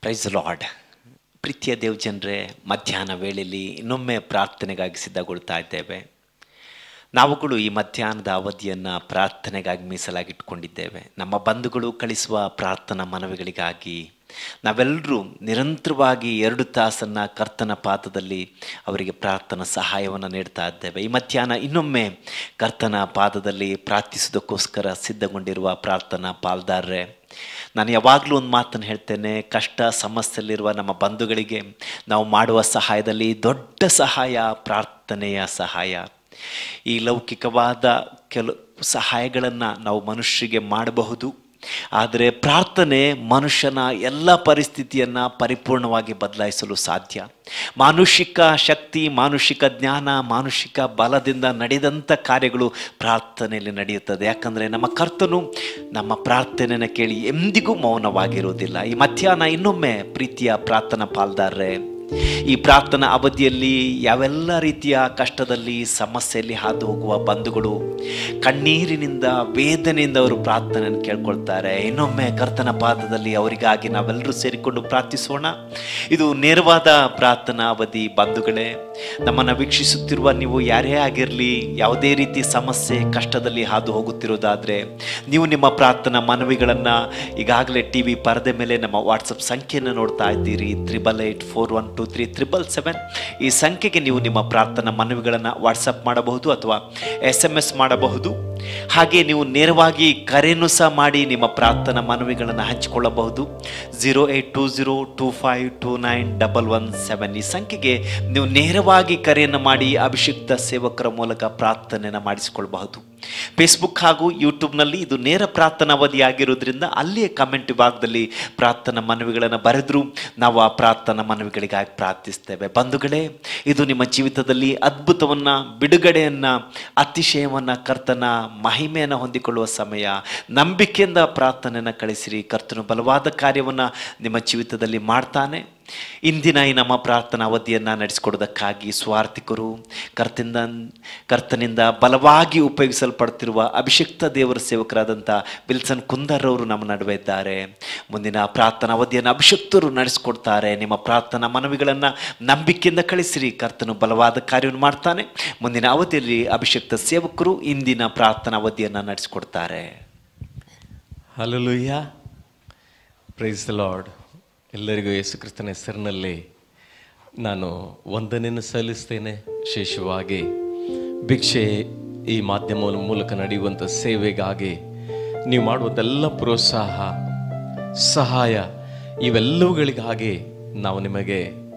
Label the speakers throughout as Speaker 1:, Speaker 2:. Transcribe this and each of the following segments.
Speaker 1: Price lord ಪ್ರೀತಿಯ ದೇವ್ ಜನರೇ ಮಧ್ಯಾಹ್ನ ವೇಳೆಯಲ್ಲಿ ಇನ್ನೊಮ್ಮೆ ಪ್ರಾರ್ಥನೆಗಾಗಿ ಸಿದ್ಧಗೊಳ್ತಾ ಇದ್ದೇವೆ ನಾವುಗಳು ಈ ಮಧ್ಯಾಹ್ನದ ಅವಧಿಯನ್ನು ಪ್ರಾರ್ಥನೆಗಾಗಿ ಮೀಸಲಾಗಿಟ್ಕೊಂಡಿದ್ದೇವೆ ನಮ್ಮ ಬಂಧುಗಳು ಕಳಿಸುವ ಪ್ರಾರ್ಥನಾ ಮನವಿಗಳಿಗಾಗಿ ನಾವೆಲ್ಲರೂ ನಿರಂತರವಾಗಿ ಎರಡು ತಾಸನ್ನು ಕರ್ತನ ಪಾದದಲ್ಲಿ ಅವರಿಗೆ ಪ್ರಾರ್ಥನಾ ಸಹಾಯವನ್ನು ನೀಡ್ತಾ ಇದ್ದೇವೆ ಈ ಮಧ್ಯಾಹ್ನ ಇನ್ನೊಮ್ಮೆ ಕರ್ತನ ಪಾದದಲ್ಲಿ ಪ್ರಾರ್ಥಿಸೋದಕ್ಕೋಸ್ಕರ ಸಿದ್ಧಗೊಂಡಿರುವ ಪ್ರಾರ್ಥನಾ ಪಾಲ್ದಾರ್ರೆ ನಾನು ಯಾವಾಗಲೂ ಒಂದು ಮಾತನ್ನು ಹೇಳ್ತೇನೆ ಕಷ್ಟ ಸಮಸ್ಯೆಯಲ್ಲಿರುವ ನಮ್ಮ ಬಂಧುಗಳಿಗೆ ನಾವು ಮಾಡುವ ಸಹಾಯದಲ್ಲಿ ದೊಡ್ಡ ಸಹಾಯ ಪ್ರಾರ್ಥನೆಯ ಸಹಾಯ ಈ ಲೌಕಿಕವಾದ ಕೆಲವು ಸಹಾಯಗಳನ್ನು ನಾವು ಮನುಷ್ಯರಿಗೆ ಮಾಡಬಹುದು ಆದರೆ ಪ್ರಾರ್ಥನೆ ಮನುಷ್ಯನ ಎಲ್ಲ ಪರಿಸ್ಥಿತಿಯನ್ನು ಪರಿಪೂರ್ಣವಾಗಿ ಬದಲಾಯಿಸಲು ಸಾಧ್ಯ ಮಾನುಷಿಕ ಶಕ್ತಿ ಮಾನುಷಿಕ ಜ್ಞಾನ ಮಾನುಷಿಕ ಬಲದಿಂದ ನಡೆದಂಥ ಕಾರ್ಯಗಳು ಪ್ರಾರ್ಥನೆಯಲ್ಲಿ ನಡೆಯುತ್ತದೆ ಯಾಕಂದರೆ ನಮ್ಮ ಕರ್ತನು ನಮ್ಮ ಪ್ರಾರ್ಥನೆಯನ್ನು ಕೇಳಿ ಎಂದಿಗೂ ಮೌನವಾಗಿರುವುದಿಲ್ಲ ಈ ಮಧ್ಯಾಹ್ನ ಇನ್ನೊಮ್ಮೆ ಪ್ರೀತಿಯ ಪ್ರಾರ್ಥನಾ ಪಾಲ್ದಾರ್ರೆ ಈ ಪ್ರಾರ್ಥನಾ ಅವಧಿಯಲ್ಲಿ ಯಾವೆಲ್ಲ ರೀತಿಯ ಕಷ್ಟದಲ್ಲಿ ಸಮಸ್ಯೆಯಲ್ಲಿ ಹಾದು ಹೋಗುವ ಬಂಧುಗಳು ಕಣ್ಣೀರಿನಿಂದ ವೇದನೆಯಿಂದ ಅವರು ಪ್ರಾರ್ಥನೆಯನ್ನು ಕೇಳ್ಕೊಳ್ತಾರೆ ಇನ್ನೊಮ್ಮೆ ಕರ್ತನ ಪಾದದಲ್ಲಿ ಅವರಿಗಾಗಿ ನಾವೆಲ್ಲರೂ ಸೇರಿಕೊಂಡು ಪ್ರಾರ್ಥಿಸೋಣ ಇದು ನೇರವಾದ ಪ್ರಾರ್ಥನಾ ಅವಧಿ ಬಂಧುಗಳೇ ನಮ್ಮನ್ನು ವೀಕ್ಷಿಸುತ್ತಿರುವ ನೀವು ಯಾರೇ ಆಗಿರಲಿ ಯಾವುದೇ ರೀತಿ ಸಮಸ್ಯೆ ಕಷ್ಟದಲ್ಲಿ ಹಾದು ಹೋಗುತ್ತಿರೋದಾದರೆ ನೀವು ನಿಮ್ಮ ಪ್ರಾರ್ಥನಾ ಮನವಿಗಳನ್ನು ಈಗಾಗಲೇ ಟಿ ವಿ ಪರದೆ ಮೇಲೆ ನಮ್ಮ ವಾಟ್ಸಪ್ ಸಂಖ್ಯೆಯನ್ನು ನೋಡ್ತಾ ಇದ್ದೀರಿ triple eight four one two three triple seven ಈ ಸಂಖ್ಯೆಗೆ ನೀವು ನಿಮ್ಮ ಪ್ರಾರ್ಥನಾ ಮನವಿಗಳನ್ನು ವಾಟ್ಸಪ್ ಮಾಡಬಹುದು ಅಥವಾ ಎಸ್ ಎಮ್ ಎಸ್ ಮಾಡಬಹುದು ಹಾಗೆ ನೀವು ನೇರವಾಗಿ ಕರೆಯನ್ನು ಸಹ ಮಾಡಿ ನಿಮ್ಮ ಪ್ರಾರ್ಥನಾ ಮನವಿಗಳನ್ನು ಹಂಚಿಕೊಳ್ಳಬಹುದು zero eight two zero two five two nine double one seven ಈ ಸಂಖ್ಯೆಗೆ ನೀವು ನೇರವಾಗಿ ಕರೆಯನ್ನು ಮಾಡಿ ಅಭಿಷಿಕ್ತ ಸೇವಕರ ಮೂಲಕ ಪ್ರಾರ್ಥನೆಯನ್ನು ಮಾಡಿಸಿಕೊಳ್ಳಬಹುದು ಫೇಸ್ಬುಕ್ ಹಾಗೂ ಯೂಟ್ಯೂಬ್ನಲ್ಲಿ ಇದು ನೇರ ಪ್ರಾರ್ಥನಾ ಅವಧಿ ಆಗಿರೋದ್ರಿಂದ ಅಲ್ಲಿಯೇ ಕಮೆಂಟ್ ವಿಭಾಗದಲ್ಲಿ ಪ್ರಾರ್ಥನಾ ಮನವಿಗಳನ್ನು ಬರೆದ್ರು ನಾವು ಆ ಪ್ರಾರ್ಥನಾ ಮನವಿಗಳಿಗಾಗಿ ಪ್ರಾರ್ಥಿಸ್ತೇವೆ ಬಂಧುಗಳೇ ಇದು ನಿಮ್ಮ ಜೀವಿತದಲ್ಲಿ ಅದ್ಭುತವನ್ನು ಬಿಡುಗಡೆಯನ್ನು ಅತಿಶಯವನ್ನು ಕರ್ತನ ಮಹಿಮೆಯನ್ನು ಹೊಂದಿಕೊಳ್ಳುವ ಸಮಯ ನಂಬಿಕೆಯಿಂದ ಪ್ರಾರ್ಥನೆಯನ್ನು ಕಳಿಸಿರಿ ಕರ್ತನು ಬಲವಾದ ಕಾರ್ಯವನ್ನು ನಿಮ್ಮ ಜೀವಿತದಲ್ಲಿ ಮಾಡ್ತಾನೆ ಇಂದಿನ ಈ ನಮ್ಮ ಪ್ರಾರ್ಥನಾ ಅವಧಿಯನ್ನು ನಡೆಸಿಕೊಡೋದಕ್ಕಾಗಿ ಸ್ವಾರ್ಥಿಕರು ಕರ್ತನಿಂದ ಕರ್ತನಿಂದ ಬಲವಾಗಿ ಉಪಯೋಗಿಸಲ್ಪಡ್ತಿರುವ ಅಭಿಷಿಕ್ತ ದೇವರ ಸೇವಕರಾದಂಥ ವಿಲ್ಸನ್ ಕುಂದರ್ ಅವರು ನಮ್ಮ ನಡುವೆ ಇದ್ದಾರೆ ಮುಂದಿನ ಪ್ರಾರ್ಥನಾ ಅವಧಿಯನ್ನು ಅಭಿಷಕ್ತರು ನಡೆಸಿಕೊಡ್ತಾರೆ ನಿಮ್ಮ ಪ್ರಾರ್ಥನಾ ಮನವಿಗಳನ್ನು ನಂಬಿಕೆಯಿಂದ ಕಳಿಸಿರಿ ಕರ್ತನು ಬಲವಾದ ಕಾರ್ಯವನ್ನು ಮಾಡ್ತಾನೆ ಮುಂದಿನ ಅವಧಿಯಲ್ಲಿ ಅಭಿಷಕ್ತ ಸೇವಕರು ಇಂದಿನ ಪ್ರಾರ್ಥನಾ ಅವಧಿಯನ್ನು ನಡೆಸಿಕೊಡ್ತಾರೆ
Speaker 2: ಹಲಲುಯ್ಯ ಪ್ರೈಸ್ ದ ಲಾರ್ಡ್ ಎಲ್ಲರಿಗೂ ಯೇಸು ಕ್ರಿಸ್ತನ ಹೆಸರಿನಲ್ಲಿ ನಾನು ವಂದನೆಯನ್ನು ಸಲ್ಲಿಸ್ತೇನೆ ವಿಶೇಷವಾಗಿ ಭಿಕ್ಷೆ ಈ ಮಾಧ್ಯಮದ ಮೂಲಕ ನಡೆಯುವಂಥ ಸೇವೆಗಾಗಿ ನೀವು ಮಾಡುವಂಥೆಲ್ಲ ಪ್ರೋತ್ಸಾಹ ಸಹಾಯ ಇವೆಲ್ಲವುಗಳಿಗಾಗಿ ನಾವು ನಿಮಗೆ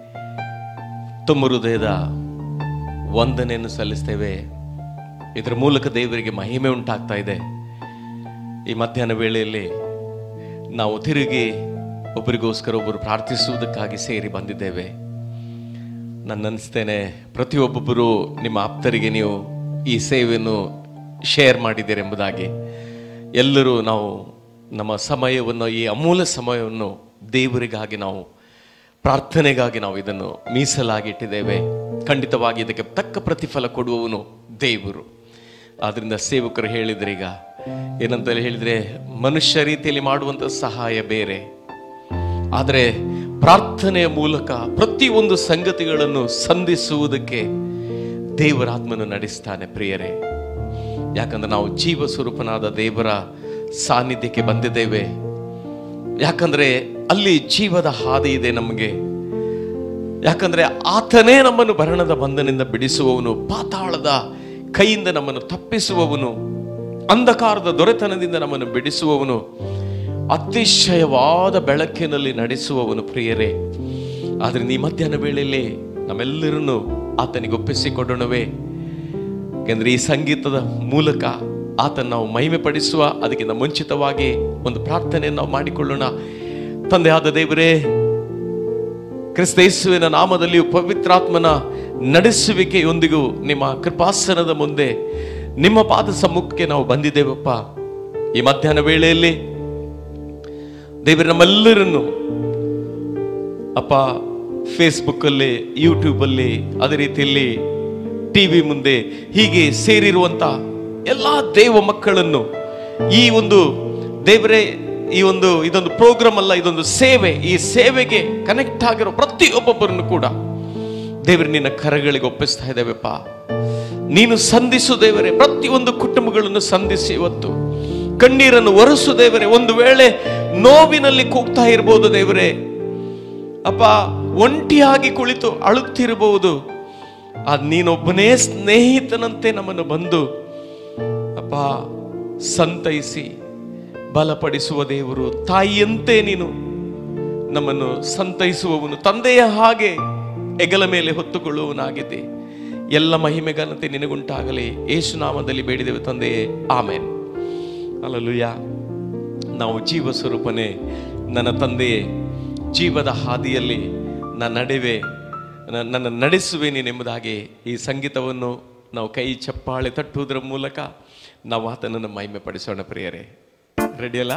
Speaker 2: ತುಂಬ ಹೃದಯದ ವಂದನೆಯನ್ನು ಸಲ್ಲಿಸ್ತೇವೆ ಇದರ ಮೂಲಕ ದೇವರಿಗೆ ಮಹಿಮೆ ಉಂಟಾಗ್ತಾ ಇದೆ ಈ ಮಧ್ಯಾಹ್ನ ವೇಳೆಯಲ್ಲಿ ನಾವು ತಿರುಗಿ ಒಬ್ಬರಿಗೋಸ್ಕರ ಒಬ್ಬರು ಪ್ರಾರ್ಥಿಸುವುದಕ್ಕಾಗಿ ಸೇರಿ ಬಂದಿದ್ದೇವೆ ನಾನು ಅನಿಸ್ತೇನೆ ಪ್ರತಿಯೊಬ್ಬೊಬ್ಬರು ನಿಮ್ಮ ಆಪ್ತರಿಗೆ ನೀವು ಈ ಸೇವೆಯನ್ನು ಶೇರ್ ಮಾಡಿದ್ದೀರಿ ಎಂಬುದಾಗಿ ಎಲ್ಲರೂ ನಾವು ನಮ್ಮ ಸಮಯವನ್ನು ಈ ಅಮೂಲ್ಯ ಸಮಯವನ್ನು ದೇವರಿಗಾಗಿ ನಾವು ಪ್ರಾರ್ಥನೆಗಾಗಿ ನಾವು ಇದನ್ನು ಮೀಸಲಾಗಿಟ್ಟಿದ್ದೇವೆ ಖಂಡಿತವಾಗಿ ಇದಕ್ಕೆ ತಕ್ಕ ಪ್ರತಿಫಲ ಕೊಡುವವನು ದೇವರು ಆದ್ರಿಂದ ಸೇವಕರು ಹೇಳಿದ್ರೀಗ ಏನಂತ ಹೇಳಿದ್ರೆ ಮನುಷ್ಯ ರೀತಿಯಲ್ಲಿ ಮಾಡುವಂಥ ಸಹಾಯ ಬೇರೆ ಆದರೆ ಪ್ರಾರ್ಥನೆಯ ಮೂಲಕ ಪ್ರತಿಯೊಂದು ಸಂಗತಿಗಳನ್ನು ಸಂಧಿಸುವುದಕ್ಕೆ ದೇವರಾತ್ಮನು ನಡೆಸ್ತಾನೆ ಪ್ರಿಯರೇ ಯಾಕಂದ್ರೆ ನಾವು ಜೀವ ಸ್ವರೂಪನಾದ ದೇವರ ಸಾನ್ನಿಧ್ಯಕ್ಕೆ ಬಂದಿದ್ದೇವೆ ಯಾಕಂದ್ರೆ ಅಲ್ಲಿ ಜೀವದ ಹಾದಿ ಇದೆ ನಮಗೆ ಯಾಕಂದ್ರೆ ಆತನೇ ನಮ್ಮನ್ನು ಭರಣದ ಬಂಧನದಿಂದ ಬಿಡಿಸುವವನು ಪಾತಾಳದ ಕೈಯಿಂದ ನಮ್ಮನ್ನು ತಪ್ಪಿಸುವವನು ಅಂಧಕಾರದ ದೊರೆತನದಿಂದ ನಮ್ಮನ್ನು ಬಿಡಿಸುವವನು ಅತಿಶಯವಾದ ಬೆಳಕಿನಲ್ಲಿ ನಡೆಸುವವನು ಪ್ರಿಯರೇ ಆದ್ರೆ ಈ ಮಧ್ಯಾಹ್ನ ವೇಳೆಯಲ್ಲಿ ನಮ್ಮೆಲ್ಲರನ್ನು ಆತನಿಗೆ ಒಪ್ಪಿಸಿಕೊಡೋಣವೇ ಯಾಕೆಂದ್ರೆ ಈ ಸಂಗೀತದ ಮೂಲಕ ಆತನ ನಾವು ಮಹಿಮೆ ಪಡಿಸುವ ಅದಕ್ಕಿಂತ ಮುಂಚಿತವಾಗಿ ಒಂದು ಪ್ರಾರ್ಥನೆಯನ್ನು ನಾವು ಮಾಡಿಕೊಳ್ಳೋಣ ತಂದೆಯಾದ ದೇವರೇ ಕ್ರಿಸ್ತೇಸುವಿನ ನಾಮದಲ್ಲಿಯೂ ಪವಿತ್ರಾತ್ಮನ ನಡೆಸುವಿಕೆಯೊಂದಿಗೂ ನಿಮ್ಮ ಕೃಪಾಸನದ ಮುಂದೆ ನಿಮ್ಮ ಪಾದ ಸಮ್ಮುಖಕ್ಕೆ ನಾವು ಬಂದಿದ್ದೇವಪ್ಪ ಈ ಮಧ್ಯಾಹ್ನ ವೇಳೆಯಲ್ಲಿ ದೇವರು ನಮ್ಮೆಲ್ಲರನ್ನು ಅಪ್ಪ ಫೇಸ್ಬುಕ್ಕಲ್ಲಿ ಯೂಟ್ಯೂಬಲ್ಲಿ ಅದೇ ರೀತಿಯಲ್ಲಿ ಟಿ ವಿ ಮುಂದೆ ಹೀಗೆ ಸೇರಿರುವಂತ ಎಲ್ಲ ದೇವ ಮಕ್ಕಳನ್ನು ಈ ಒಂದು ದೇವರೇ ಈ ಒಂದು ಇದೊಂದು ಪ್ರೋಗ್ರಾಮ್ ಅಲ್ಲ ಇದೊಂದು ಸೇವೆ ಈ ಸೇವೆಗೆ ಕನೆಕ್ಟ್ ಆಗಿರೋ ಪ್ರತಿಯೊಬ್ಬೊಬ್ಬರನ್ನು ಕೂಡ ದೇವರು ನಿನ್ನ ಕರಗಳಿಗೆ ಒಪ್ಪಿಸ್ತಾ ಇದ್ದೇವೆಪ್ಪ ನೀನು ಸಂಧಿಸು ದೇವರೇ ಪ್ರತಿಯೊಂದು ಕುಟುಂಬಗಳನ್ನು ಸಂಧಿಸಿ ಇವತ್ತು ಕಣ್ಣೀರನ್ನು ಒರೆಸು ದೇವರೇ ಒಂದು ವೇಳೆ ನೋವಿನಲ್ಲಿ ಕೂಗ್ತಾ ಇರಬಹುದು ದೇವರೇ ಅಪ್ಪ ಒಂಟಿಯಾಗಿ ಕುಳಿತು ಅಳುತ್ತಿರಬಹುದು ಆ ನೀನೊಬ್ಬನೇ ಸ್ನೇಹಿತನಂತೆ ನಮ್ಮನ್ನು ಬಂದು ಅಪ್ಪ ಸಂತೈಸಿ ಬಲಪಡಿಸುವ ದೇವರು ತಾಯಿಯಂತೆ ನೀನು ನಮ್ಮನ್ನು ಸಂತೈಸುವವನು ತಂದೆಯ ಹಾಗೆ ಎಗಲ ಮೇಲೆ ಹೊತ್ತುಕೊಳ್ಳುವವನಾಗಿದೆ ಎಲ್ಲ ಮಹಿಮೆ ಘನತೆ ನಿನಗುಂಟಾಗಲಿ ಏಸುನಾಮದಲ್ಲಿ ಬೇಡಿದೆವು ತಂದೆಯೇ ಆಮೇನ್ ಅಲ್ಲಲುಯ್ಯ ನಾವು ಜೀವ ಸ್ವರೂಪನೇ ನನ್ನ ತಂದೆಯೇ ಜೀವದ ಹಾದಿಯಲ್ಲಿ ನನ್ನ ನಡೆವೆ ನ- ನನ್ನ ನಡೆಸುವೆ ನೀನೆಂಬುದಾಗಿ ಈ ಸಂಗೀತವನ್ನು ನಾವು ಕೈ ಚಪ್ಪಾಳೆ ತಟ್ಟುವುದರ ಮೂಲಕ ನಾವು ಆತನನ್ನು ಮಹಿಮೆ ಪಡಿಸೋಣ ಪ್ರಿಯರೇ ರೆಡಿಯಲ್ಲ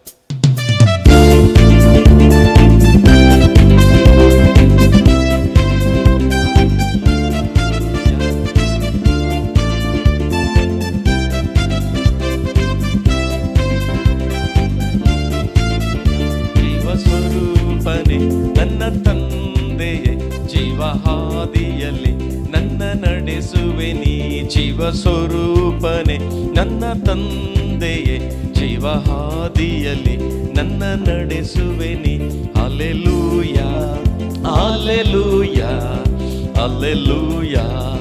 Speaker 2: ಜೀವ ಸ್ವರೂಪನೆ ನನ್ನ ತಂದೆಯೇ ಜೀವ ಹಾದಿಯಲ್ಲಿ ನನ್ನ ನಡೆಸುವೆ ನೀ ಜೀವ ಸ್ವರೂಪನೆ ನನ್ನ ತಂದೆಯೇ ಜೀವ ಹಾದಿಯಲ್ಲಿ ನನ್ನ ನಡೆಸುವೆ ನೀ alleluia alleluia alleluia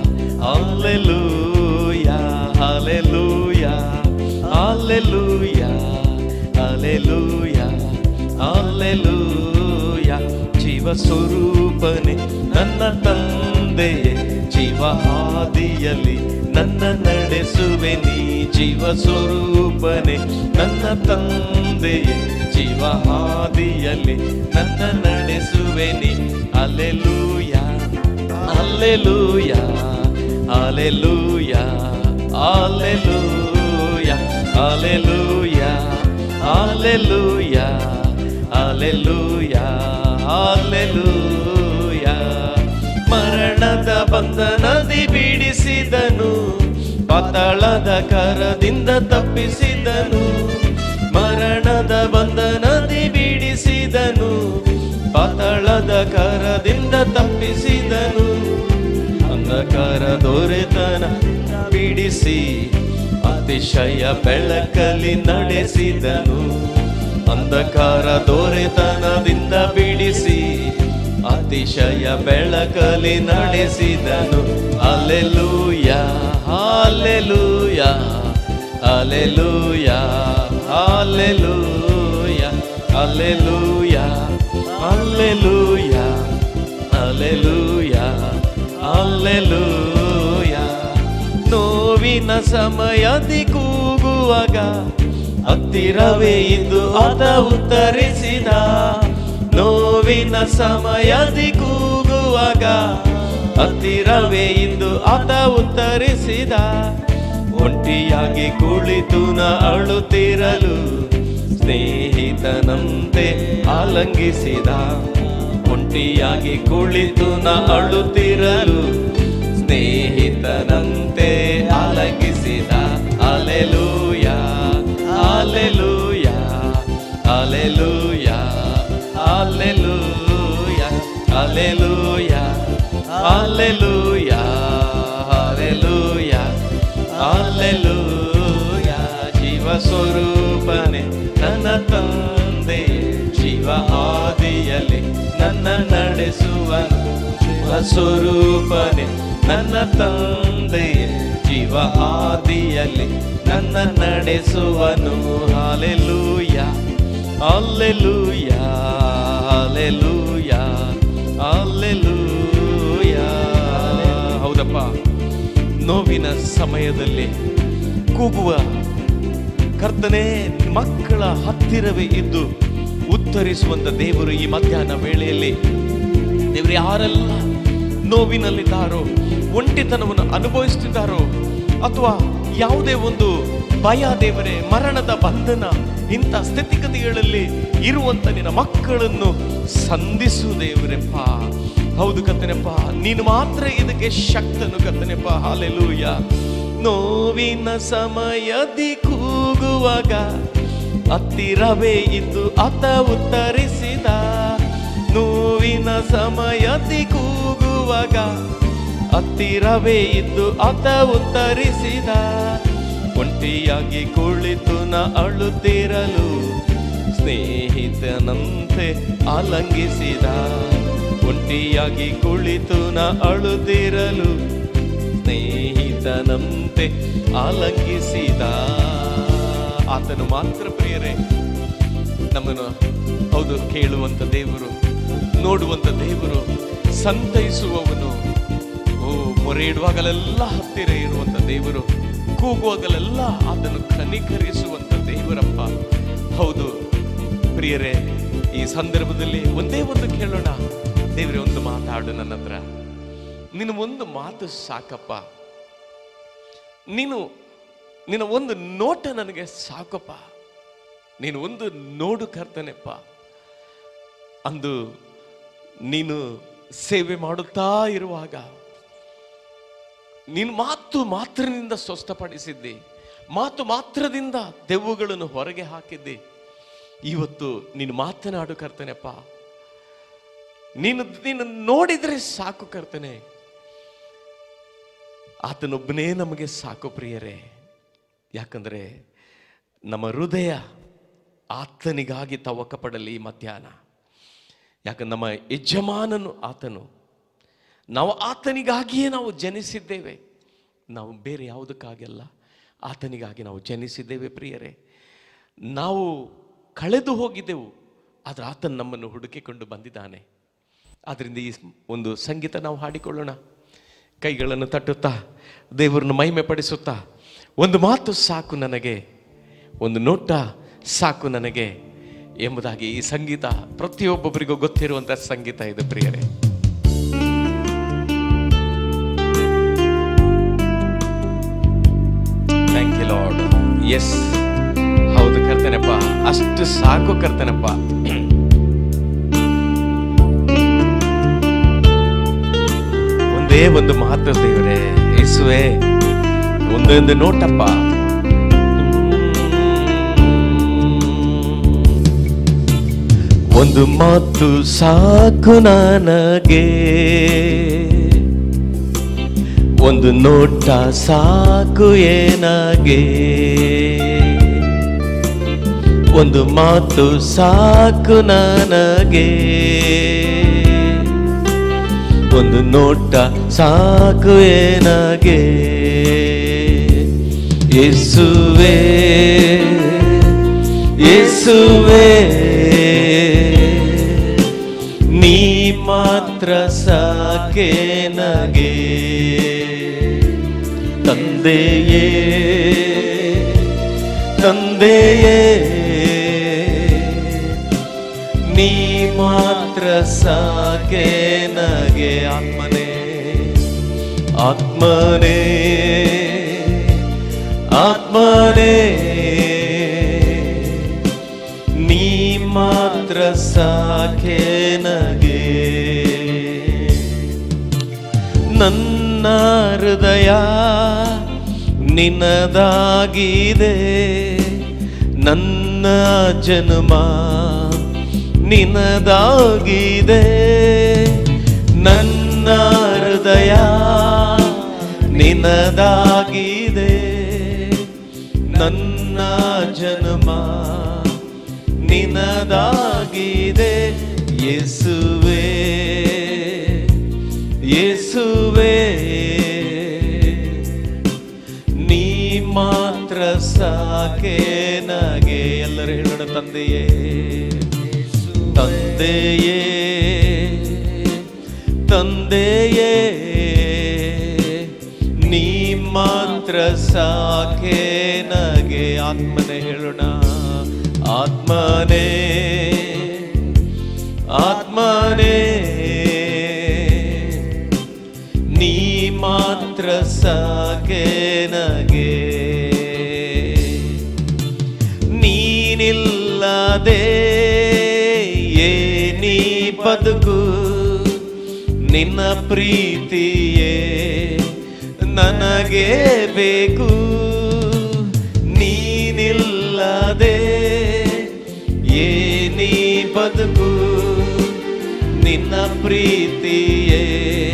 Speaker 2: alleluia alleluia alleluia alleluia alleluia ಜೀವ ಸ್ವರೂಪನೆ ನನ್ನ ತಂದೆಯೇ ಜೀವ ಹಾದಿಯಲ್ಲಿ ನನ್ನ ನಡೆಸುವೆ ನೀ ಜೀವ ಸ್ವರೂಪನೆ ನನ್ನ ತಂದೆಯೇ ಜೀವ ಹಾದಿಯಲ್ಲಿ ನನ್ನ ನಡೆಸುವೆ ನೀ alleluia alleluia alleluia alleluia alleluia alleluia alleluia alleluia ಮರಣದ ಬಂಧನದಿ ಬಿಡಿಸಿದನು ಪಾತಾಳದ ಕರದಿಂದ ತಪ್ಪಿಸಿದನು ಮರಣದ ಬಂಧನದಿ ಬಿಡಿಸಿದನು ಪಾತಾಳದ ಕರದಿಂದ ತಪ್ಪಿಸಿದನು ಅಂಧಕಾರ ದೊರೆತನ ಬಿಡಿಸಿ ಅತಿಶಯ ಬೆಳಕಲ್ಲಿ ನಡೆಸಿದನು ಅಂಧಕಾರ ದೊರೆತನದಿಂದ ಬಿಡಿಸಿ ಅತಿಶಯ ಬೆಳಕಲ್ಲಿ ನಡೆಸಿದನು alleluia alleluia alleluia alleluia alleluia alleluia alleluia alleluia ನೋವಿನ ಸಮಯದಿ ಕೂಗುವಾಗ ಹತ್ತಿರವೇ ಇದ್ದು ಆತ ಉತ್ತರಿಸಿದ ನೋವಿನ ಸಮಯದಿ ಕೂಗುವಾಗ ಹತ್ತಿರವೇ ಇದ್ದು ಆತ ಉತ್ತರಿಸಿದ ಒಂಟಿಯಾಗಿ ಕುಳಿತು ನ ಅಳುತ್ತಿರಲು ಸ್ನೇಹಿತನಂತೆ ಆಲಂಗಿಸಿದ ಒಂಟಿಯಾಗಿ ಕುಳಿತು ನ ಅಳುತ್ತಿರಲು ಸ್ನೇಹಿತನಂತೆ ಆಲಂಗಿಸಿದ alleluia alleluia alleluia alleluia alleluia alleluia alleluia alleluia ಜೀವ ಸ್ವರೂಪನೆ ನನ್ನ ತಂದೆ ಜೀವ ಹಾದಿಯಲ್ಲಿ ನನ್ನ ನಡೆಸುವನು ಜೀವ ಸ್ವರೂಪನೆ ನನ್ನ ತಂದೆ ಜೀವ ಹಾದಿಯಲ್ಲಿ ನನ್ನ ನಡೆಸುವನು ಹಾಲೆಲೂಯ ಅಲ್ಲೆಲೂಯ ಅಲ್ಲೆಲೂಯ ಅಲ್ಲೆಲೂಯ ಹೌದಪ್ಪ ನೋವಿನ ಸಮಯದಲ್ಲಿ ಕೂಗುವ ಕರ್ತನೆ ಮಕ್ಕಳ ಹತ್ತಿರವೇ ಇದ್ದು ಉತ್ತರಿಸುವಂತ ದೇವರು ಈ ಮಧ್ಯಾಹ್ನ ವೇಳೆಯಲ್ಲಿ ದೇವರು ಯಾರೆಲ್ಲ ನೋವಿನಲ್ಲಿದ್ದಾರೋ ಒಂಟಿತನವನ್ನು ಅನುಭವಿಸುತ್ತಿದ್ದಾರೋ ಅಥವಾ ಯಾವುದೇ ಒಂದು ಭಯ ದೇವರೇ ಮರಣದ ಬಂಧನ ಇಂಥ ಸ್ಥಿತಿಗತಿಗಳಲ್ಲಿ ಇರುವಂತ ನಿನ್ನ ಮಕ್ಕಳನ್ನು ಸಂಧಿಸು ದೇವರೆಪ್ಪ ಹೌದು ಕತ್ತನೆಪ್ಪ ನೀನು ಮಾತ್ರ ಇದಕ್ಕೆ ಶಕ್ತನು ಕತ್ತನೆಪ್ಪ ಹಾಲೆಲೂಯ ನೋವಿನ ಸಮಯದಿ ಕೂಗುವಾಗ ಹತ್ತಿರವೇ ಇದ್ದು ಆತ ಉತ್ತರಿಸಿದ ನೋವಿನ ಸಮಯದಿ ಕೂಗುವಾಗ ಹತ್ತಿರವೇ ಇದ್ದು ಆತ ಉತ್ತರಿಸಿದ ಒಂಟಿಯಾಗಿ ಕುಳಿತು ನ ಅಳುತ್ತಿರಲು ಸ್ನೇಹಿತನಂತೆ ಆಲಂಗಿಸಿದ ಒಂಟಿಯಾಗಿ ಕುಳಿತು ನ ಅಳುತ್ತಿರಲು ಸ್ನೇಹಿತನಂತೆ ಆಲಂಗಿಸಿದ ಆತನು ಮಾತ್ರ ಪ್ರಿಯರೇ ನಮ್ಮನ್ನು ಹೌದು ಕೇಳುವಂತ ದೇವರು ನೋಡುವಂತ ದೇವರು ಸಂತೈಸುವವನು ಓ ಮೊರೆ ಇಡುವಾಗಲೆಲ್ಲ ಹತ್ತಿರ ಇರುವಂತ ದೇವರು ಕೂಗುವಾಗಲೆಲ್ಲ ಆತನು ಕನಿಕರಿಸುವಂತ ದೇವರಪ್ಪ ಹೌದು ಪ್ರಿಯರೇ ಈ ಸಂದರ್ಭದಲ್ಲಿ ಒಂದೇ ಒಂದು ಕೇಳೋಣ ದೇವರೇ ಒಂದು ಮಾತಾಡು ನನ್ನ ಹತ್ರ ನಿನ್ನ ಒಂದು ಮಾತು ಸಾಕಪ್ಪ ನೀನು ನಿನ್ನ ಒಂದು ನೋಟ ನನಗೆ ಸಾಕಪ್ಪ ನೀನು ಒಂದು ನೋಡು ಕರ್ತನೆಪ್ಪ ಅಂದು ನೀನು ಸೇವೆ ಮಾಡುತ್ತಾ ಇರುವಾಗ ನೀನು ಮಾತು ಮಾತ್ರದಿಂದ ಸ್ವಸ್ಥಪಡಿಸಿದ್ದಿ ಮಾತು ಮಾತ್ರದಿಂದ ದೆವ್ವಗಳನ್ನು ಹೊರಗೆ ಹಾಕಿದ್ದಿ ಇವತ್ತು ನೀನು ಮಾತನಾಡು ಕರ್ತನೆಪ್ಪ ನೀನು ನೀನು ನೋಡಿದ್ರೆ ಸಾಕು ಕರ್ತನೆ ಆತನೊಬ್ಬನೇ ನಮಗೆ ಸಾಕು ಪ್ರಿಯರೇ ಯಾಕಂದ್ರೆ ನಮ್ಮ ಹೃದಯ ಆತನಿಗಾಗಿ ತವಕ ಪಡಲಿ ಈ ಮಧ್ಯಾಹ್ನ ಯಾಕಂದ್ರೆ ನಮ್ಮ ಯಜಮಾನನು ಆತನು ನಾವು ಆತನಿಗಾಗಿಯೇ ನಾವು ಜನಿಸಿದ್ದೇವೆ ನಾವು ಬೇರೆ ಯಾವುದಕ್ಕಾಗಲ್ಲ ಆತನಿಗಾಗಿ ನಾವು ಜನಿಸಿದ್ದೇವೆ ಪ್ರಿಯರೇ ನಾವು ಕಳೆದು ಹೋಗಿದ್ದೆವು ಆದರೆ ಆತನು ನಮ್ಮನ್ನು ಹುಡುಕಿಕೊಂಡು ಬಂದಿದ್ದಾನೆ ಆದ್ದರಿಂದ ಈ ಒಂದು ಸಂಗೀತ ನಾವು ಹಾಡಿಕೊಳ್ಳೋಣ ಕೈಗಳನ್ನು ತಟ್ಟುತ್ತಾ ದೇವರನ್ನು ಮಹಿಮೆ ಪಡಿಸುತ್ತಾ ಒಂದು ಮಾತು ಸಾಕು ನನಗೆ ಒಂದು ನೋಟ ಸಾಕು ನನಗೆ ಎಂಬುದಾಗಿ ಈ ಸಂಗೀತ ಪ್ರತಿಯೊಬ್ಬೊಬ್ಬರಿಗೂ ಗೊತ್ತಿರುವಂಥ ಸಂಗೀತ ಇದು ಪ್ರಿಯರೇ ಥ್ಯಾಂಕ್ ಯು ಲಾರ್ಡ್ ಎಸ್ ಹೌದು ಕರ್ತನಪ್ಪ ಅಷ್ಟು ಸಾಕು ಕರ್ತನಪ್ಪ ಒಂದೇ ಒಂದು ಮಾತು ದೇವರೇ ಯೇಸುವೆ ಒಂದೊಂದು ನೋಟಪ್ಪ ಒಂದು ಮಾತು ಸಾಕು ನನಗೆ ಒಂದು ನೋಟ ಸಾಕು ಏನಾಗೆ ಒಂದು ಮಾತು ಸಾಕು ನನಗೆ ಒಂದು ನೋಟ ಸಾಕು ಏನಾಗೆ ಯೇಸುವೆ ಯೇಸುವೆ ನೀ ಮಾತ್ರ ಸಾಕೆ ನಗೆ ತಂದೆಯೇ ತಂದೆಯೇ ನೀ ಮಾತ್ರ ಸಾಕೆ ನಗೆ ಆತ್ಮನೇ ಆತ್ಮನೇ ಆತ್ಮನೇ ನೀ ಮಾತ್ರ ಸಾಕೆ ನಗೆ ನನ್ನ ಹೃದಯ ನಿನ್ನದಾಗಿದೆ ನನ್ನ ಜನ್ಮ ನಿನ್ನದಾಗಿದೆ ನನ್ನ ಹೃದಯ ನಿನ್ನದಾಗಿದೆ ನನ್ನ ಜನ್ಮ ನಿನ್ನದಾಗಿದೆ ಯೇಸುವೆ ಯೇಸುವೆ ನೀ ಮಾತ್ರ ಸಾಕೆ ನಗೆ ಎಲ್ಲರೂ ಹೇಳೋಣ ತಂದೆಯೇ ತಂದೆಯೇ ತಂದೆಯೇ ನೀ ಮಾತ್ರ ಸಾಕೆ ನಗೆ ಆತ್ಮನೆ ಹೇಳೋಣ ಆತ್ಮನೇ ಆತ್ಮನೇ ನೀ ಮಾತ್ರ ಸಾಕೆ ನಗೆ ನೀನಿಲ್ಲದೆ ಏನಿ ಬದುಕು ನಿನ್ನ ಪ್ರೀತಿಯೇ ನನಗೆ ಬೇಕು ನೀನಿಲ್ಲದೆ ಬದುಕು ನಿನ್ನ ಪ್ರೀತಿಯೇ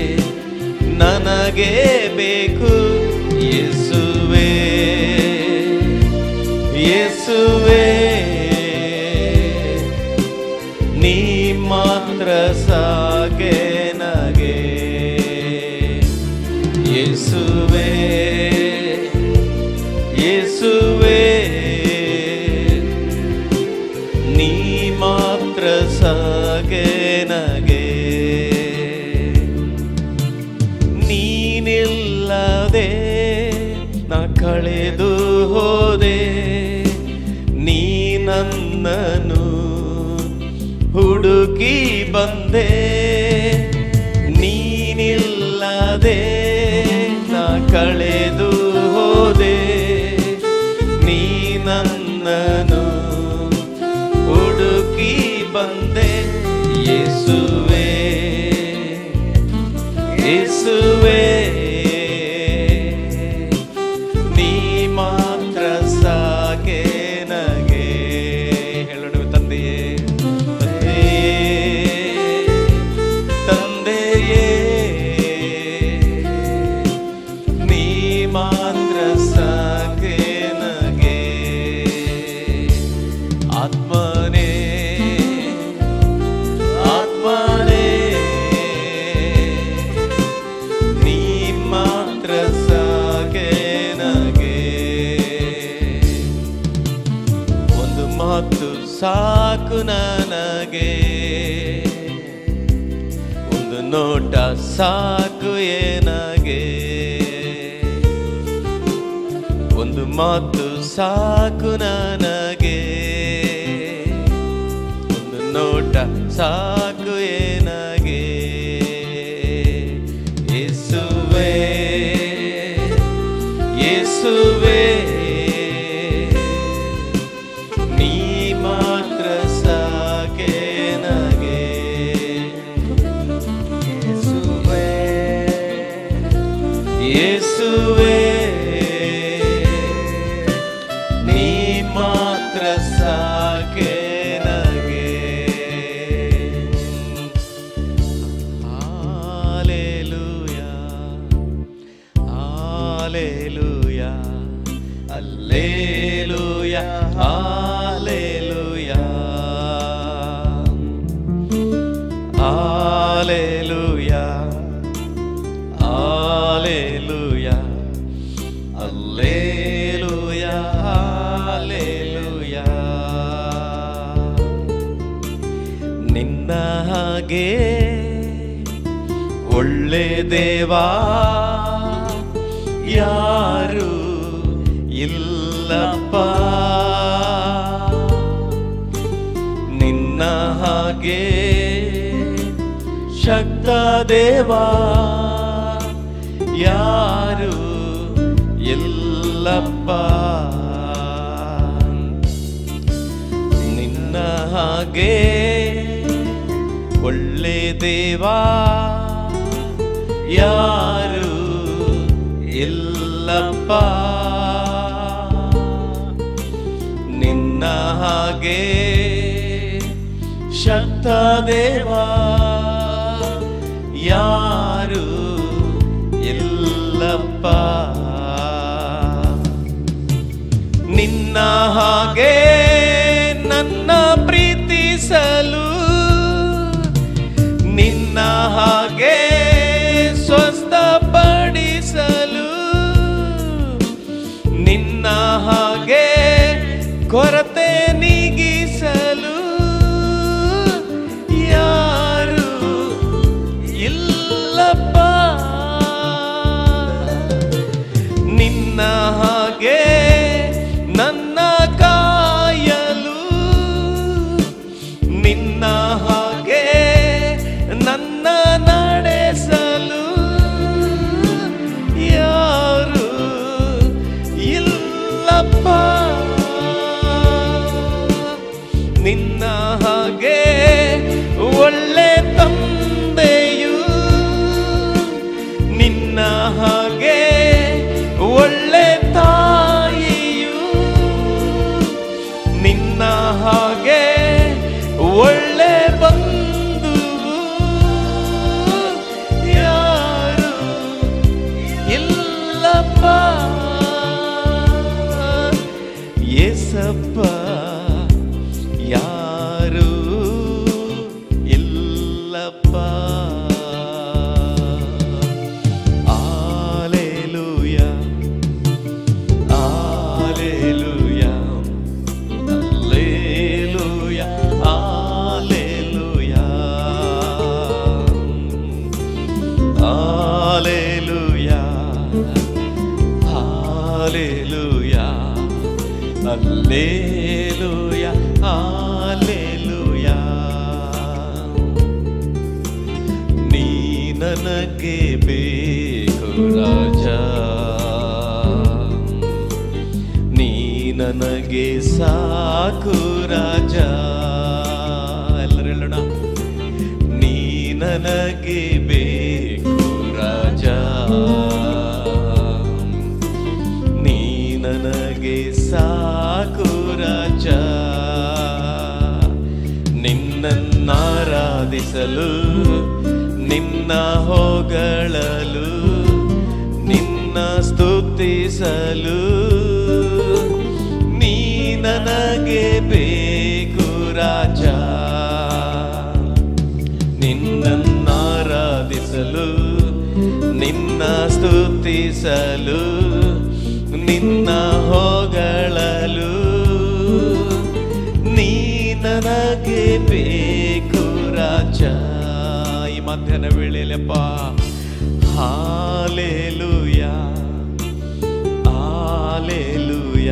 Speaker 2: ನನಗೆ ಬೇಕು ಯೇಸುವೆ ಯೇಸುವೆ ನೀ ಮಾತ್ರ ಸಾಕೆ ನಗೆ ಯೇಸುವೆ ಯೇಸುವೆ ನೀ ಮಾತ್ರ ಸಾಕೆ ನಗೆ ನೀನಿಲ್ಲದೆ ನಾ ಕಳೆದು ಹೋದೆ ನೀ ನನ್ನನು ಹುಡುಕಿ ಬಂದೆ ನೀನಿಲ್ಲದೆ ನಾ ಕಳೆದು ಹೋದೆ ನೀ ನನ್ನನು ಹುಡುಕಿ ಬಂದೆ ಯೇಸುವೆ ಯೇಸುವೆ ನೀ ಮಾತ್ರ ಸಾಕೆ ನಗೆ ಹೇಳೋಣ ತಂದೆಯೇ ತಂದೆಯೇ ತಂದೆಯೇ ನೀ ಮಾತ್ರ ಸಾಕೆ ನಗೆ ಆತ್ಮನೇ ಆತ್ಮನೇ ನೀ ಮಾತ್ರ ಸಾಕೆ ನಗೆ ಒಂದು ಮಾತು ಸಾಕು ನನಗೆ ಒಂದು ನೋಟ ಸಾಕು ಏನಾಗೆ ಒಂದು ಮಾತು ಸಾಕು ನನಗೆ ಒಂದು ನೋಟ ಸಾಕು ಏನಾಗೆ ಯೇಸುವೆ ಯೇಸುವೆ ನೀ ಮಾತ್ರ ಸಾಕೆ ನಗೆ ಯೇಸುವೆ ಯೇಸುವೆ ನೀ ಮಾತ್ರ ಸಾಕೆ ನಗೆ ಹಾಲೆಲೂಯಾ ಹಾಲೆಲೂಯಾ ಅಲ್ಲೇಲೂಯಾ ಹಾಲೆಲೂಯಾ ಹಾಲೆಲೂಯಾ ಹಾಲೆಲೂಯಾ ಅಲ್ಲೇಲೂಯಾ ಹಾಲೆಲೂಯಾ ನಿನ್ನ ಹಾಗೆ ಒಳ್ಳೆ ದೇವಾ ಯಾರು ಇಲ್ಲಪ್ಪ ನಿನ್ನ ಹಾಗೆ ಶಕ್ತ ದೇವಾ ಯಾರು ಇಲ್ಲಪ್ಪ ನಿನ್ನ ಹಾಗೆ ಒಳ್ಳೆ ದೇವಾ ಯಾರು ಇಲ್ಲಪ್ಪ ನಿನ್ನ ಹಾಗೆ ಶಕ್ತ ದೇವಾ ಯಾರು ಇಲ್ಲಪ್ಪ ನಿನ್ನ ಹಾಗೆ ನನ್ನ ಪ್ರೀತಿಸಲು ನಿನ್ನ ಹಾಗೆ ಸ್ವಸ್ಥಪಡಿಸಲು ನಿನ್ನ ಹಾಗೆ ಕೊರತೆ ನೀಗಿಸಲು ಯಾರು ಇಲ್ಲಪ್ಪ ನಿನ್ನ ಹಾಗೆ ನನ್ನ ಕಾಯಲು ನಿನ್ನ ಹಾಗೆ ನನ್ನ ನಡೆಸಲು ಯಾರು ಇಲ್ಲಪ್ಪ ನಿನ್ನ ಹಾಗೆ ಒಳ್ಳೆ ತಂದೆಯು ನಿನ್ನ ಹಾಗೆ ಒಳ್ಳೆ ತಾಯಿಯು ನಿನ್ನ ಹಾಗೆ ಒಳ್ಳೆ ಏಸಪ್ಪ ಯಾರು ಇಲ್ಲಪ್ಪ ಆಲೆಲುಯ ಆಲೆಲುಯ ಅಲ್ಲೇಲುಯ ಆಲೆಲುಯ ಆಲೆಲುಯ ಆಲೆಲುಯ ಅಲ್ಲೇಲುಯ ಆಲೆಲುಯ ನೀ ನನಗೆ ಬೇಕು ರಾಜ ನೀ ನನಗೆ ಸಾಕು ರಾಜ ಎಲ್ಲರೂ ಹೇಳೋಣ ನೀ ನನಗೆ ಬೇಕು ರಾಜ ನೀ ನನಗೆ ಸಾಕು ರಾಜ ನಿನ್ನನ್ನಾರಾಧಿಸಲು ನಿನ್ನ ಹೊಗಳಲು ನಿನ್ನ ಸ್ತುತಿಸಲು ನೀ ನನಗೆ ಬೇಕು ರಾಜ ನಿನ್ನನ್ನಾರಾಧಿಸಲು ನಿನ್ನ ಸ್ತುತಿಸಲು ನಿನ್ನ ಹೊಗಳಲು ನೀ ನನಗೆ ಬೇಕು ರಾಜ ಈ ಮಧ್ಯಾಹ್ನ ವೇಳೆಯಲ್ಲಪ್ಪ ಹಾಲೆಲುಯ ಹಾಲೆಲುಯ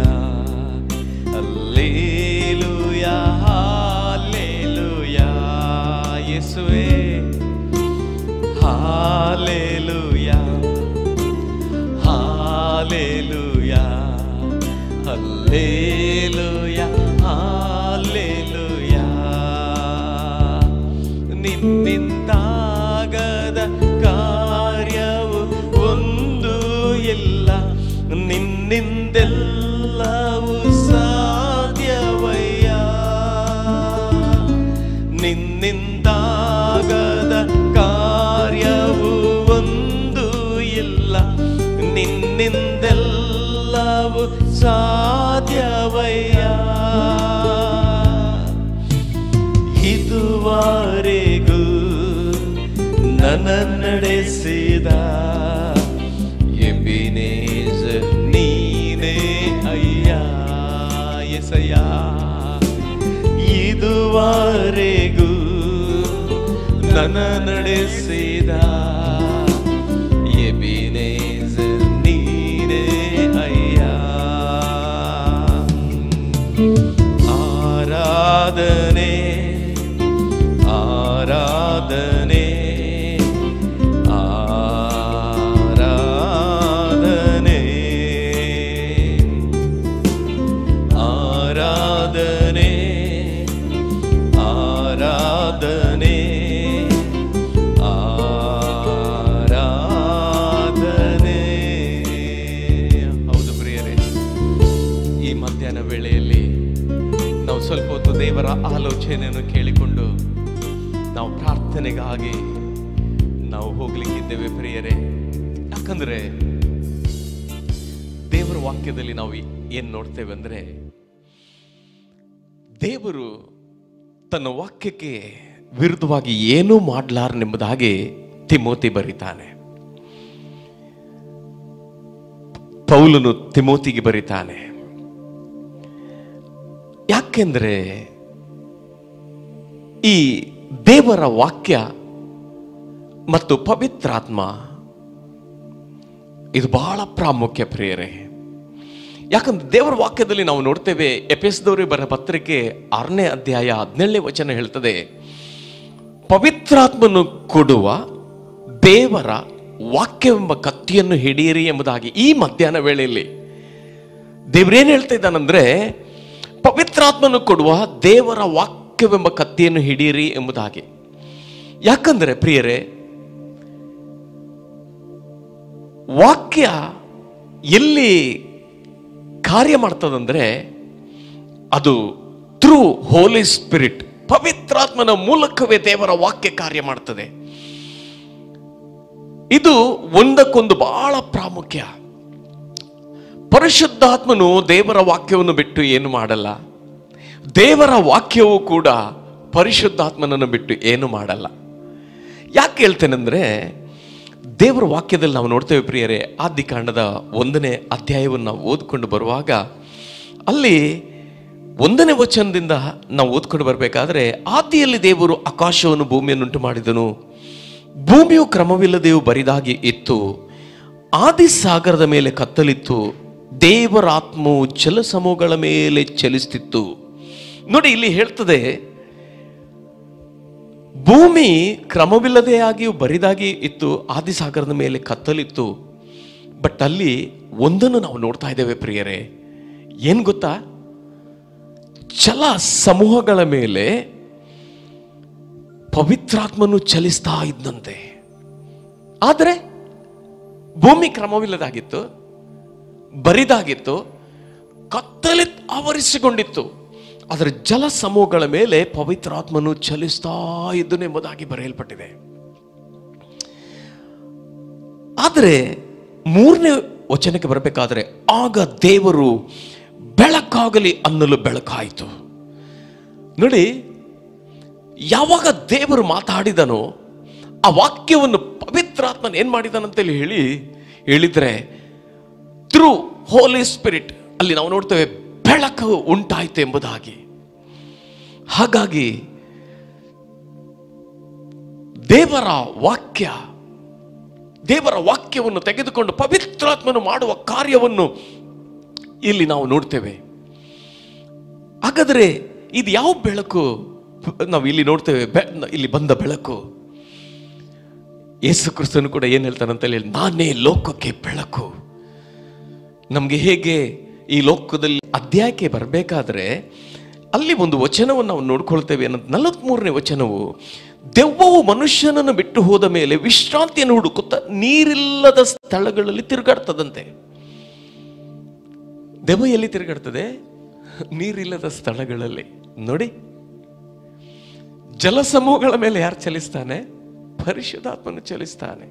Speaker 2: ಅಲ್ಲೇಲುಯ ಹಾಲೆಲುಯ ಯೇಸುವೇ ಹಾಲೆಲುಯ ಹಾಲೆಲುಯ ಹಲ್ಲೇಲುಯ ಹಾಲೆಲುಯ ನಿನ್ನಿಂದಾಗದ ಕಾರ್ಯವು ಒಂದು ಇಲ್ಲ ನಿನ್ನಿಂದೆಲ್ಲವೂ ಸಾಧ್ಯವಯ್ಯ ನಿನ್ನಿಂದಾಗದ ಕಾರ್ಯವು ಒಂದು ಇಲ್ಲ ನಿನ್ನಿಂದೆಲ್ಲವೂ ಸಾಧ್ಯವಯ್ಯ ಇದುವರೆಗೂ ನನ್ನ ನಡೆಸಿದ ಎಬಿನೇಜರ್ ನೀನೇ ಅಯ್ಯ ಎಸಯ್ಯ ಇದುವರೆಗೂ ನನ್ನ ನಡೆಸಿದ ಎಬಿನೇಜರ್ ನೀನೇ ಅಯ್ಯ ಆರಾಧನೆ ಆರಾಧನೆ ಆರಾಧನೆ ಆರಾಧನೆ ಆರಾಧನೆ ಆರಾಧನೆ ಹೌದು ಪ್ರಿಯರೇ ಈ ಮಧ್ಯಾಹ್ನ ವೇಳೆಯಲ್ಲಿ ನಾವು ಸ್ವಲ್ಪ ಹೊತ್ತು ದೇವರ ಆಲೋಚನೆಯನ್ನು ಕೇಳಿಕೊಂಡು ನಾವು ಪ್ರಾರ್ಥನೆಗಾಗಿ ನಾವು ಹೋಗ್ಲಿಕ್ಕಿದ್ದೇವೆ ಪ್ರಿಯರೇ ಯಾಕಂದ್ರೆ ದೇವರ ವಾಕ್ಯದಲ್ಲಿ ನಾವು ಏನ್ ನೋಡ್ತೇವೆ ಅಂದ್ರೆ ದೇವರು ತನ್ನ ವಾಕ್ಯಕ್ಕೆ ವಿರುದ್ಧವಾಗಿ ಏನೂ ಮಾಡಲಾರನೆಂಬುದಾಗಿ ತಿಮೋತಿ ಬರೀತಾನೆ ಪೌಲನು ತಿಮೋತಿಗೆ ಬರೀತಾನೆ ಯಾಕೆಂದ್ರೆ ಈ ದೇವರ ವಾಕ್ಯ ಮತ್ತು ಪವಿತ್ರಾತ್ಮ ಇದು ಬಹಳ ಪ್ರಾಮುಖ್ಯ ಪ್ರಿಯರೇ ಯಾಕಂದ್ರೆ ದೇವರ ವಾಕ್ಯದಲ್ಲಿ ನಾವು ನೋಡ್ತೇವೆ ಎಪಿಸ್ದವ್ರಿಗೆ ಬರ ಪತ್ರಿಕೆ ಆರನೇ ಅಧ್ಯಾಯ ಹದಿನೇಳನೇ ವಚನ ಹೇಳ್ತದೆ ಪವಿತ್ರಾತ್ಮನು ಕೊಡುವ ದೇವರ ವಾಕ್ಯವೆಂಬ ಕತ್ತಿಯನ್ನು ಹಿಡಿಯಿರಿ ಎಂಬುದಾಗಿ ಈ ಮಧ್ಯಾಹ್ನ ವೇಳೆಯಲ್ಲಿ ದೇವರೇನು ಹೇಳ್ತಾ ಇದ್ದಾನಂದ್ರೆ ಪವಿತ್ರಾತ್ಮನು ಕೊಡುವ ದೇವರ ವಾಕ್ಯವೆಂಬ ಕತ್ತಿಯನ್ನು ಹಿಡಿಯಿರಿ ಎಂಬುದಾಗಿ ಯಾಕಂದ್ರೆ ಪ್ರಿಯರೇ ವಾಕ್ಯ ಎಲ್ಲಿ ಕಾರ್ಯ ಮಾಡ್ತದಂದ್ರೆ ಅದು ಥ್ರೂ ಹೋಲಿ ಸ್ಪಿರಿಟ್ ಪವಿತ್ರಾತ್ಮನ ಮೂಲಕವೇ ದೇವರ ವಾಕ್ಯ ಕಾರ್ಯ ಮಾಡ್ತದೆ ಇದು ಒಂದಕ್ಕೊಂದು ಬಹಳ ಪ್ರಾಮುಖ್ಯ ಪರಿಶುದ್ಧಾತ್ಮನು ದೇವರ ವಾಕ್ಯವನ್ನು ಬಿಟ್ಟು ಏನು ಮಾಡಲ್ಲ ದೇವರ ವಾಕ್ಯವು ಕೂಡ ಪರಿಶುದ್ಧಾತ್ಮನನ್ನು ಬಿಟ್ಟು ಏನು ಮಾಡಲ್ಲ ಯಾಕೆ ಹೇಳ್ತೇನೆಂದ್ರೆ ದೇವರ ವಾಕ್ಯದಲ್ಲಿ ನಾವು ನೋಡ್ತೇವೆ ಪ್ರಿಯರೇ ಆದಿಕಾಂಡದ ಒಂದನೇ ಅಧ್ಯಾಯವನ್ನು ನಾವು ಓದ್ಕೊಂಡು ಬರುವಾಗ ಅಲ್ಲಿ ಒಂದನೇ ವಚನದಿಂದ ನಾವು ಓದ್ಕೊಂಡು ಬರಬೇಕಾದ್ರೆ ಆದಿಯಲ್ಲಿ ದೇವರು ಆಕಾಶವನ್ನು ಭೂಮಿಯನ್ನುಂಟು ಮಾಡಿದನು ಭೂಮಿಯು ಕ್ರಮವಿಲ್ಲದೆಯೂ ಬರಿದಾಗಿ ಇತ್ತು ಆದಿ ಸಾಗರದ ಮೇಲೆ ಕತ್ತಲಿತ್ತು ದೇವರ ಆತ್ಮವು ಜಲಸಮೂಹಗಳ ಮೇಲೆ ಚಲಿಸ್ತಿತ್ತು ನೋಡಿ ಇಲ್ಲಿ ಹೇಳ್ತದೆ ಭೂಮಿ ಕ್ರಮವಿಲ್ಲದೆ ಆಗಿಯೂ ಬರಿದಾಗಿ ಇತ್ತು ಆದಿಸಾಗರದ ಮೇಲೆ ಕತ್ತಲಿತ್ತು ಬಟ್ ಅಲ್ಲಿ ಒಂದನ್ನು ನಾವು ನೋಡ್ತಾ ಇದ್ದೇವೆ ಪ್ರಿಯರೇ ಏನ್ ಗೊತ್ತಾ ಜಲ ಸಮೂಹಗಳ ಮೇಲೆ ಪವಿತ್ರಾತ್ಮನು ಚಲಿಸ್ತಾ ಇದ್ದಂತೆ ಆದರೆ ಭೂಮಿ ಕ್ರಮವಿಲ್ಲದಾಗಿತ್ತು ಬರಿದಾಗಿತ್ತು ಕತ್ತಲೆ ಆವರಿಸಿಕೊಂಡಿತ್ತು ಅದರ ಜಲ ಸಮೂಹಗಳ ಮೇಲೆ ಪವಿತ್ರಾತ್ಮನು ಚಲಿಸ್ತಾ ಇದ್ದನು ಎಂಬುದಾಗಿ ಬರೆಯಲ್ಪಟ್ಟಿದೆ ಆದರೆ ಮೂರನೇ ವಚನಕ್ಕೆ ಬರಬೇಕಾದ್ರೆ ಆಗ ದೇವರು ಬೆಳಕಾಗಲಿ ಅನ್ನಲು ಬೆಳಕಾಯಿತು ನೋಡಿ ಯಾವಾಗ ದೇವರು ಮಾತಾಡಿದನೋ ಆ ವಾಕ್ಯವನ್ನು ಪವಿತ್ರಾತ್ಮನ್ ಏನ್ ಮಾಡಿದಾನಂತೇಳಿ ಹೇಳಿ ಹೇಳಿದ್ರೆ ಥ್ರೂ ಹೋಲಿ ಸ್ಪಿರಿಟ್ ಅಲ್ಲಿ ನಾವು ನೋಡ್ತೇವೆ ಬೆಳಕು ಉಂಟಾಯಿತು ಎಂಬುದಾಗಿ ಹಾಗಾಗಿ ದೇವರ ವಾಕ್ಯ ದೇವರ ವಾಕ್ಯವನ್ನು ತೆಗೆದುಕೊಂಡು ಪವಿತ್ರಾತ್ಮನು ಮಾಡುವ ಕಾರ್ಯವನ್ನು ಇಲ್ಲಿ ನಾವು ನೋಡ್ತೇವೆ ಹಾಗಾದರೆ ಇದು ಯಾವ ಬೆಳಕು ನಾವು ಇಲ್ಲಿ ನೋಡ್ತೇವೆ ಬೆ- ಇಲ್ಲಿ ಬಂದ ಬೆಳಕು ಯೇಸು ಕ್ರಿಸ್ತನು ಕೂಡ ಏನ್ ಹೇಳ್ತಾನಂತ ಹೇಳಿ ನಾನೇ ಲೋಕಕ್ಕೆ ಬೆಳಕು ನಮಗೆ ಹೇಗೆ ಈ ಲೋಕದಲ್ಲಿ ಅಧ್ಯಾಯಕ್ಕೆ ಬರಬೇಕಾದ್ರೆ ಅಲ್ಲಿ ಒಂದು ವಚನವನ್ನು ನಾವು ನೋಡ್ಕೊಳ್ತೇವೆ ಅನ್ನೋದು ನಲವತ್ಮೂರನೇ ವಚನವು ದೆವ್ವವು ಮನುಷ್ಯನನ್ನು ಬಿಟ್ಟು ಹೋದ ಮೇಲೆ ವಿಶ್ರಾಂತಿಯನ್ನು ಹುಡುಕುತ್ತಾ ನೀರಿಲ್ಲದ ಸ್ಥಳಗಳಲ್ಲಿ ತಿರುಗಾಡ್ತದಂತೆ ದೆವ್ವ ಎಲ್ಲಿ ತಿರುಗಾಡ್ತದೆ ನೀರಿಲ್ಲದ ಸ್ಥಳಗಳಲ್ಲಿ ನೋಡಿ ಜಲಸಮೂಹಗಳ ಮೇಲೆ ಯಾರು ಚಲಿಸ್ತಾನೆ ಪರಿಶುದ್ಧಾತ್ಮನು ಚಲಿಸ್ತಾನೆ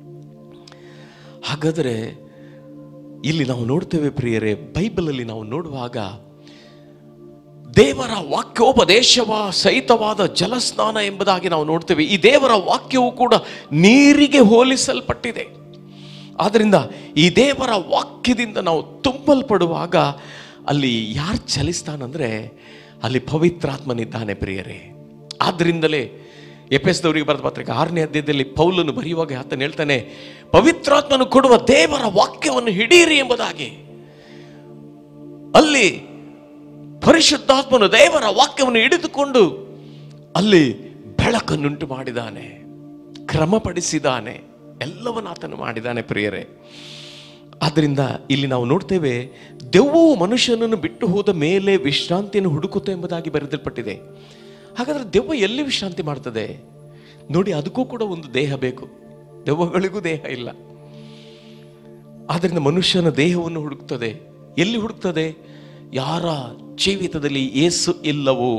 Speaker 2: ಹಾಗಾದರೆ ಇಲ್ಲಿ ನಾವು ನೋಡ್ತೇವೆ ಪ್ರಿಯರೇ ಬೈಬಲಲ್ಲಿ ನಾವು ನೋಡುವಾಗ ದೇವರ ವಾಕ್ಯೋಪದೇಶವ ಸಹಿತವಾದ ಜಲಸ್ನಾನ ಎಂಬುದಾಗಿ ನಾವು ನೋಡ್ತೇವೆ ಈ ದೇವರ ವಾಕ್ಯವು ಕೂಡ ನೀರಿಗೆ ಹೋಲಿಸಲ್ಪಟ್ಟಿದೆ ಆದ್ದರಿಂದ ಈ ದೇವರ ವಾಕ್ಯದಿಂದ ನಾವು ತುಂಬಲ್ಪಡುವಾಗ ಅಲ್ಲಿ ಯಾರು ಚಲಿಸ್ತಾನಂದ್ರೆ ಅಲ್ಲಿ ಪವಿತ್ರಾತ್ಮನಿದ್ದಾನೆ ಪ್ರಿಯರೇ ಆದ್ರಿಂದಲೇ ಎಪೆಸ್ದವರಿಗೆ ಬರೆದ ಪತ್ರಿಕೆ ಆರನೇ ಅಧ್ಯಾಯದಲ್ಲಿ ಪೌಲನು ಬರೆಯುವಾಗ ಆತನು ಹೇಳ್ತಾನೆ ಪವಿತ್ರಾತ್ಮನು ಕೊಡುವ ದೇವರ ವಾಕ್ಯವನ್ನು ಹಿಡೀರಿ ಎಂಬುದಾಗಿ ಅಲ್ಲಿ ಪರಿಶುದ್ಧಾತ್ಮನು ದೇವರ ವಾಕ್ಯವನ್ನು ಹಿಡಿದುಕೊಂಡು ಅಲ್ಲಿ ಬೆಳಕನ್ನುಂಟು ಮಾಡಿದಾನೆ ಕ್ರಮಪಡಿಸಿದಾನೆ ಎಲ್ಲವನ್ನ ಆತನು ಮಾಡಿದಾನೆ ಪ್ರಿಯರೇ ಆದ್ದರಿಂದ ಇಲ್ಲಿ ನಾವು ನೋಡ್ತೇವೆ ದೆವ್ವವು ಮನುಷ್ಯನನ್ನು ಬಿಟ್ಟು ಹೋದ ಮೇಲೆ ವಿಶ್ರಾಂತಿಯನ್ನು ಹುಡುಕುತ್ತೆ ಎಂಬುದಾಗಿ ಬರೆದಲ್ಪಟ್ಟಿದೆ ಹಾಗಾದ್ರೆ ದೆವ್ವ ಎಲ್ಲಿ ವಿಶ್ರಾಂತಿ ಮಾಡ್ತದೆ ನೋಡಿ ಅದಕ್ಕೂ ಕೂಡ ಒಂದು ದೇಹ ಬೇಕು ದೆವ್ವಗಳಿಗೂ ದೇಹ ಇಲ್ಲ ಆದ್ದರಿಂದ ಮನುಷ್ಯನ ದೇಹವನ್ನು ಹುಡುಕ್ತದೆ ಎಲ್ಲಿ ಹುಡುಕ್ತದೆ ಯಾರ ಜೀವಿತದಲ್ಲಿ ಏಸು ಇಲ್ಲವೋ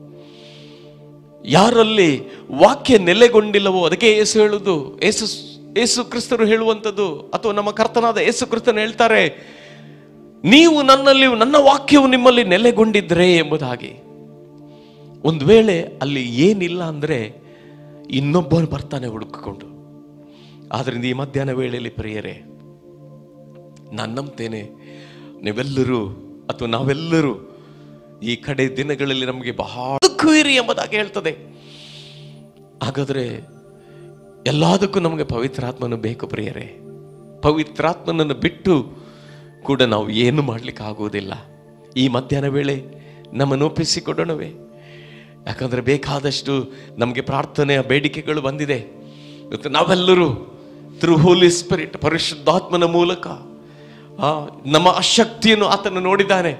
Speaker 2: ಯಾರಲ್ಲಿ ವಾಕ್ಯ ನೆಲೆಗೊಂಡಿಲ್ಲವೋ ಅದಕ್ಕೆ ಏಸು ಹೇಳುದು ಏಸು ಏಸು ಕ್ರಿಸ್ತರು ಹೇಳುವಂಥದ್ದು ಅಥವಾ ನಮ್ಮ ಕರ್ತನಾದ ಏಸು ಕ್ರಿಸ್ತನು ಹೇಳ್ತಾರೆ ನೀವು ನನ್ನಲ್ಲಿ ನನ್ನ ವಾಕ್ಯವು ನಿಮ್ಮಲ್ಲಿ ನೆಲೆಗೊಂಡಿದ್ರೆ ಎಂಬುದಾಗಿ ಒಂದು ವೇಳೆ ಅಲ್ಲಿ ಏನಿಲ್ಲ ಅಂದ್ರೆ ಇನ್ನೊಬ್ಬನು ಬರ್ತಾನೆ ಹುಡುಕಿಕೊಂಡು ಆದ್ರಿಂದ ಈ ಮಧ್ಯಾಹ್ನ ವೇಳೆಯಲ್ಲಿ ಪ್ರಿಯರೇ ನಾನು ನಂಬ್ತೇನೆ ನೀವೆಲ್ಲರೂ ಅಥವಾ ನಾವೆಲ್ಲರೂ ಈ ಕಡೆ ದಿನಗಳಲ್ಲಿ ನಮಗೆ ಬಹಳ ದುಃಖವಿರಿ ಎಂಬುದಾಗಿ ಹೇಳ್ತದೆ ಹಾಗಾದ್ರೆ ಎಲ್ಲದಕ್ಕೂ ನಮಗೆ ಪವಿತ್ರಾತ್ಮನು ಬೇಕು ಪ್ರಿಯರೇ ಪವಿತ್ರಾತ್ಮನನ್ನು ಬಿಟ್ಟು ಕೂಡ ನಾವು ಏನು ಮಾಡ್ಲಿಕ್ಕೆ ಆಗುವುದಿಲ್ಲ ಈ ಮಧ್ಯಾಹ್ನ ವೇಳೆ ನಮ್ಮನ್ನು ಒಪ್ಪಿಸಿಕೊಡೋಣವೇ ಯಾಕಂದ್ರೆ ಬೇಕಾದಷ್ಟು ನಮಗೆ ಪ್ರಾರ್ಥನೆಯ ಬೇಡಿಕೆಗಳು ಬಂದಿದೆ ಇವತ್ತು ನಾವೆಲ್ಲರೂ ಥ್ರೂ ಹೋಲಿ ಸ್ಪಿರಿಟ್ ಪರಿಶುದ್ಧಾತ್ಮನ ಮೂಲಕ ಆ, ನಮ್ಮ ಅಶಕ್ತಿಯನ್ನು ಆತನು ನೋಡಿದ್ದಾನೆ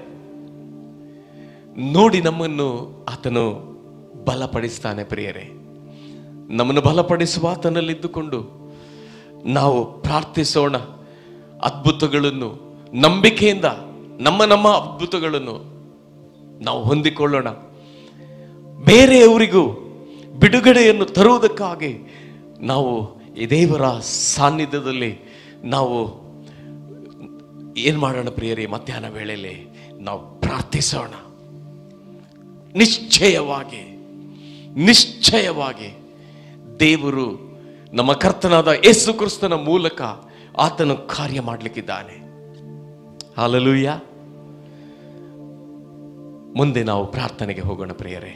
Speaker 2: ನೋಡಿ ನಮ್ಮನ್ನು ಆತನು ಬಲಪಡಿಸ್ತಾನೆ ಪ್ರಿಯರೇ ನಮ್ಮನ್ನು ಬಲಪಡಿಸುವ ಆತನಲ್ಲಿದ್ದುಕೊಂಡು ನಾವು ಪ್ರಾರ್ಥಿಸೋಣ ಅದ್ಭುತಗಳನ್ನು ನಂಬಿಕೆಯಿಂದ ನಮ್ಮ ನಮ್ಮ ಅದ್ಭುತಗಳನ್ನು ನಾವು ಹೊಂದಿಕೊಳ್ಳೋಣ ಬೇರೆಯವರಿಗೂ ಬಿಡುಗಡೆಯನ್ನು ತರುವುದಕ್ಕಾಗಿ ನಾವು ಈ ದೇವರ ಸಾನ್ನಿಧ್ಯದಲ್ಲಿ ನಾವು ಏನ್ ಮಾಡೋಣ ಪ್ರಿಯರೇ ಮಧ್ಯಾಹ್ನ ವೇಳೆಯಲ್ಲಿ ನಾವು ಪ್ರಾರ್ಥಿಸೋಣ ನಿಶ್ಚಯವಾಗಿ ನಿಶ್ಚಯವಾಗಿ ದೇವರು ನಮ್ಮ ಕರ್ತನಾದ ಯೇಸು ಕ್ರಿಸ್ತನ ಮೂಲಕ ಆತನು ಕಾರ್ಯ ಮಾಡಲಿಕ್ಕಿದ್ದಾನೆ ಹಾಲಲೂಯ್ಯ ಮುಂದೆ ನಾವು ಪ್ರಾರ್ಥನೆಗೆ ಹೋಗೋಣ ಪ್ರಿಯರೇ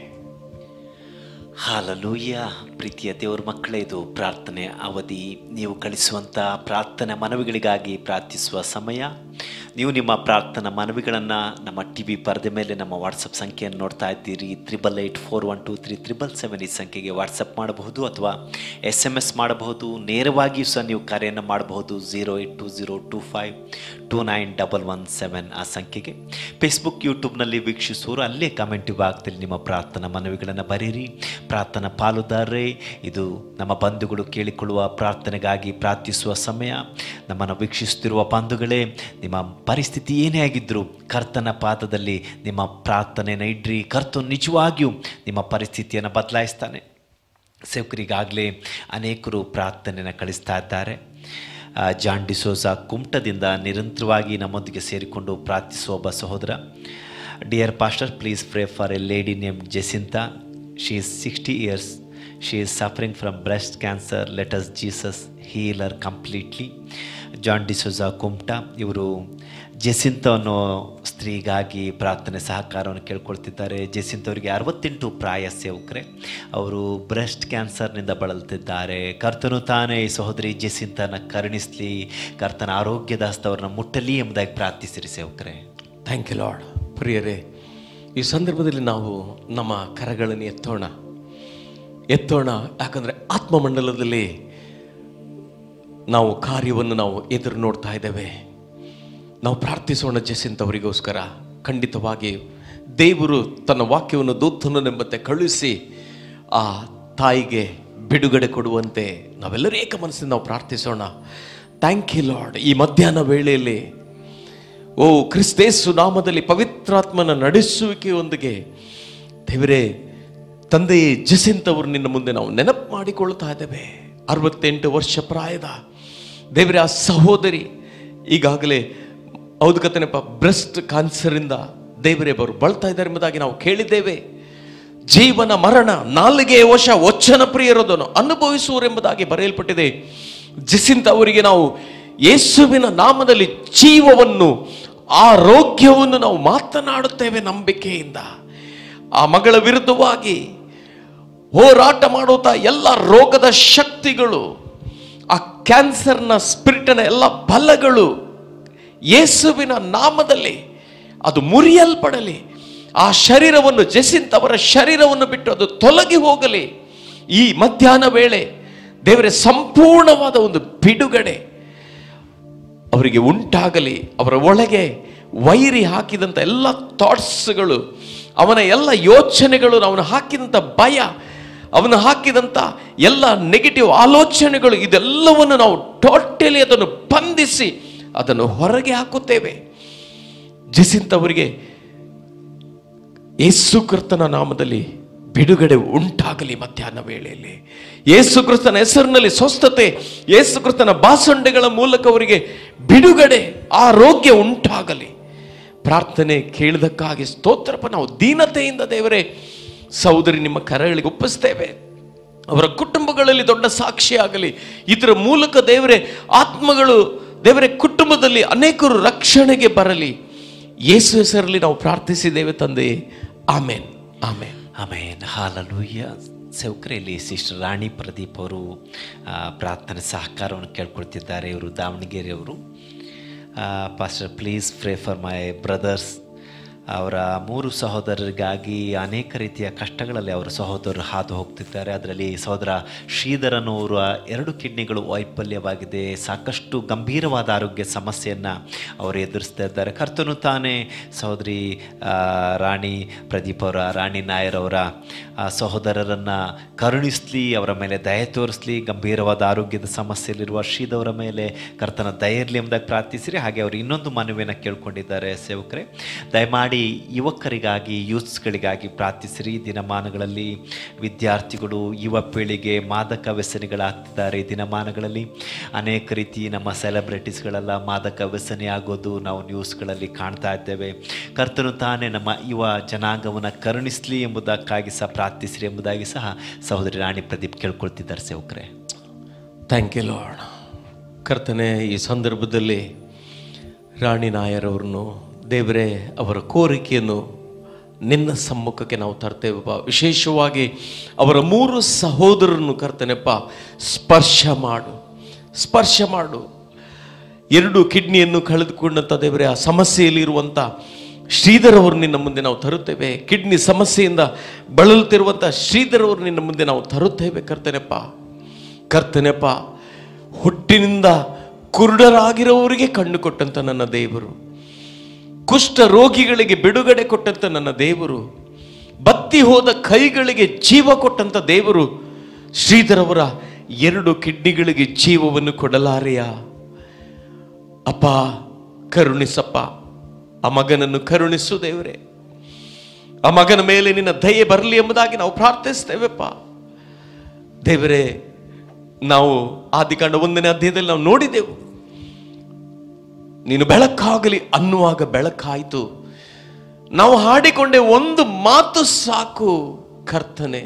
Speaker 1: ಹಾಲಲೂಯ್ಯ ಪ್ರೀತಿಯ ದೇವರ ಮಕ್ಕಳೇ ಇದು ಪ್ರಾರ್ಥನೆ ಅವಧಿ ನೀವು ಕಳಿಸುವಂಥ ಪ್ರಾರ್ಥನೆ ಮನವಿಗಳಿಗಾಗಿ ಪ್ರಾರ್ಥಿಸುವ ಸಮಯ ನೀವು ನಿಮ್ಮ ಪ್ರಾರ್ಥನಾ ಮನವಿಗಳನ್ನು ನಮ್ಮ ಟಿ ವಿ ಪರದೆ ಮೇಲೆ ನಮ್ಮ ವಾಟ್ಸಪ್ ಸಂಖ್ಯೆಯನ್ನು ನೋಡ್ತಾ ಇದ್ದೀರಿ triple eight four one two three triple seven ಈ ಸಂಖ್ಯೆಗೆ ವಾಟ್ಸಪ್ ಮಾಡಬಹುದು ಅಥವಾ ಎಸ್ ಎಮ್ ಎಸ್ ಮಾಡಬಹುದು ನೇರವಾಗಿಯೂ ಸಹ ನೀವು ಕರೆಯನ್ನು ಮಾಡಬಹುದು zero eight two zero two five two nine double one seven ಆ ಸಂಖ್ಯೆಗೆ ಫೇಸ್ಬುಕ್ ಯೂಟ್ಯೂಬ್ನಲ್ಲಿ ವೀಕ್ಷಿಸುವವರು ಅಲ್ಲೇ ಕಮೆಂಟ್ ವಿಭಾಗದಲ್ಲಿ ನಿಮ್ಮ ಪ್ರಾರ್ಥನಾ ಮನವಿಗಳನ್ನು ಬರೀರಿ ಪ್ರಾರ್ಥನಾ ಪಾಲುದಾರರೇ ಇದು ನಮ್ಮ ಬಂಧುಗಳು ಕೇಳಿಕೊಳ್ಳುವ ಪ್ರಾರ್ಥನೆಗಾಗಿ ಪ್ರಾರ್ಥಿಸುವ ಸಮಯ ನಮ್ಮನ್ನು ವೀಕ್ಷಿಸುತ್ತಿರುವ ಬಂಧುಗಳೇ ನಿಮ್ಮ ಪರಿಸ್ಥಿತಿ ಏನೇ ಆಗಿದ್ದರೂ ಕರ್ತನ ಪಾದದಲ್ಲಿ ನಿಮ್ಮ ಪ್ರಾರ್ಥನೆಯನ್ನು ಇಡ್ರಿ ಕರ್ತನು ನಿಜವಾಗಿಯೂ ನಿಮ್ಮ ಪರಿಸ್ಥಿತಿಯನ್ನು ಬದಲಾಯಿಸ್ತಾನೆ ಸೇವಕರಿಗಾಗಲೇ ಅನೇಕರು ಪ್ರಾರ್ಥನೆಯನ್ನು ಕಳಿಸ್ತಾ ಇದ್ದಾರೆ ಆ, ಜಾನ್ ಡಿಸೋಜ ಕುಮಟದಿಂದ ನಿರಂತರವಾಗಿ ನಮ್ಮೊಂದಿಗೆ ಸೇರಿಕೊಂಡು ಪ್ರಾರ್ಥಿಸುವ ಒಬ್ಬ ಸಹೋದರ dear pastor please pray for a lady name Jacinta she is sixty years she is suffering from breast cancer let's Jesus healer completely John D'Souza Kumta ಇವರು ಜೆಸಿಂತ ಅನ್ನೋ ಸ್ತ್ರೀಗಾಗಿ ಪ್ರಾರ್ಥನೆ ಸಹಕಾರವನ್ನು ಕೇಳ್ಕೊಳ್ತಿದ್ದಾರೆ ಜೆಸಿಂತ್ ಅವರಿಗೆ ಅರವತ್ತೆಂಟು ಪ್ರಾಯ ಸೇವಕರೇ ಅವರು ಬ್ರೆಸ್ಟ್ ಕ್ಯಾನ್ಸರ್ನಿಂದ ಬಳಲ್ತಿದ್ದಾರೆ ಕರ್ತನು ತಾನೇ ಈ ಸಹೋದರಿ ಜೆಸಿಂತನ ಕರುಣಿಸ್ಲಿ ಕರ್ತನ ಆರೋಗ್ಯದ ಹಸ್ತವರನ್ನ ಮುಟ್ಟಲಿ ಎಂಬುದಾಗಿ ಪ್ರಾರ್ಥಿಸಿರಿ ಸೇವಕರೇ
Speaker 2: ಥ್ಯಾಂಕ್ ಯು ಲಾರ್ಡ್ ಪ್ರಿಯರೇ ಈ ಸಂದರ್ಭದಲ್ಲಿ ನಾವು ನಮ್ಮ ಕರಗಳನ್ನು ಎತ್ತೋಣ ಎತ್ತೋಣ ಯಾಕಂದರೆ ಆತ್ಮಮಂಡಲದಲ್ಲಿ ನಾವು ಕಾರ್ಯವನ್ನು ನಾವು ಎದುರು ನೋಡ್ತಾ ಇದ್ದೇವೆ ನಾವು ಪ್ರಾರ್ಥಿಸೋಣ ಜೆಸಿಂತವರಿಗೋಸ್ಕರ ಖಂಡಿತವಾಗಿ ದೇವರು ತನ್ನ ವಾಕ್ಯವನ್ನು ದೂತನನೆಂಬಂತೆ ಕಳುಹಿಸಿ ಆ ತಾಯಿಗೆ ಬಿಡುಗಡೆ ಕೊಡುವಂತೆ ನಾವೆಲ್ಲರೂ ಏಕ ಮನಸ್ಸಿಂದ ನಾವು ಪ್ರಾರ್ಥಿಸೋಣ ಥ್ಯಾಂಕ್ ಯು ಲಾರ್ಡ್ ಈ ಮಧ್ಯಾಹ್ನ ವೇಳೆಯಲ್ಲಿ ಓ ಕ್ರಿಸ್ತೇಸು ನಾಮದಲ್ಲಿ ಪವಿತ್ರಾತ್ಮನ ನಡೆಸುವಿಕೆಯೊಂದಿಗೆ ದೇವರೇ ತಂದೆಯೇ ಜಸಿಂತ್ ಅವರು ನಿನ್ನ ಮುಂದೆ ನಾವು ನೆನಪು ಮಾಡಿಕೊಳ್ತಾ ಇದ್ದೇವೆ ಅರವತ್ತೆಂಟು ವರ್ಷ ಪ್ರಾಯದ ದೇವರೇ ಆ ಸಹೋದರಿ ಈಗಾಗಲೇ ಹೌದು ಕತ್ತನೆಪ್ಪ ಬ್ರೆಸ್ಟ್ ಕ್ಯಾನ್ಸರಿಂದ ದೇವರೇ ಅವರು ಬಳಲ್ತಾ ಇದ್ದಾರೆ ಎಂಬುದಾಗಿ ನಾವು ಕೇಳಿದ್ದೇವೆ ಜೀವನ ಮರಣ ನಾಲಿಗೆಯ ವಶ ವಚನ ಪ್ರಿಯರದನ್ನು ಅನುಭವಿಸುವರೆಂಬುದಾಗಿ ಬರೆಯಲ್ಪಟ್ಟಿದೆ ಜಸಿಂತ್ ಅವರಿಗೆ ನಾವು ಯೇಸುವಿನ ನಾಮದಲ್ಲಿ ಜೀವವನ್ನು ಆರೋಗ್ಯವನ್ನು ನಾವು ಮಾತನಾಡುತ್ತೇವೆ ನಂಬಿಕೆಯಿಂದ ಆ ಮಗಳ ವಿರುದ್ಧವಾಗಿ ಹೋರಾಟ ಮಾಡುತ್ತಾ ಎಲ್ಲ ರೋಗದ ಶಕ್ತಿಗಳು ಆ ಕ್ಯಾನ್ಸರ್ನ ಸ್ಪಿರಿಟನ ಎಲ್ಲ ಬಲಗಳು ಯೇಸುವಿನ ನಾಮದಲ್ಲಿ ಅದು ಮುರಿಯಲ್ಪಡಲಿ ಆ ಶರೀರವನ್ನು ಜೆಸಿಂತ್ ಅವರ ಶರೀರವನ್ನು ಬಿಟ್ಟು ಅದು ತೊಲಗಿ ಹೋಗಲಿ ಈ ಮಧ್ಯಾಹ್ನ ವೇಳೆ ದೇವರ ಸಂಪೂರ್ಣವಾದ ಒಂದು ಬಿಡುಗಡೆ ಅವರಿಗೆ ಉಂಟಾಗಲಿ ಅವರ ಒಳಗೆ ವೈರಿ ಹಾಕಿದಂಥ ಎಲ್ಲ ಥಾಟ್ಸ್ಗಳು ಅವನ ಎಲ್ಲ ಯೋಚನೆಗಳು ಅವನು ಹಾಕಿದಂಥ ಭಯ ಅವನು ಹಾಕಿದಂಥ ಎಲ್ಲ ನೆಗೆಟಿವ್ ಆಲೋಚನೆಗಳು ಇದೆಲ್ಲವನ್ನು ನಾವು ಟೋಟಲಿ ಅದನ್ನು ಬಂಧಿಸಿ ಅದನ್ನು ಹೊರಗೆ ಹಾಕುತ್ತೇವೆ ಜಸಿಂತ್ ಅವರಿಗೆ ಯೇಸು ಕ್ರಿಸ್ತನ ನಾಮದಲ್ಲಿ ಬಿಡುಗಡೆ ಉಂಟಾಗಲಿ ಮಧ್ಯಾಹ್ನ ವೇಳೆಯಲ್ಲಿ ಯೇಸು ಕ್ರಿಸ್ತನ ಹೆಸರಿನಲ್ಲಿ ಸ್ವಸ್ಥತೆ ಯೇಸು ಕ್ರಿಸ್ತನ ಬಾಸಂಡೆಗಳ ಮೂಲಕ ಅವರಿಗೆ ಬಿಡುಗಡೆ ಆರೋಗ್ಯ ಉಂಟಾಗಲಿ ಪ್ರಾರ್ಥನೆ ಕೇಳಿದಕ್ಕಾಗಿ ಸ್ತೋತ್ರಪ ನಾವು ದೀನತೆಯಿಂದ ದೇವರೇ ಸಹೋದರಿ ನಿಮ್ಮ ಕರಗಳಿಗೆ ಒಪ್ಪಿಸ್ತೇವೆ ಅವರ ಕುಟುಂಬಗಳಲ್ಲಿ ದೊಡ್ಡ ಸಾಕ್ಷಿ ಆಗಲಿ ಇದರ ಮೂಲಕ ದೇವರೇ ಆತ್ಮಗಳು ದೇವರೇ ಕುಟುಂಬದಲ್ಲಿ ಅನೇಕರು ರಕ್ಷಣೆಗೆ ಬರಲಿ ಯೇಸು ಹೆಸರಲ್ಲಿ ನಾವು ಪ್ರಾರ್ಥಿಸಿದ್ದೇವೆ ತಂದೆ ಆಮೇನ್ ಆಮೇನ್
Speaker 1: ಆಮೇನ್ ಹಾಲಲೂಯ್ಯ ಸೇವಕರಲ್ಲಿ ಸಿಸ್ಟರ್ ರಾಣಿ ಪ್ರದೀಪ್ ಅವರು ಆ, ಪ್ರಾರ್ಥನೆ ಸಹಕಾರವನ್ನು ಕೇಳ್ಕೊಳ್ತಿದ್ದಾರೆ ಇವರು ದಾವಣಗೆರೆಯವರು pastor please pray for my brothers ಅವರ ಮೂರು ಸಹೋದರರಿಗಾಗಿ ಅನೇಕ ರೀತಿಯ ಕಷ್ಟಗಳಲ್ಲಿ ಅವರ ಸಹೋದರರು ಹಾದು ಹೋಗ್ತಿದ್ದಾರೆ ಅದರಲ್ಲಿ ಸಹೋದರ ಶ್ರೀಧರನವರ ಎರಡು ಕಿಡ್ನಿಗಳು ವೈಫಲ್ಯವಾಗಿದೆ ಸಾಕಷ್ಟು ಗಂಭೀರವಾದ ಆರೋಗ್ಯ ಸಮಸ್ಯೆಯನ್ನು ಅವರು ಎದುರಿಸ್ತಾ ಇದ್ದಾರೆ ಕರ್ತನು ತಾನೇ ಸಹೋದರಿ ಆ, ರಾಣಿ ಪ್ರದೀಪ್ ಅವರ ರಾಣಿ ನಾಯರ್ ಅವರ ಆ, ಸಹೋದರರನ್ನು ಕರುಣಿಸಲಿ ಅವರ ಮೇಲೆ ದಯೆ ತೋರಿಸಲಿ ಗಂಭೀರವಾದ ಆರೋಗ್ಯದ ಸಮಸ್ಯೆಯಲ್ಲಿರುವ ಶ್ರೀದವರ ಮೇಲೆ ಕರ್ತನ ದಯ ಇರಲಿ ಎಂಬುದಾಗಿ ಪ್ರಾರ್ಥಿಸಿರಿ ಹಾಗೆ ಅವರು ಇನ್ನೊಂದು ಮನವಿಯನ್ನು ಕೇಳ್ಕೊಂಡಿದ್ದಾರೆ ಸೇವಕರೇ ದಯಮಾಡಿ ಮಾಡಿ ಯುವಕರಿಗಾಗಿ ಯೂತ್ಸ್ಗಳಿಗಾಗಿ ಪ್ರಾರ್ಥಿಸಿರಿ ಈ ದಿನಮಾನಗಳಲ್ಲಿ ವಿದ್ಯಾರ್ಥಿಗಳು ಯುವ ಪೀಳಿಗೆ ಮಾದಕ ವ್ಯಸನಿಗಳಾಗ್ತಿದ್ದಾರೆ ಈ ದಿನಮಾನಗಳಲ್ಲಿ ಅನೇಕ ರೀತಿ ನಮ್ಮ ಸೆಲೆಬ್ರಿಟೀಸ್ಗಳೆಲ್ಲ ಮಾದಕ ವ್ಯಸನಿ ಆಗೋದು ನಾವು ನ್ಯೂಸ್ಗಳಲ್ಲಿ ಕಾಣ್ತಾ ಇದ್ದೇವೆ ಕರ್ತನು ತಾನೇ ನಮ್ಮ ಯುವ ಜನಾಂಗವನ್ನು ಕರುಣಿಸಲಿ ಎಂಬುದಕ್ಕಾಗಿ ಸಹ ಪ್ರಾರ್ಥಿಸಿರಿ ಎಂಬುದಾಗಿ ಸಹ ಸಹೋದರಿ ರಾಣಿ ಪ್ರದೀಪ್ ಕೇಳ್ಕೊಳ್ತಿದ್ದಾರೆ ಸೇವಕರೇ
Speaker 2: ಥ್ಯಾಂಕ್ ಯು ಲಾರ್ಡ್ ಕರ್ತನೆ ಈ ಸಂದರ್ಭದಲ್ಲಿ ರಾಣಿ ನಾಯರವ್ರನ್ನು ದೇವರೇ ಅವರ ಕೋರಿಕೆಯನ್ನು ನಿನ್ನ ಸಮ್ಮುಖಕ್ಕೆ ನಾವು ತರ್ತೇವಪ್ಪ ವಿಶೇಷವಾಗಿ ಅವರ ಮೂರು ಸಹೋದರರನ್ನು ಕರ್ತನೆಪ್ಪ ಸ್ಪರ್ಶ ಮಾಡು ಸ್ಪರ್ಶ ಮಾಡು ಎರಡು ಕಿಡ್ನಿಯನ್ನು ಕಳೆದುಕೊಂಡಂಥ ದೇವರೇ ಆ ಸಮಸ್ಯೆಯಲ್ಲಿರುವಂಥ ಶ್ರೀಧರ್ ಅವರು ನಿನ್ನ ಮುಂದೆ ನಾವು ತರುತ್ತೇವೆ ಕಿಡ್ನಿ ಸಮಸ್ಯೆಯಿಂದ ಬಳಲುತ್ತಿರುವಂಥ ಶ್ರೀಧರ್ ಅವರು ನಿನ್ನ ಮುಂದೆ ನಾವು ತರುತ್ತೇವೆ ಕರ್ತನೆಪ್ಪ ಕರ್ತನೆಪ್ಪ ಹುಟ್ಟಿನಿಂದ ಕುರುಡರಾಗಿರೋವರಿಗೆ ಕಣ್ಣು ಕೊಟ್ಟಂತ ನನ್ನ ದೇವರು ಕುಷ್ಠ ರೋಗಿಗಳಿಗೆ ಬಿಡುಗಡೆ ಕೊಟ್ಟಂತ ನನ್ನ ದೇವರು ಬತ್ತಿ ಹೋದ ಕೈಗಳಿಗೆ ಜೀವ ಕೊಟ್ಟಂತ ದೇವರು ಶ್ರೀಧರವರ ಎರಡು ಕಿಡ್ನಿಗಳಿಗೆ ಜೀವವನ್ನು ಕೊಡಲಾರೆಯಾ ಅಪ್ಪ ಕರುಣಿಸಪ್ಪ ಆ ಮಗನನ್ನು ಕರುಣಿಸು ದೇವರೇ ಆ ಮಗನ ಮೇಲೆ ನಿನ್ನ ದಯೆ ಬರಲಿ ಎಂಬುದಾಗಿ ನಾವು ಪ್ರಾರ್ಥಿಸ್ತೇವೆಪ್ಪ ದೇವರೇ ನಾವು ಆದಿಕಾಂಡ ಒಂದನೇ ಅಧ್ಯಾಯದಲ್ಲಿ ನಾವು ನೋಡಿದೆವು ನೀನು ಬೆಳಕಾಗಲಿ ಅನ್ನುವಾಗ ಬೆಳಕಾಯಿತು ನಾವು ಹಾಡಿಕೊಂಡೆ ಒಂದು ಮಾತು ಸಾಕು ಕರ್ತನೆ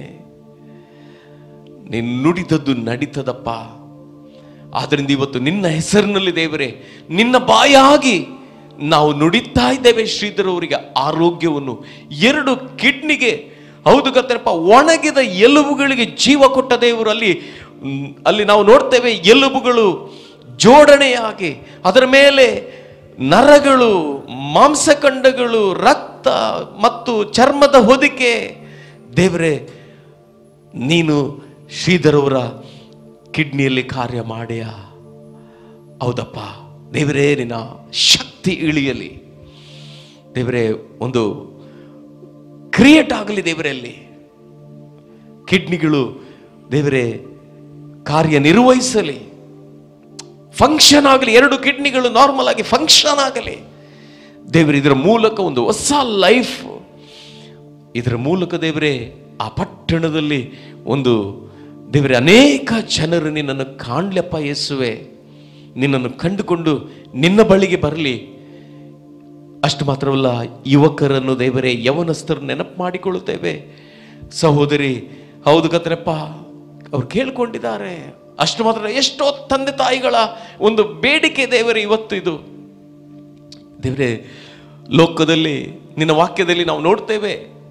Speaker 2: ನೀನು ನುಡಿದದ್ದು ನಡೀತದಪ್ಪ ಆದ್ರಿಂದ ಇವತ್ತು ನಿನ್ನ ಹೆಸರಿನಲ್ಲಿ ದೇವರೇ ನಿನ್ನ ಬಾಯಾಗಿ ನಾವು ನುಡಿತಾ ಇದ್ದೇವೆ ಶ್ರೀಧರ್ ಅವರಿಗೆ ಆರೋಗ್ಯವನ್ನು ಎರಡು ಕಿಡ್ನಿಗೆ ಹೌದು ಕತ್ತರಪ್ಪ ಒಣಗಿದ ಎಲುಬುಗಳಿಗೆ ಜೀವ ಕೊಟ್ಟ ದೇವರು ಅಲ್ಲಿ ಮ್, ಅಲ್ಲಿ ನಾವು ನೋಡ್ತೇವೆ ಎಲುಬುಗಳು ಜೋಡಣೆಯಾಗಿ ಅದರ ಮೇಲೆ ನರಗಳು ಮಾಂಸಖಂಡಗಳು ರಕ್ತ ಮತ್ತು ಚರ್ಮದ ಹೊದಿಕೆ ದೇವರೇ ನೀನು ಶ್ರೀಧರ್ ಅವರ ಕಿಡ್ನಿಯಲ್ಲಿ ಕಾರ್ಯ ಮಾಡ್ಯಾ ಹೌದಪ್ಪ ದೇವರೇ ನಿನ್ನ ಶಕ್ತಿ ಇಳಿಯಲಿ ದೇವರೇ ಒಂದು ಕ್ರಿಯೇಟ್ ಆಗಲಿ ದೇವರಲ್ಲಿ ಕಿಡ್ನಿಗಳು ದೇವರೇ ಕಾರ್ಯನಿರ್ವಹಿಸಲಿ ಫಂಕ್ಷನ್ ಆಗಲಿ ಎರಡು ಕಿಡ್ನಿಗಳು ನಾರ್ಮಲ್ ಆಗಿ ಫಂಕ್ಷನ್ ಆಗಲಿ ದೇವರು ಇದರ ಮೂಲಕ ಒಂದು ಹೊಸ ಲೈಫ್ ಇದರ ಮೂಲಕ ದೇವರೇ ಆ ಪಟ್ಟಣದಲ್ಲಿ ಒಂದು ದೇವರೇ ಅನೇಕ ಜನರು ನಿನ್ನನ್ನು ಕಾಣ್ಲಪ್ಪ ಯೇಸುವೆ ನಿನ್ನನ್ನು ಕಂಡುಕೊಂಡು ನಿನ್ನ ಬಳಿಗೆ ಬರಲಿ ಅಷ್ಟು ಮಾತ್ರವಲ್ಲ ಯುವಕರನ್ನು ದೇವರೇ ಯವನಸ್ಥರು ನೆನಪು ಮಾಡಿಕೊಳ್ಳುತ್ತೇವೆ ಸಹೋದರಿ ಹೌದು ಕತ್ರಪ್ಪ ಅವ್ರು ಕೇಳ್ಕೊಂಡಿದ್ದಾರೆ ಅಷ್ಟು ಮಾತ್ರ ಎಷ್ಟೋ ತಂದೆ ತಾಯಿಗಳ ಒಂದು ಬೇಡಿಕೆ ದೇವರೇ ಇವತ್ತು ಇದು ದೇವರೇ ಲೋಕದಲ್ಲಿ ನಿನ್ನ ವಾಕ್ಯದಲ್ಲಿ ನಾವು ನೋಡ್ತೇವೆ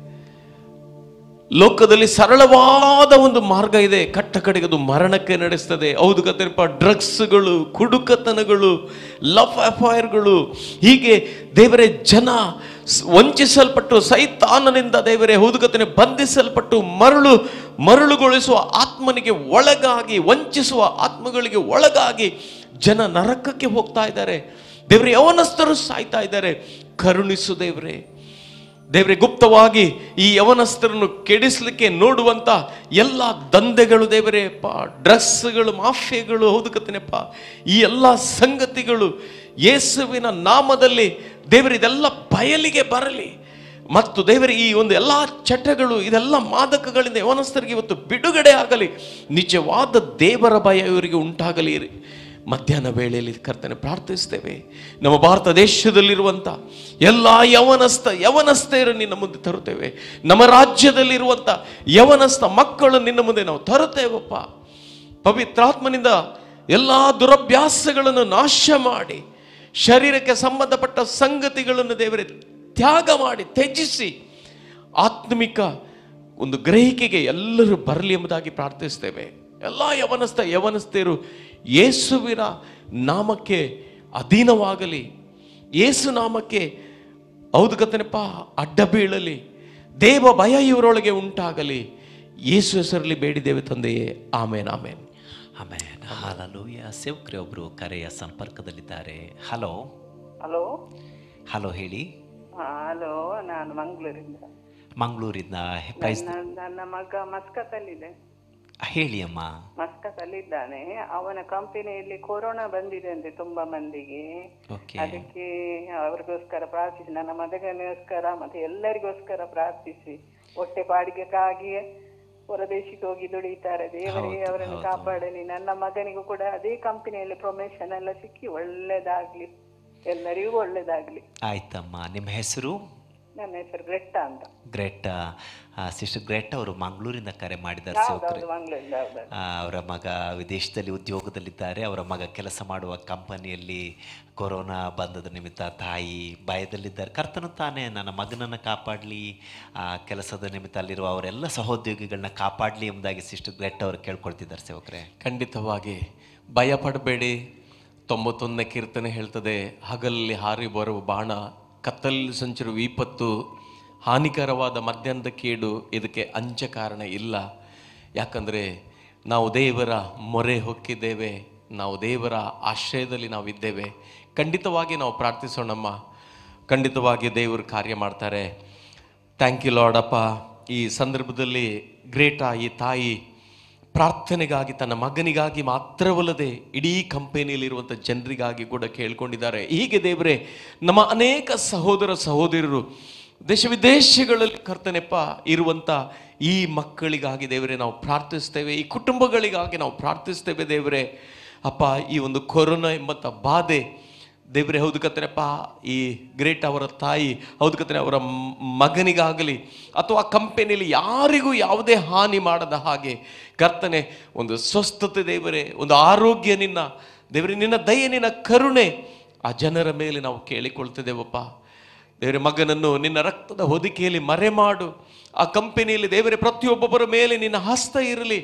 Speaker 2: ಲೋಕದಲ್ಲಿ ಸರಳವಾದ ಒಂದು ಮಾರ್ಗ ಇದೆ ಕಟ್ಟ ಕಡೆಗೆ ಅದು ಮರಣಕ್ಕೆ ನಡೆಸ್ತದೆ ಹೌದು ಕತ್ತೇನಪ್ಪ ಡ್ರಗ್ಸ್ಗಳು ಕುಡುಕತನಗಳು ಲವ್ ಅಫೈರ್ಗಳು ಹೀಗೆ ದೇವರೇ ಜನ ಸ್- ವಂಚಿಸಲ್ಪಟ್ಟು ಸೈತಾನನಿಂದ ದೇವರೇ ಹೌದು ಕತ್ತನೆ ಬಂಧಿಸಲ್ಪಟ್ಟು ಮರಳು ಮರಳುಗೊಳಿಸುವ ಆತ್ಮನಿಗೆ ಒಳಗಾಗಿ ವಂಚಿಸುವ ಆತ್ಮಗಳಿಗೆ ಒಳಗಾಗಿ ಜನ ನರಕಕ್ಕೆ ಹೋಗ್ತಾ ಇದ್ದಾರೆ ದೇವರೇ ಯವನಸ್ಥರು ಸಾಯ್ತಾ ಇದ್ದಾರೆ ಕರುಣಿಸು ದೇವರೇ ದೇವರೇ ಗುಪ್ತವಾಗಿ ಈ ಯವನಸ್ಥರನ್ನು ಕೆಡಿಸ್ಲಿಕ್ಕೆ ನೋಡುವಂತ ಎಲ್ಲ ದಂಧೆಗಳು ದೇವರೇ ಪ ಡ್ರಗ್ಸ್ಗಳು ಮಾಫಿಯಾಗಳು ಹೌದು ಕತ್ತೇನಪ್ಪ ಈ ಎಲ್ಲ ಸಂಗತಿಗಳು ಯೇಸುವಿನ ನಾಮದಲ್ಲಿ ದೇವರ ಇದೆಲ್ಲ ಬಯಲಿಗೆ ಬರಲಿ ಮತ್ತು ದೇವರ ಈ ಒಂದು ಎಲ್ಲ ಚಟಗಳು ಇದೆಲ್ಲ ಮಾದಕಗಳಿಂದ ಯವನಸ್ಥರಿಗೆ ಇವತ್ತು ಬಿಡುಗಡೆ ಆಗಲಿ ನಿಜವಾದ ದೇವರ ಭಯ ಇವರಿಗೆ ಉಂಟಾಗಲಿ ಮಧ್ಯಾಹ್ನ ವೇಳೆಯಲ್ಲಿ ಕರ್ತನೆ ಪ್ರಾರ್ಥಿಸ್ತೇವೆ ನಮ್ಮ ಭಾರತ ದೇಶದಲ್ಲಿರುವಂಥ ಎಲ್ಲ ಯವನಸ್ಥ ಯವನಸ್ಥೆಯರು ನಿನ್ನ ಮುಂದೆ ತರುತ್ತೇವೆ ನಮ್ಮ ರಾಜ್ಯದಲ್ಲಿರುವಂಥ ಯವನಸ್ಥ ಮಕ್ಕಳು ನಿನ್ನ ಮುಂದೆ ನಾವು ತರುತ್ತೇವಪ್ಪ ಪವಿತ್ರಾತ್ಮನಿಂದ ಎಲ್ಲ ದುರಭ್ಯಾಸಗಳನ್ನು ನಾಶ ಮಾಡಿ ಶರೀರಕ್ಕೆ ಸಂಬಂಧಪಟ್ಟ ಸಂಗತಿಗಳನ್ನು ದೇವರೇ ತ್ಯಾಗ ಮಾಡಿ ತ್ಯಜಿಸಿ ಆತ್ಮಿಕ ಒಂದು ಗ್ರಹಿಕೆಗೆ ಎಲ್ಲರೂ ಬರಲಿ ಎಂಬುದಾಗಿ ಪ್ರಾರ್ಥಿಸ್ತೇವೆ ಎಲ್ಲ ಯವನಸ್ಥ ಯವನಸ್ಥೆಯರು ಯೇಸುವಿನ ನಾಮಕ್ಕೆ ಅಧೀನವಾಗಲಿ ಯೇಸು ನಾಮಕ್ಕೆ ಹೌದು ಕತ್ತನಪ್ಪ ಅಡ್ಡ ಬೀಳಲಿ ದೇವ ಭಯ ಇವರೊಳಗೆ ಉಂಟಾಗಲಿ ಯೇಸು ಹೆಸರಲ್ಲಿ ಬೇಡಿದ್ದೇವೆ ತಂದೆಯೇ ಆಮೇನ್ ಆಮೇನ್
Speaker 1: ಆಮೇಲೆ ಹಾಲಲೂಯ ಸೇವಕರೇ ಒಬ್ಬರು ಕರೆಯ ಸಂಪರ್ಕದಲ್ಲಿದ್ದಾರೆ ಹಲೋ
Speaker 3: ಹಲೋ
Speaker 1: ಹಲೋ ಹೇಳಿ
Speaker 3: ಹಲೋ ನಾನು ಮಂಗಳೂರಿಂದ
Speaker 1: ಮಂಗಳೂರಿನ ಪ್ರೈಸ್
Speaker 3: ನನ್ನ ನನ್ನ ಮಗ ಮಸ್ಕತ್ತಲ್ಲಿದೆ
Speaker 1: ಹೇಳಿ ಅಮ್ಮ
Speaker 3: ಮಸ್ಕತ್ ಅಲ್ಲಿದ್ದಾನೆ ಅವನ ಕಂಪನಿಯಲ್ಲಿ ಕೊರೋನಾ ಬಂದಿದೆ ಅಂತೆ ತುಂಬಾ ಮಂದಿಗೆ
Speaker 1: ಓಕೆ
Speaker 3: ಅದಕ್ಕೆ ಅವ್ರಿಗೋಸ್ಕರ ಪ್ರಾರ್ಥಿಸಿ ನನ್ನ ಮಗನಿಗೋಸ್ಕರ ಮತ್ತೆ ಎಲ್ಲರಿಗೋಸ್ಕರ ಪ್ರಾರ್ಥಿಸಿ ಹೊಟ್ಟೆ ಬಾಡಿಗೆಗಾಗಿ ಹೊರದೇಶಕ್ಕೆ ಹೋಗಿ ದುಡಿತಾರೆ ದೇವರೇ ಅವರನ್ನು ಕಾಪಾಡಲಿ ನನ್ನ ಮಗನಿಗೂ ಕೂಡ ಅದೇ ಕಂಪನಿಯಲ್ಲಿ ಪ್ರೊಮೋಷನ್ ಎಲ್ಲ ಸಿಕ್ಕಿ ಒಳ್ಳೇದಾಗ್ಲಿ ಎಲ್ಲರಿಗೂ ಒಳ್ಳೇದಾಗ್ಲಿ
Speaker 1: ಆಯ್ತಮ್ಮ ನಿಮ್ಮ ಹೆಸರು
Speaker 3: ನನ್ನ ಹೆಸರು ಗ್ರೆಟ್ಟ ಅಂತ
Speaker 1: ಗ್ರೇಟ್ ಸಿಸ್ಟರ್ ಗ್ರೇಟ್ ಅವರು ಮಂಗಳೂರಿಂದ ಕರೆ ಮಾಡಿದ್ದಾರೆ
Speaker 3: ಹೌದು
Speaker 1: ಸೌಕರ್ಯ
Speaker 3: ಹೌದು ಮಂಗಳೂರಿಂದ ಹೌದು
Speaker 1: ಆ, ಅವರ ಮಗ ವಿದೇಶದಲ್ಲಿ ಉದ್ಯೋಗದಲ್ಲಿದ್ದಾರೆ ಅವರ ಮಗ ಕೆಲಸ ಮಾಡುವ ಕಂಪನಿಯಲ್ಲಿ ಕೊರೋನಾ ಬಂದದ ನಿಮಿತ್ತ ತಾಯಿ ಭಯದಲ್ಲಿದ್ದಾರೆ ಕರ್ತನು ತಾನೇ ನನ್ನ ಮಗನನ್ನು ಕಾಪಾಡಲಿ ಆ ಕೆಲಸದ ನಿಮಿತ್ತ ಅಲ್ಲಿರುವ ಅವರೆಲ್ಲ ಸಹೋದ್ಯೋಗಿಗಳನ್ನ ಕಾಪಾಡಲಿ ಎಂಬುದಾಗಿ ಸಿಸ್ಟರ್ ಗ್ರೆಟ್ ಅವರು ಕೇಳ್ಕೊಳ್ತಿದ್ದಾರೆ ಸೇವಕರೇ
Speaker 2: ಖಂಡಿತವಾಗಿ ಭಯ ಪಡಬೇಡಿ ತೊಂಬತ್ತೊಂದನೇ ಕೀರ್ತನೆ ಹೇಳ್ತದೆ ಹಗಲಲ್ಲಿ ಹಾರಿ ಬರುವ ಬಾಣ ಕತ್ತಲಲ್ಲಿ ಸಂಚಿರುವ ವಿಪತ್ತು ಹಾನಿಕರವಾದ ಮಧ್ಯಾಹ್ನದ ಕೇಡು ಇದಕ್ಕೆ ಅಂಚ ಕಾರಣ ಇಲ್ಲ ಯಾಕಂದರೆ ನಾವು ದೇವರ ಮೊರೆ ಹೊಕ್ಕಿದ್ದೇವೆ ನಾವು ದೇವರ ಆಶ್ರಯದಲ್ಲಿ ನಾವಿದ್ದೇವೆ ಖಂಡಿತವಾಗಿ ನಾವು ಪ್ರಾರ್ಥಿಸೋಣಮ್ಮ ಖಂಡಿತವಾಗಿ ದೇವರು ಕಾರ್ಯ ಮಾಡ್ತಾರೆ ಥ್ಯಾಂಕ್ ಯು ಲಾರ್ಡ್ ಅಪ್ಪ ಈ ಸಂದರ್ಭದಲ್ಲಿ ಗ್ರೇಟಾ ಈ ತಾಯಿ ಪ್ರಾರ್ಥನೆಗಾಗಿ ತನ್ನ ಮಗನಿಗಾಗಿ ಮಾತ್ರವಲ್ಲದೆ ಇಡೀ ಕಂಪನಿಯಲ್ಲಿರುವಂಥ ಜನರಿಗಾಗಿ ಕೂಡ ಕೇಳ್ಕೊಂಡಿದ್ದಾರೆ ಹೀಗೆ ದೇವರೇ ನಮ್ಮ ಅನೇಕ ಸಹೋದರ ಸಹೋದರರು ದೇಶ ವಿದೇಶಗಳಲ್ಲಿ ಕರ್ತನೆಪ್ಪ ಇರುವಂಥ ಈ ಮಕ್ಕಳಿಗಾಗಿ ದೇವರೇ ನಾವು ಪ್ರಾರ್ಥಿಸ್ತೇವೆ ಈ ಕುಟುಂಬಗಳಿಗಾಗಿ ನಾವು ಪ್ರಾರ್ಥಿಸ್ತೇವೆ ದೇವರೇ ಅಪ್ಪ ಈ ಒಂದು ಕೊರೋನಾ ಎಂಬಂಥ ಬಾಧೆ ದೇವರೇ ಹೌದು ಕತ್ತರಪ್ಪ ಈ ಗ್ರೇಟ್ ಅವರ ತಾಯಿ ಹೌದು ಕತ್ತರೆ ಅವರ ಮ್- ಮಗನಿಗಾಗಲಿ ಅಥವಾ ಕಂಪನಿಯಲ್ಲಿ ಯಾರಿಗೂ ಯಾವುದೇ ಹಾನಿ ಮಾಡದ ಹಾಗೆ ಕರ್ತನೆ ಒಂದು ಸ್ವಸ್ಥತೆ ದೇವರೇ ಒಂದು ಆರೋಗ್ಯ ನಿನ್ನ ದೇವರೇ ನಿನ್ನ ದಯೆ ನಿನ್ನ ಕರುಣೆ ಆ ಜನರ ಮೇಲೆ ನಾವು ಕೇಳಿಕೊಳ್ತಿದ್ದೇವಪ್ಪ ದೇವರ ಮಗನನ್ನು ನಿನ್ನ ರಕ್ತದ ಹೊದಿಕೆಯಲ್ಲಿ ಮರೆ ಮಾಡು ಆ ಕಂಪನಿಯಲ್ಲಿ ದೇವರೇ ಪ್ರತಿಯೊಬ್ಬೊಬ್ಬರ ಮೇಲೆ ನಿನ್ನ ಹಸ್ತ ಇರಲಿ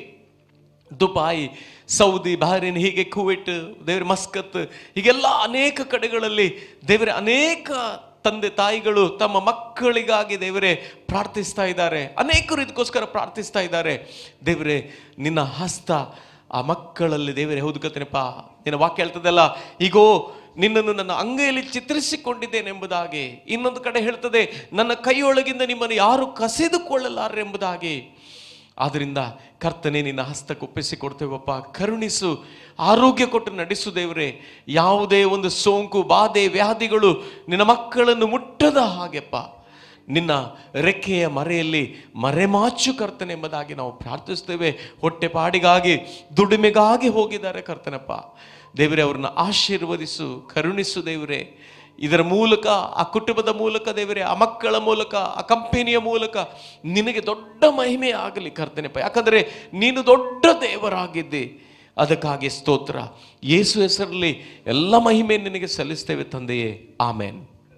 Speaker 2: ದುಬಾಯಿ ಸೌದಿ ಬಹರೇನ್ ಹೀಗೆ ಕುವೆಟ್ ದೇವರ ಮಸ್ಕತ್ ಹೀಗೆಲ್ಲ ಅನೇಕ ಕಡೆಗಳಲ್ಲಿ ದೇವರ ಅನೇಕ ತಂದೆ ತಾಯಿಗಳು ತಮ್ಮ ಮಕ್ಕಳಿಗಾಗಿ ದೇವರೇ ಪ್ರಾರ್ಥಿಸ್ತಾ ಇದ್ದಾರೆ ಅನೇಕರು ಇದಕ್ಕೋಸ್ಕರ ಪ್ರಾರ್ಥಿಸ್ತಾ ಇದ್ದಾರೆ ದೇವರೇ ನಿನ್ನ ಹಸ್ತ ಆ ಮಕ್ಕಳಲ್ಲಿ ದೇವರೇ ಹೌದು ಕತ್ತೇನಪ್ಪ ನಿನ್ನ ವಾಕ್ಯ ಹೇಳ್ತದಲ್ಲ ಈಗೋ ನಿನ್ನನ್ನು ನನ್ನ ಅಂಗೈಯಲ್ಲಿ ಚಿತ್ರಿಸಿಕೊಂಡಿದ್ದೇನೆ ಎಂಬುದಾಗಿ ಇನ್ನೊಂದು ಕಡೆ ಹೇಳ್ತದೆ ನನ್ನ ಕೈಯೊಳಗಿಂದ ನಿಮ್ಮನ್ನು ಯಾರು ಕಸಿದುಕೊಳ್ಳಲಾರೆಂಬುದಾಗಿ ಆದ್ರಿಂದ ಕರ್ತನೆ ನಿನ್ನ ಹಸ್ತಕ್ಕೆ ಒಪ್ಪಿಸಿಕೊಡ್ತೇವಪ್ಪ ಕರುಣಿಸು ಆರೋಗ್ಯ ಕೊಟ್ಟು ನಡೆಸು ದೇವರೇ ಯಾವುದೇ ಒಂದು ಸೋಂಕು ಬಾಧೆ ವ್ಯಾಧಿಗಳು ನಿನ್ನ ಮಕ್ಕಳನ್ನು ಮುಟ್ಟದ ಹಾಗೆಪ್ಪ ನಿನ್ನ ರೆಕ್ಕೆಯ ಮರೆಯಲ್ಲಿ ಮರೆಮಾಚು ಕರ್ತನೆ ಎಂಬುದಾಗಿ ನಾವು ಪ್ರಾರ್ಥಿಸ್ತೇವೆ ಹೊಟ್ಟೆಪಾಡಿಗಾಗಿ ದುಡಿಮೆಗಾಗಿ ಹೋಗಿದ್ದಾರೆ ಕರ್ತನಪ್ಪ ದೇವರೇ ಅವ್ರನ್ನ ಆಶೀರ್ವದಿಸು ಕರುಣಿಸು ದೇವರೇ ಇದರ ಮೂಲಕ ಆ ಕುಟುಂಬದ ಮೂಲಕ ದೇವರೇ ಆ ಮಕ್ಕಳ ಮೂಲಕ ಆ ಕಂಪನಿಯ ಮೂಲಕ ನಿನಗೆ ದೊಡ್ಡ ಮಹಿಮೆ ಆಗಲಿ ಕರ್ತನೆಪ್ಪ ಯಾಕಂದರೆ ನೀನು ದೊಡ್ಡ ದೇವರಾಗಿದ್ದೆ ಅದಕ್ಕಾಗಿ ಸ್ತೋತ್ರ ಯೇಸು ಹೆಸರಲ್ಲಿ ಎಲ್ಲ ಮಹಿಮೆ ನಿನಗೆ ಸಲ್ಲಿಸ್ತೇವೆ ತಂದೆಯೇ ಆಮೇನ್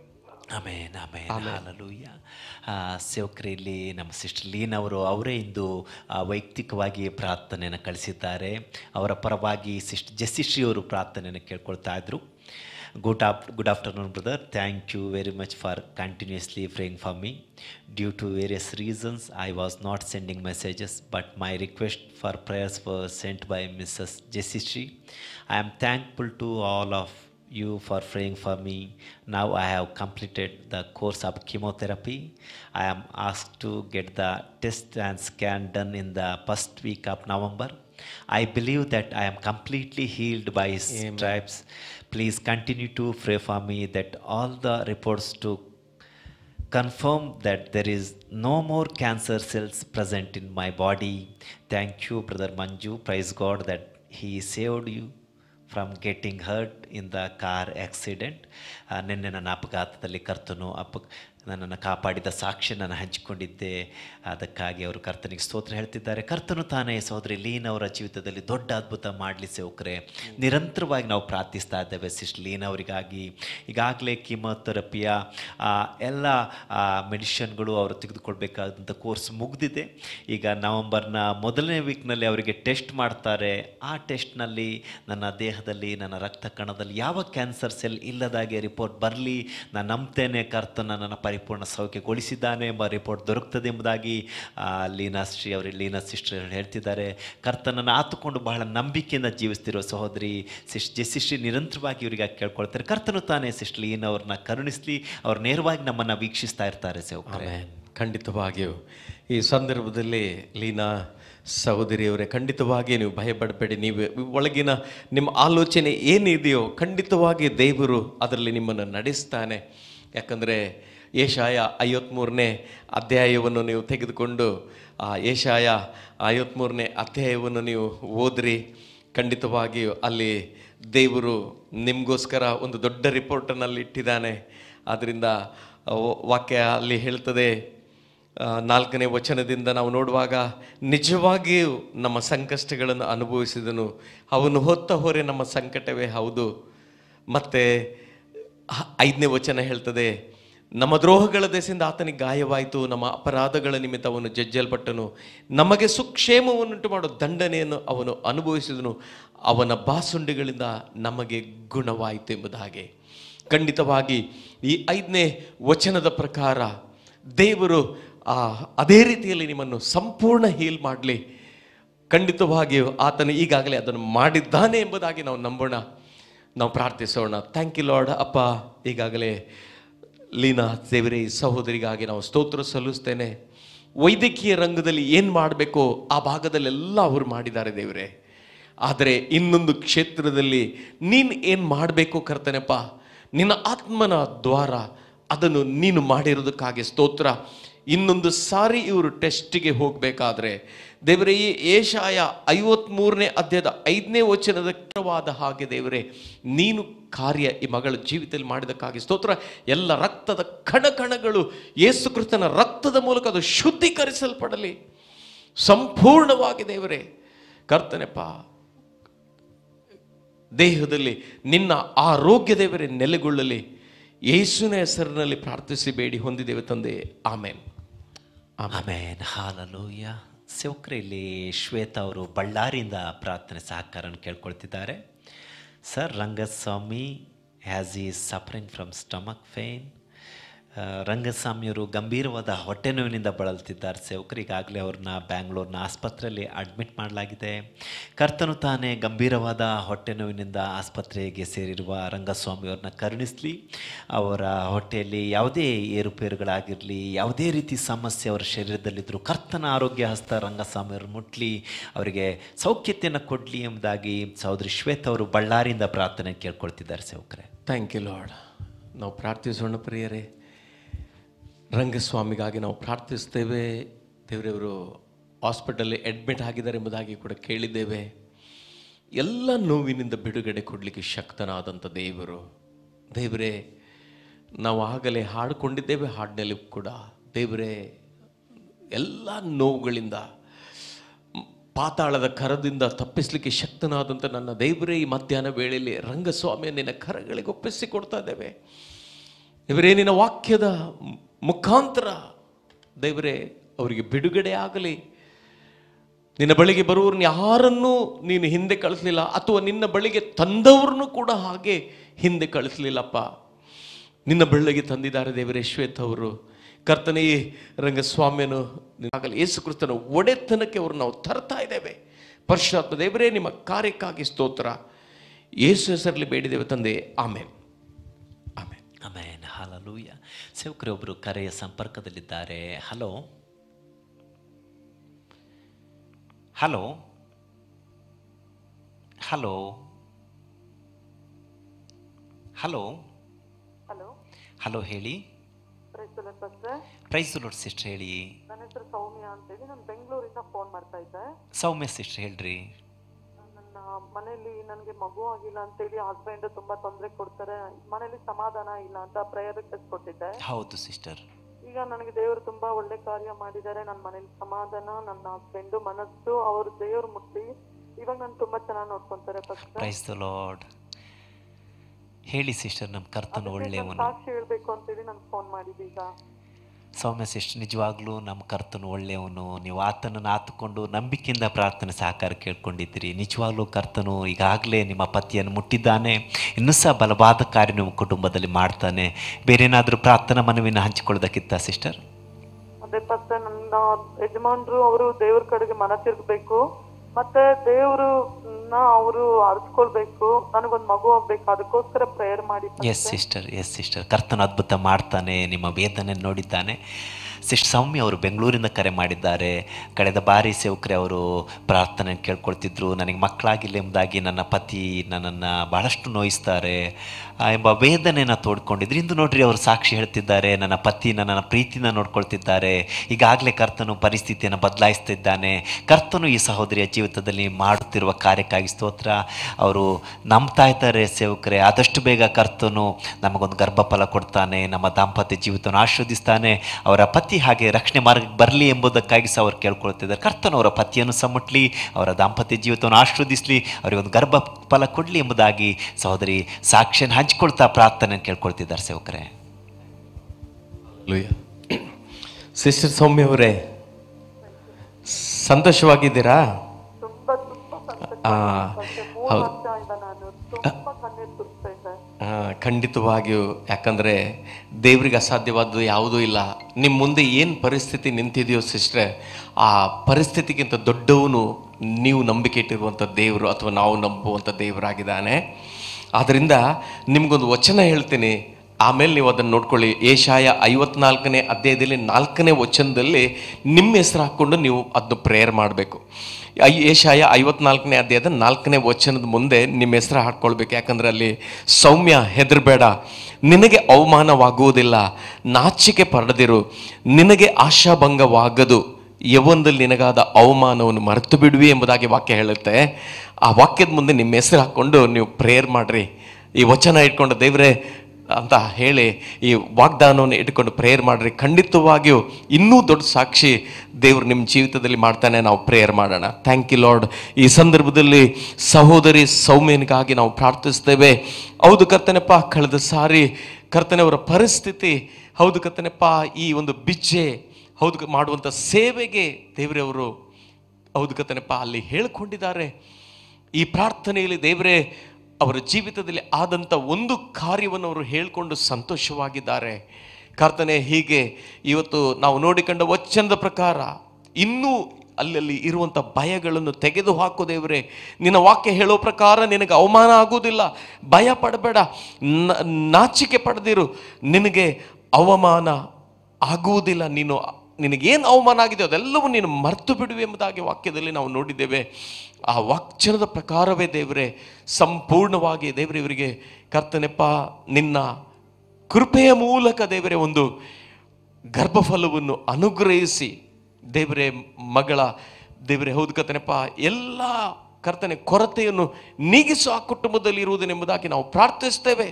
Speaker 1: ಆಮೇನ್ ಆಮೇನ್ ಹಾಲಲೂಯ ಸೇವಕರೇ ಇಲ್ಲಿ ನಮ್ಮ ಸಿಸ್ಟರ್ ಲೀನ್ ಅವರು ಅವರೇ ಇಂದು ಆ, ವೈಯಕ್ತಿಕವಾಗಿ ಪ್ರಾರ್ಥನೆಯನ್ನು ಕಳಿಸಿದ್ದಾರೆ ಅವರ ಪರವಾಗಿ ಸಿಸ್ಟರ್ ಜಸ್ಸಿಶ್ರೀ ಅವರು ಪ್ರಾರ್ಥನೆಯನ್ನು ಕೇಳ್ಕೊಳ್ತಾ ಇದ್ರು good aft good afternoon brother thank you very much for continuously praying for me due to various reasons I was not sending messages but my request for prayers were sent by Mrs Jesishree I am thankful to all of you for praying for me. Now I have completed the course of chemotherapy. I am asked to get the test and scan done in the first week of November. I believe that I am completely healed by His stripes. Please continue to pray for me that all the reports to confirm that there is no more cancer cells present in my body. Thank you, Brother Manju. Praise God that He saved you from getting hurt in the car accident ನಿನ್ನೆ ನನ್ನ ಅಪಘಾತದಲ್ಲಿ ಕರ್ತನು ಅಪ ನನ್ನನ್ನು ಕಾಪಾಡಿದ ಸಾಕ್ಷಿ ನಾನು ಹಂಚಿಕೊಂಡಿದ್ದೆ ಅದಕ್ಕಾಗಿ ಅವರು ಕರ್ತನಿಗೆ ಸ್ತೋತ್ರ ಹೇಳ್ತಿದ್ದಾರೆ ಕರ್ತನು ತಾನೇ ಸಹೋದರಿ ಲೀನ್ ಅವರ ಜೀವಿತದಲ್ಲಿ ದೊಡ್ಡ ಅದ್ಭುತ ಮಾಡಲಿ ಸೇವಕರೇ ನಿರಂತರವಾಗಿ ನಾವು ಪ್ರಾರ್ಥಿಸ್ತಾ ಇದ್ದೇವೆ ಸಿಸ್ಟ್ ಲೀನ್ ಅವರಿಗಾಗಿ ಈಗಾಗಲೇ ಕಿಮೊಥೆರಪಿಯ ಎಲ್ಲ ಮೆಡಿಷನ್ಗಳು ಅವರು ತೆಗೆದುಕೊಳ್ಬೇಕಾದಂಥ ಕೋರ್ಸ್ ಮುಗಿದಿದೆ ಈಗ ನವಂಬರ್ನ ಮೊದಲನೇ ವೀಕ್ನಲ್ಲಿ ಅವರಿಗೆ ಟೆಸ್ಟ್ ಮಾಡ್ತಾರೆ ಆ ಟೆಸ್ಟ್ನಲ್ಲಿ ನನ್ನ ದೇಹದಲ್ಲಿ ನನ್ನ ರಕ್ತ ಕಣದಲ್ಲಿ ಯಾವ ಕ್ಯಾನ್ಸರ್ ಸೆಲ್ ಇಲ್ಲದಾಗೆ ರಿಪೋರ್ಟ್ ಬರಲಿ ನಾನು ನಂಬ್ತೇನೆ ಕರ್ತನ ನನ್ನ ಪರಿಪೂರ್ಣ ಸೌಖ್ಯಗೊಳಿಸಿದ್ದಾನೆ ಎಂಬ ರಿಪೋರ್ಟ್ ದೊರಕ್ತದೆ ಎಂಬುದಾಗಿ ಆ, ಲೀನಾ ಶ್ರೀ ಅವರು ಲೀನಾ ಸಿಸ್ಟರ್ ಹೇಳ್ತಿದ್ದಾರೆ ಕರ್ತನನ್ನು ಆತುಕೊಂಡು ಬಹಳ ನಂಬಿಕೆಯಿಂದ ಜೀವಿಸ್ತಿರೋ ಸಹೋದರಿ ಸಿಸ್ ಜೆಸಿಶ್ರೀ ನಿರಂತರವಾಗಿ ಇವರಿಗೆ ಕೇಳ್ಕೊಳ್ತಾರೆ ಕರ್ತನು ತಾನೇ ಸಿಸ್ಟ್ ಲೀನ್ ಅವ್ರನ್ನ ಕರುಣಿಸ್ಲಿ ಅವ್ರು ನೇರವಾಗಿ ನಮ್ಮನ್ನು ವೀಕ್ಷಿಸ್ತಾ ಇರ್ತಾರೆ ಸೇವಕರೇ
Speaker 2: ಆಮೇನ್ ಖಂಡಿತವಾಗಿಯೂ ಈ ಸಂದರ್ಭದಲ್ಲಿ ಲೀನಾ ಸಹೋದರಿಯವರೇ ಖಂಡಿತವಾಗಿ ನೀವು ಭಯಪಡಬೇಡಿ ನೀವು ಒಳಗಿನ ನಿಮ್ಮ ಆಲೋಚನೆ ಏನಿದೆಯೋ ಖಂಡಿತವಾಗಿ ದೇವರು ಅದರಲ್ಲಿ ನಿಮ್ಮನ್ನು ನಡೆಸ್ತಾನೆ ಯಾಕಂದರೆ ಏಷಾಯ ಐವತ್ತ್ಮೂರನೇ ಅಧ್ಯಾಯವನ್ನು ನೀವು ತೆಗೆದುಕೊಂಡು ಆ ಏಷಾಯ ಐವತ್ತ್ಮೂರನೇ ಅಧ್ಯಾಯವನ್ನು ನೀವು ಓದ್ರಿ ಖಂಡಿತವಾಗಿಯೂ ಅಲ್ಲಿ ದೇವರು ನಿಮಗೋಸ್ಕರ ಒಂದು ದೊಡ್ಡ ರಿಪೋರ್ಟನ್ನಲ್ಲಿ ಇಟ್ಟಿದ್ದಾನೆ ಆದ್ದರಿಂದ ಆ, ವಾಕ್ಯ ಅಲ್ಲಿ ಹೇಳ್ತದೆ ಆ, ನಾಲ್ಕನೇ ವಚನದಿಂದ ನಾವು ನೋಡುವಾಗ ನಿಜವಾಗಿಯೂ ನಮ್ಮ ಸಂಕಷ್ಟಗಳನ್ನು ಅನುಭವಿಸಿದನು ಅವನು ಹೊತ್ತ ಹೊರೆ ನಮ್ಮ ಸಂಕಟವೇ ಹೌದು ಮತ್ತು ಹ- ಐದನೇ ವಚನ ಹೇಳ್ತದೆ ನಮ್ಮ ದ್ರೋಹಗಳ ದೆಸೆಯಿಂದ ಆತನಿಗೆ ಗಾಯವಾಯಿತು ನಮ್ಮ ಅಪರಾಧಗಳ ನಿಮಿತ್ತ ಅವನು ಜಜ್ಜಲ್ಪಟ್ಟನು ನಮಗೆ ಸುಕ್ಷೇಮವನ್ನುಂಟು ಮಾಡೋ ದಂಡನೆಯನ್ನು ಅವನು ಅನುಭವಿಸಿದನು ಅವನ ಬಾಸುಂಡಿಗಳಿಂದ ನಮಗೆ ಗುಣವಾಯಿತು ಎಂಬುದಾಗೆ ಖಂಡಿತವಾಗಿ ಈ ಐದನೇ ವಚನದ ಪ್ರಕಾರ ದೇವರು ಆ ಅದೇ ರೀತಿಯಲ್ಲಿ ನಿಮ್ಮನ್ನು ಸಂಪೂರ್ಣ ಹೀಲ್ ಮಾಡಲಿ ಖಂಡಿತವಾಗಿಯೂ ಆತನು ಈಗಾಗಲೇ ಅದನ್ನು ಮಾಡಿದ್ದಾನೆ ಎಂಬುದಾಗಿ ನಾವು ನಂಬೋಣ ನಾವು ಪ್ರಾರ್ಥಿಸೋಣ ಥ್ಯಾಂಕ್ ಯು ಲಾರ್ಡ್ ಅಪ್ಪ ಈಗಾಗಲೇ ಲೀನಾ ದೇವರೇ ಈ ಸಹೋದರಿಗಾಗಿ ನಾವು ಸ್ತೋತ್ರ ಸಲ್ಲಿಸ್ತೇನೆ ವೈದ್ಯಕೀಯ ರಂಗದಲ್ಲಿ ಏನು ಮಾಡಬೇಕೋ ಆ ಭಾಗದಲ್ಲೆಲ್ಲ ಅವರು ಮಾಡಿದ್ದಾರೆ ದೇವರೇ ಆದರೆ ಇನ್ನೊಂದು ಕ್ಷೇತ್ರದಲ್ಲಿ ನೀನು ಏನು ಮಾಡಬೇಕು ಕರ್ತನೆಪ್ಪ ನಿನ್ನ ಆತ್ಮನ ದ್ವಾರ ಅದನ್ನು ನೀನು ಮಾಡಿರೋದಕ್ಕಾಗಿ ಸ್ತೋತ್ರ ಇನ್ನೊಂದು ಸಾರಿ ಇವರು ಟೆಸ್ಟಿಗೆ ಹೋಗಬೇಕಾದ್ರೆ ದೇವರೇ ಈ ಏಷಾಯ ಐವತ್ಮೂರನೇ ಅಧ್ಯಾಯದ ಐದನೇ ವಚನದ ಕ್ರವಾದ ಹಾಗೆ ದೇವರೇ ನೀನು ಕಾರ್ಯ ಈ ಮಗಳ ಜೀವಿತದಲ್ಲಿ ಮಾಡಿದಕ್ಕಾಗಿ ಸ್ತೋತ್ರ ಎಲ್ಲ ರಕ್ತದ ಕಣಕಣಗಳು ಯೇಸು ಕ್ರಿಸ್ತನ ರಕ್ತದ ಮೂಲಕ ಅದು ಶುದ್ಧೀಕರಿಸಲ್ಪಡಲಿ ಸಂಪೂರ್ಣವಾಗಿ ದೇವರೇ ಕರ್ತನೆಪ್ಪ ದೇಹದಲ್ಲಿ ನಿನ್ನ ಆರೋಗ್ಯ ದೇವರೇ ನೆಲೆಗೊಳ್ಳಲಿ ಯೇಸುವಿನ ಹೆಸರಿನಲ್ಲಿ ಪ್ರಾರ್ಥಿಸಿ ಬೇಡಿ ಹೊಂದಿದ್ದೇವೆ ತಂದೆ ಆಮೇನ್
Speaker 1: ಆಮೇನ್ ಹಾಲಲೂಯ ಸೇವಕರೇ ಇಲ್ಲಿ ಶ್ವೇತಾ ಅವರು ಬಳ್ಳಾರಿಯಿಂದ ಪ್ರಾರ್ಥನೆ ಸಹಕಾರನ ಕೇಳ್ಕೊಳ್ತಿದ್ದಾರೆ ಸರ್ ರಂಗಸ್ವಾಮಿ ಹ್ಯಾಸ್ ಈ ಸಫರಿಂಗ್ ಫ್ರಮ್ ಸ್ಟಮಕ್ ಫೇನ್ ರಂಗಸ್ವಾಮಿಯವರು ಗಂಭೀರವಾದ ಹೊಟ್ಟೆ ನೋವಿನಿಂದ ಬಳಲ್ತಿದ್ದಾರೆ ಸೇವಕರಿಗಾಗಲೇ ಅವ್ರನ್ನ ಬ್ಯಾಂಗ್ಳೂರ್ನ ಆಸ್ಪತ್ರೆಯಲ್ಲಿ ಅಡ್ಮಿಟ್ ಮಾಡಲಾಗಿದೆ ಕರ್ತನು ತಾನೇ ಗಂಭೀರವಾದ ಹೊಟ್ಟೆ ನೋವಿನಿಂದ ಆಸ್ಪತ್ರೆಗೆ ಸೇರಿರುವ ರಂಗಸ್ವಾಮಿಯವ್ರನ್ನ ಕರುಣಿಸಲಿ ಅವರ ಹೊಟ್ಟೆಯಲ್ಲಿ ಯಾವುದೇ ಏರುಪೇರುಗಳಾಗಿರಲಿ ಯಾವುದೇ ರೀತಿ ಸಮಸ್ಯೆ ಅವರ ಶರೀರದಲ್ಲಿದ್ದರೂ ಕರ್ತನ ಆರೋಗ್ಯ ಹಸ್ತ ರಂಗಸ್ವಾಮಿಯವರು ಮುಟ್ಲಿ ಅವರಿಗೆ ಸೌಖ್ಯತೆಯನ್ನು ಕೊಡಲಿ ಎಂಬುದಾಗಿ ಸಹೋದರಿ ಶ್ವೇತ ಅವರು ಬಳ್ಳಾರಿಯಿಂದ ಪ್ರಾರ್ಥನೆ ಕೇಳ್ಕೊಳ್ತಿದ್ದಾರೆ ಸೇವಕರೇ
Speaker 2: ಥ್ಯಾಂಕ್ ಯು ಲಾರ್ಡ್ ನಾವು ಪ್ರಾರ್ಥಿಸೋಣ ಪ್ರಿಯರೇ ರಂಗಸ್ವಾಮಿಗಾಗಿ ನಾವು ಪ್ರಾರ್ಥಿಸ್ತೇವೆ ದೇವರವರು ಹಾಸ್ಪಿಟಲ್ಲಿ ಅಡ್ಮಿಟ್ ಆಗಿದ್ದಾರೆ ಎಂಬುದಾಗಿ ಕೂಡ ಕೇಳಿದ್ದೇವೆ ಎಲ್ಲ ನೋವಿನಿಂದ ಬಿಡುಗಡೆ ಕೊಡಲಿಕ್ಕೆ ಶಕ್ತನಾದಂಥ ದೇವರು ದೇವರೇ ನಾವು ಆಗಲೇ ಹಾಡಿಕೊಂಡಿದ್ದೇವೆ ಹಾಡಿನಲ್ಲಿ ಕೂಡ ದೇವರೇ ಎಲ್ಲ ನೋವುಗಳಿಂದ ಪಾತಾಳದ ಕರದಿಂದ ತಪ್ಪಿಸಲಿಕ್ಕೆ ಶಕ್ತನಾದಂಥ ನನ್ನ ದೇವರೇ ಈ ಮಧ್ಯಾಹ್ನ ವೇಳೆಯಲ್ಲಿ ರಂಗಸ್ವಾಮಿಯ ನಿನ್ನ ಕರಗಳಿಗೆ ಒಪ್ಪಿಸಿ ಕೊಡ್ತಾ ಇದ್ದೇವೆ ದೇವರೇ ನಿನ್ನ ವಾಕ್ಯದ ಮುಖಾಂತರ ದೇವರೇ ಅವರಿಗೆ ಬಿಡುಗಡೆ ಆಗಲಿ ನಿನ್ನ ಬಳಿಗೆ ಬರುವವ್ರನ್ನ ಯಾರನ್ನೂ ನೀನು ಹಿಂದೆ ಕಳಿಸ್ಲಿಲ್ಲ ಅಥವಾ ನಿನ್ನ ಬಳಿಗೆ ತಂದವ್ರನ್ನೂ ಕೂಡ ಹಾಗೆ ಹಿಂದೆ ಕಳಿಸ್ಲಿಲ್ಲಪ್ಪ ನಿನ್ನ ಬಳ್ಳಿಗೆ ತಂದಿದ್ದಾರೆ ದೇವರೇ ಶ್ವೇತ ಅವರು ಕರ್ತನೇ ಈ ರಂಗಸ್ವಾಮಿಯನ್ನು ಆಗಲಿ ಯೇಸು ಕ್ರಿಸ್ತನ ಒಡೆತನಕ್ಕೆ ಅವರು ನಾವು ತರ್ತಾ ಇದ್ದೇವೆ ಪರಶುರಾತ್ಮ ದೇವರೇ ನಿಮ್ಮ ಕಾರ್ಯಕ್ಕಾಗಿ ಸ್ತೋತ್ರ ಯೇಸು ಹೆಸರಲ್ಲಿ ಬೇಡಿದ್ದೇವೆ ತಂದೆ ಆಮೇಲೆ ಆಮೇಲೆ
Speaker 1: ಆಮೇನ್ ಹಾಲಲೂಯ ಸೇವಕರೇ ಒಬ್ಬರು ಕರೆಯ ಸಂಪರ್ಕದಲ್ಲಿದ್ದಾರೆ hello hello hello hello
Speaker 3: hello
Speaker 1: hello ಹೇಳಿ
Speaker 3: ಸರ್
Speaker 1: ಪ್ರೈಸ್ ಲೋಡ್ ಸಿಸ್ಟರ್ ಹೇಳಿ
Speaker 3: ನನ್ನ ಹೆಸರು ಸೌಮ್ಯ ಅಂತೇಳಿ ನಾನು ಬೆಂಗಳೂರಿಂದ ಫೋನ್ ಮಾಡ್ತಾ ಇದ್ದೆ
Speaker 1: ಸೌಮ್ಯ ಸಿಸ್ಟರ್ ಹೇಳ್ರಿ
Speaker 3: ನನ್ನ ಮನೆಯಲ್ಲಿ ನನಗೆ ಮಗು ಆಗಿಲ್ಲ ಅಂತೇಳಿ ಹಸ್ಬೆಂಡ್ ತುಂಬಾ ತೊಂದರೆ ಕೊಡ್ತಾರೆ ಮನೇಲಿ ಸಮಾಧಾನ ಇಲ್ಲ ಅಂತ ಪ್ರೇಯರ್ ರಿಕ್ವೆಸ್ಟ್ ಕೊಟ್ಟಿದ್ದೆ
Speaker 1: ಹೌದು ಸಿಸ್ಟರ್
Speaker 3: ಈಗ ನನಗೆ ದೇವರು ತುಂಬಾ ಒಳ್ಳೆ ಕಾರ್ಯ ಮಾಡಿದ್ದಾರೆ ನನ್ನ ಮನೇಲಿ ಸಮಾಧಾನ ನನ್ನ ಹಸ್ಬೆಂಡ್ ಮನಸ್ಸು ಅವರು ದೇವ್ರು ಮುಟ್ಟಿ ಇವಾಗ ನಾನು ತುಂಬಾ ಚೆನ್ನಾಗಿ ನೋಡ್ಕೊಂತಾರೆ ಫಸ್ಟ್
Speaker 1: ಪ್ರೈಸ್ ದ ಲಾರ್ಡ್ ಹೇಳಿ ಸಿಸ್ಟರ್ ನಮ್ಮ ಕರ್ತನು ಒಳ್ಳೆಯವನು
Speaker 3: ಸಾಕ್ಷಿ ಹೇಳ್ಬೇಕು ಅಂತೇಳಿ ನಾನು ಫೋನ್ ಮಾಡಿದ್ದೆ ಈಗ
Speaker 1: ಸೌಮ್ಯ ಸಿಸ್ಟರ್ ನಿಜವಾಗ್ಲೂ ನಮ್ಮ ಕರ್ತನು ಒಳ್ಳೆಯವನು ನೀವು ಆತನನ್ನು ಆತುಕೊಂಡು ನಂಬಿಕೆಯಿಂದ ಪ್ರಾರ್ಥನೆ ಸಹಕಾರ ಕೇಳ್ಕೊಂಡಿದ್ದೀರಿ ನಿಜವಾಗ್ಲೂ ಕರ್ತನು ಈಗಾಗಲೇ ನಿಮ್ಮ ಪತಿಯನ್ನು ಮುಟ್ಟಿದ್ದಾನೆ ಇನ್ನೂ ಸಹ ಬಲವಾದ ಕಾರ್ಯ ನಿಮ್ಮ ಕುಟುಂಬದಲ್ಲಿ ಮಾಡ್ತಾನೆ ಬೇರೆ ಏನಾದರೂ ಪ್ರಾರ್ಥನಾ ಮನವಿನ ಹಂಚಿಕೊಳ್ಳೋದಕ್ಕಿತ್ತ ಸಿಸ್ಟರ್
Speaker 3: ಅದೇ ಫಸ್ಟ್ ನನ್ನ ಯಜಮಾನ್ರು ಅವರು ದೇವ್ರ ಕಡೆಗೆ ಮನ ತಿರ್ಗ್ಬೇಕು ಮತ್ತೆ ದೇವ್ರು ಅವರು ಅರ್ಸ್ಕೊಳ್ಬೇಕು ನನಗೊಂದ್ ಮಗು ಆಗ್ಬೇಕು ಅದಕ್ಕೋಸ್ಕರ ಪ್ರೇಯರ್ ಮಾಡಿ
Speaker 1: ಎಸ್ ಸಿಸ್ಟರ್ ಎಸ್ ಸಿಸ್ಟರ್ ಕರ್ತನ ಅದ್ಭುತ ಮಾಡ್ತಾನೆ ನಿಮ್ಮ ವೇದನೆ ನೋಡಿದ್ದಾನೆ ಸಿಸ್ಟ್ ಸೌಮ್ಯ ಅವರು ಬೆಂಗಳೂರಿಂದ ಕರೆ ಮಾಡಿದ್ದಾರೆ ಕಳೆದ ಬಾರಿ ಸೇವಕರೇ ಅವರು ಪ್ರಾರ್ಥನೆ ಕೇಳ್ಕೊಳ್ತಿದ್ರು ನನಗೆ ಮಕ್ಕಳಾಗಿಲ್ಲ ಎಂಬುದಾಗಿ ನನ್ನ ಪತಿ ನನ್ನನ್ನು ಬಹಳಷ್ಟು ನೋಯಿಸ್ತಾರೆ ಆ, ಎಂಬ ವೇದನೆಯನ್ನು ತೋಡ್ಕೊಂಡಿದ್ರು ಇಂದು ನೋಡ್ರಿ ಅವರು ಸಾಕ್ಷಿ ಹೇಳ್ತಿದ್ದಾರೆ ನನ್ನ ಪತಿ ನನ್ನ ಪ್ರೀತಿನ ನೋಡ್ಕೊಳ್ತಿದ್ದಾರೆ ಈಗಾಗಲೇ ಕರ್ತನು ಪರಿಸ್ಥಿತಿಯನ್ನು ಬದಲಾಯಿಸ್ತಿದ್ದಾನೆ ಕರ್ತನು ಈ ಸಹೋದರಿಯ ಜೀವಿತದಲ್ಲಿ ಮಾಡುತ್ತಿರುವ ಕಾರ್ಯಕ್ಕಾಗಿ ಸ್ತೋತ್ರ ಅವರು ನಂಬ್ತಾ ಇದ್ದಾರೆ ಸೇವಕರೇ ಆದಷ್ಟು ಬೇಗ ಕರ್ತನು ನಮಗೊಂದು ಗರ್ಭಫಲ ಕೊಡ್ತಾನೆ ನಮ್ಮ ದಾಂಪತ್ಯ ಜೀವಿತವನ್ನು ಆಶೀರ್ವದಿಸ್ತಾನೆ ಅವರ ಪತಿ ಹಾಗೆ ರಕ್ಷಣೆ ಮಾರ್ಗಕ್ಕೆ ಬರಲಿ ಎಂಬುದಕ್ಕಾಗಿ ಸಹ ಅವ್ರು ಕೇಳ್ಕೊಳ್ತಿದ್ದಾರೆ ಕರ್ತನು ಅವರ ಪತಿಯನ್ನು ಸಹ ಮುಟ್ಲಿ ಅವರ ದಾಂಪತ್ಯ ಜೀವಿತವನ್ನು ಆಶೀರ್ವದಿಸಲಿ ಅವರಿಗೊಂದು ಗರ್ಭ ಫಲ ಕೊಡಲಿ ಎಂಬುದಾಗಿ ಸಹೋದರಿ ಸಾಕ್ಷಿಯನ್ನು ಹಂಚ್ಕೊಳ್ತಾ ಪ್ರಾರ್ಥನೆ ಕೇಳ್ಕೊಳ್ತಿದ್ದಾರೆ ಸೇವಕರೇ
Speaker 2: ಲೂಯ ಸಿಸ್ಟರ್ ಸೌಮ್ಯ ಅವರೇ ಸಂತೋಷವಾಗಿದ್ದೀರಾ
Speaker 3: ತುಂಬಾ ತುಂಬಾ ಸಂತೋಷ
Speaker 2: ಆ,
Speaker 3: ಮೂರು
Speaker 2: ಹೌದು
Speaker 3: ವರ್ಷದಿಂದ ನಾನು ತುಂಬಾ ಕಣ್ಣೀರು ಸುರಿಸ್ತಾ ಇದ್ದೆ
Speaker 2: ಆ, ಖಂಡಿತವಾಗಿಯೂ ಯಾಕಂದರೆ ದೇವರಿಗೆ ಅಸಾಧ್ಯವಾದ್ದು ಯಾವುದೂ ಇಲ್ಲ ನಿಮ್ಮ ಮುಂದೆ ಏನು ಪರಿಸ್ಥಿತಿ ನಿಂತಿದೆಯೋ ಸಿಸ್ಟ್ರೆ ಆ ಪರಿಸ್ಥಿತಿಗಿಂತ ದೊಡ್ಡವನು ನೀವು ನಂಬಿಕೆ ಇಟ್ಟಿರುವಂಥ ದೇವರು ಅಥವಾ ನಾವು ನಂಬುವಂಥ ದೇವರಾಗಿದ್ದಾನೆ ಆದ್ದರಿಂದ ನಿಮಗೊಂದು ವಚನ ಹೇಳ್ತೀನಿ ಆಮೇಲೆ ನೀವು ಅದನ್ನು ನೋಡ್ಕೊಳ್ಳಿ ಏಷಾಯ ಐವತ್ನಾಲ್ಕನೇ ಅಧ್ಯಾಯದಲ್ಲಿ ನಾಲ್ಕನೇ ವಚನದಲ್ಲಿ ನಿಮ್ಮ ಹೆಸರು ಹಾಕ್ಕೊಂಡು ನೀವು ಅದನ್ನು ಪ್ರೇಯರ್ ಮಾಡಬೇಕು ಐ ಏಷಾಯ ಐವತ್ನಾಲ್ಕನೇ ಅಧ್ಯಾಯದ ನಾಲ್ಕನೇ ವಚನದ ಮುಂದೆ ನಿಮ್ಮ ಹೆಸರು ಹಾಕ್ಕೊಳ್ಬೇಕು ಯಾಕಂದ್ರೆ ಅಲ್ಲಿ ಸೌಮ್ಯ ಹೆದರಬೇಡ ನಿನಗೆ ಅವಮಾನವಾಗುವುದಿಲ್ಲ ನಾಚಿಕೆ ಪಡೆದಿರು ನಿನಗೆ ಆಶಾಭಂಗವಾಗದು ಯವೊಂದಲ್ಲಿ ನಿನಗಾದ ಅವಮಾನವನ್ನು ಮರೆತು ಬಿಡುವಿ ಎಂಬುದಾಗಿ ವಾಕ್ಯ ಹೇಳುತ್ತೆ ಆ ವಾಕ್ಯದ ಮುಂದೆ ನಿಮ್ಮ ಹೆಸರು ಹಾಕ್ಕೊಂಡು ನೀವು ಪ್ರೇಯರ್ ಮಾಡ್ರಿ ಈ ವಚನ ಇಟ್ಕೊಂಡು ದೇವರೇ ಅಂತ ಹೇಳಿ ಈ ವಾಗ್ದಾನವನ್ನು ಇಟ್ಕೊಂಡು ಪ್ರೇಯರ್ ಮಾಡ್ರಿ ಖಂಡಿತವಾಗಿಯೂ ಇನ್ನೂ ದೊಡ್ಡ ಸಾಕ್ಷಿ ದೇವರು ನಿಮ್ಮ ಜೀವಿತದಲ್ಲಿ ಮಾಡ್ತಾನೆ ನಾವು ಪ್ರೇಯರ್ ಮಾಡೋಣ ಥ್ಯಾಂಕ್ ಯು ಲಾರ್ಡ್ ಈ ಸಂದರ್ಭದಲ್ಲಿ ಸಹೋದರಿ ಸೌಮ್ಯನಿಗಾಗಿ ನಾವು ಪ್ರಾರ್ಥಿಸ್ತೇವೆ ಹೌದು ಕರ್ತನೆಪ್ಪ ಕಳೆದ ಸಾರಿ ಕರ್ತನೆಯವರ ಪರಿಸ್ಥಿತಿ ಹೌದು ಕರ್ತನೆಪ್ಪ ಈ ಒಂದು ಬಿಜ್ಜೆ ಹೌದು ಕ- ಮಾಡುವಂಥ ಸೇವೆಗೆ ದೇವರವರು ಹೌದು ಕರ್ತನೆಪ್ಪ ಅಲ್ಲಿ ಹೇಳ್ಕೊಂಡಿದ್ದಾರೆ ಈ ಪ್ರಾರ್ಥನೆಯಲ್ಲಿ ದೇವರೇ ಅವರ ಜೀವಿತದಲ್ಲಿ ಆದಂಥ ಒಂದು ಕಾರ್ಯವನ್ನು ಅವರು ಹೇಳ್ಕೊಂಡು ಸಂತೋಷವಾಗಿದ್ದಾರೆ ಕರ್ತನೆ ಹೀಗೆ ಇವತ್ತು ನಾವು ನೋಡಿಕೊಂಡ ವಚನದ ಪ್ರಕಾರ ಇನ್ನೂ ಅಲ್ಲಲ್ಲಿ ಇರುವಂಥ ಭಯಗಳನ್ನು ತೆಗೆದು ಹಾಕು ದೇವರೇ ನಿನ್ನ ವಾಕ್ಯ ಹೇಳೋ ಪ್ರಕಾರ ನಿನಗೆ ಅವಮಾನ ಆಗುವುದಿಲ್ಲ ಭಯ ಪಡಬೇಡ ನ- ನಾಚಿಕೆ ಪಡೆದಿರು ನಿನಗೆ ಅವಮಾನ ಆಗುವುದಿಲ್ಲ ನೀನು ನಿನಗೇನು ಅವಮಾನ ಆಗಿದೆ ಅದೆಲ್ಲವೂ ನೀನು ಮರೆತು ಬಿಡುವೆ ಎಂಬುದಾಗಿ ವಾಕ್ಯದಲ್ಲಿ ನಾವು ನೋಡಿದ್ದೇವೆ ಆ ವಾಕ್ಯದ ಪ್ರಕಾರವೇ ದೇವರೇ ಸಂಪೂರ್ಣವಾಗಿ ದೇವರೇ ಇವರಿಗೆ ಕರ್ತನೆಪ್ಪ ನಿನ್ನ ಕೃಪೆಯ ಮೂಲಕ ದೇವರೇ ಒಂದು ಗರ್ಭಫಲವನ್ನು ಅನುಗ್ರಹಿಸಿ ದೇವರೇ ಮಗಳ ದೇವರೇ ಹೌದು ಕರ್ತನೆಪ್ಪ ಎಲ್ಲ ಕರ್ತನೆ ಕೊರತೆಯನ್ನು ನೀಗಿಸು ಆ ಕುಟುಂಬದಲ್ಲಿ ಇರುವುದೆಂಬುದಾಗಿ ನಾವು ಪ್ರಾರ್ಥಿಸ್ತೇವೆ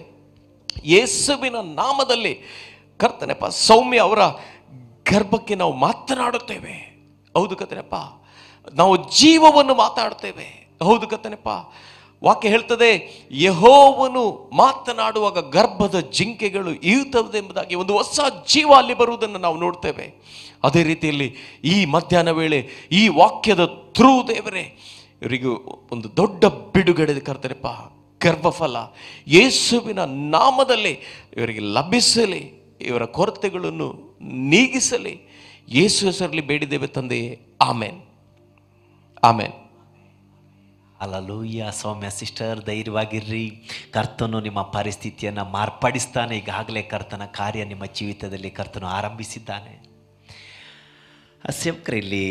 Speaker 2: ಯೇಸುವಿನ ನಾಮದಲ್ಲಿ ಕರ್ತನೆಪ್ಪ ಸೌಮ್ಯ ಅವರ ಗರ್ಭಕ್ಕೆ ನಾವು ಮಾತನಾಡುತ್ತೇವೆ ಹೌದು ಕರ್ತನೆಪ್ಪ ನಾವು ಜೀವವನ್ನು ಮಾತಾಡ್ತೇವೆ ಹೌದು ಕರ್ತನೆಪ್ಪ ವಾಕ್ಯ ಹೇಳ್ತದೆ ಯಹೋವನು ಮಾತನಾಡುವಾಗ ಗರ್ಭದ ಜಿಂಕೆಗಳು ಈಯುತ್ತವೆ ಎಂಬುದಾಗಿ ಒಂದು ಹೊಸ ಜೀವ ಅಲ್ಲಿ ಬರುವುದನ್ನು ನಾವು ನೋಡ್ತೇವೆ ಅದೇ ರೀತಿಯಲ್ಲಿ ಈ ಮಧ್ಯಾಹ್ನ ವೇಳೆ ಈ ವಾಕ್ಯದ ಥ್ರೂ ದೇವರೇ ಇವರಿಗೂ ಒಂದು ದೊಡ್ಡ ಬಿಡುಗಡೆ ಕರ್ತನೆಪ್ಪ ಗರ್ಭಫಲ ಯೇಸುವಿನ ನಾಮದಲ್ಲಿ ಇವರಿಗೆ ಲಭಿಸಲಿ ಇವರ ಕೊರತೆಗಳನ್ನು ನೀಗಿಸಲಿ ಯೇಸು ಹೆಸರಲ್ಲಿ ಬೇಡಿದ್ದೇವೆ ತಂದೆಯೇ ಆಮೇನ್ ಆಮೇನ್
Speaker 1: ಅಲಲೂಯ್ಯ ಸೌಮ್ಯ ಸಿಸ್ಟರ್ ಧೈರ್ಯವಾಗಿರ್ರಿ ಕರ್ತನು ನಿಮ್ಮ ಪರಿಸ್ಥಿತಿಯನ್ನು ಮಾರ್ಪಡಿಸ್ತಾನೆ ಈಗಾಗಲೇ ಕರ್ತನ ಕಾರ್ಯ ನಿಮ್ಮ ಜೀವಿತದಲ್ಲಿ ಕರ್ತನು ಆರಂಭಿಸಿದ್ದಾನೆ ಆ ಸೇವಕರು ಇಲ್ಲಿ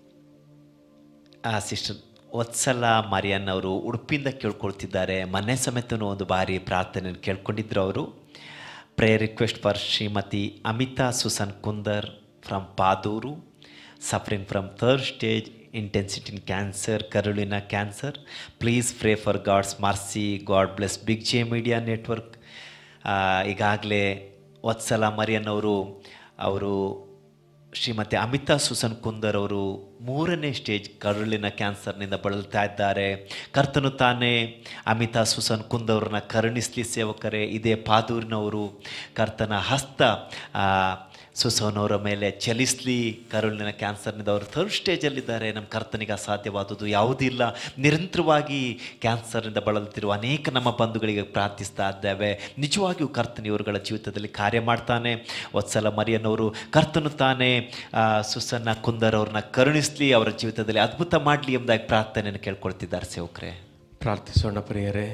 Speaker 1: ಆ ಸಿಸ್ಟರ್ ವತ್ಸಲ ಮರಿಯನ್ ಅವರು ಉಡುಪಿಯಿಂದ ಕೇಳ್ಕೊಳ್ತಿದ್ದಾರೆ ಮನೆ ಸಮೇತನೂ ಒಂದು ಬಾರಿ ಪ್ರಾರ್ಥನೆಯನ್ನು ಕೇಳ್ಕೊಂಡಿದ್ರು ಅವರು prayer request for Shrimati Amita Susan Kundar from Paduru suffering from third stage intensity in cancer ಕರುಳಿನ cancer please pray for God's mercy God bless big J media network ಈಗಾಗಲೇ ವತ್ಸಲ ಮರಿಯನ್ ಅವರು ಅವರು ಶ್ರೀಮತಿ ಅಮಿತಾ ಸುಸನ್ ಕುಂದರ್ ಅವರು ಮೂರನೇ ಸ್ಟೇಜ್ ಕರುಳಿನ ಕ್ಯಾನ್ಸರ್ನಿಂದ ಬಳಲ್ತಾ ಇದ್ದಾರೆ ಕರ್ತನು ತಾನೇ ಅಮಿತಾ ಸುಸನ್ ಕುಂದವ್ರನ್ನ ಕರುಣಿಸ್ಲಿ ಸೇವಕರೇ ಇದೇ ಪಾದೂರಿನವರು ಕರ್ತನ ಹಸ್ತ ಆ, ಸುಸೋನವರ ಮೇಲೆ ಚಲಿಸಲಿ ಕರುಳಿನ ಕ್ಯಾನ್ಸರ್ನಿಂದ ಅವರು ಥರ್ಡ್ ಸ್ಟೇಜಲ್ಲಿದ್ದಾರೆ ನಮ್ಮ ಕರ್ತನಿಗೆ ಅಸಾಧ್ಯವಾದುದು ಯಾವುದೂ ಇಲ್ಲ ನಿರಂತರವಾಗಿ ಕ್ಯಾನ್ಸರ್ನಿಂದ ಬಳಲುತ್ತಿರುವ ಅನೇಕ ನಮ್ಮ ಬಂಧುಗಳಿಗೆ ಪ್ರಾರ್ಥಿಸ್ತಾ ಇದ್ದೇವೆ ನಿಜವಾಗಿಯೂ ಕರ್ತನ ಇವರುಗಳ ಜೀವಿತದಲ್ಲಿ ಕಾರ್ಯ ಮಾಡ್ತಾನೆ ವತ್ಸಲ ಮರಿಯನವರು ಕರ್ತನು ತಾನೇ ಆ, ಸುಸನ್ನ ಕುಂದರ್ ಅವ್ರನ್ನ ಕರುಣಿಸ್ಲಿ ಅವರ ಜೀವಿತದಲ್ಲಿ ಅದ್ಭುತ ಮಾಡಲಿ ಎಂಬುದಾಗಿ ಪ್ರಾರ್ಥನೆಯನ್ನು ಕೇಳ್ಕೊಳ್ತಿದ್ದಾರೆ ಸೇವಕರೇ
Speaker 2: ಪ್ರಾರ್ಥಿಸೋಣ ಪ್ರಿಯರೇ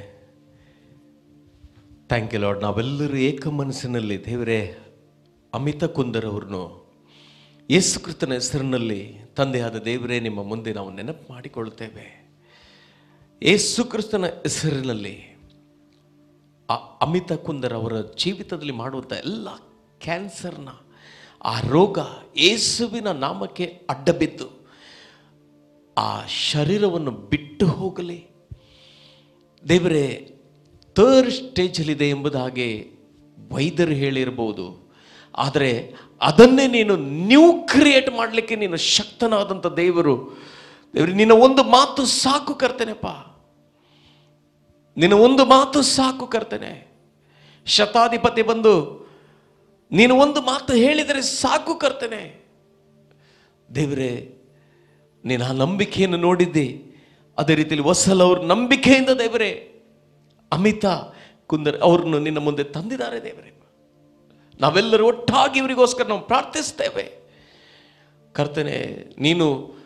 Speaker 2: ಥ್ಯಾಂಕ್ ಯು ಲಾರ್ಡ್ ನಾವೆಲ್ಲರೂ ಏಕ ಮನಸ್ಸಿನಲ್ಲಿ ದೇವರೇ ಅಮಿತ ಕುಂದರ್ ಅವ್ರನ್ನು ಯೇಸು ಕ್ರಿಸ್ತನ ಹೆಸರಿನಲ್ಲಿ ತಂದೆಯಾದ ದೇವರೇ ನಿಮ್ಮ ಮುಂದೆ ನಾವು ನೆನಪು ಮಾಡಿಕೊಳ್ಳುತ್ತೇವೆ ಯೇಸು ಕ್ರಿಸ್ತನ ಹೆಸರಿನಲ್ಲಿ ಆ ಅಮಿತಾ ಕುಂದರ್ ಅವರ ಜೀವಿತದಲ್ಲಿ ಮಾಡುವಂಥ ಎಲ್ಲ ಕ್ಯಾನ್ಸರ್ನ ಆ ರೋಗ ಯೇಸುವಿನ ನಾಮಕ್ಕೆ ಅಡ್ಡಬಿದ್ದು ಆ ಶರೀರವನ್ನು ಬಿಟ್ಟು ಹೋಗಲಿ ದೇವರೇ ಥರ್ಡ್ ಸ್ಟೇಜಲ್ಲಿದೆ ಎಂಬುದಾಗಿ ವೈದ್ಯರು ಹೇಳಿರ್ಬೋದು ಆದರೆ ಅದನ್ನೇ ನೀನು ನ್ಯೂ ಕ್ರಿಯೇಟ್ ಮಾಡಲಿಕ್ಕೆ ನೀನು ಶಕ್ತನಾದಂಥ ದೇವರು ದೇವರು ನಿನ್ನ ಒಂದು ಮಾತು ಸಾಕು ಕರ್ತೇನೆಪ್ಪ ನಿನ್ನ ಒಂದು ಮಾತು ಸಾಕು ಕರ್ತೇನೆ ಶತಾಧಿಪತಿ ಬಂದು ನೀನು ಒಂದು ಮಾತು ಹೇಳಿದರೆ ಸಾಕು ಕರ್ತೇನೆ ದೇವರೇ ನೀನು ಆ ನಂಬಿಕೆಯನ್ನು ನೋಡಿದ್ದೆ ಅದೇ ರೀತಿಯಲ್ಲಿ ವಸಲ್ ಅವ್ರ ನಂಬಿಕೆಯಿಂದ ದೇವರೇ ಅಮಿತಾ ಕುಂದರ್ ಅವ್ರನ್ನು ನಿನ್ನ ಮುಂದೆ ತಂದಿದ್ದಾರೆ ದೇವರೇ ನಾವೆಲ್ಲರೂ ಒಟ್ಟಾಗಿ ಇವರಿಗೋಸ್ಕರ ನಾವು ಪ್ರಾರ್ಥಿಸ್ತೇವೆ ಕರ್ತನೆ ನೀನು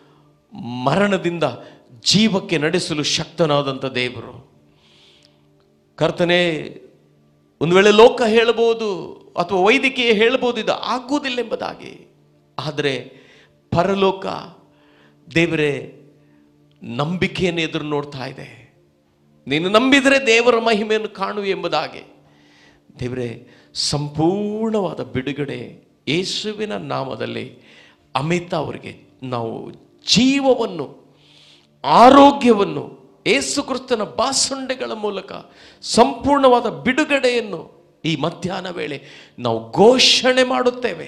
Speaker 2: ಮರಣದಿಂದ ಜೀವಕ್ಕೆ ನಡೆಸಲು ಶಕ್ತನಾದಂಥ ದೇವರು ಕರ್ತನೆ ಒಂದು ವೇಳೆ ಲೋಕ ಹೇಳಬಹುದು ಅಥವಾ ವೈದ್ಯಕೀಯ ಹೇಳಬಹುದು ಇದು ಆಗುವುದಿಲ್ಲ ಎಂಬುದಾಗಿ ಆದರೆ ಪರಲೋಕ ದೇವರೇ ನಂಬಿಕೆಯನ್ನು ಎದುರು ನೋಡ್ತಾ ಇದೆ ನೀನು ನಂಬಿದರೆ ದೇವರ ಮಹಿಮೆಯನ್ನು ಕಾಣುವೆ ಎಂಬುದಾಗಿ ದೇವರೇ ಸಂಪೂರ್ಣವಾದ ಬಿಡುಗಡೆ ಯೇಸುವಿನ ನಾಮದಲ್ಲಿ ಅಮಿತ ಅವರಿಗೆ ನಾವು ಜೀವವನ್ನು ಆರೋಗ್ಯವನ್ನು ಏಸು ಕ್ರಿಸ್ತನ ಬಾಸುಂಡೆಗಳ ಮೂಲಕ ಸಂಪೂರ್ಣವಾದ ಬಿಡುಗಡೆಯನ್ನು ಈ ಮಧ್ಯಾಹ್ನ ವೇಳೆ ನಾವು ಘೋಷಣೆ ಮಾಡುತ್ತೇವೆ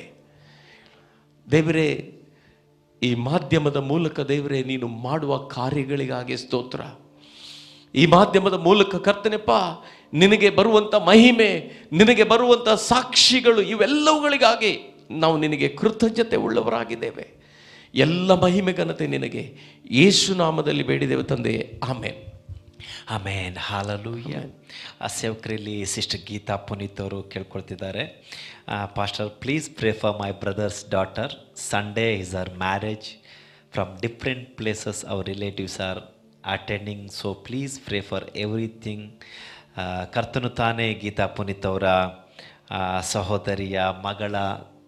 Speaker 2: ದೇವರೇ ಈ ಮಾಧ್ಯಮದ ಮೂಲಕ ದೇವರೇ ನೀನು ಮಾಡುವ ಕಾರ್ಯಗಳಿಗಾಗಿ ಸ್ತೋತ್ರ ಈ ಮಾಧ್ಯಮದ ಮೂಲಕ ಕರ್ತನೆಪ್ಪ ನಿನಗೆ ಬರುವಂಥ ಮಹಿಮೆ ನಿನಗೆ ಬರುವಂಥ ಸಾಕ್ಷಿಗಳು ಇವೆಲ್ಲವುಗಳಿಗಾಗಿ ನಾವು ನಿನಗೆ ಕೃತಜ್ಞತೆ ಉಳ್ಳವರಾಗಿದ್ದೇವೆ ಎಲ್ಲ ಮಹಿಮೆ ಘನತೆ ನಿನಗೆ ಯೇಸು ನಾಮದಲ್ಲಿ ಬೇಡಿದೆವು ತಂದೆಯೇ ಆಮೇಲೆ
Speaker 1: ಆಮೇನ್ ಹಾಲಲೂಯ ಆ ಸೇವಕರಲ್ಲಿ ಸಿಸ್ಟರ್ ಗೀತಾ ಪುನೀತ್ ಅವರು ಕೇಳ್ಕೊಳ್ತಿದ್ದಾರೆ pastor please pray for my brother's daughter Sunday is her marriage from different places our relatives are attending so please pray for everything ಕರ್ತನು ತಾನೇ ಗೀತಾ ಪುನೀತ್ ಅವರ ಆ, ಸಹೋದರಿಯ ಮಗಳ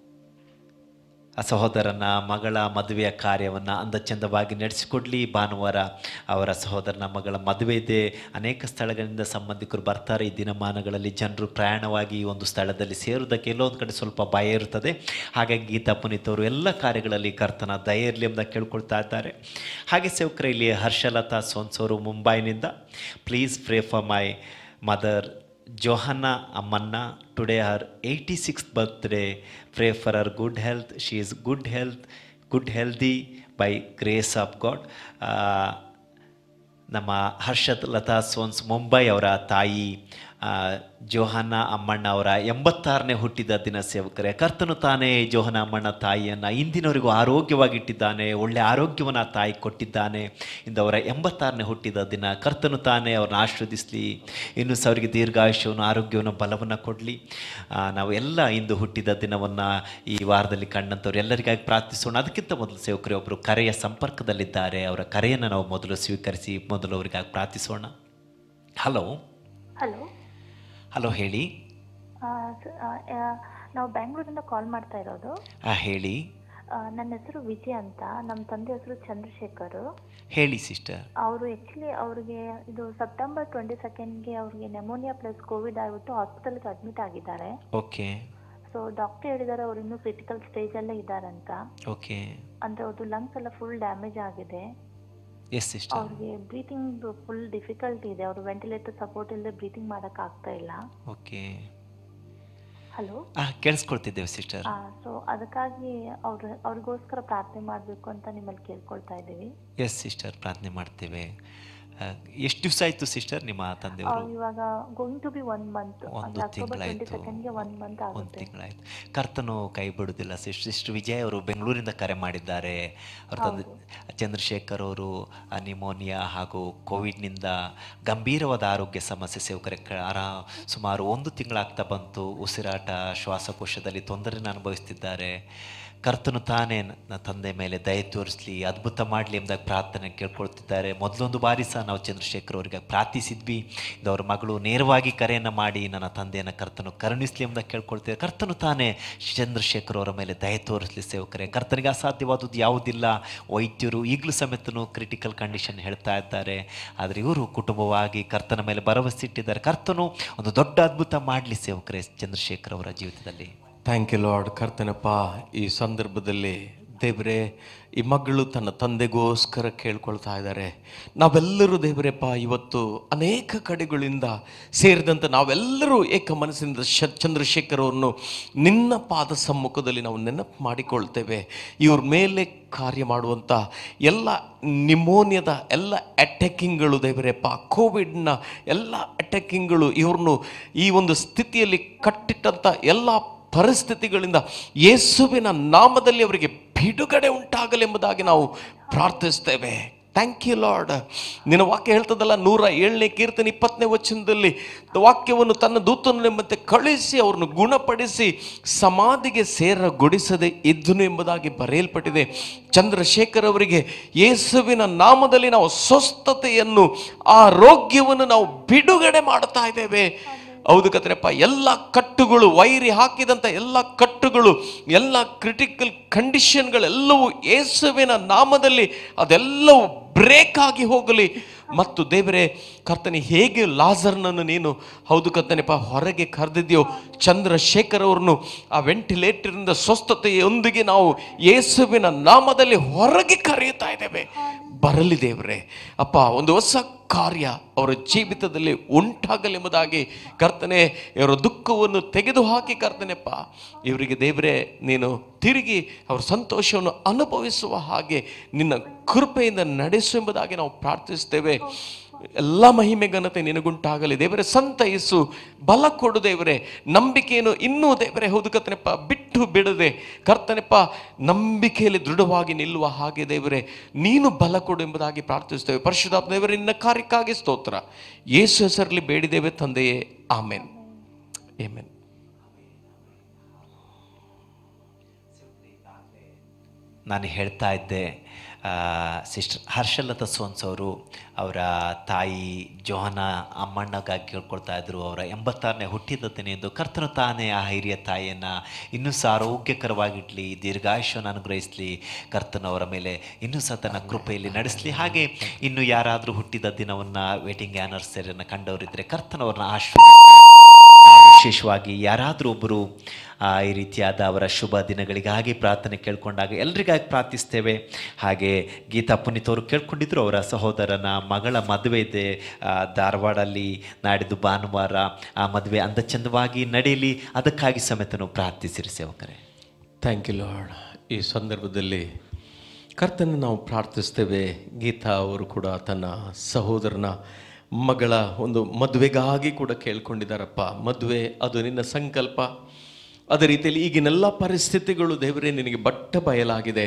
Speaker 1: ಆ ಸಹೋದರನ ಮಗಳ ಮದುವೆಯ ಕಾರ್ಯವನ್ನು ಅಂದಚಂದವಾಗಿ ನಡೆಸಿಕೊಡ್ಲಿ ಭಾನುವಾರ ಅವರ ಸಹೋದರನ ಮಗಳ ಮದುವೆ ಇದೆ ಅನೇಕ ಸ್ಥಳಗಳಿಂದ ಸಂಬಂಧಿಕರು ಬರ್ತಾರೆ ಈ ದಿನಮಾನಗಳಲ್ಲಿ ಜನರು ಪ್ರಯಾಣವಾಗಿ ಈ ಒಂದು ಸ್ಥಳದಲ್ಲಿ ಸೇರುವುದಕ್ಕೆ ಎಲ್ಲೊಂದು ಕಡೆ ಸ್ವಲ್ಪ ಭಯ ಇರ್ತದೆ ಹಾಗಾಗಿ ಗೀತಾ ಪುನೀತ್ ಅವರು ಎಲ್ಲ ಕಾರ್ಯಗಳಲ್ಲಿ ಕರ್ತನ ದಯ ಇರಲಿ ಎಂಬುದಾಗಿ ಕೇಳ್ಕೊಳ್ತಾ ಇದ್ದಾರೆ ಹಾಗೆ ಸೇವಕರ ಇಲ್ಲಿ ಹರ್ಷಲತಾ ಸೋನ್ಸೋರು ಮುಂಬೈನಿಂದ please pray for my mother Johanna Amanna, today her 86th birthday. Pray for her good health. She is good health, good healthy by grace of God. Uh, ನಮ್ಮ ಹರ್ಷದ್ ಲತಾ ಸೋನ್ಸ್ ಮುಂಬೈ ಅವರ ತಾಯಿ ಆ, ಜೋಹನ್ನ ಅಮ್ಮಣ್ಣ ಅವರ ಎಂಬತ್ತಾರನೇ ಹುಟ್ಟಿದ ದಿನ ಸೇವಕರೇ ಕರ್ತನು ತಾನೇ ಜೋಹನ ಅಮ್ಮಣ್ಣ ತಾಯಿಯನ್ನು ಇಂದಿನವರೆಗೂ ಆರೋಗ್ಯವಾಗಿಟ್ಟಿದ್ದಾನೆ ಒಳ್ಳೆ ಆರೋಗ್ಯವನ್ನು ಆ ತಾಯಿ ಕೊಟ್ಟಿದ್ದಾನೆ ಇಂದು ಅವರ ಎಂಬತ್ತಾರನೇ ಹುಟ್ಟಿದ ದಿನ ಕರ್ತನು ತಾನೇ ಅವ್ರನ್ನ ಆಶೀರ್ವದಿಸಲಿ ಇನ್ನು ಸಹ ಅವರಿಗೆ ದೀರ್ಘಾಯುಷ್ಯವನ್ನು ಆರೋಗ್ಯವನ್ನು ಬಲವನ್ನು ಕೊಡಲಿ ನಾವು ಎಲ್ಲ ಇಂದು ಹುಟ್ಟಿದ ದಿನವನ್ನು ಈ ವಾರದಲ್ಲಿ ಕಂಡಂಥವ್ರು ಎಲ್ಲರಿಗಾಗಿ ಪ್ರಾರ್ಥಿಸೋಣ ಅದಕ್ಕಿಂತ ಮೊದಲು ಸೇವಕರೇ ಒಬ್ಬರು ಕರೆಯ ಸಂಪರ್ಕದಲ್ಲಿದ್ದಾರೆ ಅವರ ಕರೆಯನ್ನು ನಾವು ಮೊದಲು ಸ್ವೀಕರಿಸಿ ಮೊದಲು ಅವರಿಗಾಗಿ ಪ್ರಾರ್ಥಿಸೋಣ ಹಲೋ
Speaker 4: ಹಲೋ
Speaker 1: ಹಲೋ ಹೇಳಿ
Speaker 4: ನಾವು ಬ್ಯಾಂಗ್ಳೂರಿಂದ ಕಾಲ್ ಮಾಡ್ತಾ ಇರೋದು
Speaker 1: ಆ, ಹೇಳಿ
Speaker 4: ಆ, ನನ್ನ ಹೆಸರು ವಿಜಯ್ ಅಂತ ನಮ್ಮ ತಂದೆ ಹೆಸರು ಚಂದ್ರಶೇಖರ್
Speaker 1: ಹೇಳಿ ಸಿಸ್ಟರ್
Speaker 4: ಅವರು ಆ್ಯಕ್ಚುಲಿ ಅವ್ರಿಗೆ ಇದು ಸೆಪ್ಟೆಂಬರ್ ಟ್ವೆಂಟಿ ಸೆಕೆಂಡ್ಗೆ ಅವ್ರಿಗೆ ನೆಮೋನಿಯಾ ಪ್ಲಸ್ ಕೋವಿಡ್ ಆಗಿಬಿಟ್ಟು ಹಾಸ್ಪಿಟಲ್ಗೆ ಅಡ್ಮಿಟ್ ಆಗಿದ್ದಾರೆ
Speaker 1: ಓಕೆ
Speaker 4: ಸೊ ಡಾಕ್ಟರ್ ಹೇಳಿದ್ದಾರೆ ಅವ್ರು ಇನ್ನೂ ಕ್ರಿಟಿಕಲ್ ಸ್ಟೇಜಲ್ಲೇ ಇದ್ದಾರಂತ
Speaker 1: ಓಕೆ
Speaker 4: ಅಂದರೆ ಅವ್ರದ್ದು ಲಂಗ್ಸ್ ಎಲ್ಲ ಫುಲ್ ಡ್ಯಾಮೇಜ್ ಆಗಿದೆ
Speaker 1: ಎಸ್ ಸಿಸ್ಟರ್
Speaker 4: ಅವ್ರಿಗೆ ಬ್ರೀತಿಂಗ್ ಫುಲ್ ಡಿಫಿಕಲ್ಟಿ ಇದೆ ಅವರು ವೆಂಟಿಲೇಟರ್ ಸಪೋರ್ಟ್ ಇಲ್ಲದೆ ಬ್ರೀತಿಂಗ್ ಮಾಡೋಕೆ ಆಗ್ತಾ ಇಲ್ಲ
Speaker 1: ಓಕೆ
Speaker 4: ಹಲೋ
Speaker 1: ಹಾಂ ಕೇಳಿಸ್ಕೊಳ್ತಿದ್ದೇವೆ ಸಿಸ್ಟರ್
Speaker 4: ಸೊ ಅದಕ್ಕಾಗಿ ಅವ್ರ ಅವ್ರಿಗೋಸ್ಕರ ಪ್ರಾರ್ಥನೆ ಮಾಡಬೇಕು ಅಂತ ನಿಮ್ಮಲ್ಲಿ ಕೇಳ್ಕೊಳ್ತಾ ಇದ್ದೀವಿ
Speaker 1: ಎಸ್ ಸಿಸ್ಟರ್ ಪ್ರಾರ್ಥನೆ ಮಾಡ್ತೇವೆ ಆ, ಎಷ್ಟು ದಿವಸ ಆಯಿತು ಸಿಸ್ಟರ್ ನಿಮ್ಮ ತಂದೆಯವರು
Speaker 4: ಅವ್ರು ಇವಾಗ going to be one month
Speaker 1: ಒಂದು
Speaker 4: ಅಂದ್ರೆ ಅಕ್ಟೋಬರ್ ಟ್ವೆಂಟಿ
Speaker 1: ತಿಂಗಳಾಯಿತು
Speaker 4: ಸೆಕೆಂಡ್ಗೆ ಒನ್ ಮಂತ್
Speaker 1: ಒಂದು
Speaker 4: ಆಗುತ್ತೆ
Speaker 1: ತಿಂಗಳಾಯಿತು ಕರ್ತನು ಕೈ ಬಿಡುವುದಿಲ್ಲ ಸಿಸ್ಟರ್ ಸಿಸ್ಟರ್ ವಿಜಯ್ ಅವರು ಬೆಂಗಳೂರಿಂದ ಕರೆ ಮಾಡಿದ್ದಾರೆ ಅವ್ರ ತಂದೆ ಚಂದ್ರಶೇಖರ್ ಅವರು ನಿಮೋನಿಯಾ ಹಾಗೂ ಕೋವಿಡ್ನಿಂದ ಗಂಭೀರವಾದ ಆರೋಗ್ಯ ಸಮಸ್ಯೆ ಸೇವಕರ ಆರ ಸುಮಾರು ಒಂದು ತಿಂಗಳಾಗ್ತಾ ಬಂತು ಉಸಿರಾಟ ಶ್ವಾಸಕೋಶದಲ್ಲಿ ತೊಂದರೆನ ಅನುಭವಿಸ್ತಿದ್ದಾರೆ ಕರ್ತನು ತಾನೇ ನನ್ನ ತಂದೆ ಮೇಲೆ ದಯ ತೋರಿಸಲಿ ಅದ್ಭುತ ಮಾಡಲಿ ಎಂಬುದಾಗಿ ಪ್ರಾರ್ಥನೆ ಕೇಳ್ಕೊಳ್ತಿದ್ದಾರೆ ಮೊದಲೊಂದು ಬಾರಿ ಸಹ ನಾವು ಚಂದ್ರಶೇಖರ್ ಅವರಿಗೆ ಪ್ರಾರ್ಥಿಸಿದ್ವಿ ಇದು ಅವ್ರ ಮಗಳು ನೇರವಾಗಿ ಕರೆಯನ್ನು ಮಾಡಿ ನನ್ನ ತಂದೆಯನ್ನು ಕರ್ತನು ಕರುಣಿಸಲಿ ಎಂಬುದಾಗಿ ಕೇಳ್ಕೊಳ್ತಿದ್ದಾರೆ ಕರ್ತನು ತಾನೇ ಚಂದ್ರಶೇಖರ್ ಅವರ ಮೇಲೆ ದಯ ತೋರಿಸಲಿ ಸೇವಕರೇ ಕರ್ತನಿಗೆ ಅಸಾಧ್ಯವಾದದ್ದು ಯಾವುದಿಲ್ಲ ವೈದ್ಯರು ಈಗಲೂ ಸಮೇತನು ಕ್ರಿಟಿಕಲ್ ಕಂಡೀಷನ್ ಹೇಳ್ತಾ ಇದ್ದಾರೆ ಆದರೆ ಇವರು ಕುಟುಂಬವಾಗಿ ಕರ್ತನ ಮೇಲೆ ಭರವಸೆ ಇಟ್ಟಿದ್ದಾರೆ ಕರ್ತನು ಒಂದು ದೊಡ್ಡ ಅದ್ಭುತ ಮಾಡಲಿ ಸೇವಕರೇ ಚಂದ್ರಶೇಖರ್ ಅವರ ಜೀವಿತದಲ್ಲಿ
Speaker 2: ಥ್ಯಾಂಕ್ ಯು ಲಾರ್ಡ್ ಕರ್ತನಪ್ಪ ಈ ಸಂದರ್ಭದಲ್ಲಿ ದೇವರೇ ಈ ಮಗಳು ತನ್ನ ತಂದೆಗೋಸ್ಕರ ಕೇಳ್ಕೊಳ್ತಾ ಇದ್ದಾರೆ ನಾವೆಲ್ಲರೂ ದೇವರಪ್ಪ ಇವತ್ತು ಅನೇಕ ಕಡೆಗಳಿಂದ ಸೇರಿದಂಥ ನಾವೆಲ್ಲರೂ ಏಕ ಮನಸ್ಸಿನಿಂದ ಶ ಚಂದ್ರಶೇಖರ್ ಅವ್ರನ್ನು ನಿನ್ನ ಪಾದ ಸಮ್ಮುಖದಲ್ಲಿ ನಾವು ನೆನಪು ಮಾಡಿಕೊಳ್ತೇವೆ ಇವ್ರ ಮೇಲೆ ಕಾರ್ಯ ಮಾಡುವಂಥ ಎಲ್ಲ ನಿಮೋನಿಯದ ಎಲ್ಲ ಅಟ್ಯಾಕಿಂಗ್ಗಳು ದೇವರಪ್ಪ ಕೋವಿಡ್ನ ಎಲ್ಲ ಅಟ್ಯಾಕಿಂಗ್ಗಳು ಇವ್ರನ್ನು ಈ ಒಂದು ಸ್ಥಿತಿಯಲ್ಲಿ ಕಟ್ಟಿಟ್ಟಂಥ ಎಲ್ಲ ಪರಿಸ್ಥಿತಿಗಳಿಂದ ಯೇಸುವಿನ ನಾಮದಲ್ಲಿ ಅವರಿಗೆ ಬಿಡುಗಡೆ ಉಂಟಾಗಲೆಂಬುದಾಗಿ ನಾವು ಪ್ರಾರ್ಥಿಸ್ತೇವೆ ಥ್ಯಾಂಕ್ ಯು ಲಾರ್ಡ್ ನಿನ್ನ ವಾಕ್ಯ ಹೇಳ್ತದಲ್ಲ ನೂರ ಏಳನೇ ಕೀರ್ತನೆ ಇಪ್ಪತ್ತನೇ ವಚನದಲ್ಲಿ ವಾಕ್ಯವನ್ನು ತನ್ನ ದೂತನೆಂಬಂತೆ ಕಳಿಸಿ ಅವ್ರನ್ನು ಗುಣಪಡಿಸಿ ಸಮಾಧಿಗೆ ಸೇರಗೊಡಿಸದೆ ಇದ್ದನು ಎಂಬುದಾಗಿ ಬರೆಯಲ್ಪಟ್ಟಿದೆ ಚಂದ್ರಶೇಖರ್ ಅವರಿಗೆ ಯೇಸುವಿನ ನಾಮದಲ್ಲಿ ನಾವು ಸ್ವಸ್ಥತೆಯನ್ನು ಆರೋಗ್ಯವನ್ನು ನಾವು ಬಿಡುಗಡೆ ಮಾಡ್ತಾ ಇದ್ದೇವೆ ಹೌದು ಕತ್ರಪ್ಪ ಎಲ್ಲ ಕಟ್ಟುಗಳು ವೈರಿ ಹಾಕಿದಂಥ ಎಲ್ಲ ಕಟ್ಟುಗಳು ಎಲ್ಲ ಕ್ರಿಟಿಕಲ್ ಕಂಡೀಷನ್ಗಳೆಲ್ಲವೂ ಯೇಸುವಿನ ನಾಮದಲ್ಲಿ ಅದೆಲ್ಲವೂ ಬ್ರೇಕ್ ಆಗಿ ಹೋಗಲಿ ಮತ್ತು ದೇವರೇ ಕರ್ತನೆ ಹೇಗೆ ಲಾಜರ್ನನ್ನು ನೀನು ಹೌದು ಕರ್ತನೆಪ್ಪ ಹೊರಗೆ ಕರೆದಿದ್ಯೋ ಚಂದ್ರಶೇಖರ್ ಅವ್ರನ್ನು ಆ ವೆಂಟಿಲೇಟರಿಂದ ಸ್ವಸ್ಥತೆಯೊಂದಿಗೆ ನಾವು ಯೇಸುವಿನ ನಾಮದಲ್ಲಿ ಹೊರಗೆ ಕರೆಯುತ್ತಾ ಇದ್ದೇವೆ ಬರಲಿ ದೇವರೇ ಅಪ್ಪ ಒಂದು ಹೊಸ ಕಾರ್ಯ ಅವರ ಜೀವಿತದಲ್ಲಿ ಉಂಟಾಗಲೆಂಬುದಾಗಿ ಕರ್ತನೆ ಇವರ ದುಃಖವನ್ನು ತೆಗೆದುಹಾಕಿ ಕರ್ತನೆಪ್ಪ ಇವರಿಗೆ ದೇವರೇ ನೀನು ತಿರುಗಿ ಅವರ ಸಂತೋಷವನ್ನು ಅನುಭವಿಸುವ ಹಾಗೆ ನಿನ್ನ ಕೃಪೆಯಿಂದ ನಡೆಸು ಎಂಬುದಾಗಿ ನಾವು ಪ್ರಾರ್ಥಿಸ್ತೇವೆ ಎಲ್ಲ ಮಹಿಮೆ ಘನತೆ ನಿನಗುಂಟಾಗಲಿ ದೇವರೇ ಸಂತೈಸು ಬಲ ಕೊಡು ದೇವರೇ ನಂಬಿಕೆಯನ್ನು ಇನ್ನೂ ದೇವರೇ ಹೌದು ಕರ್ತನೆಪ್ಪ ಬಿಟ್ಟು ಬಿಡದೆ ಕರ್ತನೆಪ್ಪ ನಂಬಿಕೆಯಲ್ಲಿ ದೃಢವಾಗಿ ನಿಲ್ಲುವ ಹಾಗೆ ದೇವರೇ ನೀನು ಬಲ ಕೊಡು ಎಂಬುದಾಗಿ ಪ್ರಾರ್ಥಿಸ್ತೇವೆ ಪರಿಶುದ್ಧಾತ್ಮ ದೇವರೇ ನಿನ್ನ ಕಾರ್ಯಕ್ಕಾಗಿ ಸ್ತೋತ್ರ ಯೇಸು ಹೆಸರಲ್ಲಿ ಬೇಡಿದ್ದೇವೆ ತಂದೆಯೇ ಆಮೇನ್ ಏಮೇನ್
Speaker 1: ನಾನು ಹೇಳ್ತಾ ಇದ್ದೆ ಸಿಸ್ಟರ್ ಹರ್ಷಲತಾ ಸೋನ್ಸ್ ಅವರು ಅವರ ತಾಯಿ ಜೋಹನ ಅಮ್ಮಣ್ಣಗಾಗಿ ಕೇಳ್ಕೊಳ್ತಾ ಇದ್ರು ಅವರ ಎಂಬತ್ತಾರನೇ ಹುಟ್ಟಿದ ದಿನೆಯಂದು ಕರ್ತನು ತಾನೇ ಆ ಹಿರಿಯ ತಾಯಿಯನ್ನು ಇನ್ನೂ ಸಹ ಆರೋಗ್ಯಕರವಾಗಿಡಲಿ ದೀರ್ಘಾಯುಷ್ಯವನ್ನು ಅನುಗ್ರಹಿಸಲಿ ಕರ್ತನವರ ಮೇಲೆ ಇನ್ನೂ ಸಹ ತನ್ನ ಕೃಪೆಯಲ್ಲಿ ನಡೆಸಲಿ ಹಾಗೆ ಇನ್ನು ಯಾರಾದರೂ ಹುಟ್ಟಿದ ದಿನವನ್ನು ವೇಟಿಂಗ್ ಆ್ಯನಿವರ್ಸರಿಯನ್ನು ಕಂಡವರಿದ್ದರೆ ಕರ್ತನವ್ರನ್ನ ಆಶೀರ್ವದಿಸಿ ನಾವು ವಿಶೇಷವಾಗಿ ಯಾರಾದರೂ ಒಬ್ಬರು ಆ, ಈ ರೀತಿಯಾದ ಅವರ ಶುಭ ದಿನಗಳಿಗಾಗಿ ಪ್ರಾರ್ಥನೆ ಕೇಳ್ಕೊಂಡಾಗ ಎಲ್ರಿಗಾಗಿ ಪ್ರಾರ್ಥಿಸ್ತೇವೆ ಹಾಗೆ ಗೀತಾ ಪುನೀತ್ ಅವರು ಕೇಳ್ಕೊಂಡಿದ್ರು ಅವರ ಸಹೋದರನ ಮಗಳ ಮದುವೆ ಇದೆ ಆ, ಧಾರವಾಡಲ್ಲಿ ನಾಡಿದ್ದು ಭಾನುವಾರ ಆ ಮದುವೆ ಅಂದಚಂದವಾಗಿ ನಡೆಯಲಿ ಅದಕ್ಕಾಗಿ ಸಮೇತನು ಪ್ರಾರ್ಥಿಸಿರಿ ಸೇವಕರೇ
Speaker 2: ಥ್ಯಾಂಕ್ ಯು ಲಾರ್ಡ್ ಈ ಸಂದರ್ಭದಲ್ಲಿ ಕರ್ತನ ನಾವು ಪ್ರಾರ್ಥಿಸ್ತೇವೆ ಗೀತಾ ಅವರು ಕೂಡ ತನ್ನ ಸಹೋದರನ ಮಗಳ ಒಂದು ಮದುವೆಗಾಗಿ ಕೂಡ ಕೇಳ್ಕೊಂಡಿದ್ದಾರಪ್ಪ ಮದುವೆ ಅದು ನಿನ್ನ ಸಂಕಲ್ಪ ಅದೇ ರೀತಿಯಲ್ಲಿ ಈಗಿನೆಲ್ಲ ಪರಿಸ್ಥಿತಿಗಳು ದೇವರೇ ನಿನಗೆ ಬಟ್ಟ ಬಯಲಾಗಿದೆ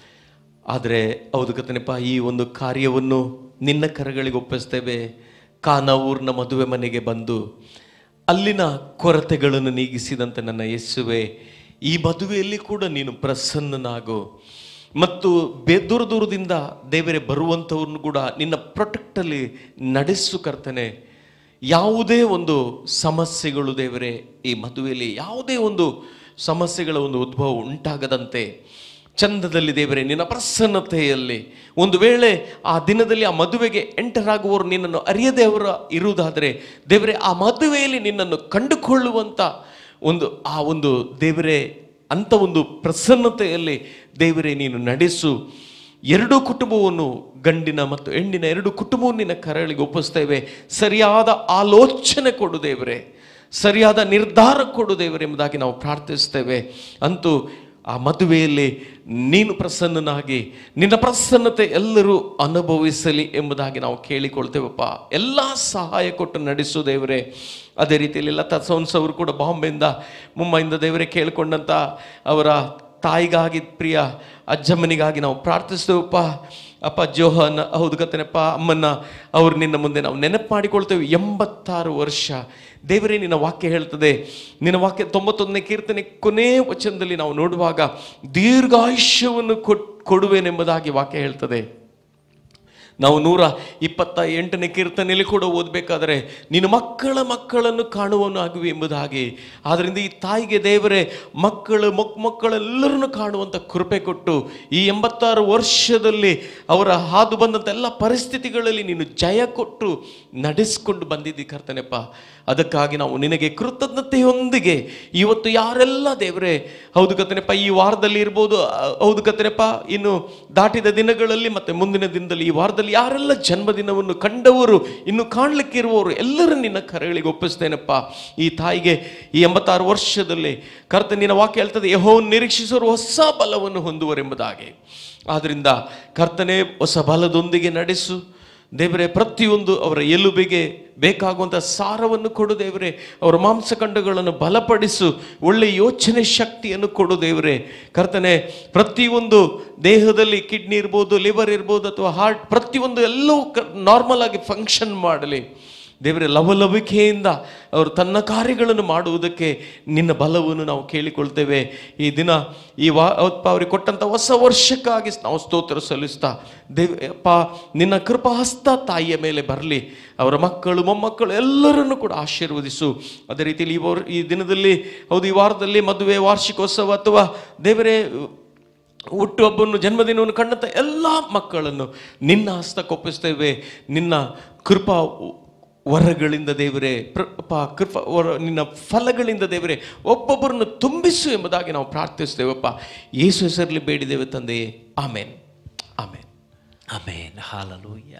Speaker 2: ಆದರೆ ಹೌದು ಕತ್ತನೆಪ್ಪ ಈ ಒಂದು ಕಾರ್ಯವನ್ನು ನಿನ್ನ ಕರಗಳಿಗೆ ಒಪ್ಪಿಸ್ತೇವೆ ಕಾನಾವೂರ್ನ ಮದುವೆ ಮನೆಗೆ ಬಂದು ಅಲ್ಲಿನ ಕೊರತೆಗಳನ್ನು ನೀಗಿಸಿದಂತೆ ನನ್ನ ಯೇಸುವೆ ಈ ಮದುವೆಯಲ್ಲಿ ಕೂಡ ನೀನು ಪ್ರಸನ್ನನಾಗು ಮತ್ತು ಬೇ ದೂರ ದೂರದಿಂದ ದೇವರೇ ಬರುವಂಥವ್ರನ್ನು ಕೂಡ ನಿನ್ನ ಪ್ರೊಟೆಕ್ಟಲ್ಲಿ ನಡೆಸು ಕರ್ತನೆ ಯಾವುದೇ ಒಂದು ಸಮಸ್ಯೆಗಳು ದೇವರೇ ಈ ಮದುವೆಯಲ್ಲಿ ಯಾವುದೇ ಒಂದು ಸಮಸ್ಯೆಗಳ ಒಂದು ಉದ್ಭವ ಉಂಟಾಗದಂತೆ ಚಂದದಲ್ಲಿ ದೇವರೇ ನಿನ್ನ ಪ್ರಸನ್ನತೆಯಲ್ಲಿ ಒಂದು ವೇಳೆ ಆ ದಿನದಲ್ಲಿ ಆ ಮದುವೆಗೆ ಎಂಟರ್ ಆಗುವವರು ನಿನ್ನನ್ನು ಅರಿಯದೆ ಅವರ ಇರುವುದಾದರೆ ದೇವರೇ ಆ ಮದುವೆಯಲ್ಲಿ ನಿನ್ನನ್ನು ಕಂಡುಕೊಳ್ಳುವಂಥ ಒಂದು ಆ ಒಂದು ದೇವರೇ ಅಂಥ ಒಂದು ಪ್ರಸನ್ನತೆಯಲ್ಲಿ ದೇವರೇ ನೀನು ನಡೆಸು ಎರಡೂ ಕುಟುಂಬವನ್ನು ಗಂಡಿನ ಮತ್ತು ಹೆಣ್ಣಿನ ಎರಡು ಕುಟುಂಬವನ್ನು ನಿನ್ನ ಕರಳಿಗೆ ಒಪ್ಪಿಸ್ತೇವೆ ಸರಿಯಾದ ಆಲೋಚನೆ ಕೊಡು ದೇವರೇ ಸರಿಯಾದ ನಿರ್ಧಾರ ಕೊಡು ದೇವರೇ ಎಂಬುದಾಗಿ ನಾವು ಪ್ರಾರ್ಥಿಸ್ತೇವೆ ಅಂತೂ ಆ ಮದುವೆಯಲ್ಲಿ ನೀನು ಪ್ರಸನ್ನನಾಗಿ ನಿನ್ನ ಪ್ರಸನ್ನತೆ ಎಲ್ಲರೂ ಅನುಭವಿಸಲಿ ಎಂಬುದಾಗಿ ನಾವು ಕೇಳಿಕೊಳ್ತೇವಪ್ಪ ಎಲ್ಲ ಸಹಾಯ ಕೊಟ್ಟು ನಡೆಸು ದೇವರೇ ಅದೇ ರೀತಿಯಲ್ಲಿ ಲತಾ ಸೋನ್ಸ್ ಅವರು ಕೂಡ ಬಾಂಬೆಯಿಂದ ಮುಂಬೈಯಿಂದ ದೇವರೇ ಕೇಳಿಕೊಂಡಂಥ ಅವರ ತಾಯಿಗಾಗಿ ಪ್ರಿಯ ಅಜ್ಜಮ್ಮನಿಗಾಗಿ ನಾವು ಪ್ರಾರ್ಥಿಸ್ತೇವಪ್ಪ ಅಪ್ಪ ಜೋಹನ್ ಹೌದು ಕತ್ತೇನಪ್ಪ ಅಮ್ಮನ್ನ ಅವ್ರು ನಿನ್ನ ಮುಂದೆ ನಾವು ನೆನಪು ಮಾಡಿಕೊಳ್ತೇವೆ ಎಂಬತ್ತಾರು ವರ್ಷ ದೇವರೇ ನಿನ್ನ ವಾಕ್ಯ ಹೇಳ್ತದೆ ನಿನ್ನ ವಾಕ್ಯ ತೊಂಬತ್ತೊಂದನೇ ಕೀರ್ತನೆ ಕೊನೆ ವಚನದಲ್ಲಿ ನಾವು ನೋಡುವಾಗ ದೀರ್ಘಾಯುಷ್ಯವನ್ನು ಕೊಟ್ ಕೊಡುವೆನೆಂಬುದಾಗಿ ವಾಕ್ಯ ಹೇಳ್ತದೆ ನಾವು ನೂರ ಇಪ್ಪತ್ತ ಎಂಟನೇ ಕೀರ್ತನೆಯಲ್ಲಿ ಕೂಡ ಓದಬೇಕಾದರೆ ನಿನ್ನ ಮಕ್ಕಳ ಮಕ್ಕಳನ್ನು ಕಾಣುವನು ಆಗುವೆ ಎಂಬುದಾಗಿ ಆದ್ದರಿಂದ ಈ ತಾಯಿಗೆ ದೇವರೇ ಮಕ್ಕಳು ಮೊಕ್ ಮಕ್ಕಳೆಲ್ಲರನ್ನು ಕಾಣುವಂಥ ಕೃಪೆ ಕೊಟ್ಟು ಈ ಎಂಬತ್ತಾರು ವರ್ಷದಲ್ಲಿ ಅವರ ಹಾದು ಬಂದಂಥ ಎಲ್ಲ ಪರಿಸ್ಥಿತಿಗಳಲ್ಲಿ ನೀನು ಜಯ ಕೊಟ್ಟು ನಡೆಸಿಕೊಂಡು ಬಂದಿದ್ದಿ ಕರ್ತನೆಪ್ಪ ಅದಕ್ಕಾಗಿ ನಾವು ನಿನಗೆ ಕೃತಜ್ಞತೆಯೊಂದಿಗೆ ಇವತ್ತು ಯಾರೆಲ್ಲ ದೇವರೇ ಹೌದು ಕತ್ತನೆಪ್ಪ ಈ ವಾರದಲ್ಲಿ ಇರ್ಬೋದು ಅ- ಹೌದು ಕತ್ತನೆಪ್ಪ ಇನ್ನು ದಾಟಿದ ದಿನಗಳಲ್ಲಿ ಮತ್ತೆ ಮುಂದಿನ ದಿನದಲ್ಲಿ ಈ ವಾರದಲ್ಲಿ ಯಾರೆಲ್ಲ ಜನ್ಮದಿನವನ್ನು ಕಂಡವರು ಇನ್ನು ಕಾಣಲಿಕ್ಕೆ ಇರುವವರು ಎಲ್ಲರೂ ನಿನ್ನ ಕರೆಗಳಿಗೆ ಒಪ್ಪಿಸ್ತೇನಪ್ಪ ಈ ತಾಯಿಗೆ ಈ ಎಂಬತ್ತಾರು ವರ್ಷದಲ್ಲಿ ಕರ್ತ ನಿನ್ನ ವಾಕ್ಯ ಹೇಳ್ತದೆ ಯಹೋವನ್ನು ನಿರೀಕ್ಷಿಸೋರು ಹೊಸ ಬಲವನ್ನು ಹೊಂದುವರೆಂಬುದಾಗಿ ಆದ್ರಿಂದ ಕರ್ತನೆ ಹೊಸ ಬಲದೊಂದಿಗೆ ನಡೆಸು ದೇವರೇ ಪ್ರತಿಯೊಂದು ಅವರ ಎಲುಬಿಗೆ ಬೇಕಾಗುವಂಥ ಸಾರವನ್ನು ಕೊಡು ದೇವರೇ ಅವರ ಮಾಂಸಖಂಡಗಳನ್ನು ಬಲಪಡಿಸು ಒಳ್ಳೆಯ ಯೋಚನೆ ಶಕ್ತಿಯನ್ನು ಕೊಡು ದೇವರೇ ಕರ್ತನೆ ಪ್ರತಿಯೊಂದು ದೇಹದಲ್ಲಿ ಕಿಡ್ನಿ ಇರ್ಬೋದು ಲಿವರ್ ಇರ್ಬೋದು ಅಥವಾ ಹಾರ್ಟ್ ಪ್ರತಿಯೊಂದು ಎಲ್ಲವೂ ನಾರ್ಮಲ್ ಆಗಿ ಫಂಕ್ಷನ್ ಮಾಡಲಿ ದೇವರೇ ಲವಲವಿಕೆಯಿಂದ ಅವರು ತನ್ನ ಕಾರ್ಯಗಳನ್ನು ಮಾಡುವುದಕ್ಕೆ ನಿನ್ನ ಬಲವನ್ನು ನಾವು ಕೇಳಿಕೊಳ್ತೇವೆ ಈ ದಿನ ಈ ವಾ ಅಪ್ಪ ಅವರಿಗೆ ಕೊಟ್ಟಂಥ ಹೊಸ ವರ್ಷಕ್ಕಾಗಿ ನಾವು ಸ್ತೋತ್ರ ಸಲ್ಲಿಸ್ತಾ ದೇವ ಅಪ್ಪ ನಿನ್ನ ಕೃಪಾಹಸ್ತ ತಾಯಿಯ ಮೇಲೆ ಬರಲಿ ಅವರ ಮಕ್ಕಳು ಮೊಮ್ಮಕ್ಕಳು ಎಲ್ಲರನ್ನು ಕೂಡ ಆಶೀರ್ವದಿಸು ಅದೇ ರೀತಿಯಲ್ಲಿ ಈ ವರ್- ಈ ದಿನದಲ್ಲಿ ಹೌದು ಈ ವಾರದಲ್ಲಿ ಮದುವೆ ವಾರ್ಷಿಕೋತ್ಸವ ಅಥವಾ ದೇವರೇ ಹುಟ್ಟುಹಬ್ಬವನ್ನು ಜನ್ಮದಿನವನ್ನು ಕಂಡಂಥ ಎಲ್ಲ ಮಕ್ಕಳನ್ನು ನಿನ್ನ ಹಸ್ತಕ್ಕೊಪ್ಪಿಸ್ತೇವೆ ನಿನ್ನ ಕೃಪಾ ವರಗಳಿಂದ ದೇವರೇ ಪ್ರಪ ಕೃಪ ವರ ನಿನ್ನ ಫಲಗಳಿಂದ ದೇವರೇ ಒಬ್ಬೊಬ್ಬರನ್ನು ತುಂಬಿಸು ಎಂಬುದಾಗಿ ನಾವು ಪ್ರಾರ್ಥಿಸ್ತೇವಪ್ಪ ಯೇಸು ಹೆಸರಲ್ಲಿ ಬೇಡಿದ್ದೇವೆ ತಂದೆಯೇ ಆಮೇನ್ ಆಮೇನ್
Speaker 1: ಅಮೇನ್ ಹಾಲಲೂಯ್ಯ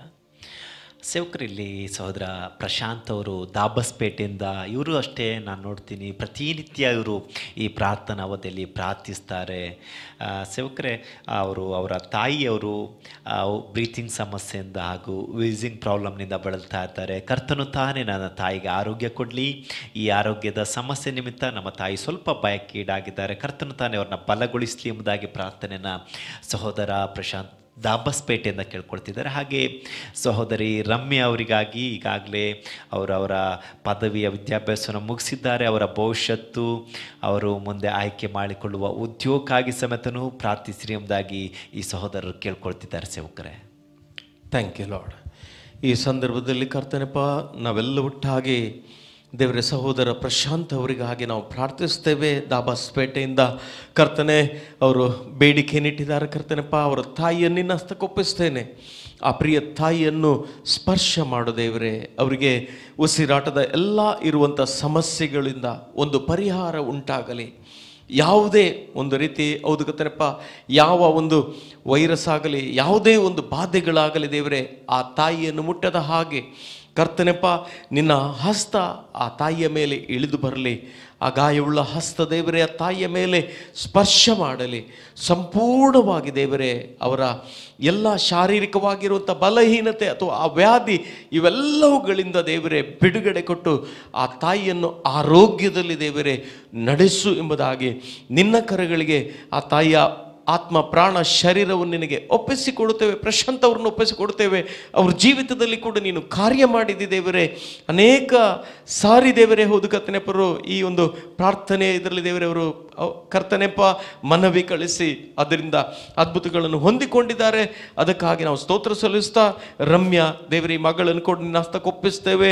Speaker 1: ಸೇವಕರಿಲ್ಲಿ ಸಹೋದರ ಪ್ರಶಾಂತ್ ಅವರು ದಾಬಸ್ಪೇಟೆಯಿಂದ ಇವರು ಅಷ್ಟೇ ನಾನು ನೋಡ್ತೀನಿ ಪ್ರತಿನಿತ್ಯ ಇವರು ಈ ಪ್ರಾರ್ಥನಾ ಅವಧಿಯಲ್ಲಿ ಪ್ರಾರ್ಥಿಸ್ತಾರೆ ಆ, ಸೇವಕರೇ ಅವರು ಅವರ ತಾಯಿಯವರು ಬ್ರೀತಿಂಗ್ ಸಮಸ್ಯೆಯಿಂದ ಹಾಗೂ ವೀಸಿಂಗ್ ಪ್ರಾಬ್ಲಮ್ನಿಂದ ಬಳಲ್ತಾ ಇರ್ತಾರೆ ಕರ್ತನು ತಾನೇ ನನ್ನ ತಾಯಿಗೆ ಆರೋಗ್ಯ ಕೊಡಲಿ ಈ ಆರೋಗ್ಯದ ಸಮಸ್ಯೆ ನಿಮಿತ್ತ ನಮ್ಮ ತಾಯಿ ಸ್ವಲ್ಪ ಭಯಕ್ಕೀಡಾಗಿದ್ದಾರೆ ಕರ್ತನು ತಾನೇ ಅವ್ರನ್ನ ಬಲಗೊಳಿಸಲಿ ಎಂಬುದಾಗಿ ಪ್ರಾರ್ಥನೆನ ಸಹೋದರ ಪ್ರಶಾಂತ್ ದಾಬಸ್ಪೇಟೆಯಿಂದ ಕೇಳ್ಕೊಳ್ತಿದ್ದಾರೆ ಹಾಗೆ ಸಹೋದರಿ ರಮ್ಯ ಅವರಿಗಾಗಿ ಈಗಾಗಲೇ ಅವರವರ ಪದವಿಯ ವಿದ್ಯಾಭ್ಯಾಸವನ್ನು ಮುಗಿಸಿದ್ದಾರೆ ಅವರ ಭವಿಷ್ಯತ್ತು ಅವರು ಮುಂದೆ ಆಯ್ಕೆ ಮಾಡಿಕೊಳ್ಳುವ ಉದ್ಯೋಗಕ್ಕಾಗಿ ಸಮೇತನೂ ಪ್ರಾರ್ಥಿಸಿರಿ ಎಂಬುದಾಗಿ ಈ ಸಹೋದರರು ಕೇಳ್ಕೊಳ್ತಿದ್ದಾರೆ ಸೇವಕರೇ
Speaker 2: ಥ್ಯಾಂಕ್ ಯು ಲಾರ್ಡ್ ಈ ಸಂದರ್ಭದಲ್ಲಿ ಕರ್ತನೆಪ್ಪ ನಾವೆಲ್ಲ ಒಟ್ಟಾಗಿ ದೇವರ ಸಹೋದರ ಪ್ರಶಾಂತ್ ಅವರಿಗಾಗಿ ನಾವು ಪ್ರಾರ್ಥಿಸ್ತೇವೆ ದಾಬಾಸ್ಪೇಟೆಯಿಂದ ಕರ್ತನೆ ಅವರು ಬೇಡಿಕೆಯನ್ನಿಟ್ಟಿದ್ದಾರೆ ಕರ್ತನೆಪ್ಪ ಅವರ ತಾಯಿಯನ್ನು ನಿನ್ನ ಹಸ್ತಕ್ಕೊಪ್ಪಿಸ್ತೇನೆ ಆ ಪ್ರಿಯ ತಾಯಿಯನ್ನು ಸ್ಪರ್ಶ ಮಾಡು ದೇವರೇ ಅವರಿಗೆ ಉಸಿರಾಟದ ಎಲ್ಲ ಇರುವಂಥ ಸಮಸ್ಯೆಗಳಿಂದ ಒಂದು ಪರಿಹಾರ ಉಂಟಾಗಲಿ ಯಾವುದೇ ಒಂದು ರೀತಿ ಹೌದು ಗೊತ್ತೇನಪ್ಪ ಯಾವ ಒಂದು ವೈರಸ್ ಆಗಲಿ ಯಾವುದೇ ಒಂದು ಬಾಧೆಗಳಾಗಲಿ ದೇವರೇ ಆ ತಾಯಿಯನ್ನು ಮುಟ್ಟದ ಹಾಗೆ ಕರ್ತನೆಪ್ಪ ನಿನ್ನ ಹಸ್ತ ಆ ತಾಯಿಯ ಮೇಲೆ ಇಳಿದು ಬರಲಿ ಆ ಗಾಯವುಳ್ಳ ಹಸ್ತ ದೇವರೇ ಆ ತಾಯಿಯ ಮೇಲೆ ಸ್ಪರ್ಶ ಮಾಡಲಿ ಸಂಪೂರ್ಣವಾಗಿ ದೇವರೇ ಅವರ ಎಲ್ಲ ಶಾರೀರಿಕವಾಗಿರುವಂಥ ಬಲಹೀನತೆ ಅಥವಾ ಆ ವ್ಯಾಧಿ ಇವೆಲ್ಲವುಗಳಿಂದ ದೇವರೇ ಬಿಡುಗಡೆ ಕೊಟ್ಟು ಆ ತಾಯಿಯನ್ನು ಆರೋಗ್ಯದಲ್ಲಿ ದೇವರೇ ನಡೆಸು ಎಂಬುದಾಗಿ ನಿನ್ನ ಕರೆಗಳಿಗೆ ಆ ತಾಯಿಯ ಆತ್ಮ ಪ್ರಾಣ ಶರೀರವನ್ನು ನಿನಗೆ ಒಪ್ಪಿಸಿಕೊಡುತ್ತೇವೆ ಪ್ರಶಾಂತ್ ಅವ್ರನ್ನ ಒಪ್ಪಿಸಿಕೊಡುತ್ತೇವೆ ಅವ್ರ ಜೀವಿತದಲ್ಲಿ ಕೂಡ ನೀನು ಕಾರ್ಯ ಮಾಡಿದ್ದಿ ದೇವರೇ ಅನೇಕ ಸಾರಿ ದೇವರೇ ಹೌದು ಕರ್ತನೆಪ್ಪರು ಈ ಒಂದು ಪ್ರಾರ್ಥನೆ ಇದರಲ್ಲಿ ದೇವರೇ ಅವರು ಅವ್- ಕರ್ತನೆಪ್ಪ ಮನವಿ ಕಳಿಸಿ ಅದರಿಂದ ಅದ್ಭುತಗಳನ್ನು ಹೊಂದಿಕೊಂಡಿದ್ದಾರೆ ಅದಕ್ಕಾಗಿ ನಾವು ಸ್ತೋತ್ರ ಸಲ್ಲಿಸ್ತಾ ರಮ್ಯಾ ದೇವರೇ ಈ ಮಗಳನ್ನು ಕೂಡ ನಿನ್ನ ಹಸ್ತಕ್ಕೆ ಒಪ್ಪಿಸ್ತೇವೆ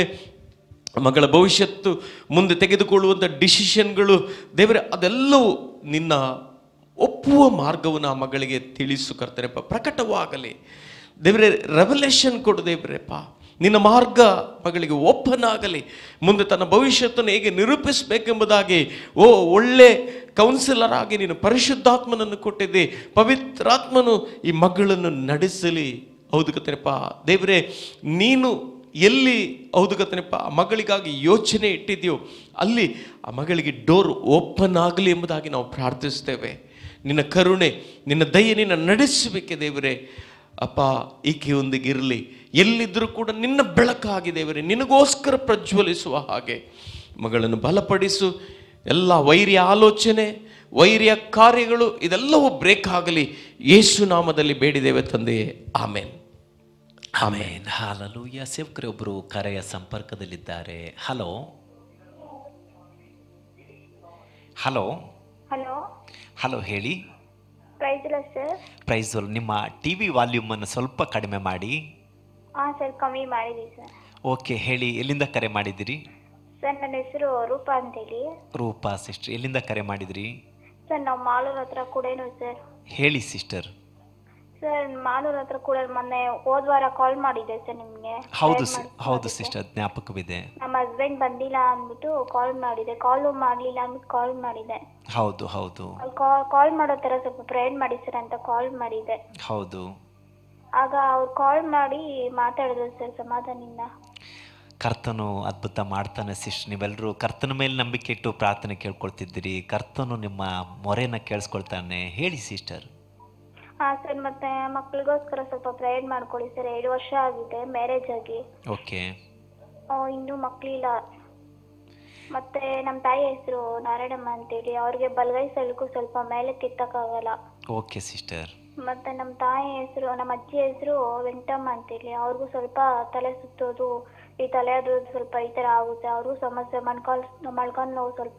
Speaker 2: ಮಗಳ ಭವಿಷ್ಯತ್ತು ಮುಂದೆ ತೆಗೆದುಕೊಳ್ಳುವಂಥ ಡಿಸಿಷನ್ಗಳು ದೇವರೇ ಅದೆಲ್ಲವೂ ನಿನ್ನ ಒಪ್ಪುವ ಮಾರ್ಗವನ್ನು ಆ ಮಗಳಿಗೆ ತಿಳಿಸು ಕರ್ತನೆಪ್ಪ ಪ್ರಕಟವಾಗಲಿ ದೇವರೇ ರೆವಲೇಷನ್ ಕೊಡು ದೇವರೇಪ್ಪ ನಿನ್ನ ಮಾರ್ಗ ಮಗಳಿಗೆ ಓಪನ್ ಆಗಲಿ ಮುಂದೆ ತನ್ನ ಭವಿಷ್ಯತ್ತನ್ನು ಹೇಗೆ ನಿರೂಪಿಸಬೇಕೆಂಬುದಾಗಿ ಓ ಒಳ್ಳೆ ಕೌನ್ಸಿಲರ್ ಆಗಿ ನೀನು ಪರಿಶುದ್ಧಾತ್ಮನನ್ನು ಕೊಟ್ಟಿದ್ದೆ ಪವಿತ್ರಾತ್ಮನು ಈ ಮಗಳನ್ನು ನಡೆಸಲಿ ಹೌದು ಕತ್ತೇನಪ್ಪ ದೇವರೇ ನೀನು ಎಲ್ಲಿ ಹೌದು ಕತ್ತೇನಪ್ಪ ಆ ಮಗಳಿಗಾಗಿ ಯೋಚನೆ ಇಟ್ಟಿದೆಯೋ ಅಲ್ಲಿ ಆ ಮಗಳಿಗೆ ಡೋರ್ ಓಪನ್ ಆಗಲಿ ಎಂಬುದಾಗಿ ನಾವು ಪ್ರಾರ್ಥಿಸ್ತೇವೆ ನಿನ್ನ ಕರುಣೆ ನಿನ್ನ ದಯೆ ನಿನ್ನ ನಡೆಸಬೇಕೆ ದೇವರೇ ಅಪ್ಪ ಈಕೆಯೊಂದಿಗೆ ಇರಲಿ ಎಲ್ಲಿದ್ದರೂ ಕೂಡ ನಿನ್ನ ಬೆಳಕಾಗಿ ದೇವರೇ ನಿನಗೋಸ್ಕರ ಪ್ರಜ್ವಲಿಸುವ ಹಾಗೆ ಮಗಳನ್ನು ಬಲಪಡಿಸು ಎಲ್ಲ ವೈರ್ಯ ಆಲೋಚನೆ ವೈರ್ಯ ಕಾರ್ಯಗಳು ಇದೆಲ್ಲವೂ ಬ್ರೇಕ್ ಆಗಲಿ ಯೇಸು ನಾಮದಲ್ಲಿ ಬೇಡಿದ್ದೇವೆ ತಂದೆಯೇ ಆಮೇನ್
Speaker 1: ಆಮೇನ್ ಹಾಲಲೂಯ ಸೇವಕರೊಬ್ಬರು ಕರೆಯ ಸಂಪರ್ಕದಲ್ಲಿದ್ದಾರೆ ಹಲೋ ಹಲೋ
Speaker 4: ಹಲೋ
Speaker 1: ಹಲೋ ಹೇಳಿ
Speaker 4: ಪ್ರೈಸ್ ಇಲ್ಲ ಸರ್
Speaker 1: ಪ್ರೈಸ್ ನಿಮ್ಮ ಟಿ ವಿ ವಾಲ್ಯೂಮನ್ನು ಸ್ವಲ್ಪ ಕಡಿಮೆ ಮಾಡಿ
Speaker 4: ಹಾಂ ಸರ್ ಕಮ್ಮಿ ಮಾಡಿದ್ದೀವಿ ಸರ್
Speaker 1: ಓಕೆ ಹೇಳಿ ಎಲ್ಲಿಂದ ಕರೆ ಮಾಡಿದಿರಿ
Speaker 4: ಸರ್ ನನ್ನ ಹೆಸರು ರೂಪಾ ಅಂತೇಳಿ
Speaker 1: ರೂಪಾ ಸಿಸ್ಟರ್ ಎಲ್ಲಿಂದ ಕರೆ ಮಾಡಿದಿರಿ
Speaker 4: ಸರ್ ನಾವು ಮಾಲೂರ್ ಹತ್ರ ಕೂಡೇನು ಸರ್
Speaker 1: ಹೇಳಿ ಸಿಸ್ಟರ್
Speaker 4: ಸರ್ ಮಾಲೂರ್ ಹತ್ರ ಕೂಡ ಮೊನ್ನೆ ಹೋದ ವಾರ ಕಾಲ್ ಮಾಡಿದ್ದೆ ಸರ್ ನಿಮಗೆ
Speaker 1: ಹೌದು ಸಿ- ಹೌದು ಸಿಸ್ಟರ್ ಜ್ಞಾಪಕವಿದೆ
Speaker 4: ನಮ್ಮ ಹಸ್ಬೆಂಡ್ ಬಂದಿಲ್ಲ ಅಂದ್ಬಿಟ್ಟು ಕಾಲ್ ಮಾಡಿದೆ ಕಾಲು ಮಾಡಲಿಲ್ಲ ಅಂದ್ಬಿಟ್ಟು ಕಾಲ್ ಮಾಡಿದೆ
Speaker 1: ಹೌದು ಹೌದು
Speaker 4: ಕಾಲ್ ಕಾಲ್ ಮಾಡೋ ಥರ ಸ್ವಲ್ಪ ಪ್ರೇಯರ್ ಮಾಡಿ ಸರ್ ಅಂತ ಕಾಲ್ ಮಾಡಿದೆ
Speaker 1: ಹೌದು
Speaker 4: ಆಗ ಅವ್ರು ಕಾಲ್ ಮಾಡಿ ಮಾತಾಡಿದ್ರು ಸರ್ ಸಮಾಧಾನಿಂದ
Speaker 1: ಕರ್ತನು ಅದ್ಭುತ ಮಾಡ್ತಾನೆ ಸಿಸ್ಟರ್ ನೀವೆಲ್ಲರೂ ಕರ್ತನ ಮೇಲೆ ನಂಬಿಕೆ ಇಟ್ಟು ಪ್ರಾರ್ಥನೆ ಕೇಳ್ಕೊಳ್ತಿದ್ದೀರಿ ಕರ್ತನು ನಿಮ್ಮ ಮೊರೆನ ಕೇಳಿಸ್ಕೊಳ್ತಾನೆ ಹೇಳಿ ಸಿಸ್ಟರ್
Speaker 4: ಹಾಂ ಸರ್ ಮತ್ತೆ ಮಕ್ಳಿಗೋಸ್ಕರ ಸ್ವಲ್ಪ ಪ್ರೇಯರ್ ಮಾಡ್ಕೊಳ್ಳಿ ಸರ್ ಎರಡು ವರ್ಷ ಆಗಿದೆ ಮ್ಯಾರೇಜ್ ಆಗಿ
Speaker 1: ಓಕೆ
Speaker 4: ಆ, ಇನ್ನೂ ಮಕ್ಕಳಿಲ್ಲ ಮತ್ತೆ ನಮ್ಮ ತಾಯಿ ಹೆಸರು ನಾರಾಯಣಮ್ಮ ಅಂತೇಳಿ ಅವ್ರಿಗೆ ಬಲಗೈ ಸಲಕು ಸ್ವಲ್ಪ ಮೇಲಕ್ಕೆ ಎತ್ತಕ್ಕಾಗಲ್ಲ
Speaker 1: ಓಕೆ ಸಿಸ್ಟರ್
Speaker 4: ಮತ್ತೆ ನಮ್ಮ ತಾಯಿ ಹೆಸರು ನಮ್ಮ ಅಜ್ಜಿ ಹೆಸರು ವೆಂಕಟಮ್ಮ ಅಂತೇಳಿ ಅವ್ರಿಗೂ ಸ್ವಲ್ಪ ತಲೆ ಸುತ್ತೋದು ಈ ತಲೆ ಅದು ಸ್ವಲ್ಪ ಈ ಥರ ಆಗುತ್ತೆ ಅವ್ರಿಗೂ ಸಮಸ್ಯೆ ಮೊಣ್ಕಾಲ್ ಮೊಳ್ಕಾಲ್ ನೋವು ಸ್ವಲ್ಪ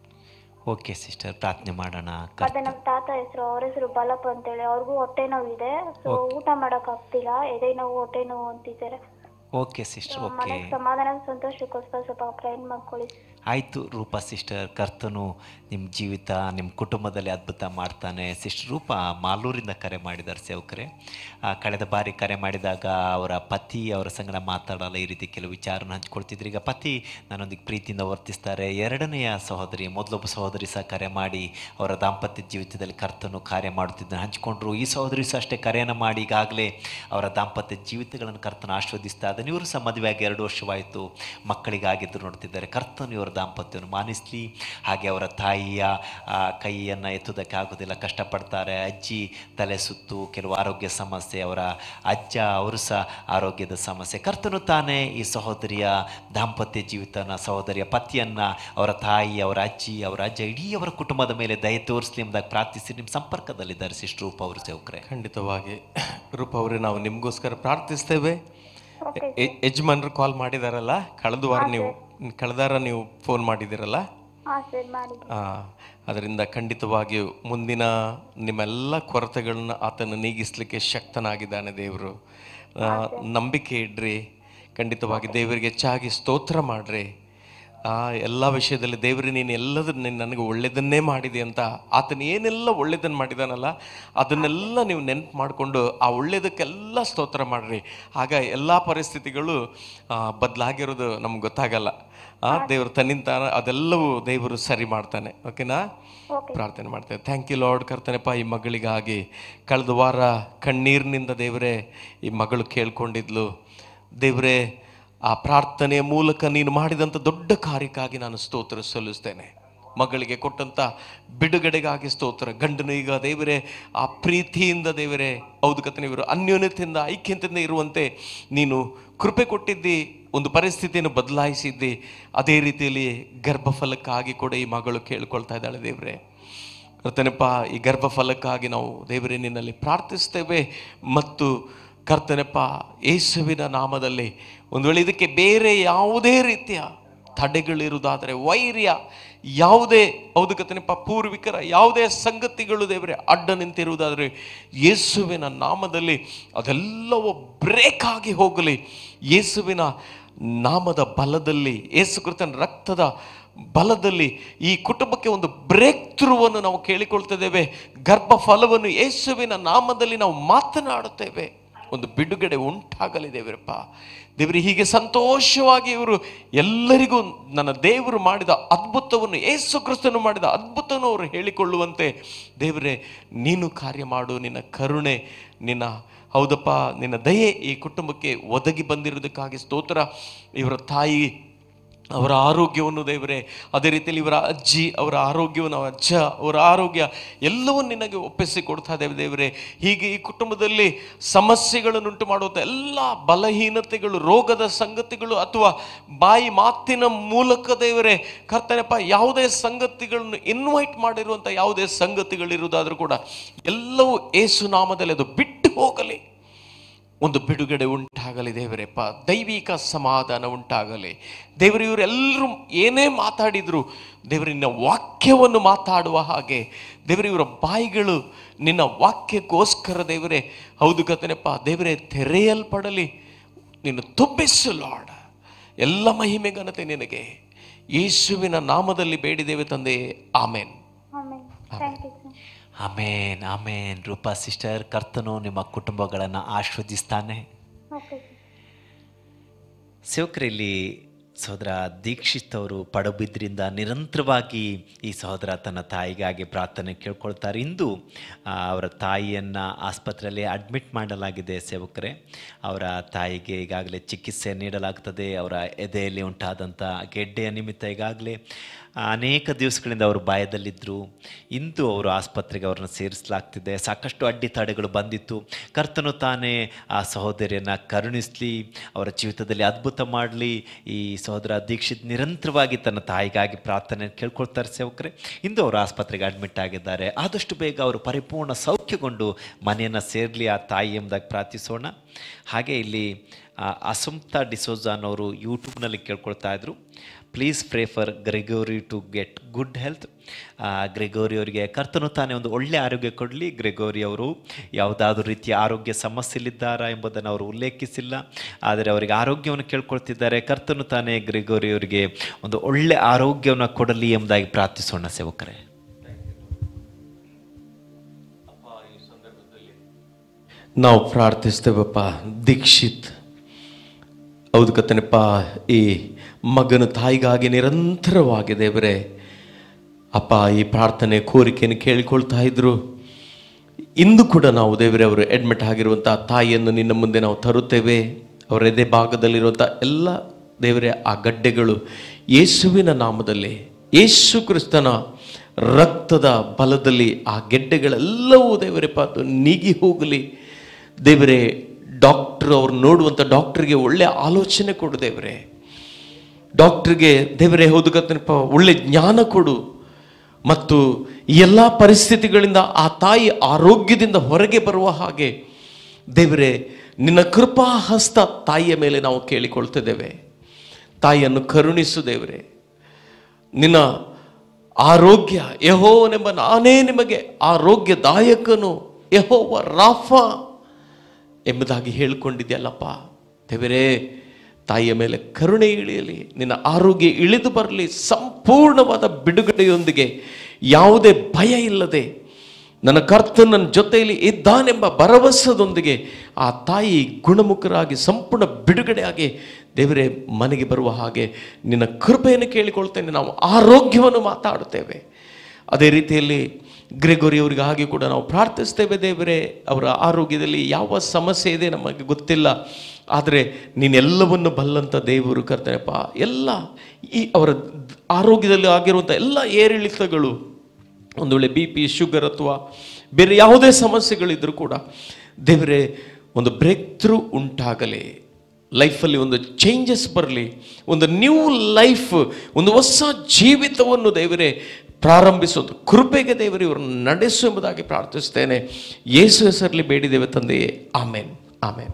Speaker 1: ಓಕೆ ಸಿಸ್ಟರ್ ಪ್ರಾರ್ಥನೆ ಮಾಡೋಣ
Speaker 4: ಮತ್ತೆ
Speaker 1: ಕರ್ತ
Speaker 4: ನಮ್ಮ ತಾತ ಹೆಸರು ಅವ್ರ ಹೆಸರು ಬಾಲಪ್ಪ ಅಂತೇಳಿ ಅವ್ರಿಗೂ ಹೊಟ್ಟೆ ನೋವು ಇದೆ ಸೊ ಊಟ ಮಾಡಕ್ ಆಗ್ತಿಲ್ಲ ಎದೆ ನೋವು ಹೊಟ್ಟೆ ನೋವು ಅಂತಿದ್ದಾರೆ
Speaker 1: ಓಕೆ ಸಿಸ್ಟರ್ ಓಕೆ
Speaker 4: ಮನೆಗೆ ಸಮಾಧಾನ ಸಂತೋಷಕ್ಕೋಸ್ಕರ ಸ್ವಲ್ಪ ಪ್ರಯತ್ನ ಮಾಡ್ಕೊಳ್ಳಿ
Speaker 1: ಆಯಿತು ರೂಪಾ ಸಿಸ್ಟರ್ ಕರ್ತನು ನಿಮ್ಮ ಜೀವಿತ ನಿಮ್ಮ ಕುಟುಂಬದಲ್ಲಿ ಅದ್ಭುತ ಮಾಡ್ತಾನೆ ಸಿಸ್ಟರ್ ರೂಪಾ ಮಾಲೂರಿಂದ ಕರೆ ಮಾಡಿದ್ದಾರೆ ಸೇವಕರೇ ಆ, ಕಳೆದ ಬಾರಿ ಕರೆ ಮಾಡಿದಾಗ ಅವರ ಪತಿ ಅವರ ಸಂಗಡ ಮಾತಾಡಲ್ಲ ಈ ರೀತಿ ಕೆಲವು ವಿಚಾರನ ಹಂಚ್ಕೊಳ್ತಿದ್ರು ಈಗ ಪತಿ ನನ್ನೊಂದಿಗೆ ಪ್ರೀತಿಯಿಂದ ವರ್ತಿಸ್ತಾರೆ ಎರಡನೆಯ ಸಹೋದರಿ ಮೊದಲೊಬ್ಬ ಸಹೋದರಿ ಸಹ ಕರೆ ಮಾಡಿ ಅವರ ದಾಂಪತ್ಯ ಜೀವಿತದಲ್ಲಿ ಕರ್ತನು ಕಾರ್ಯ ಮಾಡುತ್ತಿದ್ದನ್ನು ಹಂಚಿಕೊಂಡ್ರು ಈ ಸಹೋದರಿ ಸಹ ಅಷ್ಟೇ ಕರೆಯನ್ನು ಮಾಡಿ ಈಗಾಗಲೇ ಅವರ ದಾಂಪತ್ಯ ಜೀವಿತಗಳನ್ನು ಕರ್ತನ ಆಸ್ವಾದಿಸ್ತಾ ಇದ್ದಾನೆ ಇವರು ಸಹ ಮದುವೆಯಾಗಿ ಎರಡು ವರ್ಷವಾಯಿತು ಮಕ್ಕಳಿಗಾಗಿದ್ದು ನೋಡ್ತಿದ್ದಾರೆ ಕರ್ತನು ಇವರ ದಾಂಪತ್ಯವನ್ನು ಮಾನಿಸಲಿ ಹಾಗೆ ಅವರ ತಾಯಿಯ ಆ, ಕೈಯನ್ನು ಎತ್ತುವುದಕ್ಕೆ ಆಗೋದಿಲ್ಲ ಕಷ್ಟಪಡ್ತಾರೆ ಅಜ್ಜಿ ತಲೆ ಸುತ್ತು ಕೆಲವು ಆರೋಗ್ಯ ಸಮಸ್ಯೆ ಅವರ ಅಜ್ಜ ಅವರು ಸಹ ಆರೋಗ್ಯದ ಸಮಸ್ಯೆ ಕರ್ತನು ತಾನೇ ಈ ಸಹೋದರಿಯ ದಾಂಪತ್ಯ ಜೀವಿತನ ಸಹೋದರಿಯ ಪತಿಯನ್ನು ಅವರ ತಾಯಿ ಅವರ ಅಜ್ಜಿ ಅವರ ಅಜ್ಜ ಇಡೀ ಅವರ ಕುಟುಂಬದ ಮೇಲೆ ದಯ ತೋರಿಸಲಿ ಎಂಬುದಾಗಿ ಪ್ರಾರ್ಥಿಸಿ ನಿಮ್ಮ ಸಂಪರ್ಕದಲ್ಲಿದ್ದಾರೆ ಸಿಸ್ಟರ್ ರೂಪ ಅವರು ಸೇವಕರೇ
Speaker 2: ಖಂಡಿತವಾಗಿ ರೂಪ ಅವರೇ ನಾವು ನಿಮಗೋಸ್ಕರ ಪ್ರಾರ್ಥಿಸ್ತೇವೆ
Speaker 4: ಓಕೆ
Speaker 2: ಎ- ಯಜಮಾನ್ರು ಕಾಲ್ ಮಾಡಿದಾರಲ್ಲ ಕಳೆದ ವಾರ ನೀವು ಕಳೆದಾರ ನೀವು ಫೋನ್ ಮಾಡಿದ್ದೀರಲ್ಲ
Speaker 4: ಹಾಂ ಸರ್ ಮಾಡಿದ್ದೆ
Speaker 2: ಆ, ಅದರಿಂದ ಖಂಡಿತವಾಗಿಯೂ ಮುಂದಿನ ನಿಮ್ಮೆಲ್ಲ ಕೊರತೆಗಳನ್ನ ಆತನ ನೀಗಿಸ್ಲಿಕ್ಕೆ ಶಕ್ತನಾಗಿದ್ದಾನೆ ದೇವರು ಆ, ನಂಬಿಕೆ ಇಡ್ರಿ ಖಂಡಿತವಾಗಿ ದೇವರಿಗೆ ಹೆಚ್ಚಾಗಿ ಸ್ತೋತ್ರ ಮಾಡ್ರಿ ಆ ಎಲ್ಲ ವಿಷಯದಲ್ಲಿ ದೇವರು ನೀನು ಎಲ್ಲದನ್ನ ನೀನು ನನಗೆ ಒಳ್ಳೆಯದನ್ನೇ ಮಾಡಿದೆ ಅಂತ ಆತನ ಏನೆಲ್ಲ ಒಳ್ಳೆಯದನ್ನು ಮಾಡಿದಾನಲ್ಲ ಅದನ್ನೆಲ್ಲ ನೀವು ನೆನ್ಪು ಮಾಡಿಕೊಂಡು ಆ ಒಳ್ಳೆಯದಕ್ಕೆಲ್ಲ ಸ್ತೋತ್ರ ಮಾಡ್ರಿ ಆಗ ಎಲ್ಲ ಪರಿಸ್ಥಿತಿಗಳು ಬದಲಾಗಿರೋದು ನಮ್ಗೆ ಗೊತ್ತಾಗಲ್ಲ ಆ ದೇವರು ತನ್ನಿಂದ ಅದೆಲ್ಲವೂ ದೇವರು ಸರಿ ಮಾಡ್ತಾನೆ ಓಕೆನಾ ಪ್ರಾರ್ಥನೆ ಮಾಡ್ತೇವೆ ಥ್ಯಾಂಕ್ ಯು ಲಾರ್ಡ್ ಕರ್ತನೆಪ್ಪ ಈ ಮಗಳಿಗಾಗಿ ಕಳೆದ ವಾರ ಕಣ್ಣೀರಿನಿಂದ ದೇವರೇ ಈ ಮಗಳು ಕೇಳ್ಕೊಂಡಿದ್ಲು ದೇವರೇ ಆ ಪ್ರಾರ್ಥನೆಯ ಮೂಲಕ ನೀನು ಮಾಡಿದಂಥ ದೊಡ್ಡ ಕಾರ್ಯಕ್ಕಾಗಿ ನಾನು ಸ್ತೋತ್ರ ಸಲ್ಲಿಸ್ತೇನೆ ಮಗಳಿಗೆ ಕೊಟ್ಟಂಥ ಬಿಡುಗಡೆಗಾಗಿ ಸ್ತೋತ್ರ ಗಂಡನು ಈಗ ದೇವರೇ ಆ ಪ್ರೀತಿಯಿಂದ ದೇವರೇ ಹೌದು ಕರ್ತನೆ ಇವರು ಅನ್ಯೋನ್ಯತೆಯಿಂದ ಐಕ್ಯತೆಯಿಂದ ಇರುವಂತೆ ನೀನು ಕೃಪೆ ಕೊಟ್ಟಿದ್ದಿ ಒಂದು ಪರಿಸ್ಥಿತಿಯನ್ನು ಬದಲಾಯಿಸಿದ್ದಿ ಅದೇ ರೀತಿಯಲ್ಲಿ ಗರ್ಭಫಲಕ್ಕಾಗಿ ಕೂಡ ಈ ಮಗಳು ಕೇಳ್ಕೊಳ್ತಾ ಇದ್ದಾಳೆ ದೇವರೇ ಕರ್ತನೆಪ್ಪ ಈ ಗರ್ಭಫಲಕ್ಕಾಗಿ ನಾವು ದೇವರೇ ನಿನ್ನಲ್ಲಿ ಪ್ರಾರ್ಥಿಸ್ತೇವೆ ಮತ್ತು ಕರ್ತನೆಪ್ಪ ಯೇಸುವಿನ ನಾಮದಲ್ಲಿ ಒಂದು ವೇಳೆ ಇದಕ್ಕೆ ಬೇರೆ ಯಾವುದೇ ರೀತಿಯ ತಡೆಗಳಿರುವುದಾದರೆ ವೈರ್ಯ ಯಾವುದೇ ಹೌದು ಕರ್ತನೆಪ್ಪ ಪೂರ್ವಿಕರ ಯಾವುದೇ ಸಂಗತಿಗಳು ದೇವರೇ ಅಡ್ಡ ನಿಂತಿರುವುದಾದರೆ ಯೇಸುವಿನ ನಾಮದಲ್ಲಿ ಅದೆಲ್ಲವೂ ಬ್ರೇಕ್ ಆಗಿ ಹೋಗಲಿ ಯೇಸುವಿನ ನಾಮದ ಬಲದಲ್ಲಿ ಯೇಸು ಕೃತನ ರಕ್ತದ ಬಲದಲ್ಲಿ ಈ ಕುಟುಂಬಕ್ಕೆ ಒಂದು ಬ್ರೇಕ್ ಥ್ರೂವನ್ನು ನಾವು ಕೇಳಿಕೊಳ್ತಿದ್ದೇವೆ ಗರ್ಭ ಫಲವನ್ನು ಯೇಸುವಿನ ನಾಮದಲ್ಲಿ ನಾವು ಮಾತನಾಡುತ್ತೇವೆ ಒಂದು ಬಿಡುಗಡೆ ಉಂಟಾಗಲಿ ದೇವರಪ್ಪ ದೇವರಿ ಹೀಗೆ ಸಂತೋಷವಾಗಿ ಇವರು ಎಲ್ಲರಿಗೂ ನನ್ನ ದೇವರು ಮಾಡಿದ ಅದ್ಭುತವನ್ನು ಯೇಸು ಕ್ರಿಸ್ತನು ಮಾಡಿದ ಅದ್ಭುತವನ್ನು ಅವರು ಹೇಳಿಕೊಳ್ಳುವಂತೆ ದೇವರೇ ನೀನು ಕಾರ್ಯ ಮಾಡು ನಿನ್ನ ಕರುಣೆ ನಿನ್ನ ಹೌದಪ್ಪ ನಿನ್ನ ದಯೆ ಈ ಕುಟುಂಬಕ್ಕೆ ಒದಗಿ ಬಂದಿರುವುದಕ್ಕಾಗಿ ಸ್ತೋತ್ರ ಇವರ ತಾಯಿ ಅವರ ಆರೋಗ್ಯವನ್ನು ದೇವರೇ ಅದೇ ರೀತಿಯಲ್ಲಿ ಇವರ ಅಜ್ಜಿ ಅವರ ಆರೋಗ್ಯವನ್ನು ಅಜ್ಜ ಅವರ ಆರೋಗ್ಯ ಎಲ್ಲವನ್ನು ನಿನಗೆ ಒಪ್ಪಿಸಿ ಕೊಡ್ತಾ ಇದ್ದೇವೆ ದೇವರೇ ಹೀಗೆ ಈ ಕುಟುಂಬದಲ್ಲಿ ಸಮಸ್ಯೆಗಳನ್ನುಂಟು ಮಾಡುವಂಥ ಎಲ್ಲ ಬಲಹೀನತೆಗಳು ರೋಗದ ಸಂಗತಿಗಳು ಅಥವಾ ಬಾಯಿ ಮಾತಿನ ಮೂಲಕ ದೇವರೇ ಕರ್ತನೆಪ್ಪ ಯಾವುದೇ ಸಂಗತಿಗಳನ್ನು ಇನ್ವೈಟ್ ಮಾಡಿರುವಂಥ ಯಾವುದೇ ಸಂಗತಿಗಳಿರುವುದಾದ್ರೂ ಕೂಡ ಎಲ್ಲವೂ ಏಸು ನಾಮದಲ್ಲಿ ಅದು ಬಿಟ್ಟು ಹೋಗಲಿ ಒಂದು ಬಿಡುಗಡೆ ಉಂಟಾಗಲಿ ದೇವರೇಪ್ಪ ದೈವಿಕ ಸಮಾಧಾನ ಉಂಟಾಗಲಿ ದೇವರು ಇವರೆಲ್ಲರೂ ಏನೇ ಮಾತಾಡಿದ್ರು ದೇವರು ನಿನ್ನ ವಾಕ್ಯವನ್ನು ಮಾತಾಡುವ ಹಾಗೆ ದೇವರು ಇವರ ಬಾಯಿಗಳು ನಿನ್ನ ವಾಕ್ಯಕ್ಕೋಸ್ಕರ ದೇವರೇ ಹೌದು ಕತನೆಪ್ಪ ದೇವರೇ ತೆರೆಯಲ್ಪಡಲಿ ನೀನು ತುಂಬಿಸು ಲಾರ್ಡ್ ಎಲ್ಲ ಮಹಿಮೆ ಘನತೆ ನಿನಗೆ ಯೇಸುವಿನ ನಾಮದಲ್ಲಿ ಬೇಡಿದ್ದೇವೆ ತಂದೆ ಆಮೇನ್
Speaker 4: ಆಮೇಲೆ ಥ್ಯಾಂಕ್ ಯು ಸರ್
Speaker 1: ಆಮೇನ್ ಆಮೇನ್ ರೂಪಾ ಸಿಸ್ಟರ್ ಕರ್ತನು ನಿಮ್ಮ ಕುಟುಂಬಗಳನ್ನು ಆಶ್ವದಿಸ್ತಾನೆ
Speaker 4: ಓಕೆ ಸರ್
Speaker 1: ಸೇವಕರಲ್ಲಿ ಸಹೋದರ ದೀಕ್ಷಿತ್ ಅವರು ಪಡಬಿದ್ರಿಂದ ನಿರಂತರವಾಗಿ ಈ ಸಹೋದರ ತನ್ನ ತಾಯಿಗಾಗಿ ಪ್ರಾರ್ಥನೆ ಕೇಳ್ಕೊಳ್ತಾರೆ ಇಂದು ಆ, ಅವರ ತಾಯಿಯನ್ನು ಆಸ್ಪತ್ರೆಯಲ್ಲಿ ಅಡ್ಮಿಟ್ ಮಾಡಲಾಗಿದೆ ಸೇವಕರೇ ಅವರ ತಾಯಿಗೆ ಈಗಾಗಲೇ ಚಿಕಿತ್ಸೆ ನೀಡಲಾಗ್ತದೆ ಅವರ ಎದೆಯಲ್ಲಿ ಉಂಟಾದಂಥ ಗೆಡ್ಡೆಯ ನಿಮಿತ್ತ ಈಗಾಗಲೇ ಅನೇಕ ದಿವಸಗಳಿಂದ ಅವರು ಬಾಯದಲ್ಲಿದ್ದರು ಇಂದು ಅವರು ಆಸ್ಪತ್ರೆಗೆ ಅವ್ರನ್ನ ಸೇರಿಸಲಾಗ್ತಿದೆ ಸಾಕಷ್ಟು ಅಡ್ಡಿತಡೆಗಳು ಬಂದಿತ್ತು ಕರ್ತನು ತಾನೇ ಆ ಸಹೋದರಿಯನ್ನು ಕರುಣಿಸಲಿ ಅವರ ಜೀವಿತದಲ್ಲಿ ಅದ್ಭುತ ಮಾಡಲಿ ಈ ಸಹೋದರ ದೀಕ್ಷಿತ್ ನಿರಂತರವಾಗಿ ತನ್ನ ತಾಯಿಗಾಗಿ ಪ್ರಾರ್ಥನೆ ಕೇಳ್ಕೊಳ್ತಾರೆ ಸೇವಕರೇ ಇಂದು ಅವರು ಆಸ್ಪತ್ರೆಗೆ ಅಡ್ಮಿಟ್ ಆಗಿದ್ದಾರೆ ಆದಷ್ಟು ಬೇಗ ಅವರು ಪರಿಪೂರ್ಣ ಸೌಖ್ಯಗೊಂಡು ಮನೆಯನ್ನು ಸೇರಲಿ ಆ ತಾಯಿ ಎಂಬುದಾಗಿ ಪ್ರಾರ್ಥಿಸೋಣ ಹಾಗೆ ಇಲ್ಲಿ ಆ, ಅಸುಂಪ್ತಾ ಡಿಸೋಜಾ ಅನ್ನೋರು ಯೂಟ್ಯೂಬ್ನಲ್ಲಿ ಕೇಳ್ಕೊಳ್ತಾ ಇದ್ರು please pray for Gregory to get good health Gregory ಅವರಿಗೆ ಕರ್ತನು ತಾನೇ ಒಂದು ಒಳ್ಳೆಯ ಆರೋಗ್ಯ ಕೊಡಲಿ ಗ್ರೆಗೋರಿ ಅವರು ಯಾವುದಾದ್ರೂ ರೀತಿಯ ಆರೋಗ್ಯ ಸಮಸ್ಯೆಲಿದ್ದಾರಾ ಎಂಬುದನ್ನು ಅವರು ಉಲ್ಲೇಖಿಸಿಲ್ಲ ಆದರೆ ಅವರಿಗೆ ಆರೋಗ್ಯವನ್ನು ಕೇಳ್ಕೊಳ್ತಿದ್ದಾರೆ ಕರ್ತನು ತಾನೇ ಗ್ರೆಗೋರಿ ಅವರಿಗೆ ಒಂದು ಒಳ್ಳೆಯ ಆರೋಗ್ಯವನ್ನು ಕೊಡಲಿ ಎಂಬುದಾಗಿ ಪ್ರಾರ್ಥಿಸೋಣ ಸೇವಕರೇ
Speaker 2: ನಾವು ಪ್ರಾರ್ಥಿಸ್ತೇವಪ್ಪ ದೀಕ್ಷಿತ್ ಹೌದು ಕತ್ತನಪ್ಪ ಈ ಮಗನ ತಾಯಿಗಾಗಿ ನಿರಂತರವಾಗಿ ದೇವರೇ ಅಪ್ಪ ಈ ಪ್ರಾರ್ಥನೆ ಕೋರಿಕೆಯನ್ನು ಕೇಳಿಕೊಳ್ತಾ ಇದ್ರು ಇಂದು ಕೂಡ ನಾವು ದೇವರೇ ಅವರು ಅಡ್ಮಿಟ್ ಆಗಿರುವಂಥ ತಾಯಿಯನ್ನು ನಿನ್ನ ಮುಂದೆ ನಾವು ತರುತ್ತೇವೆ ಅವರ ಎದೆ ಭಾಗದಲ್ಲಿರುವಂಥ ಎಲ್ಲ ದೇವರೇ ಆ ಗಡ್ಡೆಗಳು ಯೇಸುವಿನ ನಾಮದಲ್ಲಿ ಯೇಸು ಕ್ರಿಸ್ತನ ರಕ್ತದ ಬಲದಲ್ಲಿ ಆ ಗೆಡ್ಡೆಗಳೆಲ್ಲವೂ ದೇವರೇ ಪಾತು ನೀಗಿ ಹೋಗಲಿ ದೇವರೇ ಡಾಕ್ಟ್ರ್ ಅವ್ರು ನೋಡುವಂಥ ಡಾಕ್ಟ್ರಿಗೆ ಒಳ್ಳೆ ಆಲೋಚನೆ ಕೊಡು ದೇವರೇ ಡಾಕ್ಟ್ರಿಗೆ ದೇವರೇ ಹೌದು ಕತ್ತನಪ್ಪ ಒಳ್ಳೆ ಜ್ಞಾನ ಕೊಡು ಮತ್ತು ಈ ಎಲ್ಲ ಪರಿಸ್ಥಿತಿಗಳಿಂದ ಆ ತಾಯಿ ಆರೋಗ್ಯದಿಂದ ಹೊರಗೆ ಬರುವ ಹಾಗೆ ದೇವರೇ ನಿನ್ನ ಕೃಪಾ ಹಸ್ತ ತಾಯಿಯ ಮೇಲೆ ನಾವು ಕೇಳಿಕೊಳ್ತಿದ್ದೇವೆ ತಾಯಿಯನ್ನು ಕರುಣಿಸು ದೇವರೇ ನಿನ್ನ ಆರೋಗ್ಯ ಯಹೋವನೆಂಬ ನಾನೇ ನಿಮಗೆ ಆರೋಗ್ಯದಾಯಕನು ಯಹೋವ ರಾಫ ಎಂಬುದಾಗಿ ಹೇಳಿಕೊಂಡಿದ್ಯಲ್ಲಪ್ಪ ದೇವರೇ ತಾಯಿಯ ಮೇಲೆ ಕರುಣೆ ಇಳಿಯಲಿ ನಿನ್ನ ಆರೋಗ್ಯ ಇಳಿದು ಬರಲಿ ಸಂಪೂರ್ಣವಾದ ಬಿಡುಗಡೆಯೊಂದಿಗೆ ಯಾವುದೇ ಭಯ ಇಲ್ಲದೆ ನನ್ನ ಕರ್ತನ ನನ್ನ ಜೊತೆಯಲ್ಲಿ ಇದ್ದಾನೆಂಬ ಭರವಸದೊಂದಿಗೆ ಆ ತಾಯಿ ಗುಣಮುಖರಾಗಿ ಸಂಪೂರ್ಣ ಬಿಡುಗಡೆಯಾಗಿ ದೇವರೇ ಮನೆಗೆ ಬರುವ ಹಾಗೆ ನಿನ್ನ ಕೃಪೆಯನ್ನು ಕೇಳಿಕೊಳ್ತೇನೆ ನಾವು ಆರೋಗ್ಯವನ್ನು ಮಾತಾಡುತ್ತೇವೆ ಅದೇ ರೀತಿಯಲ್ಲಿ ಗ್ರೆಗೋರಿ ಅವರಿಗೆ ಹಾಗೆ ಕೂಡ ನಾವು ಪ್ರಾರ್ಥಿಸ್ತೇವೆ ದೇವರೇ ಅವರ ಆರೋಗ್ಯದಲ್ಲಿ ಯಾವ ಸಮಸ್ಯೆ ಇದೆ ನಮಗೆ ಗೊತ್ತಿಲ್ಲ ಆದರೆ ನೀನೆಲ್ಲವನ್ನು ಬಲ್ಲಂಥ ದೇವರು ಕರ್ತನೆಪ್ಪ ಎಲ್ಲ ಈ ಅವರ ಆರೋಗ್ಯದಲ್ಲಿ ಆಗಿರುವಂಥ ಎಲ್ಲ ಏರಿಳಿತಗಳು ಒಂದು ವೇಳೆ ಬಿ ಪಿ ಶುಗರ್ ಅಥವಾ ಬೇರೆ ಯಾವುದೇ ಸಮಸ್ಯೆಗಳಿದ್ರೂ ಕೂಡ ದೇವರೇ ಒಂದು ಬ್ರೇಕ್ ಥ್ರೂ ಉಂಟಾಗಲಿ ಲೈಫಲ್ಲಿ ಒಂದು ಚೇಂಜಸ್ ಬರಲಿ ಒಂದು ನ್ಯೂ ಲೈಫ್ ಒಂದು ಹೊಸ ಜೀವಿತವನ್ನು ದೇವರೇ ಪ್ರಾರಂಭಿಸೋದು ಕೃಪೆಗೆ ದೇವರು ಇವ್ರನ್ನ ನಡೆಸು ಎಂಬುದಾಗಿ ಪ್ರಾರ್ಥಿಸ್ತೇನೆ ಯೇಸು ಹೆಸರಲ್ಲಿ ಬೇಡಿದ್ದೇವೆ ತಂದೆಯೇ ಆಮೇನ್ ಆಮೇನ್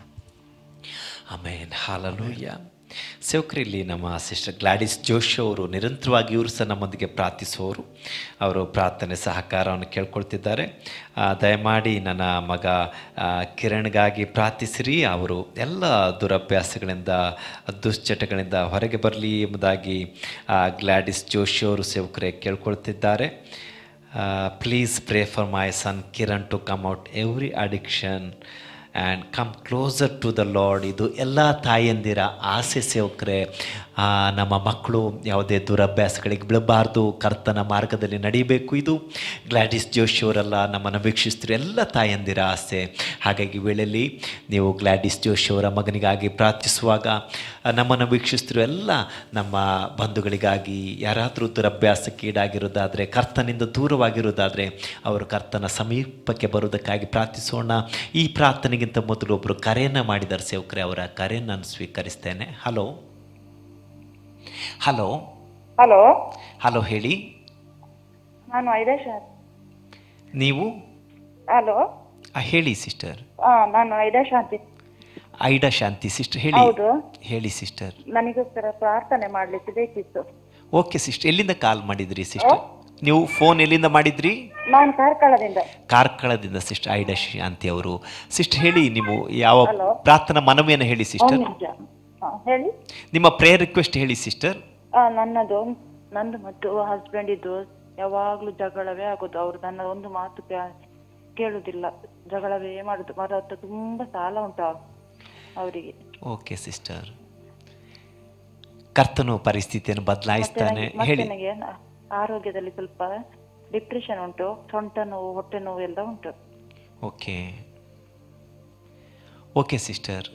Speaker 1: ಆಮೇನ್ ಹಾಲಲೂಯ್ಯ ಸೇವಕರಲ್ಲಿ ನಮ್ಮ ಸಿಸ್ಟರ್ ಗ್ಲಾಡಿಸ್ ಜೋಶಿ ಅವರು ನಿರಂತರವಾಗಿ ಇವರು ಸಹ ನಮ್ಮೊಂದಿಗೆ ಪ್ರಾರ್ಥಿಸುವವರು ಅವರು ಪ್ರಾರ್ಥನೆ ಸಹಕಾರವನ್ನು ಕೇಳ್ಕೊಳ್ತಿದ್ದಾರೆ ಆ, ದಯಮಾಡಿ ನನ್ನ ಮಗ ಆ, ಕಿರಣ್ಗಾಗಿ ಪ್ರಾರ್ಥಿಸಿರಿ ಅವರು ಎಲ್ಲ ದುರಭ್ಯಾಸಗಳಿಂದ ದುಶ್ಚಟಗಳಿಂದ ಹೊರಗೆ ಬರಲಿ ಎಂಬುದಾಗಿ ಆ, ಗ್ಲಾಡಿಸ್ ಜೋಶಿ ಅವರು ಸೇವಕರೇ ಕೇಳ್ಕೊಳ್ತಿದ್ದಾರೆ please pray for my son Kiran to come out every addiction and come closer to the lord ಇದು ಎಲ್ಲ ತಾಯಂದಿರ ಆಸೆ ಸೇವಕರೇ ಆ, ನಮ್ಮ ಮಕ್ಕಳು ಯಾವುದೇ ದುರಭ್ಯಾಸಗಳಿಗೆ ಬೀಳಬಾರ್ದು ಕರ್ತನ ಮಾರ್ಗದಲ್ಲಿ ನಡೀಬೇಕು ಇದು ಗ್ಲಾಡಿಸ್ ಜೋಶಿಯವರೆಲ್ಲ ನಮ್ಮನ್ನು ವೀಕ್ಷಿಸ್ತಿರೋ ಎಲ್ಲ ತಾಯಂದಿರ ಆಸೆ ಹಾಗಾಗಿ ಈ ವೇಳೆಯಲ್ಲಿ ನೀವು ಗ್ಲಾಡಿಸ್ ಜೋಶಿಯವರ ಮಗನಿಗಾಗಿ ಪ್ರಾರ್ಥಿಸುವಾಗ ಆ, ನಮ್ಮನ್ನು ವೀಕ್ಷಿಸ್ತಿರೋ ಎಲ್ಲ ನಮ್ಮ ಬಂಧುಗಳಿಗಾಗಿ ಯಾರಾದರೂ ದುರಭ್ಯಾಸಕ್ಕೀಡಾಗಿರೋದಾದರೆ ಕರ್ತನಿಂದ ದೂರವಾಗಿರೋದಾದರೆ ಅವರು ಕರ್ತನ ಸಮೀಪಕ್ಕೆ ಬರುವುದಕ್ಕಾಗಿ ಪ್ರಾರ್ಥಿಸೋಣ ಈ ಪ್ರಾರ್ಥನೆಗಿಂತ ಮೊದಲು ಒಬ್ಬರು ಕರೆಯನ್ನು ಮಾಡಿದ್ದಾರೆ ಸೇವಕರೇ ಅವರ ಕರೆಯನ್ನು ನಾನು ಸ್ವೀಕರಿಸ್ತೇನೆ ಹಲೋ ಹಲೋ
Speaker 5: ಹಲೋ
Speaker 1: ಹಲೋ ಹೇಳಿ
Speaker 5: ನಾನು ಐದೇಶ
Speaker 1: ನೀವು
Speaker 5: ಹಲೋ
Speaker 1: ಆ, ಹೇಳಿ ಸಿಸ್ಟರ್
Speaker 5: ಆ, ನಾನು ಐದೇಶ ಅಂತ
Speaker 1: ಐಡಾ ಶಾಂತಿ ಸಿಸ್ಟರ್ ಹೇಳಿ
Speaker 5: ಹೌದು
Speaker 1: ಹೇಳಿ ಸಿಸ್ಟರ್
Speaker 5: ನನಗೋಸ್ಕರ ಪ್ರಾರ್ಥನೆ ಮಾಡ್ಲಿಕ್ಕೆ ಬೇಕಿತ್ತು
Speaker 1: ಓಕೆ ಸಿಸ್ಟರ್ ಎಲ್ಲಿಂದ ಕಾಲ್ ಮಾಡಿದ್ರಿ ಸಿಸ್ಟರ್ ನೀವು ಫೋನ್ ಎಲ್ಲಿಂದ ಮಾಡಿದ್ರಿ
Speaker 5: ನಾನು ಕಾರ್ಕಳದಿಂದ
Speaker 1: ಕಾರ್ಕಳದಿಂದ ಸಿಸ್ಟರ್ ಐಡಾ ಶಾಂತಿ ಅವರು ಸಿಸ್ಟರ್ ಹೇಳಿ ನೀವು ಯಾವ
Speaker 5: Hello.
Speaker 1: ಪ್ರಾರ್ಥನಾ ಮನವಿಯನ್ನು ಹೇಳಿ ಸಿಸ್ಟರ್
Speaker 5: ಒಂದು ನಿಮಿಷ ಹಾ, ಹೇಳಿ
Speaker 1: ನಿಮ್ಮ ಪ್ರೇಯರ್ ರಿಕ್ವೆಸ್ಟ್ ಹೇಳಿ ಸಿಸ್ಟರ್
Speaker 5: ಆ, ನನ್ನದು ನಂದು ಮತ್ತು ಹಸ್ಬೆಂಡ್ ಇದ್ದು ಯಾವಾಗ್ಲೂ ಜಗಳವೇ ಆಗೋದು ಅವ್ರು ನನ್ನ ಒಂದು ಮಾತು ಕೇ- ಕೇಳುದಿಲ್ಲ ಜಗಳವೇ ಮಾಡುದು ಮರ ಹತ್ರ ತುಂಬಾ ಸಾಲ ಉಂಟು ಅವರಿಗೆ
Speaker 1: ಓಕೆ ಸಿಸ್ಟರ್ ಕರ್ತನು ಪರಿಸ್ಥಿತಿಯನ್ನು ಬದಲಾಯಿಸ್ತಾನೆ
Speaker 5: ಮತ್ತೆ
Speaker 1: ಹೇಳಿ
Speaker 5: ನನಗೆ ನ- ಆರೋಗ್ಯದಲ್ಲಿ ಸ್ವಲ್ಪ ಡಿಪ್ರೆಷನ್ ಉಂಟು ಸೊಂಟ ನೋವು ಹೊಟ್ಟೆ ನೋವು ಎಲ್ಲ ಉಂಟು
Speaker 1: ಓಕೆ ಓಕೆ ಸಿಸ್ಟರ್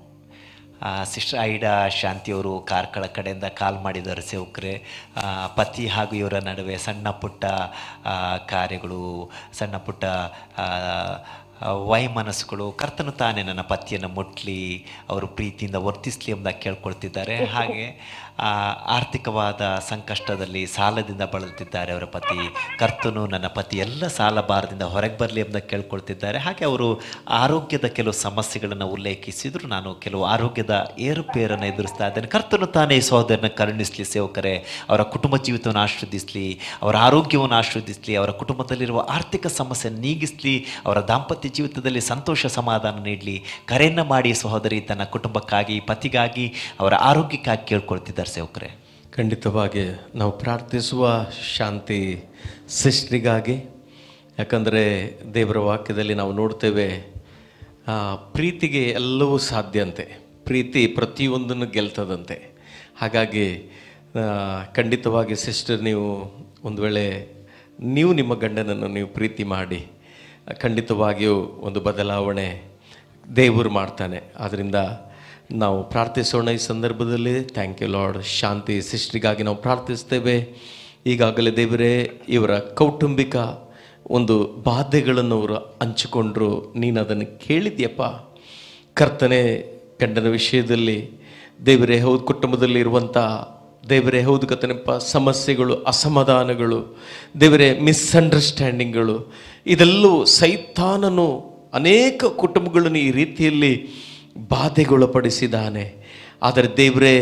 Speaker 5: ಆ,
Speaker 1: ಸಿಸ್ಟರ್ ಐಡಾ ಶಾಂತಿಯವರು ಕಾರ್ಕಳ ಕಡೆಯಿಂದ ಕಾಲ್ ಮಾಡಿದ್ದಾರೆ ಸೇವಕರೇ ಆ, ಪತಿ ಹಾಗೂ ಇವರ ನಡುವೆ ಸಣ್ಣ ಪುಟ್ಟ ಆ, ಕಾರ್ಯಗಳು ಸಣ್ಣ ಪುಟ್ಟ ಆ, ಆ, ವೈಮನಸ್ಸುಗಳು ಕರ್ತನು ತಾನೇ ನನ್ನ ಪತಿಯನ್ನು ಮುಟ್ಲಿ ಅವರು ಪ್ರೀತಿಯಿಂದ ವರ್ತಿಸ್ಲಿ ಎಂಬುದಾಗಿ ಕೇಳ್ಕೊಳ್ತಿದ್ದಾರೆ ಹಾಗೆ ಆ, ಆರ್ಥಿಕವಾದ ಸಂಕಷ್ಟದಲ್ಲಿ ಸಾಲದಿಂದ ಬಳಲುತ್ತಿದ್ದಾರೆ ಅವರ ಪತಿ ಕರ್ತನು ನನ್ನ ಪತಿ ಎಲ್ಲ ಸಾಲ ಭಾರದಿಂದ ಹೊರಗೆ ಬರಲಿ ಎಂಬುದಾಗಿ ಕೇಳ್ಕೊಳ್ತಿದ್ದಾರೆ ಹಾಗೆ ಅವರು ಆರೋಗ್ಯದ ಕೆಲವು ಸಮಸ್ಯೆಗಳನ್ನು ಉಲ್ಲೇಖಿಸಿದ್ರು ನಾನು ಕೆಲವು ಆರೋಗ್ಯದ ಏರುಪೇರನ್ನು ಎದುರಿಸ್ತಾ ಇದ್ದೇನೆ ಕರ್ತನು ತಾನೇ ಈ ಸಹೋದರನ ಕರುಣಿಸಲಿ ಸೇವಕರೇ ಅವರ ಕುಟುಂಬ ಜೀವಿತವನ್ನು ಆಶ್ರದಿಸಲಿ ಅವರ ಆರೋಗ್ಯವನ್ನು ಆಶ್ರದಿಸಲಿ ಅವರ ಕುಟುಂಬದಲ್ಲಿರುವ ಆರ್ಥಿಕ ಸಮಸ್ಯೆ ನೀಗಿಸಲಿ ಅವರ ದಾಂಪತ್ಯ ಜೀವಿತದಲ್ಲಿ ಸಂತೋಷ ಸಮಾಧಾನ ನೀಡಲಿ ಕರೆಯನ್ನು ಮಾಡಿ ಸಹೋದರಿ ತನ್ನ ಕುಟುಂಬಕ್ಕಾಗಿ ಪತಿಗಾಗಿ ಅವರ ಆರೋಗ್ಯಕ್ಕಾಗಿ ಕೇಳ್ಕೊಳ್ತಿದ್ದಾರೆ ಸೇವಕರೇ
Speaker 2: ಖಂಡಿತವಾಗಿ ನಾವು ಪ್ರಾರ್ಥಿಸುವ ಶಾಂತಿ ಸಿಸ್ಟ್ರಿಗಾಗಿ ಯಾಕಂದರೆ ದೇವರ ವಾಕ್ಯದಲ್ಲಿ ನಾವು ನೋಡ್ತೇವೆ ಆ, ಪ್ರೀತಿಗೆ ಎಲ್ಲವೂ ಸಾಧ್ಯ ಪ್ರೀತಿ ಪ್ರತಿಯೊಂದನ್ನು ಗೆಲ್ತದಂತೆ ಹಾಗಾಗಿ ಆ, ಖಂಡಿತವಾಗಿ ಸಿಸ್ಟರ್ ನೀವು ಒಂದು ವೇಳೆ ನೀವು ನಿಮ್ಮ ಗಂಡನನ್ನು ನೀವು ಪ್ರೀತಿ ಮಾಡಿ ಖಂಡಿತವಾಗಿಯೂ ಒಂದು ಬದಲಾವಣೆ ದೇವರು ಮಾಡ್ತಾನೆ ಆದ್ದರಿಂದ ನಾವು ಪ್ರಾರ್ಥಿಸೋಣ ಈ ಸಂದರ್ಭದಲ್ಲಿ ಥ್ಯಾಂಕ್ ಯು ಲಾರ್ಡ್ ಶಾಂತಿ ಸಿಸ್ಟ್ರಿಗಾಗಿ ನಾವು ಪ್ರಾರ್ಥಿಸ್ತೇವೆ ಈಗಾಗಲೇ ದೇವರೇ ಇವರ ಕೌಟುಂಬಿಕ ಒಂದು ಬಾಧೆಗಳನ್ನು ಅವರು ಹಂಚಿಕೊಂಡ್ರು ನೀನು ಅದನ್ನು ಕೇಳಿದ್ಯಪ್ಪ ಕರ್ತನೆ ಗಂಡನ ವಿಷಯದಲ್ಲಿ ದೇವರೇ ಹೌದು ಕುಟುಂಬದಲ್ಲಿ ಇರುವಂಥ ದೇವರೇ ಹೌದು ಕತನಪ್ಪ ಸಮಸ್ಯೆಗಳು ಅಸಮಾಧಾನಗಳು ದೇವರೇ ಮಿಸ್ಅಂಡರ್ಸ್ಟ್ಯಾಂಡಿಂಗ್ಗಳು ಇದೆಲ್ಲವೂ ಸೈತಾನನು ಅನೇಕ ಕುಟುಂಬಗಳನ್ನು ಈ ರೀತಿಯಲ್ಲಿ ಬಾಧೆಗೊಳಪಡಿಸಿದ್ದಾನೆ ಆದರೆ ದೇವರೇ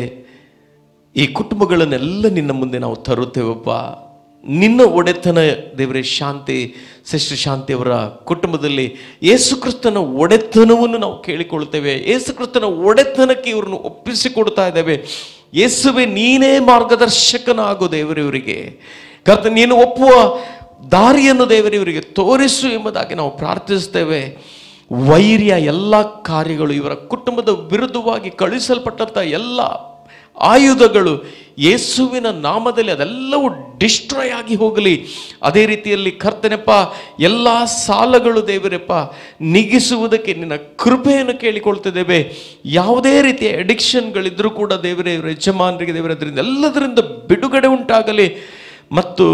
Speaker 2: ಈ ಕುಟುಂಬಗಳನ್ನೆಲ್ಲ ನಿನ್ನ ಮುಂದೆ ನಾವು ತರುತ್ತೇವಪ್ಪ ನಿನ್ನ ಒಡೆತನ ದೇವರೇ ಶಾಂತಿ ಸಿಸ್ಟರ್ ಶಾಂತಿಯವರ ಕುಟುಂಬದಲ್ಲಿ ಯೇಸುಕ್ರಿಸ್ತನ ಒಡೆತನವನ್ನು ನಾವು ಕೇಳಿಕೊಳ್ತೇವೆ ಯೇಸುಕ್ರಿಸ್ತನ ಒಡೆತನಕ್ಕೆ ಇವ್ರನ್ನು ಒಪ್ಪಿಸಿಕೊಡ್ತಾ ಇದ್ದೇವೆ ಯೇಸುವೆ ನೀನೇ ಮಾರ್ಗದರ್ಶಕನಾಗು ದೇವರಿವರಿಗೆ ಕರ್ತ ನೀನು ಒಪ್ಪುವ ದಾರಿಯನ್ನು ದೇವರಿವರಿಗೆ ತೋರಿಸು ಎಂಬುದಾಗಿ ನಾವು ಪ್ರಾರ್ಥಿಸ್ತೇವೆ ವೈರ್ಯ ಎಲ್ಲ ಕಾರ್ಯಗಳು ಇವರ ಕುಟುಂಬದ ವಿರುದ್ಧವಾಗಿ ಕಳುಹಿಸಲ್ಪಟ್ಟಂಥ ಎಲ್ಲ ಆಯುಧಗಳು ಯೇಸುವಿನ ನಾಮದಲ್ಲಿ ಅದೆಲ್ಲವೂ ಡಿಸ್ಟ್ರಾಯ್ ಆಗಿ ಹೋಗಲಿ ಅದೇ ರೀತಿಯಲ್ಲಿ ಕರ್ತನೆಪ್ಪ ಎಲ್ಲ ಸಾಲಗಳು ದೇವರಪ್ಪ ನಿಗಿಸುವುದಕ್ಕೆ ನಿನ್ನ ಕೃಪೆಯನ್ನು ಕೇಳಿಕೊಳ್ತಿದ್ದೇವೆ ಯಾವುದೇ ರೀತಿಯ ಅಡಿಕ್ಷನ್ಗಳಿದ್ರೂ ಕೂಡ ದೇವರೇ ಇವ್ರ ಯಜಮಾನರಿಗೆ ದೇವರ ಅದರಿಂದ ಎಲ್ಲದರಿಂದ ಬಿಡುಗಡೆ ಉಂಟಾಗಲಿ ಮತ್ತು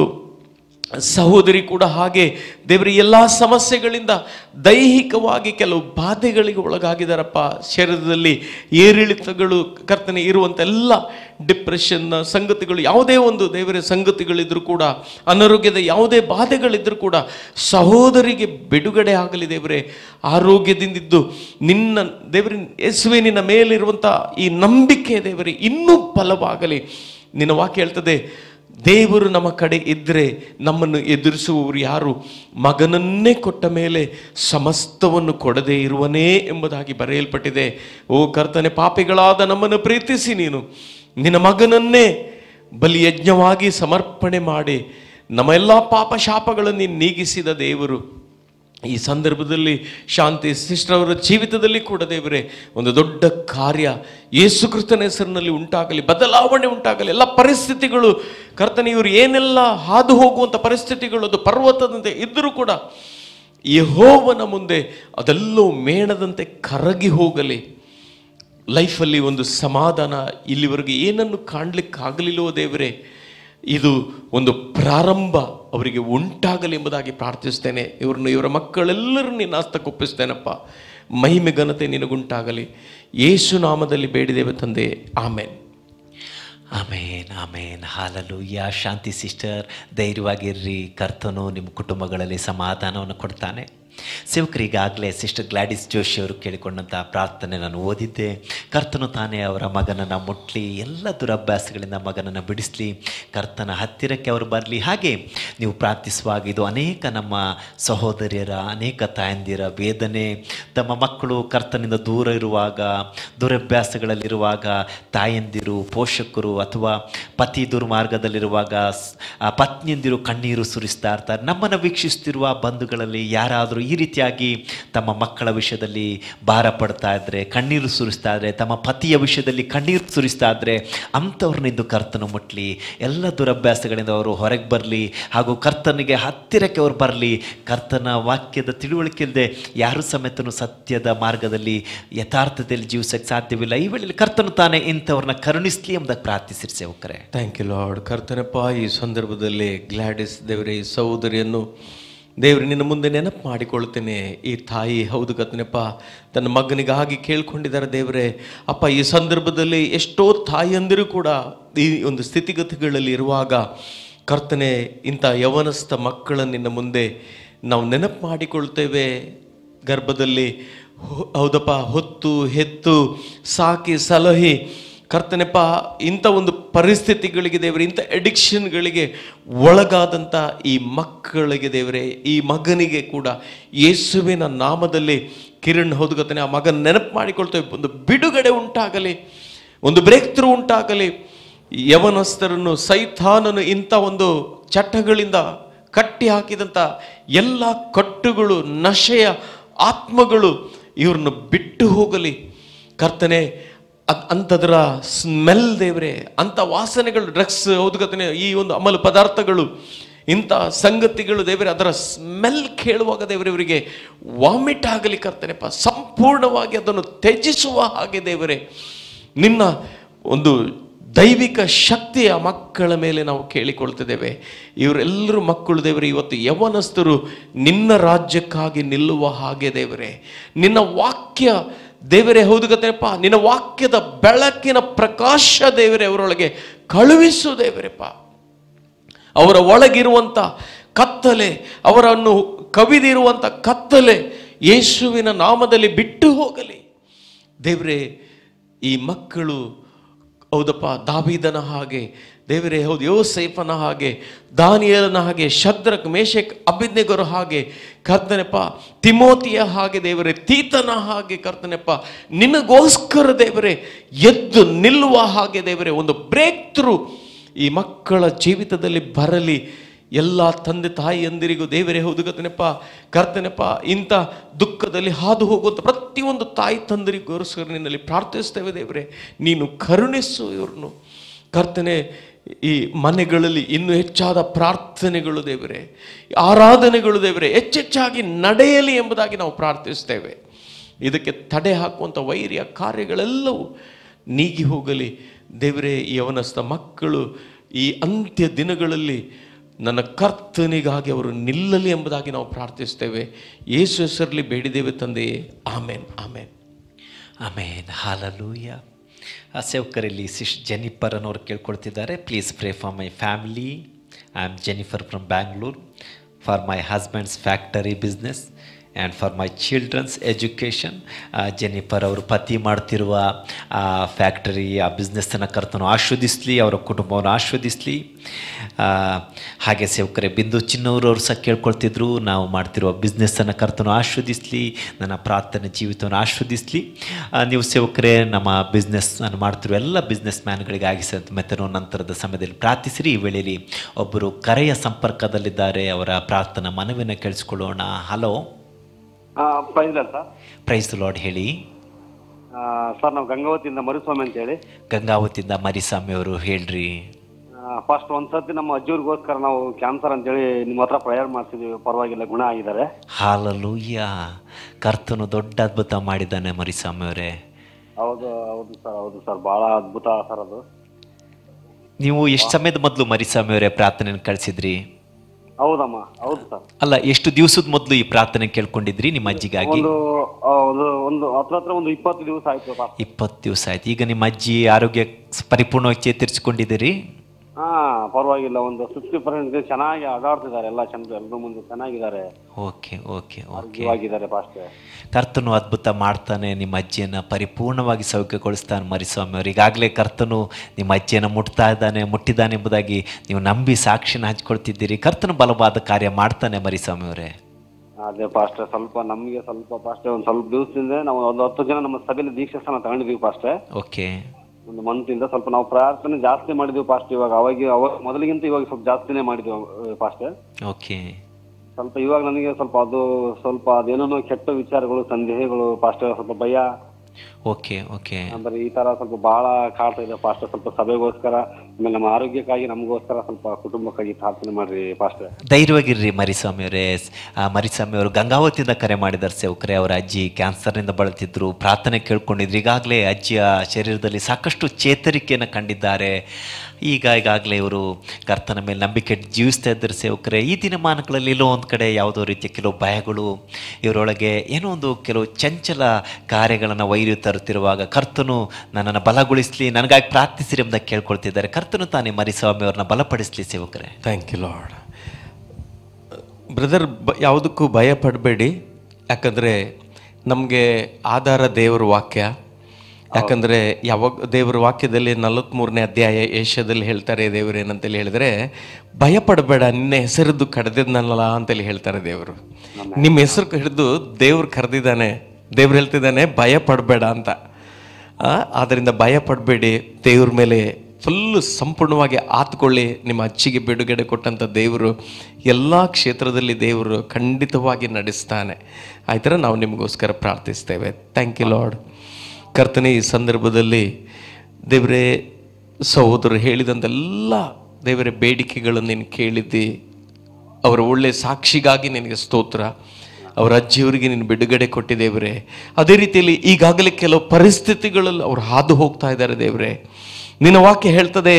Speaker 2: ಸಹೋದರಿ ಕೂಡ ಹಾಗೆ ದೇವರ ಎಲ್ಲ ಸಮಸ್ಯೆಗಳಿಂದ ದೈಹಿಕವಾಗಿ ಕೆಲವು ಬಾಧೆಗಳಿಗೆ ಒಳಗಾಗಿದ್ದಾರಪ್ಪ ಶರೀರದಲ್ಲಿ ಏರಿಳಿತಗಳು ಕರ್ತನೆ ಇರುವಂಥ ಎಲ್ಲ ಡಿಪ್ರೆಷನ್ನ ಸಂಗತಿಗಳು ಯಾವುದೇ ಒಂದು ದೇವರ ಸಂಗತಿಗಳಿದ್ರೂ ಕೂಡ ಅನಾರೋಗ್ಯದ ಯಾವುದೇ ಬಾಧೆಗಳಿದ್ರೂ ಕೂಡ ಸಹೋದರಿಗೆ ಬಿಡುಗಡೆ ಆಗಲಿ ದೇವರೇ ಆರೋಗ್ಯದಿಂದಿದ್ದು ನಿನ್ನ ದೇವರ ಯೇಸುವೆ ನಿನ್ನ ಮೇಲಿರುವಂಥ ಈ ನಂಬಿಕೆ ದೇವರೇ ಇನ್ನೂ ಬಲವಾಗಲಿ ನಿನ್ನ ವಾಕ್ಯ ಹೇಳ್ತದೆ ದೇವರು ನಮ್ಮ ಕಡೆ ಇದ್ದರೆ ನಮ್ಮನ್ನು ಎದುರಿಸುವವರು ಯಾರು ಮಗನನ್ನೇ ಕೊಟ್ಟ ಮೇಲೆ ಸಮಸ್ತವನ್ನು ಕೊಡದೇ ಇರುವನೇ ಎಂಬುದಾಗಿ ಬರೆಯಲ್ಪಟ್ಟಿದೆ ಓ ಕರ್ತನೆ ಪಾಪಿಗಳಾದ ನಮ್ಮನ್ನು ಪ್ರೀತಿಸಿ ನೀನು ನಿನ್ನ ಮಗನನ್ನೇ ಬಲಿಯಜ್ಞವಾಗಿ ಸಮರ್ಪಣೆ ಮಾಡಿ ನಮ್ಮ ಎಲ್ಲ ಪಾಪ ಶಾಪಗಳನ್ನು ನೀನು ನೀಗಿಸಿದ ದೇವರು ಈ ಸಂದರ್ಭದಲ್ಲಿ ಶಾಂತಿ ಸಿಸ್ಟರ್ ಅವರ ಜೀವಿತದಲ್ಲಿ ಕೂಡ ದೇವರೇ ಒಂದು ದೊಡ್ಡ ಕಾರ್ಯ ಯೇಸು ಕ್ರಿಸ್ತನ ಹೆಸರಿನಲ್ಲಿ ಉಂಟಾಗಲಿ ಬದಲಾವಣೆ ಉಂಟಾಗಲಿ ಎಲ್ಲ ಪರಿಸ್ಥಿತಿಗಳು ಕರ್ತನೆ ಇವರು ಏನೆಲ್ಲ ಹಾದು ಹೋಗುವಂಥ ಪರಿಸ್ಥಿತಿಗಳು ಅದು ಪರ್ವತದಂತೆ ಇದ್ದರೂ ಕೂಡ ಯೆಹೋವನ ಮುಂದೆ ಅದೆಲ್ಲೋ ಮೇಣದಂತೆ ಕರಗಿ ಹೋಗಲಿ ಲೈಫಲ್ಲಿ ಒಂದು ಸಮಾಧಾನ ಇಲ್ಲಿವರೆಗೆ ಏನನ್ನು ಕಾಣಲಿಕ್ಕಾಗಲಿಲ್ಲವೋ ದೇವರೇ ಇದು ಒಂದು ಪ್ರಾರಂಭ ಅವರಿಗೆ ಉಂಟಾಗಲಿ ಎಂಬುದಾಗಿ ಪ್ರಾರ್ಥಿಸ್ತೇನೆ ಇವ್ರನ್ನ ಇವರ ಮಕ್ಕಳೆಲ್ಲರೂ ನಿನ್ನ ಹಸ್ತಕ್ಕೊಪ್ಪಿಸ್ತೇನಪ್ಪ ಮಹಿಮೆ ಘನತೆ ನಿನಗುಂಟಾಗಲಿ ಯೇಸು ನಾಮದಲ್ಲಿ ಬೇಡಿದೇವೆ ತಂದೆ ಆಮೇಲೆ
Speaker 1: ಆಮೇನ್ ಆಮೇನ್ ಹಾಲಲು ಯಾ ಶಾಂತಿ ಸಿಸ್ಟರ್ ಧೈರ್ಯವಾಗಿರ್ರಿ ಕರ್ತನು ನಿಮ್ಮ ಕುಟುಂಬಗಳಲ್ಲಿ ಸಮಾಧಾನವನ್ನು ಕೊಡ್ತಾನೆ ಸೇವಕರಿಗಾಗಲೇ ಸಿಸ್ಟರ್ ಗ್ಲಾಡಿಸ್ ಜೋಶಿ ಅವರು ಕೇಳಿಕೊಂಡಂಥ ಪ್ರಾರ್ಥನೆ ನಾನು ಓದಿದ್ದೆ ಕರ್ತನು ತಾನೇ ಅವರ ಮಗನನ್ನು ಮುಟ್ಲಿ ಎಲ್ಲ ದುರಭ್ಯಾಸಗಳಿಂದ ಮಗನನ್ನು ಬಿಡಿಸಲಿ ಕರ್ತನ ಹತ್ತಿರಕ್ಕೆ ಅವರು ಬರಲಿ ಹಾಗೆ ನೀವು ಪ್ರಾರ್ಥಿಸುವಾಗ ಇದು ಅನೇಕ ನಮ್ಮ ಸಹೋದರಿಯರ ಅನೇಕ ತಾಯಂದಿರ ವೇದನೆ ತಮ್ಮ ಮಕ್ಕಳು ಕರ್ತನಿಂದ ದೂರ ಇರುವಾಗ ದುರಭ್ಯಾಸಗಳಲ್ಲಿರುವಾಗ ತಾಯಂದಿರು ಪೋಷಕರು ಅಥವಾ ಪತಿ ದುರ್ಮಾರ್ಗದಲ್ಲಿರುವಾಗ ಸ್- ಆ ಪತ್ನಿಯಂದಿರು ಕಣ್ಣೀರು ಸುರಿಸ್ತಾ ಇರ್ತಾರೆ ನಮ್ಮನ್ನು ವೀಕ್ಷಿಸ್ತಿರುವ ಬಂಧುಗಳಲ್ಲಿ ಯಾರಾದರೂ ಈ ರೀತಿಯಾಗಿ ತಮ್ಮ ಮಕ್ಕಳ ವಿಷಯದಲ್ಲಿ ಭಾರ ಪಡ್ತಾ ಇದ್ದರೆ ಕಣ್ಣೀರು ಸುರಿಸ್ತಾ ಇದ್ರೆ ತಮ್ಮ ಪತಿಯ ವಿಷಯದಲ್ಲಿ ಕಣ್ಣೀರು ಸುರಿಸ್ತಾ ಇದ್ದರೆ ಅಂಥವ್ರನ್ನಿಂದು ಕರ್ತನು ಮುಟ್ಲಿ ಎಲ್ಲ ದುರಭ್ಯಾಸಗಳಿಂದ ಅವರು ಹೊರಗೆ ಬರಲಿ ಹಾಗೂ ಕರ್ತನಿಗೆ ಹತ್ತಿರಕ್ಕೆ ಅವರು ಬರಲಿ ಕರ್ತನ ವಾಕ್ಯದ ತಿಳುವಳಿಕೆ ಇಲ್ಲದೆ ಯಾರು ಸಮೇತನು ಸತ್ಯದ ಮಾರ್ಗದಲ್ಲಿ ಯಥಾರ್ಥತೆಯಲ್ಲಿ ಜೀವಿಸಕ್ಕೆ ಸಾಧ್ಯವಿಲ್ಲ ಈ ವೇಳೆಯಲ್ಲಿ ಕರ್ತನು ತಾನೇ ಇಂಥವ್ರನ್ನ ಕರುಣಿಸ್ಲಿ ಎಂಬುದಾಗಿ ಪ್ರಾರ್ಥಿಸಿರಿ ಸೇವಕರೇ
Speaker 2: ಥ್ಯಾಂಕ್ ಯು ಲಾರ್ಡ್ ಕರ್ತನಪ್ಪ ಈ ಸಂದರ್ಭದಲ್ಲಿ ಗ್ಲಾಡಿಸ್ ದೇವರೇ ಈ ಸಹೋದರಿಯನ್ನು ದೇವರು ನಿನ್ನ ಮುಂದೆ ನೆನಪು ಮಾಡಿಕೊಳ್ತೇನೆ ಈ ತಾಯಿ ಹೌದು ಕರ್ತನಪ್ಪ ತನ್ನ ಮಗನಿಗಾಗಿ ಕೇಳ್ಕೊಂಡಿದ್ದಾರೆ ದೇವರೇ ಅಪ್ಪ ಈ ಸಂದರ್ಭದಲ್ಲಿ ಎಷ್ಟೋ ತಾಯಿಯಂದಿರು ಕೂಡ ಈ ಒಂದು ಸ್ಥಿತಿಗತಿಗಳಲ್ಲಿ ಇರುವಾಗ ಕರ್ತನೆ ಇಂಥ ಯವನಸ್ಥ ಮಕ್ಕಳ ನಿನ್ನ ಮುಂದೆ ನಾವು ನೆನಪು ಮಾಡಿಕೊಳ್ತೇವೆ ಗರ್ಭದಲ್ಲಿ ಹೊ- ಹೌದಪ್ಪ ಹೊತ್ತು ಹೆತ್ತು ಸಾಕಿ ಸಲಹಿ ಕರ್ತನೆಪ್ಪ ಇಂಥ ಒಂದು ಪರಿಸ್ಥಿತಿಗಳಿಗೆ ದೇವರೇ ಇಂಥ ಎಡಿಕ್ಷನ್ಗಳಿಗೆ ಒಳಗಾದಂಥ ಈ ಮಕ್ಕಳಿಗೆ ದೇವರೇ ಈ ಮಗನಿಗೆ ಕೂಡ ಯೇಸುವಿನ ನಾಮದಲ್ಲಿ ಕಿರಣ್ ಹೋದ್ಗತಾನೆ ಆ ಮಗನ ನೆನಪು ಮಾಡಿಕೊಳ್ತೇವೆ ಒಂದು ಬಿಡುಗಡೆ ಉಂಟಾಗಲಿ ಒಂದು ಬ್ರೇಕ್ ಥ್ರೂ ಉಂಟಾಗಲಿ ಯವನಸ್ಥರನ್ನು ಸೈತಾನನು ಇಂಥ ಒಂದು ಚಟ್ಟಗಳಿಂದ ಕಟ್ಟಿ ಹಾಕಿದಂಥ ಎಲ್ಲ ಕಟ್ಟುಗಳು ನಶೆಯ ಆತ್ಮಗಳು ಇವ್ರನ್ನು ಬಿಟ್ಟು ಹೋಗಲಿ ಕರ್ತನೆ ಅದ್ ಅಂಥದ್ರ ಸ್ಮೆಲ್ ದೇವ್ರೆ ಅಂಥ ವಾಸನೆಗಳು ಡ್ರಗ್ಸ್ ಹೌದು ಕರ್ತನೆ ಈ ಒಂದು ಅಮಲು ಪದಾರ್ಥಗಳು ಇಂಥ ಸಂಗತಿಗಳು ದೇವರೇ ಅದರ ಸ್ಮೆಲ್ ಕೇಳುವಾಗ ದೇವರೇ ಇವರಿಗೆ ವಾಮಿಟ್ ಆಗಲಿ ಕರ್ತನೆಪ್ಪ ಸಂಪೂರ್ಣವಾಗಿ ಅದನ್ನು ತ್ಯಜಿಸುವ ಹಾಗೆ ದೇವರೇ ನಿನ್ನ ಒಂದು ದೈವಿಕ ಶಕ್ತಿಯ ಮಕ್ಕಳ ಮೇಲೆ ನಾವು ಕೇಳಿಕೊಳ್ತಿದ್ದೇವೆ ಇವರೆಲ್ಲರೂ ಮಕ್ಕಳು ದೇವರೇ ಇವತ್ತು ಯವನಸ್ಥರು ನಿನ್ನ ರಾಜ್ಯಕ್ಕಾಗಿ ನಿಲ್ಲುವ ಹಾಗೆ ದೇವರೇ ನಿನ್ನ ವಾಕ್ಯ ದೇವರೇ ಹೌದು ಗತೆಪ್ಪ ನಿನ್ನ ವಾಕ್ಯದ ಬೆಳಕಿನ ಪ್ರಕಾಶ ದೇವರೇ ಅವರೊಳಗೆ ಕಳುಹಿಸು ದೇವರೇಪ್ಪ ಅವರ ಒಳಗಿರುವಂಥ ಕತ್ತಲೆ ಅವರನ್ನು ಕವಿದಿರುವಂಥ ಕತ್ತಲೆ ಯೇಸುವಿನ ನಾಮದಲ್ಲಿ ಬಿಟ್ಟು ಹೋಗಲಿ ದೇವರೇ ಈ ಮಕ್ಕಳು ಹೌದಪ್ಪ ದಾಬೀದನ ಹಾಗೆ ದೇವರೇ ಹೌದು ಯೋಸೇಫನ ಹಾಗೆ ದಾನಿಯಲನ ಹಾಗೆ ಶದ್ರಕ್ ಮೇಷಕ್ ಅಭಿಜ್ಞೆಗರ ಹಾಗೆ ಕರ್ತನೆಪ್ಪ ತಿಮೋತಿಯ ಹಾಗೆ ದೇವರೇ ತೀತನ ಹಾಗೆ ಕರ್ತನೆಪ್ಪ ನಿನಗೋಸ್ಕರ ದೇವರೇ ಎದ್ದು ನಿಲ್ಲುವ ಹಾಗೆ ದೇವರೇ ಒಂದು ಬ್ರೇಕ್ ಥ್ರೂ ಈ ಮಕ್ಕಳ ಜೀವಿತದಲ್ಲಿ ಬರಲಿ ಎಲ್ಲ ತಂದೆ ತಾಯಿಯಂದಿರಿಗೂ ದೇವರೇ ಹೌದು ಕರ್ತನೆಪ್ಪ ಕರ್ತನೆಪ್ಪ ಇಂಥ ದುಃಖದಲ್ಲಿ ಹಾದು ಹೋಗುವಂಥ ಪ್ರತಿಯೊಂದು ತಾಯಿ ತಂದರಿಗೋಸ್ಕರ ನಿನ್ನಲ್ಲಿ ಪ್ರಾರ್ಥಿಸ್ತೇವೆ ದೇವರೇ ನೀನು ಕರುಣಿಸು ಇವ್ರನ್ನು ಕರ್ತನೆ ಈ ಮನೆಗಳಲ್ಲಿ ಇನ್ನೂ ಹೆಚ್ಚಾದ ಪ್ರಾರ್ಥನೆಗಳು ದೇವರೇ ಆರಾಧನೆಗಳು ದೇವರೇ ಹೆಚ್ಚೆಚ್ಚಾಗಿ ನಡೆಯಲಿ ಎಂಬುದಾಗಿ ನಾವು ಪ್ರಾರ್ಥಿಸ್ತೇವೆ ಇದಕ್ಕೆ ತಡೆ ಹಾಕುವಂಥ ವೈರ್ಯ ಕಾರ್ಯಗಳೆಲ್ಲವೂ ನೀಗಿ ಹೋಗಲಿ ದೇವರೇ ಈ ಅವನಸ್ಥ ಮಕ್ಕಳು ಈ ಅಂತ್ಯ ದಿನಗಳಲ್ಲಿ ನನ್ನ ಕರ್ತನಿಗಾಗಿ ಅವರು ನಿಲ್ಲಲಿ ಎಂಬುದಾಗಿ ನಾವು ಪ್ರಾರ್ಥಿಸ್ತೇವೆ ಯೇಸು ಹೆಸರಲ್ಲಿ ಬೇಡಿದ್ದೇವೆ ತಂದೆಯೇ ಆಮೇನ್ ಆಮೇನ್
Speaker 1: ಆಮೇನ್ ಹಾಲಲೂಯ ಆ ಸೇವಕರಲ್ಲಿ ಸಿಶ್ ಜೆನಿಫರ್ ಅನ್ನೋರು ಕೇಳ್ಕೊಳ್ತಿದ್ದಾರೆ please pray for my family I am Jennifer from Bangalore for my husband's factory business and for my children's education Jennifer ಅವರು ಪತಿ ಮಾಡ್ತಿರುವ ಆ ಫ್ಯಾಕ್ಟರಿ ಆ ಬಿಸ್ನೆಸ್ಸನ್ನು ಕರ್ತನು ಆಸ್ವಾದಿಸಲಿ ಅವರ ಕುಟುಂಬವನ್ನು ಆಸ್ವಾದಿಸಲಿ ಹಾಗೆ ಸೇವಕರೇ ಬಿಂದು ಚಿನ್ನೂರವರು ಸಹ ಕೇಳ್ಕೊಳ್ತಿದ್ರು ನಾವು ಮಾಡ್ತಿರುವ ಬಿಸ್ನೆಸ್ಸನ್ನು ಕರ್ತನು ಆಸ್ವಾದಿಸಲಿ ನನ್ನ ಪ್ರಾರ್ಥನೆ ಜೀವಿತವನ್ನು ಆಸ್ವಾದಿಸಲಿ ನೀವು ಸೇವಕರೇ ನಮ್ಮ ಬಿಸ್ನೆಸ್ ಅನ್ನು ಮಾಡ್ತಿರುವ ಎಲ್ಲ ಬಿಸ್ನೆಸ್ ಮ್ಯಾನ್ಗಳಿಗಾಗಿ ಸಮೇತನು ನಂತರದ ಸಮಯದಲ್ಲಿ ಪ್ರಾರ್ಥಿಸಿರಿ ಈ ವೇಳೆಯಲ್ಲಿ ಒಬ್ಬರು ಕರೆಯ ಸಂಪರ್ಕದಲ್ಲಿದ್ದಾರೆ ಅವರ ಪ್ರಾರ್ಥನಾ ಮನವಿಯನ್ನು ಕೇಳಿಸ್ಕೊಳ್ಳೋಣ ಹಲೋ
Speaker 6: ಪ್ರೈಸ್ ಇಲ್ಲ ಸರ್
Speaker 1: ಪ್ರೈಸ್ ಲಾರ್ಡ್ ಹೇಳಿ
Speaker 6: ಆ, ಸರ್ ನಾವು ಗಂಗಾವತಿಯಿಂದ ಮರುಸ್ವಾಮಿ ಅಂತ ಹೇಳಿ
Speaker 1: ಗಂಗಾವತಿಯಿಂದ ಮರಿಸ್ವಾಮಿ ಅವರು ಹೇಳ್ರಿ
Speaker 6: ಫಸ್ಟ್ ಒಂದ್ಸತಿ ನಮ್ಮ ಅಜ್ಜಿಯವ್ರಿಗೋಸ್ಕರ ನಾವು ಕ್ಯಾನ್ಸರ್ ಅಂತೇಳಿ ನಿಮ್ಮ ಹತ್ರ ಪ್ರೇಯರ್ ಮಾಡ್ತಿದ್ವಿ ಪರವಾಗಿಲ್ಲ ಗುಣ ಆಗಿದ್ದಾರೆ
Speaker 1: ಹಾಲಲೂಯ್ಯ ಕರ್ತನು ದೊಡ್ಡ ಅದ್ಭುತ ಮಾಡಿದ್ದಾನೆ ಮರಿಸ್ವಾಮಿ ಅವರೇ
Speaker 6: ಹೌದು ಹೌದು ಸರ್ ಹೌದು ಸರ್ ಬಹಳ ಅದ್ಭುತ ಸರ್ ಅದು
Speaker 1: ನೀವು ಎಷ್ಟು ಸಮಯದ ಮೊದಲು ಮರಿಸ್ವಾಮಿ ಅವರೇ ಪ್ರಾರ್ಥನೆ ಕಳಿಸಿದ್ರಿ
Speaker 6: ಹೌದಮ್ಮ ಹೌದು ಸರ್
Speaker 1: ಅಲ್ಲ ಎಷ್ಟು ದಿವಸದ ಮೊದಲು ಈ ಪ್ರಾರ್ಥನೆ ಕೇಳ್ಕೊಂಡಿದ್ರಿ ನಿಮ್ಮ ಅಜ್ಜಿಗಾಗಿ
Speaker 6: ಒಂದು ಆ, ಒಂದು ಒಂದು ಹತ್ರ ಹತ್ರ ಒಂದು ಇಪ್ಪತ್ತು ದಿವಸ ಆಯ್ತು ಸರ್
Speaker 1: ಇಪ್ಪತ್ತು ದಿವಸ ಆಯ್ತು ಈಗ ನಿಮ್ಮ ಅಜ್ಜಿ ಆರೋಗ್ಯ ಪರಿಪೂರ್ಣವಾಗಿ ಚೇತರಿಸಿಕೊಂಡಿದ್ದೀರಿ
Speaker 6: ಹಾ ಪರವಾಗಿಲ್ಲ ಒಂದು ಫಿಫ್ಟಿ ಪರ್ಸೆಂಟ್ ಚೆನ್ನಾಗಿ ಅಡಾಡ್ತಿದ್ದಾರೆ ಎಲ್ಲ ಚೆಂದ ಎಲ್ಲರೂ ಮುಂದೆ ಚೆನ್ನಾಗಿದ್ದಾರೆ
Speaker 1: ಓಕೆ ಓಕೆ ಓಕೆ
Speaker 6: ಆರೋಗ್ಯವಾಗಿದ್ದಾರೆ ಫಾಸ್ಟ್
Speaker 1: ಕರ್ತನು ಅದ್ಭುತ ಮಾಡ್ತಾನೆ ನಿಮ್ಮ ಅಜ್ಜಿಯನ್ನು ಪರಿಪೂರ್ಣವಾಗಿ ಸೌಖ್ಯಗೊಳಿಸ್ತಾನೆ ಮರಿಸ್ವಾಮಿ ಅವರು ಈಗಾಗಲೇ ಕರ್ತನು ನಿಮ್ಮ ಅಜ್ಜಿಯನ್ನು ಮುಟ್ತಾ ಇದ್ದಾನೆ ಮುಟ್ಟಿದ್ದಾನೆ ಎಂಬುದಾಗಿ ನೀವು ನಂಬಿ ಸಾಕ್ಷಿನ ಹಂಚ್ಕೊಳ್ತಿದ್ದೀರಿ ಕರ್ತನು ಬಲವಾದ ಕಾರ್ಯ ಮಾಡ್ತಾನೆ ಮರಿಸ್ವಾಮಿ ಅವರೇ
Speaker 6: ಅದೇ ಫಾಸ್ಟ್ ಸ್ವಲ್ಪ ನಮಗೆ ಸ್ವಲ್ಪ ಫಾಸ್ಟ್ ಒಂದು ಸ್ವಲ್ಪ ದಿವಸದಿಂದ ನಾವು ಒಂದು ಹತ್ತು ಜನ ನಮ್ಮ ಸಭೆಯಲ್ಲಿ ದೀಕ್ಷಾ ಸ್ಥಾನ ತಗೊಂಡಿದ್ವಿ ಫಾಸ್ಟ್
Speaker 1: ಓಕೆ
Speaker 6: ಒಂದು ಮಂತ್ ಇಂದ ಸ್ವಲ್ಪ ನಾವು ಪ್ರಾರ್ಥನೆ ಜಾಸ್ತಿ ಮಾಡಿದ್ವಿ ಫಾಸ್ಟ್ ಇವಾಗ ಅವಾಗ ಅವಾಗ ಮೊದಲಿಗಿಂತ ಇವಾಗ ಸ್ವಲ್ಪ ಜಾಸ್ತಿನೇ ಮಾಡಿದ್ವಿ ಫಾಸ್ಟ್
Speaker 1: ಓಕೆ
Speaker 6: ಸ್ವಲ್ಪ ಇವಾಗ ನನಗೆ ಸ್ವಲ್ಪ ಅದು ಸ್ವಲ್ಪ ಅದೇನೋ ಕೆಟ್ಟ ವಿಚಾರಗಳು ಸಂದೇಹಗಳು ಫಾಸ್ಟ್ ಸ್ವಲ್ಪ ಭಯ
Speaker 1: ಓಕೆ ಓಕೆ
Speaker 6: ಅಂದ್ರೆ ಈ ತರ ಸ್ವಲ್ಪ ಬಹಳ ಕಾಡ್ತಾ ಇದೆ ಫಾಸ್ಟ್ ಸ್ವಲ್ಪ ಸಭೆಗೋಸ್ಕರ ಆಮೇಲೆ ನಮ್ಮ ಆರೋಗ್ಯಕ್ಕಾಗಿ ನಮಗೋಸ್ಕರ ಸ್ವಲ್ಪ ಕುಟುಂಬಕ್ಕಾಗಿ ಪ್ರಾರ್ಥನೆ ಮಾಡ್ರಿ ಫಾಸ್ಟ್
Speaker 1: ಧೈರ್ಯವಾಗಿರ್ರಿ ಮರಿಸ್ವಾಮಿ ಅವರೇ ಆ, ಮರಿಸ್ವಾಮಿ ಅವರು ಗಂಗಾವತಿಯಿಂದ ಕರೆ ಮಾಡಿದ್ದಾರೆ ಸೇವಕರೇ ಅವರ ಅಜ್ಜಿ ಕ್ಯಾನ್ಸರ್ನಿಂದ ಬಳಲ್ತಿದ್ರು ಪ್ರಾರ್ಥನೆ ಕೇಳ್ಕೊಂಡಿದ್ರು ಈಗಾಗಲೇ ಅಜ್ಜಿಯ ಶರೀರದಲ್ಲಿ ಸಾಕಷ್ಟು ಚೇತರಿಕೆಯನ್ನು ಕಂಡಿದ್ದಾರೆ ಈಗ ಈಗಾಗಲೇ ಇವರು ಕರ್ತನ ಮೇಲೆ ನಂಬಿಕೆ ಇಟ್ಟು ಜೀವಿಸ್ತಾ ಇದ್ದಾರೆ ಸೇವಕರೇ ಈ ದಿನಮಾನಗಳಲ್ಲಿ ಎಲ್ಲೋ ಒಂದು ಕಡೆ ಯಾವುದೋ ರೀತಿಯ ಕೆಲವು ಭಯಗಳು ಇವರೊಳಗೆ ಏನೋ ಒಂದು ಕೆಲವು ಚಂಚಲ ಕಾರ್ಯಗಳನ್ನು ವೈರಿ ತರುತ್ತಿರುವಾಗ ಕರ್ತನು ನನ್ನನ್ನು ಬಲಗೊಳಿಸಲಿ ನನಗಾಗಿ ಪ್ರಾರ್ಥಿಸಿರಿ ಎಂಬುದಾಗಿ ಕೇಳ್ಕೊಳ್ತಿದ್ದಾರೆ ಕರ್ತನು ತಾನೇ ಮರಿಸ್ವಾಮಿ ಅವ್ರನ್ನ ಬಲಪಡಿಸಲಿ ಸೇವಕರೇ
Speaker 2: ಥ್ಯಾಂಕ್ ಯು ಲಾರ್ಡ್ ಬ್ರದರ್ ಬ ಯಾವುದಕ್ಕೂ ಭಯ ಪಡಬೇಡಿ ಯಾಕಂದರೆ ನಮಗೆ ಆಧಾರ ದೇವರ ವಾಕ್ಯ ಯಾಕಂದರೆ ಯಾವಾಗ ದೇವರ ವಾಕ್ಯದಲ್ಲಿ ನಲವತ್ತ್ಮೂರನೇ ಅಧ್ಯಾಯ ಏಷ್ಯಾದಲ್ಲಿ ಹೇಳ್ತಾರೆ ದೇವರು ಏನಂತೇಳಿ ಹೇಳಿದ್ರೆ ಭಯ ಪಡಬೇಡ ನಿನ್ನ ಹೆಸರದ್ದು ಕರೆದಿದ್ನಲ್ಲ ಅಂತೇಳಿ ಹೇಳ್ತಾರೆ ದೇವರು ನಿಮ್ಮ ಹೆಸರು ಹಿಡಿದು ದೇವ್ರು ಕರೆದಿದ್ದಾನೆ ದೇವ್ರು ಹೇಳ್ತಿದ್ದಾನೆ ಭಯ ಪಡಬೇಡ ಅಂತ ಆ, ಆದ್ದರಿಂದ ಭಯ ಪಡಬೇಡಿ ದೇವ್ರ ಮೇಲೆ ಫುಲ್ಲು ಸಂಪೂರ್ಣವಾಗಿ ಆತ್ಕೊಳ್ಳಿ ನಿಮ್ಮ ಅಚ್ಚಿಗೆ ಬಿಡುಗಡೆ ಕೊಟ್ಟಂಥ ದೇವರು ಎಲ್ಲ ಕ್ಷೇತ್ರದಲ್ಲಿ ದೇವರು ಖಂಡಿತವಾಗಿ ನಡೆಸ್ತಾನೆ ಆಯ್ತರ ನಾವು ನಿಮಗೋಸ್ಕರ ಪ್ರಾರ್ಥಿಸ್ತೇವೆ ಥ್ಯಾಂಕ್ ಯು ಲಾರ್ಡ್ ಕರ್ತನೆ ಈ ಸಂದರ್ಭದಲ್ಲಿ ದೇವರೇ ಸಹೋದರರು ಹೇಳಿದಂತೆಲ್ಲ ದೇವರ ಬೇಡಿಕೆಗಳನ್ನು ನೀನು ಕೇಳಿದ್ದಿ ಅವರ ಒಳ್ಳೆ ಸಾಕ್ಷಿಗಾಗಿ ನಿನಗೆ ಸ್ತೋತ್ರ ಅವರ ಅಜ್ಜಿಯವರಿಗೆ ನೀನು ಬಿಡುಗಡೆ ಕೊಟ್ಟಿದೆ ದೇವರೇ ಅದೇ ರೀತಿಯಲ್ಲಿ ಈಗಾಗಲೇ ಕೆಲವು ಪರಿಸ್ಥಿತಿಗಳಲ್ಲಿ ಅವ್ರು ಹಾದು ಹೋಗ್ತಾ ಇದ್ದಾರೆ ದೇವರೇ ನಿನ್ನ ವಾಕ್ಯ ಹೇಳ್ತದೆ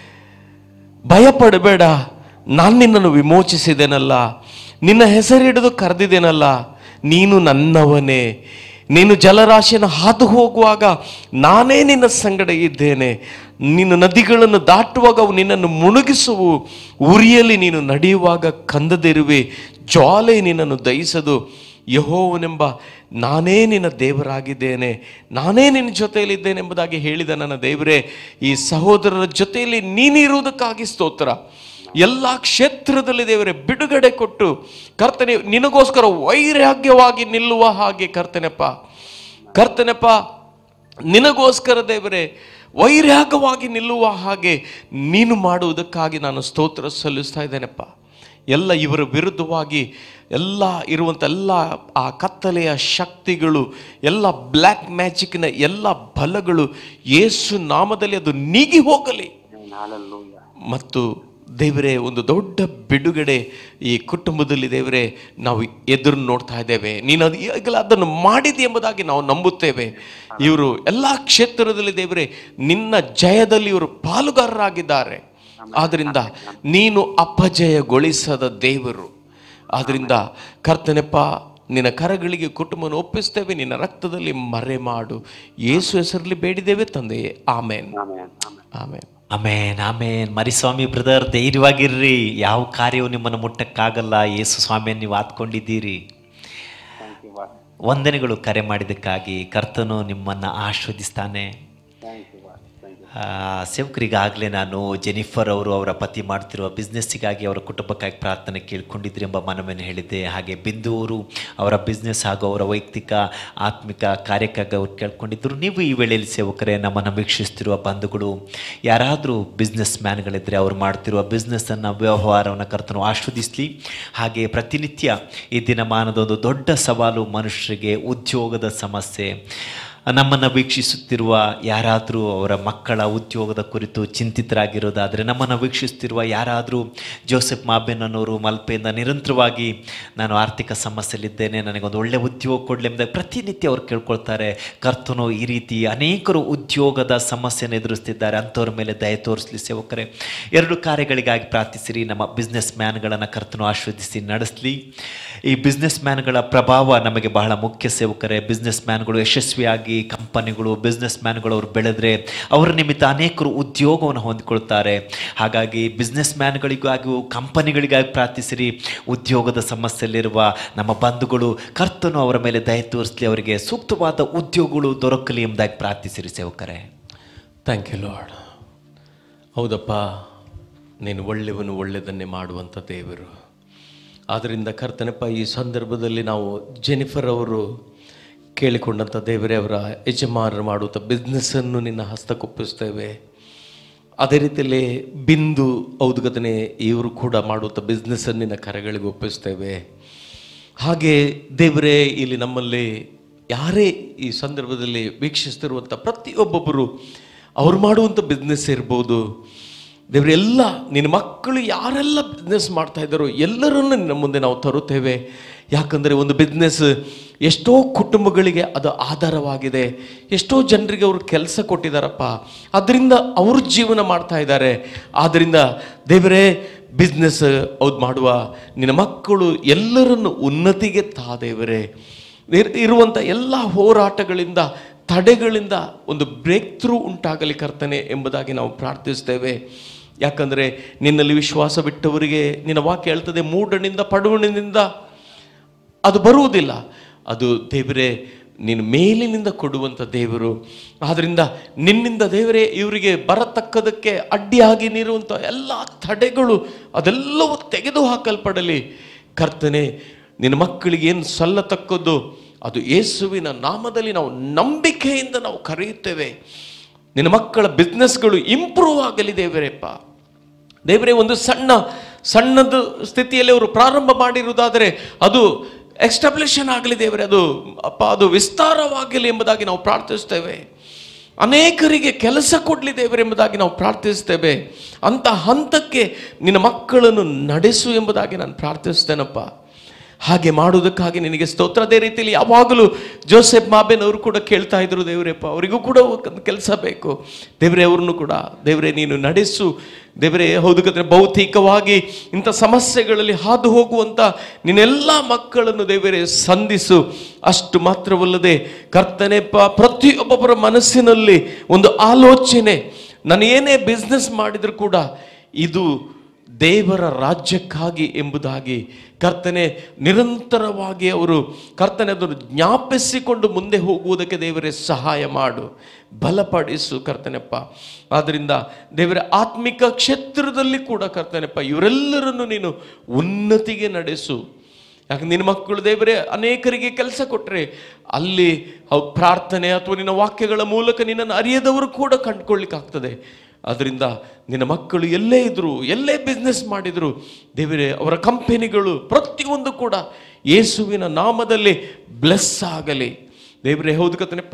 Speaker 2: ಭಯ ಪಡಬೇಡ ನಾನು ನಿನ್ನನ್ನು ವಿಮೋಚಿಸಿದೆನಲ್ಲ ನಿನ್ನ ಹೆಸರಿಡಿದು ಕರೆದಿದ್ದೇನಲ್ಲ ನೀನು ನನ್ನವನೇ ನೀನು ಜಲರಾಶಿಯನ್ನು ಹಾದು ಹೋಗುವಾಗ ನಾನೇ ನಿನ್ನ ಸಂಗಡ ಇದ್ದೇನೆ ನೀನು ನದಿಗಳನ್ನು ದಾಟುವಾಗ ಅವು ನಿನ್ನನ್ನು ಮುಳುಗಿಸುವು ಉರಿಯಲ್ಲಿ ನೀನು ನಡೆಯುವಾಗ ಕಂದದಿರುವೆ ಜ್ವಾಲೆ ನಿನ್ನನ್ನು ದಹಿಸದು ಯಹೋವನೆಂಬ ನಾನೇ ನಿನ್ನ ದೇವರಾಗಿದ್ದೇನೆ ನಾನೇ ನಿನ್ನ ಜೊತೆಯಲ್ಲಿದ್ದೇನೆ ಎಂಬುದಾಗಿ ಹೇಳಿದ ನನ್ನ ದೇವರೇ ಈ ಸಹೋದರರ ಜೊತೆಯಲ್ಲಿ ನೀನಿರುವುದಕ್ಕಾಗಿ ಸ್ತೋತ್ರ ಎಲ್ಲ ಕ್ಷೇತ್ರದಲ್ಲಿ ದೇವರೇ ಬಿಡುಗಡೆ ಕೊಟ್ಟು ಕರ್ತನೆ ನಿನಗೋಸ್ಕರ ವೈರಾಗ್ಯವಾಗಿ ನಿಲ್ಲುವ ಹಾಗೆ ಕರ್ತನೆಪ್ಪ ಕರ್ತನೆಪ್ಪ ನಿನಗೋಸ್ಕರ ದೇವರೇ ವೈರಾಗ್ಯವಾಗಿ ನಿಲ್ಲುವ ಹಾಗೆ ನೀನು ಮಾಡುವುದಕ್ಕಾಗಿ ನಾನು ಸ್ತೋತ್ರ ಸಲ್ಲಿಸ್ತಾ ಇದ್ದೇನೆಪ್ಪ ಎಲ್ಲ ಇವರ ವಿರುದ್ಧವಾಗಿ ಎಲ್ಲ ಇರುವಂಥ ಎಲ್ಲ ಆ ಕತ್ತಲೆಯ ಶಕ್ತಿಗಳು ಎಲ್ಲ ಬ್ಲ್ಯಾಕ್ ಮ್ಯಾಜಿಕ್ನ ಎಲ್ಲ ಬಲಗಳು ಯೇಸು ನಾಮದಲ್ಲಿ ಅದು ನೀಗಿ ಹೋಗಲಿ ಮತ್ತು ದೇವರೇ ಒಂದು ದೊಡ್ಡ ಬಿಡುಗಡೆ ಈ ಕುಟುಂಬದಲ್ಲಿ ದೇವರೇ ನಾವು ಎದುರು ನೋಡ್ತಾ ಇದ್ದೇವೆ ನೀನು ಅದು ಈಗಲೇ ಅದನ್ನು ಮಾಡಿದೆ ಎಂಬುದಾಗಿ ನಾವು ನಂಬುತ್ತೇವೆ ಇವರು ಎಲ್ಲ ಕ್ಷೇತ್ರದಲ್ಲಿ ದೇವರೇ ನಿನ್ನ ಜಯದಲ್ಲಿ ಇವರು ಪಾಲುಗಾರರಾಗಿದ್ದಾರೆ ಆದ್ರಿಂದ ನೀನು ಅಪಜಯಗೊಳಿಸದ ದೇವರು ಆದ್ರಿಂದ ಕರ್ತನೆಪ್ಪ ನಿನ್ನ ಕರಗಳಿಗೆ ಕುಟುಂಬನ ಒಪ್ಪಿಸ್ತೇವೆ ನಿನ್ನ ರಕ್ತದಲ್ಲಿ ಮರೆ ಮಾಡು ಯೇಸು ಹೆಸರಲ್ಲಿ ಬೇಡಿದ್ದೇವೆ ತಂದೆಯೇ ಆಮೇನ್ ಆಮೇನ್
Speaker 1: ಆಮೇನ್ ಆಮೇನ್ ಮರಿಸ್ವಾಮಿ ಬ್ರದರ್ ಧೈರ್ಯವಾಗಿರ್ರಿ ಯಾವ ಕಾರ್ಯವು ನಿಮ್ಮನ್ನು ಮುಟ್ಟಕ್ಕಾಗಲ್ಲ ಯೇಸು ಸ್ವಾಮಿಯನ್ನು ನೀವು ಆತ್ಕೊಂಡಿದ್ದೀರಿ ವಂದನೆಗಳು ಕರೆ ಮಾಡಿದ್ದಕ್ಕಾಗಿ ಕರ್ತನು ನಿಮ್ಮನ್ನು ಆಶ್ವದಿಸ್ತಾನೆ ಆ, ಸೇವಕರಿಗಾಗಲೇ ನಾನು ಜೆನಿಫರ್ ಅವರು ಅವರ ಪತಿ ಮಾಡ್ತಿರುವ ಬಿಸ್ನೆಸ್ಸಿಗಾಗಿ ಅವರ ಕುಟುಂಬಕ್ಕಾಗಿ ಪ್ರಾರ್ಥನೆ ಕೇಳ್ಕೊಂಡಿದ್ರಿ ಎಂಬ ಮನವಿಯನ್ನು ಹೇಳಿದ್ದೆ ಹಾಗೆ ಬಿಂದು ಅವರು ಅವರ ಬಿಸ್ನೆಸ್ ಹಾಗೂ ಅವರ ವೈಯಕ್ತಿಕ ಆತ್ಮಿಕ ಕಾರ್ಯಕ್ಕಾಗಿ ಅವ್ರು ಕೇಳ್ಕೊಂಡಿದ್ದರು ನೀವು ಈ ವೇಳೆಯಲ್ಲಿ ಸೇವಕರೇ ನಮ್ಮನ್ನು ವೀಕ್ಷಿಸ್ತಿರುವ ಬಂಧುಗಳು ಯಾರಾದರೂ ಬಿಸ್ನೆಸ್ ಮ್ಯಾನ್ಗಳಿದ್ದರೆ ಅವ್ರು ಮಾಡ್ತಿರುವ ಬಿಸ್ನೆಸ್ಸನ್ನು ವ್ಯವಹಾರವನ್ನು ಕರ್ತನು ಆಸ್ವಾದಿಸಲಿ ಹಾಗೆ ಪ್ರತಿನಿತ್ಯ ಈ ದಿನಮಾನದ ಒಂದು ದೊಡ್ಡ ಸವಾಲು ಮನುಷ್ಯರಿಗೆ ಉದ್ಯೋಗದ ಸಮಸ್ಯೆ ನಮ್ಮನ್ನು ವೀಕ್ಷಿಸುತ್ತಿರುವ ಯಾರಾದರೂ ಅವರ ಮಕ್ಕಳ ಉದ್ಯೋಗದ ಕುರಿತು ಚಿಂತಿತರಾಗಿರೋದಾದರೆ ನಮ್ಮನ್ನು ವೀಕ್ಷಿಸುತ್ತಿರುವ ಯಾರಾದರೂ ಜೋಸೆಫ್ ಮಾಬೆನ್ನವರು ಮಲ್ಪೆಯಿಂದ ನಿರಂತರವಾಗಿ ನಾನು ಆರ್ಥಿಕ ಸಮಸ್ಯೆಯಲ್ಲಿದ್ದೇನೆ ನನಗೊಂದು ಒಳ್ಳೆಯ ಉದ್ಯೋಗ ಕೊಡಲಿ ಎಂಬುದಾಗಿ ಪ್ರತಿನಿತ್ಯ ಅವ್ರು ಕೇಳ್ಕೊಳ್ತಾರೆ ಕರ್ತನು ಈ ರೀತಿ ಅನೇಕರು ಉದ್ಯೋಗದ ಸಮಸ್ಯೆಯನ್ನು ಎದುರಿಸ್ತಿದ್ದಾರೆ ಅಂಥವ್ರ ಮೇಲೆ ದಯ ತೋರಿಸಲಿ ಸೇವಕರೇ ಎರಡು ಕಾರ್ಯಗಳಿಗಾಗಿ ಪ್ರಾರ್ಥಿಸಿರಿ ನಮ್ಮ ಬಿಸ್ನೆಸ್ ಮ್ಯಾನ್ಗಳನ್ನು ಕರ್ತನು ಆಶ್ವದಿಸಿ ನಡೆಸಲಿ ಈ ಬಿಸ್ನೆಸ್ ಮ್ಯಾನ್ಗಳ ಪ್ರಭಾವ ನಮಗೆ ಬಹಳ ಮುಖ್ಯ ಸೇವಕರೇ ಬಿಸ್ನೆಸ್ ಮ್ಯಾನ್ಗಳು ಯಶಸ್ವಿಯಾಗಿ ಕಂಪನಿಗಳು ಬಿಸ್ನೆಸ್ ಮ್ಯಾನ್ಗಳು ಅವರು ಬೆಳೆದ್ರೆ ಅವರ ನಿಮಿತ್ತ ಅನೇಕರು ಉದ್ಯೋಗವನ್ನು ಹೊಂದಿಕೊಳ್ತಾರೆ ಹಾಗಾಗಿ ಬಿಸ್ನೆಸ್ ಮ್ಯಾನ್ಗಳಿಗಾಗಿಯೂ ಕಂಪನಿಗಳಿಗಾಗಿ ಪ್ರಾರ್ಥಿಸಿರಿ ಉದ್ಯೋಗದ ಸಮಸ್ಯೆಯಲ್ಲಿರುವ ನಮ್ಮ ಬಂಧುಗಳು ಕರ್ತನು ಅವರ ಮೇಲೆ ದಯ ತೋರಿಸಲಿ ಅವರಿಗೆ ಸೂಕ್ತವಾದ ಉದ್ಯೋಗಗಳು ದೊರಕಲಿ ಎಂಬುದಾಗಿ ಪ್ರಾರ್ಥಿಸಿರಿ ಸೇವಕರೇ
Speaker 2: ಥ್ಯಾಂಕ್ ಯು ಲಾರ್ಡ್ ಹೌದಪ್ಪ ನೀನು ಒಳ್ಳೆಯವನು ಒಳ್ಳೆಯದನ್ನೇ ಮಾಡುವಂಥ ದೇವರು ಆದ್ದರಿಂದ ಕರ್ತನಪ್ಪ ಈ ಸಂದರ್ಭದಲ್ಲಿ ನಾವು ಜೆನಿಫರ್ ಅವರು ಕೇಳಿಕೊಂಡಂಥ ದೇವರೇ ಅವರ ಯಜಮಾನರು ಮಾಡುವಂಥ ಬಿಸ್ನೆಸ್ಸನ್ನು ನಿನ್ನ ಹಸ್ತಕ್ಕೊಪ್ಪಿಸ್ತೇವೆ ಅದೇ ರೀತಿಯಲ್ಲಿ ಬಿಂದು ಔದ್ಗತನೆ ಇವರು ಕೂಡ ಮಾಡುವಂಥ ಬಿಸ್ನೆಸ್ಸನ್ನು ನಿನ್ನ ಕರೆಗಳಿಗೆ ಒಪ್ಪಿಸ್ತೇವೆ ಹಾಗೆ ದೇವರೇ ಇಲ್ಲಿ ನಮ್ಮಲ್ಲಿ ಯಾರೇ ಈ ಸಂದರ್ಭದಲ್ಲಿ ವೀಕ್ಷಿಸ್ತಿರುವಂಥ ಪ್ರತಿಯೊಬ್ಬೊಬ್ಬರು ಅವ್ರು ಮಾಡುವಂಥ ಬಿಸ್ನೆಸ್ ಇರ್ಬೋದು ದೇವ್ರೆ ಎಲ್ಲ ನಿನ್ನ ಮಕ್ಕಳು ಯಾರೆಲ್ಲ ಬಿಸ್ನೆಸ್ ಮಾಡ್ತಾ ಇದ್ದಾರೋ ಎಲ್ಲರನ್ನು ನಿನ್ನ ಮುಂದೆ ನಾವು ತರುತ್ತೇವೆ ಯಾಕಂದರೆ ಒಂದು ಬಿಸ್ನೆಸ್ ಎಷ್ಟೋ ಕುಟುಂಬಗಳಿಗೆ ಅದು ಆಧಾರವಾಗಿದೆ ಎಷ್ಟೋ ಜನರಿಗೆ ಅವರು ಕೆಲಸ ಕೊಟ್ಟಿದ್ದಾರಪ್ಪ ಅದರಿಂದ ಅವ್ರ ಜೀವನ ಮಾಡ್ತಾ ಇದ್ದಾರೆ ಆದ್ದರಿಂದ ದೇವರೇ ಬಿಸ್ನೆಸ್ ಅವ್ದು ಮಾಡುವ ನಿನ್ನ ಮಕ್ಕಳು ಎಲ್ಲರನ್ನು ಉನ್ನತಿಗೆ ತಾ ದೇವರೇ ಇರ್- ಇರುವಂಥ ಎಲ್ಲ ಹೋರಾಟಗಳಿಂದ ತಡೆಗಳಿಂದ ಒಂದು ಬ್ರೇಕ್ ಥ್ರೂ ಉಂಟಾಗಲಿ ಕರ್ತನೆ ಎಂಬುದಾಗಿ ನಾವು ಪ್ರಾರ್ಥಿಸ್ತೇವೆ ಯಾಕಂದರೆ ನಿನ್ನಲ್ಲಿ ವಿಶ್ವಾಸ ಬಿಟ್ಟವರಿಗೆ ನಿನ್ನ ವಾಕ್ಯ ಹೇಳ್ತದೆ ಮೂಡನಿಂದ ಪಡುವಣಿನಿಂದ ಅದು ಬರುವುದಿಲ್ಲ ಅದು ದೇವರೇ ನೀನು ಮೇಲಿನಿಂದ ಕೊಡುವಂಥ ದೇವರು ಆದ್ದರಿಂದ ನಿನ್ನಿಂದ ದೇವರೇ ಇವರಿಗೆ ಬರತಕ್ಕದಕ್ಕೆ ಅಡ್ಡಿಯಾಗಿ ನೀರುವಂಥ ಎಲ್ಲ ತಡೆಗಳು ಅದೆಲ್ಲವೂ ತೆಗೆದು ಹಾಕಲ್ಪಡಲಿ ಕರ್ತನೆ ನಿನ್ನ ಮಕ್ಕಳಿಗೆ ಏನು ಸಲ್ಲತಕ್ಕದ್ದು ಅದು ಯೇಸುವಿನ ನಾಮದಲ್ಲಿ ನಾವು ನಂಬಿಕೆಯಿಂದ ನಾವು ಕರೆಯುತ್ತೇವೆ ನಿನ್ನ ಮಕ್ಕಳ ಬಿಸ್ನೆಸ್ಗಳು ಇಂಪ್ರೂವ್ ಆಗಲಿ ದೇವರೇಪ್ಪ ದೇವರೇ ಒಂದು ಸಣ್ಣ ಸಣ್ಣದು ಸ್ಥಿತಿಯಲ್ಲಿ ಅವರು ಪ್ರಾರಂಭ ಮಾಡಿರುವುದಾದರೆ ಅದು ಎಸ್ಟಾಬ್ಲಿಷನ್ ಆಗಲಿ ದೇವರೇ ಅದು ಅಪ್ಪ ಅದು ವಿಸ್ತಾರವಾಗಲಿ ಎಂಬುದಾಗಿ ನಾವು ಪ್ರಾರ್ಥಿಸ್ತೇವೆ ಅನೇಕರಿಗೆ ಕೆಲಸ ಕೊಡಲಿ ದೇವರೇ ಎಂಬುದಾಗಿ ನಾವು ಪ್ರಾರ್ಥಿಸ್ತೇವೆ ಅಂತ ಹಂತಕ್ಕೆ ನಿನ್ನ ಮಕ್ಕಳನ್ನು ನಡೆಸು ಎಂಬುದಾಗಿ ನಾನು ಪ್ರಾರ್ಥಿಸ್ತೇನಪ್ಪ ಹಾಗೆ ಮಾಡುವುದಕ್ಕಾಗಿ ನಿನಗೆ ಸ್ತೋತ್ರ ಅದೇ ರೀತಿಯಲ್ಲಿ ಯಾವಾಗಲೂ ಜೋಸೆಫ್ ಮಾಬೆನ್ ಅವರು ಕೂಡ ಕೇಳ್ತಾ ಇದ್ರು ದೇವರೇಪ್ಪ ಅವರಿಗೂ ಕೂಡ ಒಂದು ಕೆಲಸ ಬೇಕು ದೇವರೇ ಅವ್ರನ್ನು ಕೂಡ ದೇವರೇ ನೀನು ನಡೆಸು ದೇವರೇ ಹೌದು ಕದ್ರೆ ಭೌತಿಕವಾಗಿ ಇಂಥ ಸಮಸ್ಯೆಗಳಲ್ಲಿ ಹಾದು ಹೋಗುವಂಥ ನಿನ್ನೆಲ್ಲ ಮಕ್ಕಳನ್ನು ದೇವರೇ ಸಂಧಿಸು ಅಷ್ಟು ಮಾತ್ರವಲ್ಲದೆ ಕರ್ತನೆಪ್ಪ ಪ್ರತಿಯೊಬ್ಬೊಬ್ಬರ ಮನಸ್ಸಿನಲ್ಲಿ ಒಂದು ಆಲೋಚನೆ ನಾನು ಏನೇ ಬಿಸ್ನೆಸ್ ಮಾಡಿದರೂ ಕೂಡ ಇದು ದೇವರ ರಾಜ್ಯಕ್ಕಾಗಿ ಎಂಬುದಾಗಿ ಕರ್ತನೆ ನಿರಂತರವಾಗಿ ಅವರು ಕರ್ತನೆ ಅದನ್ನು ಜ್ಞಾಪಿಸಿಕೊಂಡು ಮುಂದೆ ಹೋಗುವುದಕ್ಕೆ ದೇವರೇ ಸಹಾಯ ಮಾಡು ಬಲಪಡಿಸು ಕರ್ತನೆಪ್ಪ ಆದ್ದರಿಂದ ದೇವರ ಆತ್ಮಿಕ ಕ್ಷೇತ್ರದಲ್ಲಿ ಕೂಡ ಕರ್ತನೆಪ್ಪ ಇವರೆಲ್ಲರನ್ನು ನೀನು ಉನ್ನತಿಗೆ ನಡೆಸು ಯಾಕೆ ನಿನ್ನ ಮಕ್ಕಳು ದೇವರೇ ಅನೇಕರಿಗೆ ಕೆಲಸ ಕೊಟ್ಟರೆ ಅಲ್ಲಿ ಅವ್ ಪ್ರಾರ್ಥನೆ ಅಥವಾ ನಿನ್ನ ವಾಕ್ಯಗಳ ಮೂಲಕ ನಿನ್ನನ್ನು ಅರಿಯದವರು ಕೂಡ ಕಂಡುಕೊಳ್ಳಿಕ್ಕಾಗ್ತದೆ ಅದರಿಂದ ನಿನ್ನ ಮಕ್ಕಳು ಎಲ್ಲೇ ಇದ್ರು ಎಲ್ಲೇ ಬಿಸ್ನೆಸ್ ಮಾಡಿದ್ರು ದೇವರೇ ಅವರ ಕಂಪೆನಿಗಳು ಪ್ರತಿಯೊಂದು ಕೂಡ ಯೇಸುವಿನ ನಾಮದಲ್ಲಿ ಬ್ಲೆಸ್ ಆಗಲಿ ದೇವರೇ ಹೌದು ಕತ್ತನೆಪ್ಪ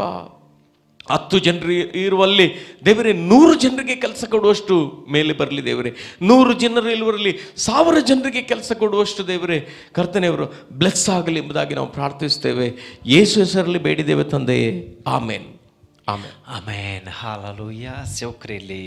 Speaker 2: ಹತ್ತು ಜನರು ಇರುವಲ್ಲಿ ದೇವರೇ ನೂರು ಜನರಿಗೆ ಕೆಲಸ ಕೊಡುವಷ್ಟು ಮೇಲೆ ಬರಲಿ ದೇವರೇ ನೂರು ಜನರು ಇರುವರಲ್ಲಿ ಸಾವಿರ ಜನರಿಗೆ ಕೆಲಸ ಕೊಡುವಷ್ಟು ದೇವರೇ ಕರ್ತನೆಯವರು ಬ್ಲೆಸ್ ಆಗಲಿ ಎಂಬುದಾಗಿ ನಾವು ಪ್ರಾರ್ಥಿಸ್ತೇವೆ ಯೇಸು ಹೆಸರಲ್ಲಿ ಬೇಡಿದ್ದೇವೆ ತಂದೆಯೇ ಆಮೇನ್ ಆಮೇನ್
Speaker 1: ಆಮೇನ್ ಹಾಲಲೂಯ ಸೇವಕರಲ್ಲಿ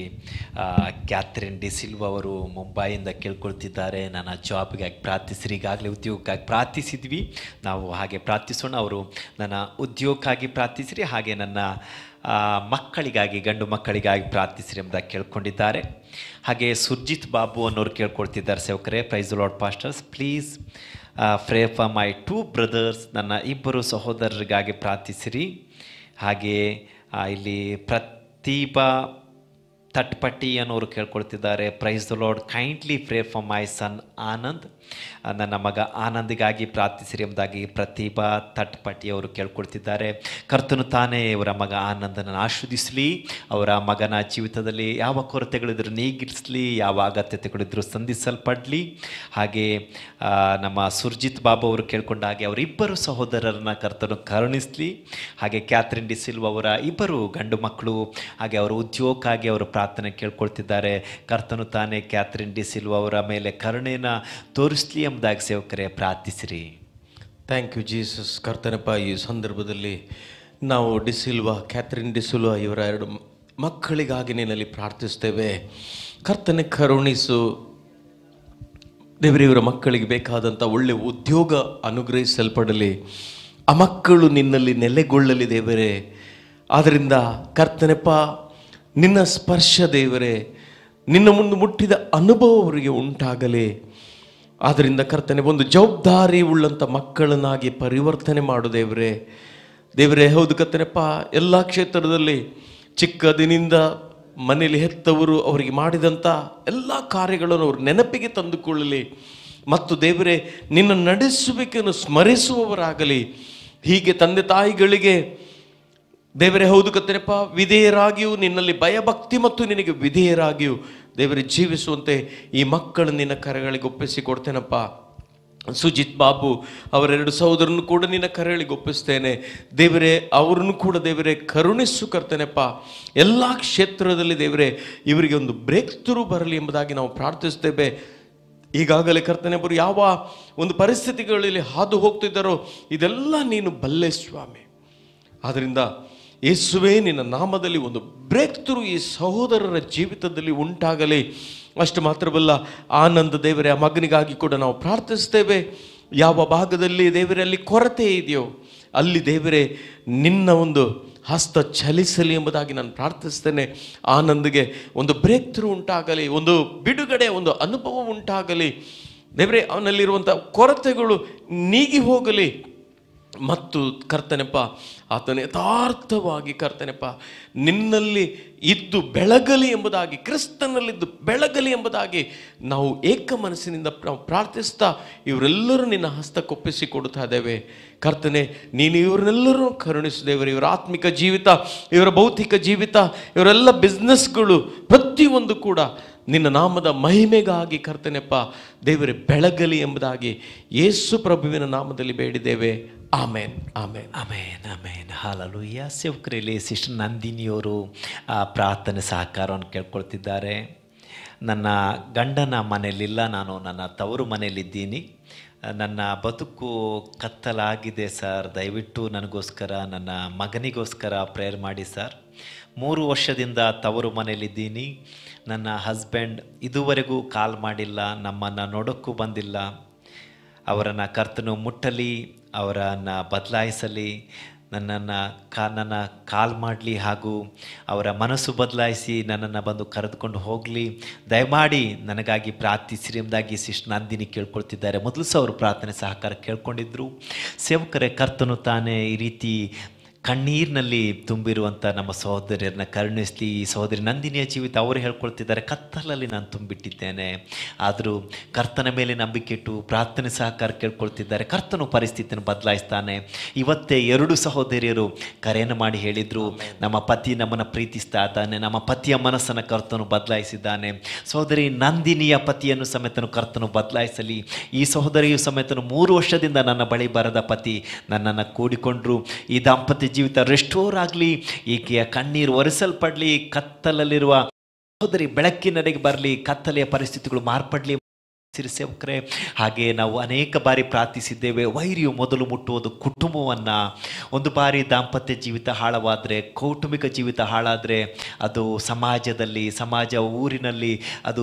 Speaker 1: ಕ್ಯಾಥರಿನ್ ಡಿ ಸಿಲ್ವ ಅವರು ಮುಂಬೈಯಿಂದ ಕೇಳ್ಕೊಳ್ತಿದ್ದಾರೆ ನನ್ನ ಜಾಬ್ಗಾಗಿ ಪ್ರಾರ್ಥಿಸಿರಿ ಈಗಾಗಲೇ ಉದ್ಯೋಗಕ್ಕಾಗಿ ಪ್ರಾರ್ಥಿಸಿದ್ವಿ ನಾವು ಹಾಗೆ ಪ್ರಾರ್ಥಿಸೋಣ ಅವರು ನನ್ನ ಉದ್ಯೋಗಕ್ಕಾಗಿ ಪ್ರಾರ್ಥಿಸಿರಿ ಹಾಗೆ ನನ್ನ ಆ, ಮಕ್ಕಳಿಗಾಗಿ ಗಂಡು ಮಕ್ಕಳಿಗಾಗಿ ಪ್ರಾರ್ಥಿಸಿರಿ ಎಂಬುದಾಗಿ ಕೇಳ್ಕೊಂಡಿದ್ದಾರೆ ಹಾಗೆ ಸುರ್ಜಿತ್ ಬಾಬು ಅನ್ನೋರು ಕೇಳ್ಕೊಳ್ತಿದ್ದಾರೆ ಸೇವಕರೇ praise lord pastors please pray for my two brothers ನನ್ನ ಇಬ್ಬರು ಸಹೋದರರಿಗಾಗಿ ಪ್ರಾರ್ಥಿಸಿರಿ ಹಾಗೆ ಆ, ಇಲ್ಲಿ ಪ್ರತಿಭಾ ತಟ್ಪಟ್ಟಿ ಅನ್ನೋರು ಕೇಳ್ಕೊಳ್ತಿದ್ದಾರೆ praise the lord kindly pray for my son Anand ಆ, ನನ್ನ ಮಗ ಆನಂದಿಗಾಗಿ ಪ್ರಾರ್ಥಿಸಿರಿ ಎಂಬುದಾಗಿ ಪ್ರತಿಭಾ ತಟ್ಪಟ್ಟಿ ಅವರು ಕೇಳ್ಕೊಳ್ತಿದ್ದಾರೆ ಕರ್ತನು ತಾನೇ ಇವರ ಮಗ ಆನಂದನನ್ನು ಆಶ್ರದಿಸಲಿ ಅವರ ಮಗನ ಜೀವಿತದಲ್ಲಿ ಯಾವ ಕೊರತೆಗಳಿದ್ರು ನೀಗಿರಿಸಲಿ ಯಾವ ಅಗತ್ಯತೆಗಳಿದ್ರು ಸಂಧಿಸಲ್ಪಡಲಿ ಹಾಗೆ ಆ, ನಮ್ಮ ಸುರ್ಜಿತ್ ಬಾಬು ಅವರು ಕೇಳ್ಕೊಂಡ ಹಾಗೆ ಅವರಿಬ್ಬರು ಸಹೋದರರನ್ನ ಕರ್ತನು ಕರುಣಿಸಲಿ ಹಾಗೆ ಕ್ಯಾಥರಿನ್ ಡಿ ಸಿಲ್ವ ಅವರ ಇಬ್ಬರು ಗಂಡು ಮಕ್ಕಳು ಹಾಗೆ ಅವರ ಉದ್ಯೋಗಕ್ಕಾಗಿ ಅವರು ಪ್ರಾರ್ಥನೆ ಕೇಳ್ಕೊಳ್ತಿದ್ದಾರೆ ಕರ್ತನು ತಾನೇ ಕ್ಯಾಥರಿನ್ ಡಿ ಸಿಲ್ವ ಅವರ ಮೇಲೆ ಕರುಣೆನ ತೋರಿಸ್ಲಿ ಎಂಬುದಾಗಿ ಸೇವಕರೇ ಪ್ರಾರ್ಥಿಸಿರಿ
Speaker 2: ಥ್ಯಾಂಕ್ ಯು ಜೀಸಸ್ ಕರ್ತನಪ್ಪ ಈ ಸಂದರ್ಭದಲ್ಲಿ ನಾವು ಡಿಸಿಲ್ವಾ ಕ್ಯಾಥರಿನ್ ಡಿಸಿಲ್ವಾ ಇವರ ಎರಡು ಮ- ಮಕ್ಕಳಿಗಾಗಿ ನಿನ್ನಲ್ಲಿ ಪ್ರಾರ್ಥಿಸ್ತೇವೆ ಕರ್ತನೆ ಕರುಣಿಸು ದೇವರೇ ಇವರ ಮಕ್ಕಳಿಗೆ ಬೇಕಾದಂಥ ಒಳ್ಳೆ ಉದ್ಯೋಗ ಅನುಗ್ರಹಿಸಲ್ಪಡಲಿ ಆ ಮಕ್ಕಳು ನಿನ್ನಲ್ಲಿ ನೆಲೆಗೊಳ್ಳಲಿ ದೇವರೇ ಆದ್ದರಿಂದ ಕರ್ತನೆಪ್ಪ ನಿನ್ನ ಸ್ಪರ್ಶ ದೇವರೇ ನಿನ್ನ ಮುಂದೆ ಮುಟ್ಟಿದ ಅನುಭವ ಅವರಿಗೆ ಉಂಟಾಗಲಿ ಆದ್ದರಿಂದ ಕರ್ತನೆ ಒಂದು ಜವಾಬ್ದಾರಿ ಉಳ್ಳಂಥ ಮಕ್ಕಳನ್ನಾಗಿ ಪರಿವರ್ತನೆ ಮಾಡು ದೇವರೇ ದೇವರೇ ಹೌದು ಕರ್ತನೆಪ್ಪ ಎಲ್ಲ ಕ್ಷೇತ್ರದಲ್ಲಿ ಚಿಕ್ಕದಿನಿಂದ ಮನೆಯಲ್ಲಿ ಹೆತ್ತವರು ಅವರಿಗೆ ಮಾಡಿದಂಥ ಎಲ್ಲ ಕಾರ್ಯಗಳನ್ನು ಅವರು ನೆನಪಿಗೆ ತಂದುಕೊಳ್ಳಲಿ ಮತ್ತು ದೇವರೇ ನಿನ್ನ ನಡೆಸುವಿಕೆಯನ್ನು ಸ್ಮರಿಸುವವರಾಗಲಿ ಹೀಗೆ ತಂದೆ ತಾಯಿಗಳಿಗೆ ದೇವರೇ ಹೌದು ಕತ್ತನೆಪ್ಪ ವಿಧೇಯರಾಗಿಯೂ ನಿನ್ನಲ್ಲಿ ಭಯಭಕ್ತಿ ಮತ್ತು ನಿನಗೆ ವಿಧೇಯರಾಗಿಯೂ ದೇವರೇ ಜೀವಿಸುವಂತೆ ಈ ಮಕ್ಕಳು ನಿನ್ನ ಕರೆಗಳಿಗೆ ಒಪ್ಪಿಸಿ ಕೊಡ್ತೇನಪ್ಪ ಸುಜಿತ್ ಬಾಬು ಅವರೆರಡು ಸಹೋದರನ್ನು ಕೂಡ ನಿನ್ನ ಕರೆಗಳಿಗೆ ಒಪ್ಪಿಸ್ತೇನೆ ದೇವರೇ ಅವರನ್ನು ಕೂಡ ದೇವರೇ ಕರುಣಿಸು ಕರ್ತೇನೆಪ್ಪ ಎಲ್ಲ ಕ್ಷೇತ್ರದಲ್ಲಿ ದೇವರೇ ಇವರಿಗೆ ಒಂದು ಬ್ರೇಕ್ ಥ್ರೂ ಬರಲಿ ಎಂಬುದಾಗಿ ನಾವು ಪ್ರಾರ್ಥಿಸ್ತೇವೆ ಈಗಾಗಲೇ ಕರ್ತನೆಬ್ಬರು ಯಾವ ಒಂದು ಪರಿಸ್ಥಿತಿಗಳಲ್ಲಿ ಹಾದು ಹೋಗ್ತಿದ್ದಾರೋ ಇದೆಲ್ಲ ನೀನು ಬಲ್ಲೆ ಸ್ವಾಮಿ ಆದ್ದರಿಂದ ಯೇಸುವೇ ನಿನ್ನ ನಾಮದಲ್ಲಿ ಒಂದು ಬ್ರೇಕ್ ಥ್ರೂ ಈ ಸಹೋದರರ ಜೀವಿತದಲ್ಲಿ ಉಂಟಾಗಲಿ ಅಷ್ಟು ಮಾತ್ರವಲ್ಲ ಆನಂದ ದೇವರೇ ಆ ಮಗನಿಗಾಗಿ ಕೂಡ ನಾವು ಪ್ರಾರ್ಥಿಸ್ತೇವೆ ಯಾವ ಭಾಗದಲ್ಲಿ ದೇವರೇ ಅಲ್ಲಿ ಕೊರತೆ ಇದೆಯೋ ಅಲ್ಲಿ ದೇವರೇ ನಿನ್ನ ಒಂದು ಹಸ್ತ ಚಲಿಸಲಿ ಎಂಬುದಾಗಿ ನಾನು ಪ್ರಾರ್ಥಿಸ್ತೇನೆ ಆನಂದ್ಗೆ ಒಂದು ಬ್ರೇಕ್ ಥ್ರೂ ಉಂಟಾಗಲಿ ಒಂದು ಬಿಡುಗಡೆ ಒಂದು ಅನುಭವ ಉಂಟಾಗಲಿ ದೇವರೇ ಅವನಲ್ಲಿರುವಂಥ ಕೊರತೆಗಳು ನೀಗಿ ಹೋಗಲಿ ಮತ್ತು ಕರ್ತನೆಪ್ಪ ಆತನ ಯಥಾರ್ಥವಾಗಿ ಕರ್ತನೆಪ್ಪ ನಿನ್ನಲ್ಲಿ ಇದ್ದು ಬೆಳಗಲಿ ಎಂಬುದಾಗಿ ಕ್ರಿಸ್ತನಲ್ಲಿದ್ದು ಬೆಳಗಲಿ ಎಂಬುದಾಗಿ ನಾವು ಏಕ ಮನಸ್ಸಿನಿಂದ ನಾವು ಪ್ರಾರ್ಥಿಸ್ತಾ ಇವರೆಲ್ಲರೂ ನಿನ್ನ ಹಸ್ತಕ್ಕೊಪ್ಪಿಸಿ ಕೊಡ್ತಾ ಇದ್ದೇವೆ ಕರ್ತನೆ ನೀನು ಇವರನ್ನೆಲ್ಲರೂ ಕರುಣಿಸಿದೇವರು ಇವರ ಆತ್ಮಿಕ ಜೀವಿತ ಇವರ ಭೌತಿಕ ಜೀವಿತ ಇವರೆಲ್ಲ ಬಿಸ್ನೆಸ್ಗಳು ಪ್ರತಿಯೊಂದು ಕೂಡ ನಿನ್ನ ನಾಮದ ಮಹಿಮೆಗಾಗಿ ಕರ್ತನೆಪ್ಪ ದೇವರೇ ಬೆಳಗಲಿ ಎಂಬುದಾಗಿ ಯೇಸು ಪ್ರಭುವಿನ ನಾಮದಲ್ಲಿ ಬೇಡಿದ್ದೇವೆ ಆಮೇನ್ ಆಮೇನ್
Speaker 1: ಅಮೇನ್ ಅಮೇನ್ ಹಾಲಲುಯ್ಯ ಸೇವಕರಲ್ಲಿ ಸಿಸ್ಟರ್ ನಂದಿನಿಯವರು ಆ ಪ್ರಾರ್ಥನೆ ಸಹಕಾರವನ್ನು ಕೇಳ್ಕೊಳ್ತಿದ್ದಾರೆ ನನ್ನ ಗಂಡನ ಮನೆಯಲ್ಲಿಲ್ಲ ನಾನು ನನ್ನ ತವರು ಮನೆಯಲ್ಲಿದ್ದೀನಿ ನನ್ನ ಬದುಕು ಕತ್ತಲಾಗಿದೆ ಸರ್ ದಯವಿಟ್ಟು ನನಗೋಸ್ಕರ ನನ್ನ ಮಗನಿಗೋಸ್ಕರ ಪ್ರೇಯರ್ ಮಾಡಿ ಸರ್ ಮೂರು ವರ್ಷದಿಂದ ತವರು ಮನೆಯಲ್ಲಿದ್ದೀನಿ ನನ್ನ ಹಸ್ಬೆಂಡ್ ಇದುವರೆಗೂ ಕಾಲ್ ಮಾಡಿಲ್ಲ ನಮ್ಮನ್ನು ನೋಡೋಕ್ಕೂ ಬಂದಿಲ್ಲ ಅವರನ್ನು ಕರ್ತನು ಮುಟ್ಟಲಿ ಅವರನ್ನು ಬದಲಾಯಿಸಲಿ ನನ್ನನ್ನು ಕಾ ನನ್ನ ಕಾಲ್ ಮಾಡಲಿ ಹಾಗೂ ಅವರ ಮನಸ್ಸು ಬದಲಾಯಿಸಿ ನನ್ನನ್ನು ಬಂದು ಕರೆದುಕೊಂಡು ಹೋಗಲಿ ದಯಮಾಡಿ ನನಗಾಗಿ ಪ್ರಾರ್ಥಿಸಿರಿ ಎಂಬುದಾಗಿ ಸಿಸ್ಟ್ ನಂದಿನಿ ಕೇಳ್ಕೊಳ್ತಿದ್ದಾರೆ ಮೊದಲು ಸಹ ಅವರು ಪ್ರಾರ್ಥನೆ ಸಹಕಾರ ಕೇಳ್ಕೊಂಡಿದ್ರು ಸೇವಕರೇ ಕರ್ತನು ತಾನೇ ಈ ರೀತಿ ಕಣ್ಣೀರಿನಲ್ಲಿ ತುಂಬಿರುವಂಥ ನಮ್ಮ ಸಹೋದರಿಯರನ್ನ ಕರುಣಿಸಲಿ ಈ ಸಹೋದರಿ ನಂದಿನಿಯ ಜೀವಿತ ಅವರು ಹೇಳ್ಕೊಳ್ತಿದ್ದಾರೆ ಕತ್ತಲಲ್ಲಿ ನಾನು ತುಂಬಿಟ್ಟಿದ್ದೇನೆ ಆದರೂ ಕರ್ತನ ಮೇಲೆ ನಂಬಿಕೆ ಇಟ್ಟು ಪ್ರಾರ್ಥನೆ ಸಹಕಾರ ಕೇಳ್ಕೊಳ್ತಿದ್ದಾರೆ ಕರ್ತನು ಪರಿಸ್ಥಿತಿಯನ್ನು ಬದಲಾಯಿಸ್ತಾನೆ ಇವತ್ತೇ ಎರಡು ಸಹೋದರಿಯರು ಕರೆಯನ್ನು ಮಾಡಿ ಹೇಳಿದರು ನಮ್ಮ ಪತಿ ನಮ್ಮನ್ನು ಪ್ರೀತಿಸ್ತಾ ಇದ್ದಾನೆ ನಮ್ಮ ಪತಿಯ ಮನಸ್ಸನ್ನು ಕರ್ತನು ಬದಲಾಯಿಸಿದ್ದಾನೆ ಸಹೋದರಿ ನಂದಿನಿಯ ಪತಿಯನ್ನು ಸಮೇತನು ಕರ್ತನು ಬದಲಾಯಿಸಲಿ ಈ ಸಹೋದರಿಯು ಸಮೇತನು ಮೂರು ವರ್ಷದಿಂದ ನನ್ನ ಬಳಿ ಬರದ ಪತಿ ನನ್ನನ್ನು ಕೂಡಿಕೊಂಡ್ರು ಈ ದಾಂಪತ್ಯ ಜೀವಿತ ರೆಸ್ಟೋರ್ ಆಗಲಿ ಈಕೆಯ ಕಣ್ಣೀರು ಒರೆಸಲ್ಪಡಲಿ ಕತ್ತಲಲ್ಲಿರುವ ಸಹೋದರಿ ಬೆಳಕಿನಡೆಗೆ ಬರಲಿ ಕತ್ತಲೆಯ ಪರಿಸ್ಥಿತಿಗಳು ಮಾರ್ಪಡಲಿ ಸಿರಿ ಸೇವಕರೇ ಹಾಗೆ ನಾವು ಅನೇಕ ಬಾರಿ ಪ್ರಾರ್ಥಿಸಿದ್ದೇವೆ ವೈರಿಯು ಮೊದಲು ಮುಟ್ಟುವುದು ಕುಟುಂಬವನ್ನು ಒಂದು ಬಾರಿ ದಾಂಪತ್ಯ ಜೀವಿತ ಹಾಳವಾದರೆ ಕೌಟುಂಬಿಕ ಜೀವಿತ ಹಾಳಾದರೆ ಅದು ಸಮಾಜದಲ್ಲಿ ಸಮಾಜ ಊರಿನಲ್ಲಿ ಅದು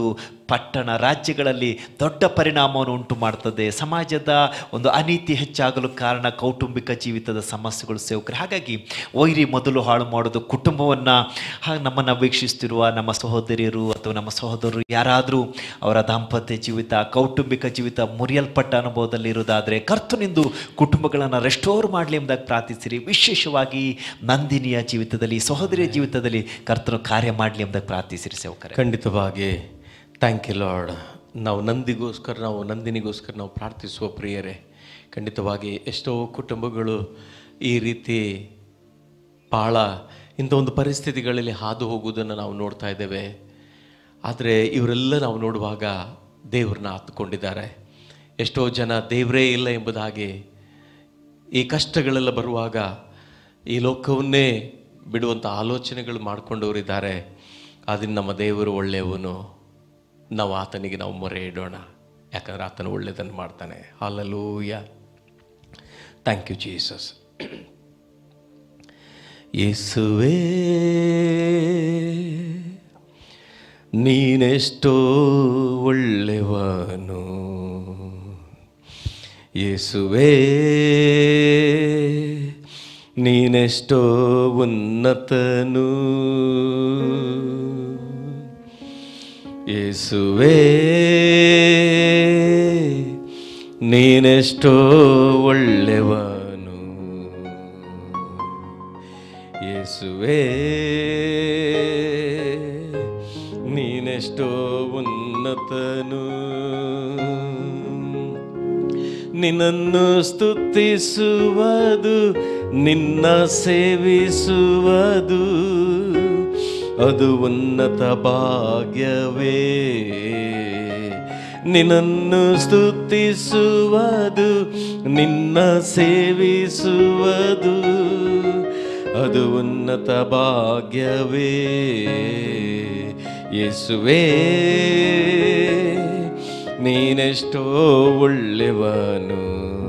Speaker 1: ಪಟ್ಟಣ ರಾಜ್ಯಗಳಲ್ಲಿ ದೊಡ್ಡ ಪರಿಣಾಮವನ್ನು ಉಂಟು ಮಾಡ್ತದೆ ಸಮಾಜದ ಒಂದು ಅನೀತಿ ಹೆಚ್ಚಾಗಲು ಕಾರಣ ಕೌಟುಂಬಿಕ ಜೀವಿತದ ಸಮಸ್ಯೆಗಳು ಸೇವಕರು ಹಾಗಾಗಿ ವೈರಿ ಮೊದಲು ಹಾಳು ಮಾಡೋದು ಕುಟುಂಬವನ್ನು ನಮ್ಮನ್ನು ವೀಕ್ಷಿಸ್ತಿರುವ ನಮ್ಮ ಸಹೋದರಿಯರು ಅಥವಾ ನಮ್ಮ ಸಹೋದರರು ಯಾರಾದರೂ ಅವರ ದಾಂಪತ್ಯ ಜೀವಿತ ಕೌಟುಂಬಿಕ ಜೀವಿತ ಮುರಿಯಲ್ಪಟ್ಟ ಅನುಭವದಲ್ಲಿ ಇರೋದಾದರೆ ಕರ್ತನಿಂದು ಕುಟುಂಬಗಳನ್ನು ರೆಸ್ಟೋರ್ ಮಾಡಲಿ ಎಂಬುದಾಗಿ ಪ್ರಾರ್ಥಿಸಿರಿ ವಿಶೇಷವಾಗಿ ನಂದಿನಿಯ ಜೀವಿತದಲ್ಲಿ ಸಹೋದರಿಯ ಜೀವಿತದಲ್ಲಿ ಕರ್ತನು ಕಾರ್ಯ ಮಾಡಲಿ ಎಂಬುದಾಗಿ ಪ್ರಾರ್ಥಿಸಿರಿ ಸೇವಕರೇ
Speaker 2: ಖಂಡಿತವಾಗಿ ಥ್ಯಾಂಕ್ ಯು ಲಾರ್ಡ್ ನಾವು ನಂದಿಗೋಸ್ಕರ ನಾವು ನಂದಿನಿಗೋಸ್ಕರ ನಾವು ಪ್ರಾರ್ಥಿಸುವ ಪ್ರಿಯರೇ ಖಂಡಿತವಾಗಿ ಎಷ್ಟೋ ಕುಟುಂಬಗಳು ಈ ರೀತಿ ಭಾಳ ಇಂಥ ಒಂದು ಪರಿಸ್ಥಿತಿಗಳಲ್ಲಿ ಹಾದು ಹೋಗುವುದನ್ನು ನಾವು ನೋಡ್ತಾ ಇದ್ದೇವೆ ಆದರೆ ಇವರೆಲ್ಲ ನಾವು ನೋಡುವಾಗ ದೇವ್ರನ್ನ ಹತ್ತುಕೊಂಡಿದ್ದಾರೆ ಎಷ್ಟೋ ಜನ ದೇವರೇ ಇಲ್ಲ ಎಂಬುದಾಗಿ ಈ ಕಷ್ಟಗಳೆಲ್ಲ ಬರುವಾಗ ಈ ಲೋಕವನ್ನೇ ಬಿಡುವಂಥ ಆಲೋಚನೆಗಳು ಮಾಡ್ಕೊಂಡವರಿದ್ದಾರೆ ಅದನ್ನು ನಮ್ಮ ದೇವರು ಒಳ್ಳೆಯವನು ನಾವು ಆತನಿಗೆ ನಾವು ಮೊರೆ ಇಡೋಣ ಯಾಕಂದ್ರೆ ಆತನು ಒಳ್ಳೆಯದನ್ನು ಮಾಡ್ತಾನೆ ಹಾಲಲೂಯ ಥ್ಯಾಂಕ್ ಯು ಜೀಸಸ್ ಯೇಸುವೇ ನೀನೆಷ್ಟೋ ಒಳ್ಳೆಯವನು ಯೇಸುವೇ ನೀನೆಷ್ಟೋ ಉನ್ನತನು ಯೇಸುವೇ ನೀನೆಷ್ಟೋ ಒಳ್ಳೆಯವನು ಯೇಸುವೇ ನೀನೆಷ್ಟೋ ಉನ್ನತನು ನಿನ್ನನ್ನು ಸ್ತುತಿಸುವುದು ನಿನ್ನ ಸೇವಿಸುವುದು ಅದು ಉನ್ನತ ಭಾಗ್ಯವೇ ನಿನ್ನನ್ನು ಸ್ತುತಿಸುವುದು ನಿನ್ನ ಸೇವಿಸುವುದು ಅದು ಉನ್ನತ ಭಾಗ್ಯವೇ ಯೇಸುವೇ ನೀನೆಷ್ಟೋ ಒಳ್ಳೆಯವನು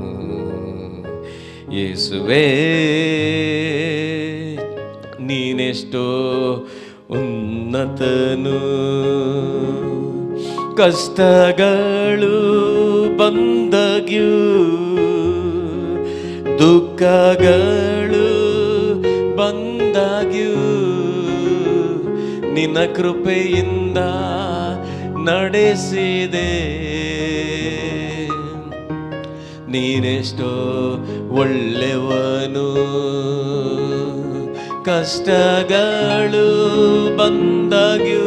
Speaker 2: ಯೇಸುವೇ ನೀನೆಷ್ಟೋ ಉನ್ನತನು ಕಷ್ಟಗಳು ಬಂದಗ್ಯೂ ದುಃಖಗಳು ಬಂದಾಗ್ಯೂ ನಿನ್ನ ಕೃಪೆಯಿಂದ ನಡೆಸಿದೆ ನೀನೆಷ್ಟೋ ಒಳ್ಳೆಯವನು ಕಷ್ಟಗಳು ಬಂದಾಗ್ಯೂ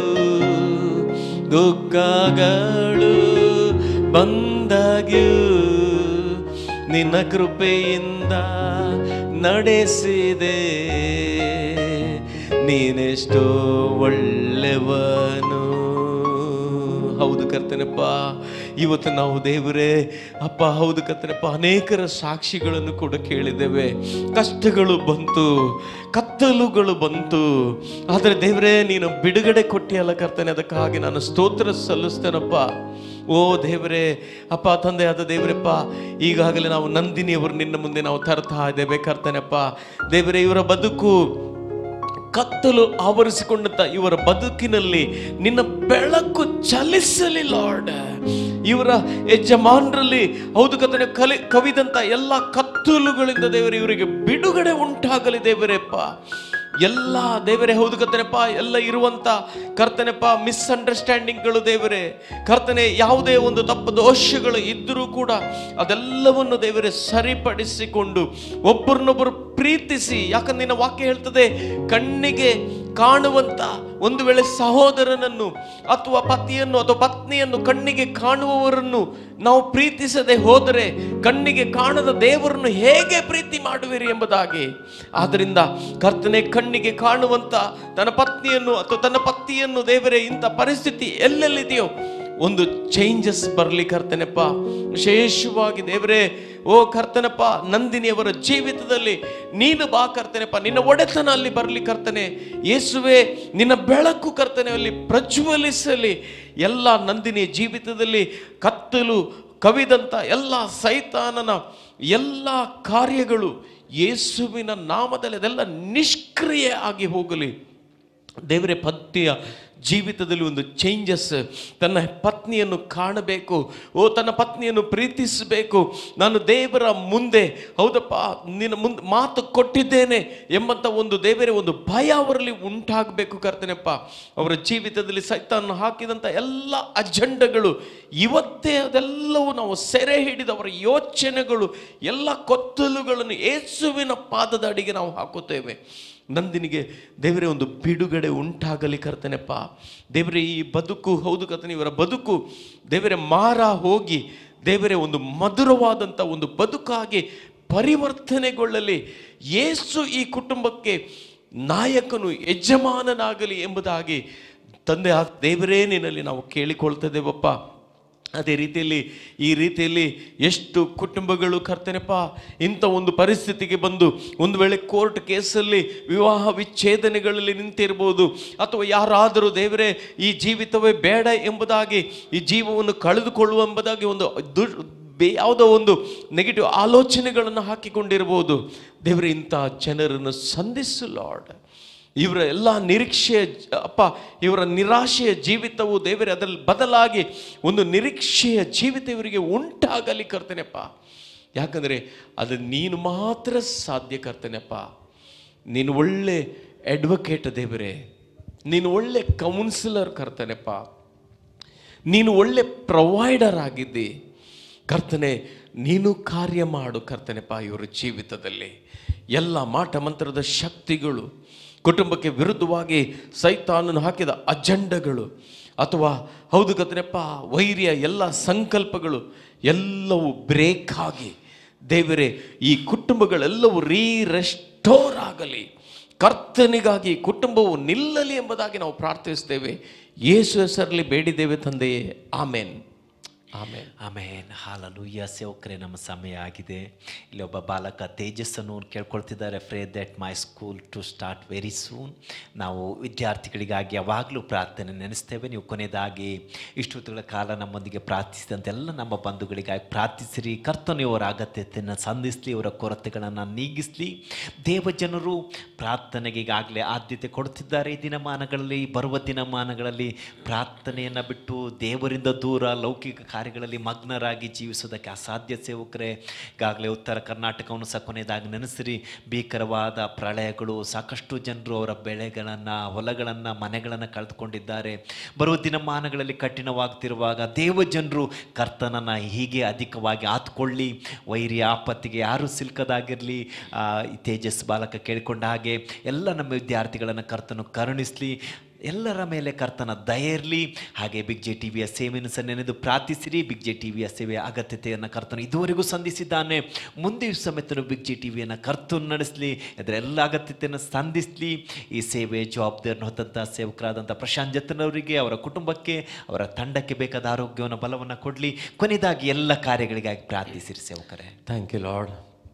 Speaker 2: ದುಃಖಗಳು ಬಂದಾಗ್ಯೂ ನಿನ್ನ ಕೃಪೆಯಿಂದ ನಡೆಸಿದೆ ನೀನೆಷ್ಟೋ ಒಳ್ಳೆಯವನು ಹೌದು ಕರ್ತನಪ್ಪ ಇವತ್ತು ನಾವು ದೇವರೇ ಅಪ್ಪ ಹೌದು ಕರ್ತನಪ್ಪ ಅನೇಕರ ಸಾಕ್ಷಿಗಳನ್ನು ಕೂಡ ಕೇಳಿದ್ದೇವೆ ಕಷ್ಟಗಳು ಬಂತು ಕತ್ತಲುಗಳು ಬಂತು ಆದರೆ ದೇವರೇ ನೀನು ಬಿಡುಗಡೆ ಕೊಟ್ಟಿಯಲ್ಲ ಕರ್ತನೆ ಅದಕ್ಕಾಗಿ ನಾನು ಸ್ತೋತ್ರ ಸಲ್ಲಿಸ್ತೇನಪ್ಪ ಓ ದೇವರೇ ಅಪ್ಪ ತಂದೆಯಾದ ದೇವರಪ್ಪ ಈಗಾಗಲೇ ನಾವು ನಂದಿನಿಯವರು ನಿನ್ನ ಮುಂದೆ ನಾವು ತರ್ತಾ ಇದ್ದೇವೆ ಕರ್ತನೆಪ್ಪ ದೇವರೇ ಇವರ ಬದುಕು ಕತ್ತಲು ಆವರಿಸಿಕೊಂಡಂತ ಇವರ ಬದುಕಿನಲ್ಲಿ ನಿನ್ನ ಬೆಳಕು ಚಲಿಸಲಿ ಲಾರ್ಡ್ ಇವರ ಯಜಮಾನರಲ್ಲಿ ಹೌದು ಕತ್ತನೆ ಕಲಿ ಕವಿದಂತ ಎಲ್ಲ ಕತ್ತಲುಗಳಿಂದ ದೇವರೇ ಇವರಿಗೆ ಬಿಡುಗಡೆ ಉಂಟಾಗಲಿ ದೇವರೇಪ್ಪ ಎಲ್ಲ ದೇವರೇ ಹೌದು ಕರ್ತನೆಪ್ಪ ಎಲ್ಲ ಇರುವಂತ ಕರ್ತನೆಪ್ಪ ಮಿಸ್ಅಂಡರ್ಸ್ಟ್ಯಾಂಡಿಂಗ್ಗಳು ದೇವರೇ ಕರ್ತನೆ ಯಾವುದೇ ಒಂದು ತಪ್ಪು ದೋಷಗಳು ಇದ್ದರೂ ಕೂಡ ಅದೆಲ್ಲವನ್ನು ದೇವರೇ ಸರಿಪಡಿಸಿಕೊಂಡು ಒಬ್ಬರನ್ನೊಬ್ಬರು ಪ್ರೀತಿಸಿ ಯಾಕಂದ್ರೆ ನಿನ್ನ ವಾಕ್ಯ ಹೇಳ್ತದೆ ಕಣ್ಣಿಗೆ ಕಾಣುವಂತ ಒಂದು ವೇಳೆ ಸಹೋದರನನ್ನು ಅಥವಾ ಪತಿಯನ್ನು ಅಥವಾ ಪತ್ನಿಯನ್ನು ಕಣ್ಣಿಗೆ ಕಾಣುವವರನ್ನು ನಾವು ಪ್ರೀತಿಸದೆ ಹೋದರೆ ಕಣ್ಣಿಗೆ ಕಾಣದ ದೇವರನ್ನು ಹೇಗೆ ಪ್ರೀತಿ ಮಾಡುವಿರಿ ಎಂಬುದಾಗಿ ಆದ್ದರಿಂದ ಕರ್ತನೆ ಕಣ್ಣಿಗೆ ಕಾಣುವಂತ ತನ್ನ ಪತ್ನಿಯನ್ನು ಅಥವಾ ತನ್ನ ಪತಿಯನ್ನು ದೇವರೇ ಇಂಥ ಪರಿಸ್ಥಿತಿ ಎಲ್ಲೆಲ್ಲಿದೆಯೋ ಒಂದು ಚೇಂಜಸ್ ಬರಲಿ ಕರ್ತನೆಪ್ಪ ವಿಶೇಷವಾಗಿ ದೇವರೇ ಓ ಕರ್ತನಪ್ಪ ನಂದಿನಿಯವರ ಜೀವಿತದಲ್ಲಿ ನೀನು ಬಾ ಕರ್ತನೆಪ್ಪ ನಿನ್ನ ಒಡೆತನ ಅಲ್ಲಿ ಬರಲಿ ಕರ್ತನೆ ಯೇಸುವೆ ನಿನ್ನ ಬೆಳಕು ಕರ್ತನೆ ಅಲ್ಲಿ ಪ್ರಜ್ವಲಿಸಲಿ ಎಲ್ಲ ನಂದಿನಿಯ ಜೀವಿತದಲ್ಲಿ ಕತ್ತಲು ಕವಿದಂತ ಎಲ್ಲ ಸೈತಾನನ ಎಲ್ಲ ಕಾರ್ಯಗಳು ಯೇಸುವಿನ ನಾಮದಲ್ಲಿ ಅದೆಲ್ಲ ನಿಷ್ಕ್ರಿಯೆ ಆಗಿ ಹೋಗಲಿ ದೇವರೇ ಪತ್ನಿಯ ಜೀವಿತದಲ್ಲಿ ಒಂದು ಚೇಂಜಸ್ ತನ್ನ ಪತ್ನಿಯನ್ನು ಕಾಣಬೇಕು ಓ ತನ್ನ ಪತ್ನಿಯನ್ನು ಪ್ರೀತಿಸಬೇಕು ನಾನು ದೇವರ ಮುಂದೆ ಹೌದಪ್ಪ ನಿನ್ನ ಮುಂದೆ ಮಾತು ಕೊಟ್ಟಿದ್ದೇನೆ ಎಂಬಂತ ಒಂದು ದೇವರೇ ಒಂದು ಭಯ ಅವರಲ್ಲಿ ಉಂಟಾಗಬೇಕು ಕರ್ತನೆಪ್ಪ ಅವರ ಜೀವಿತದಲ್ಲಿ ಸೈತಾನ ಹಾಕಿದಂಥ ಎಲ್ಲ ಅಜೆಂಡಗಳು ಇವತ್ತೇ ಅದೆಲ್ಲವೂ ನಾವು ಸೆರೆ ಹಿಡಿದ ಅವರ ಯೋಚನೆಗಳು ಎಲ್ಲ ಕೊತ್ತಲುಗಳನ್ನು ಯೇಸುವಿನ ಪಾದದ ಅಡಿಗೆ ನಾವು ಹಾಕುತ್ತೇವೆ ನಂದಿನಿಗೆ ದೇವರೇ ಒಂದು ಬಿಡುಗಡೆ ಉಂಟಾಗಲಿ ಕರ್ತನೆಪ್ಪ ದೇವರೇ ಈ ಬದುಕು ಹೌದು ಕರ್ತನೆ ಇವರ ಬದುಕು ದೇವರೇ ಮಾರ ಹೋಗಿ ದೇವರೇ ಒಂದು ಮಧುರವಾದಂಥ ಒಂದು ಬದುಕಾಗಿ ಪರಿವರ್ತನೆಗೊಳ್ಳಲಿ ಯೇಸು ಈ ಕುಟುಂಬಕ್ಕೆ ನಾಯಕನು ಯಜಮಾನನಾಗಲಿ ಎಂಬುದಾಗಿ ತಂದೆ ಆ ದೇವರೇ ನಿನ್ನಲ್ಲಿ ನಾವು ಕೇಳಿಕೊಳ್ತಿದ್ದೇವಪ್ಪ ಅದೇ ರೀತಿಯಲ್ಲಿ ಈ ರೀತಿಯಲ್ಲಿ ಎಷ್ಟು ಕುಟುಂಬಗಳು ಕರ್ತನೆಪ್ಪ ಇಂಥ ಒಂದು ಪರಿಸ್ಥಿತಿಗೆ ಬಂದು ಒಂದು ವೇಳೆ ಕೋರ್ಟ್ ಕೇಸಲ್ಲಿ ವಿವಾಹ ವಿಚ್ಛೇದನೆಗಳಲ್ಲಿ ನಿಂತಿರ್ಬೋದು ಅಥವಾ ಯಾರಾದರೂ ದೇವರೇ ಈ ಜೀವಿತವೇ ಬೇಡ ಎಂಬುದಾಗಿ ಈ ಜೀವವನ್ನು ಕಳೆದುಕೊಳ್ಳುವ ಎಂಬುದಾಗಿ ಒಂದು ದು ಬೇ ಯಾವುದೋ ಒಂದು ನೆಗೆಟಿವ್ ಆಲೋಚನೆಗಳನ್ನು ಹಾಕಿಕೊಂಡಿರ್ಬೋದು ದೇವರೇ ಇಂಥ ಜನರನ್ನು ಸಂಧಿಸು ಲಾರ್ಡ್ ಇವರ ಎಲ್ಲ ನಿರೀಕ್ಷೆಯ ಜ- ಅಪ್ಪ ಇವರ ನಿರಾಶೆಯ ಜೀವಿತವು ದೇವರೇ ಅದರಲ್ಲಿ ಬದಲಾಗಿ ಒಂದು ನಿರೀಕ್ಷೆಯ ಜೀವಿತ ಇವರಿಗೆ ಉಂಟಾಗಲಿ ಕರ್ತನೆಪ್ಪ ಯಾಕಂದರೆ ಅದು ನೀನು ಮಾತ್ರ ಸಾಧ್ಯ ಕರ್ತನೆಪ್ಪ ನೀನು ಒಳ್ಳೆ ಅಡ್ವೊಕೇಟ್ ದೇವರೇ ನೀನು ಒಳ್ಳೆ ಕೌನ್ಸಿಲರ್ ಕರ್ತನೆಪ್ಪ ನೀನು ಒಳ್ಳೆ ಪ್ರೊವೈಡರ್ ಆಗಿದ್ದಿ ಕರ್ತನೆ ನೀನು ಕಾರ್ಯ ಮಾಡು ಕರ್ತನೆಪ್ಪ ಇವರ ಜೀವಿತದಲ್ಲಿ ಎಲ್ಲ ಮಾಟ ಮಂತ್ರದ ಶಕ್ತಿಗಳು ಕುಟುಂಬಕ್ಕೆ ವಿರುದ್ಧವಾಗಿ ಸೈತಾನನು ಹಾಕಿದ ಅಜೆಂಡಗಳು ಅಥವಾ ಹೌದು ಕರ್ತನೆಪ್ಪ ವೈರ್ಯ ಎಲ್ಲ ಸಂಕಲ್ಪಗಳು ಎಲ್ಲವೂ ಬ್ರೇಕ್ ಆಗಿ ದೇವರೇ ಈ ಕುಟುಂಬಗಳೆಲ್ಲವೂ ರೀ ರೆಸ್ಟೋರ್ ಆಗಲಿ ಕರ್ತನಿಗಾಗಿ ಈ ಕುಟುಂಬವು ನಿಲ್ಲಲಿ ಎಂಬುದಾಗಿ ನಾವು ಪ್ರಾರ್ಥಿಸ್ತೇವೆ ಯೇಸು ಹೆಸರಲ್ಲಿ ಬೇಡಿದ್ದೇವೆ ತಂದೆಯೇ ಆಮೇನ್ ಆಮೇನ್
Speaker 1: ಆಮೇನ್ ಹಾಲಲೂಯ್ಯ ಸೇವಕರೇ ನಮ್ಮ ಸಮಯ ಆಗಿದೆ ಇಲ್ಲಿ ಒಬ್ಬ ಬಾಲಕ ತೇಜಸ್ಸನ್ನು ಕೇಳ್ಕೊಳ್ತಿದ್ದಾರೆ pray that my school to start very soon ನಾವು ವಿದ್ಯಾರ್ಥಿಗಳಿಗಾಗಿ ಯಾವಾಗಲೂ ಪ್ರಾರ್ಥನೆ ನೆನೆಸ್ತೇವೆ ನೀವು ಕೊನೆಯದಾಗಿ ಇಷ್ಟೊತ್ತುಗಳ ಕಾಲ ನಮ್ಮೊಂದಿಗೆ ಪ್ರಾರ್ಥಿಸಿದಂತೆ ಎಲ್ಲ ನಮ್ಮ ಬಂಧುಗಳಿಗಾಗಿ ಪ್ರಾರ್ಥಿಸಿರಿ ಕರ್ತನು ಇವರ ಅಗತ್ಯತೆಯನ್ನು ಸಂಧಿಸಲಿ ಇವರ ಕೊರತೆಗಳನ್ನು ನೀಗಿಸಲಿ ದೇವಜನರು ಪ್ರಾರ್ಥನೆಗೆ ಈಗಾಗಲೇ ಆದ್ಯತೆ ಕೊಡ್ತಿದ್ದಾರೆ ಈ ದಿನಮಾನಗಳಲ್ಲಿ ಬರುವ ದಿನಮಾನಗಳಲ್ಲಿ ಪ್ರಾರ್ಥನೆಯನ್ನು ಬಿಟ್ಟು ದೇವರಿಂದ ದೂರ ಲೌಕಿಕ ಕಾರ್ಯಗಳಲ್ಲಿ ಮಗ್ನರಾಗಿ ಜೀವಿಸೋದಕ್ಕೆ ಅಸಾಧ್ಯ ಸೇವಕರೇ ಈಗಾಗಲೇ ಉತ್ತರ ಕರ್ನಾಟಕವನ್ನು ಸಹ ಕೊನೆಯದಾಗಿ ನೆನೆಸಿರಿ ಭೀಕರವಾದ ಪ್ರಳಯಗಳು ಸಾಕಷ್ಟು ಜನರು ಅವರ ಬೆಳೆಗಳನ್ನು ಹೊಲಗಳನ್ನು ಮನೆಗಳನ್ನು ಕಳೆದುಕೊಂಡಿದ್ದಾರೆ ಬರುವ ದಿನಮಾನಗಳಲ್ಲಿ ಕಠಿಣವಾಗ್ತಿರುವಾಗ ದೇವಜನರು ಕರ್ತನನ್ನು ಹೀಗೆ ಅಧಿಕವಾಗಿ ಆತ್ಕೊಳ್ಳಿ ವೈರಿ ಆಪತ್ತಿಗೆ ಯಾರು ಸಿಲ್ಕದಾಗಿರಲಿ ಈ ತೇಜಸ್ ಬಾಲಕ ಕೇಳಿಕೊಂಡ ಹಾಗೆ ಎಲ್ಲ ನಮ್ಮ ವಿದ್ಯಾರ್ಥಿಗಳನ್ನು ಕರ್ತನು ಕರುಣಿಸಲಿ ಎಲ್ಲರ ಮೇಲೆ ಕರ್ತನ ದಯ ಇರಲಿ ಹಾಗೆ ಬಿಗ್ ಜೆ ಟಿ ವಿಯ ಸೇವೆಯನ್ನು ಸಹ ನೆನೆದು ಪ್ರಾರ್ಥಿಸಿರಿ ಬಿಗ್ ಜೆ ಟಿ ವಿಯ ಸೇವೆಯ ಅಗತ್ಯತೆಯನ್ನು ಕರ್ತನು ಇದುವರೆಗೂ ಸಂಧಿಸಿದ್ದಾನೆ ಮುಂದೆಯೂ ಸಮೇತನು ಬಿಗ್ ಜೆ ಟಿ ವಿಯನ್ನು ಕರ್ತನು ನಡೆಸಲಿ ಅದರ ಎಲ್ಲ ಅಗತ್ಯತೆಯನ್ನು ಸಂಧಿಸಲಿ ಈ ಸೇವೆ ಜವಾಬ್ದಾರಿಯನ್ನು ಹೊತ್ತಂಥ ಸೇವಕರಾದಂಥ ಪ್ರಶಾಂತ್ ಜತನವರಿಗೆ ಅವರ ಕುಟುಂಬಕ್ಕೆ ಅವರ ತಂಡಕ್ಕೆ ಬೇಕಾದ ಆರೋಗ್ಯವನ್ನು ಬಲವನ್ನು ಕೊಡಲಿ ಕೊನೆಯದಾಗಿ ಎಲ್ಲ ಕಾರ್ಯಗಳಿಗಾಗಿ ಪ್ರಾರ್ಥಿಸಿರಿ ಸೇವಕರೇ
Speaker 2: ಥ್ಯಾಂಕ್ ಯು ಲಾರ್ಡ್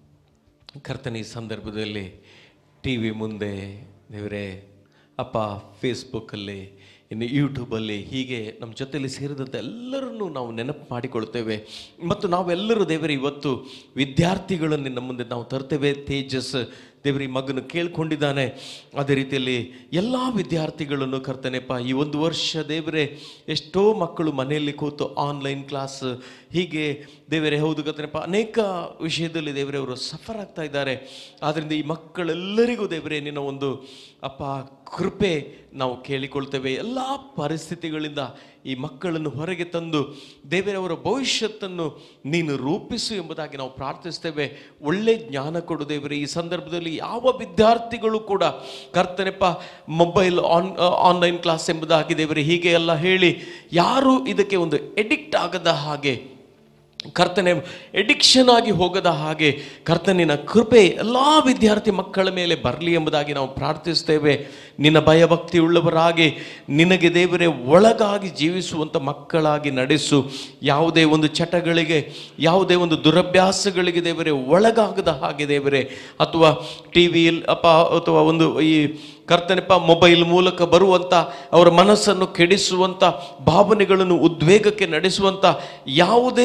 Speaker 2: ಕರ್ತನ ಈ ಸಂದರ್ಭದಲ್ಲಿ ಟಿ ವಿ ಮುಂದೆ ದೇವರೇ ಅಪ್ಪ ಫೇಸ್ಬುಕ್ಕಲ್ಲಿ ಇನ್ನು ಯೂಟ್ಯೂಬಲ್ಲಿ ಹೀಗೆ ನಮ್ಮ ಜೊತೆಯಲ್ಲಿ ಸೇರಿದಂಥ ಎಲ್ಲರನ್ನೂ ನಾವು ನೆನಪು ಮಾಡಿಕೊಳ್ತೇವೆ ಮತ್ತು ನಾವೆಲ್ಲರೂ ದೇವರೇ ಇವತ್ತು ವಿದ್ಯಾರ್ಥಿಗಳನ್ನು ನಿನ್ನ ಮುಂದೆ ನಾವು ತರ್ತೇವೆ ತೇಜಸ್ ದೇವರ ಈ ಮಗನು ಕೇಳ್ಕೊಂಡಿದ್ದಾನೆ ಅದೇ ರೀತಿಯಲ್ಲಿ ಎಲ್ಲ ವಿದ್ಯಾರ್ಥಿಗಳನ್ನು ಕರ್ತನೆಪ್ಪ ಈ ಒಂದು ವರ್ಷ ದೇವರೇ ಎಷ್ಟೋ ಮಕ್ಕಳು ಮನೆಯಲ್ಲಿ ಕೂತು ಆನ್ಲೈನ್ ಕ್ಲಾಸ್ ಹೀಗೆ ದೇವರೇ ಹೌದು ಕರ್ತನೆಪ್ಪ ಅನೇಕ ವಿಷಯದಲ್ಲಿ ದೇವರೇ ಅವರು ಸಫರ್ ಆಗ್ತಾ ಇದ್ದಾರೆ ಆದ್ದರಿಂದ ಈ ಮಕ್ಕಳೆಲ್ಲರಿಗೂ ದೇವರೇ ನಿನ್ನ ಒಂದು ಅಪ್ಪ ಕೃಪೆ ನಾವು ಕೇಳಿಕೊಳ್ತೇವೆ ಎಲ್ಲ ಪರಿಸ್ಥಿತಿಗಳಿಂದ ಈ ಮಕ್ಕಳನ್ನು ಹೊರಗೆ ತಂದು ದೇವರವರ ಭವಿಷ್ಯತ್ತನ್ನು ನೀನು ರೂಪಿಸು ಎಂಬುದಾಗಿ ನಾವು ಪ್ರಾರ್ಥಿಸ್ತೇವೆ ಒಳ್ಳೆ ಜ್ಞಾನ ಕೊಡು ದೇವರೇ ಈ ಸಂದರ್ಭದಲ್ಲಿ ಯಾವ ವಿದ್ಯಾರ್ಥಿಗಳು ಕೂಡ ಕರ್ತನೆಪ್ಪ ಮೊಬೈಲ್ ಆನ್ ಆನ್ಲೈನ್ ಕ್ಲಾಸ್ ಎಂಬುದಾಗಿ ದೇವರೇ ಹೀಗೆ ಎಲ್ಲ ಹೇಳಿ ಯಾರು ಇದಕ್ಕೆ ಒಂದು ಎಡಿಕ್ಟ್ ಆಗದ ಹಾಗೆ ಕರ್ತನೆ ಎಡಿಕ್ಷನ್ ಆಗಿ ಹೋಗದ ಹಾಗೆ ಕರ್ತನಿನ ಕೃಪೆ ಎಲ್ಲ ವಿದ್ಯಾರ್ಥಿ ಮಕ್ಕಳ ಮೇಲೆ ಬರಲಿ ಎಂಬುದಾಗಿ ನಾವು ಪ್ರಾರ್ಥಿಸ್ತೇವೆ ನಿನ್ನ ಭಯಭಕ್ತಿ ಉಳ್ಳವರಾಗಿ ನಿನಗೆ ದೇವರೇ ಒಳಗಾಗಿ ಜೀವಿಸುವಂಥ ಮಕ್ಕಳಾಗಿ ನಡೆಸು ಯಾವುದೇ ಒಂದು ಚಟಗಳಿಗೆ ಯಾವುದೇ ಒಂದು ದುರಭ್ಯಾಸಗಳಿಗೆ ದೇವರೇ ಒಳಗಾಗದ ಹಾಗೆ ದೇವರೇ ಅಥವಾ ಟಿ ವಿಯಲ್ಲಿ ಅಪ್ಪ ಅಥವಾ ಒಂದು ಈ ಕರ್ತನೆಪ್ಪ ಮೊಬೈಲ್ ಮೂಲಕ ಬರುವಂಥ ಅವರ ಮನಸ್ಸನ್ನು ಕೆಡಿಸುವಂಥ ಭಾವನೆಗಳನ್ನು ಉದ್ವೇಗಕ್ಕೆ ನಡೆಸುವಂಥ ಯಾವುದೇ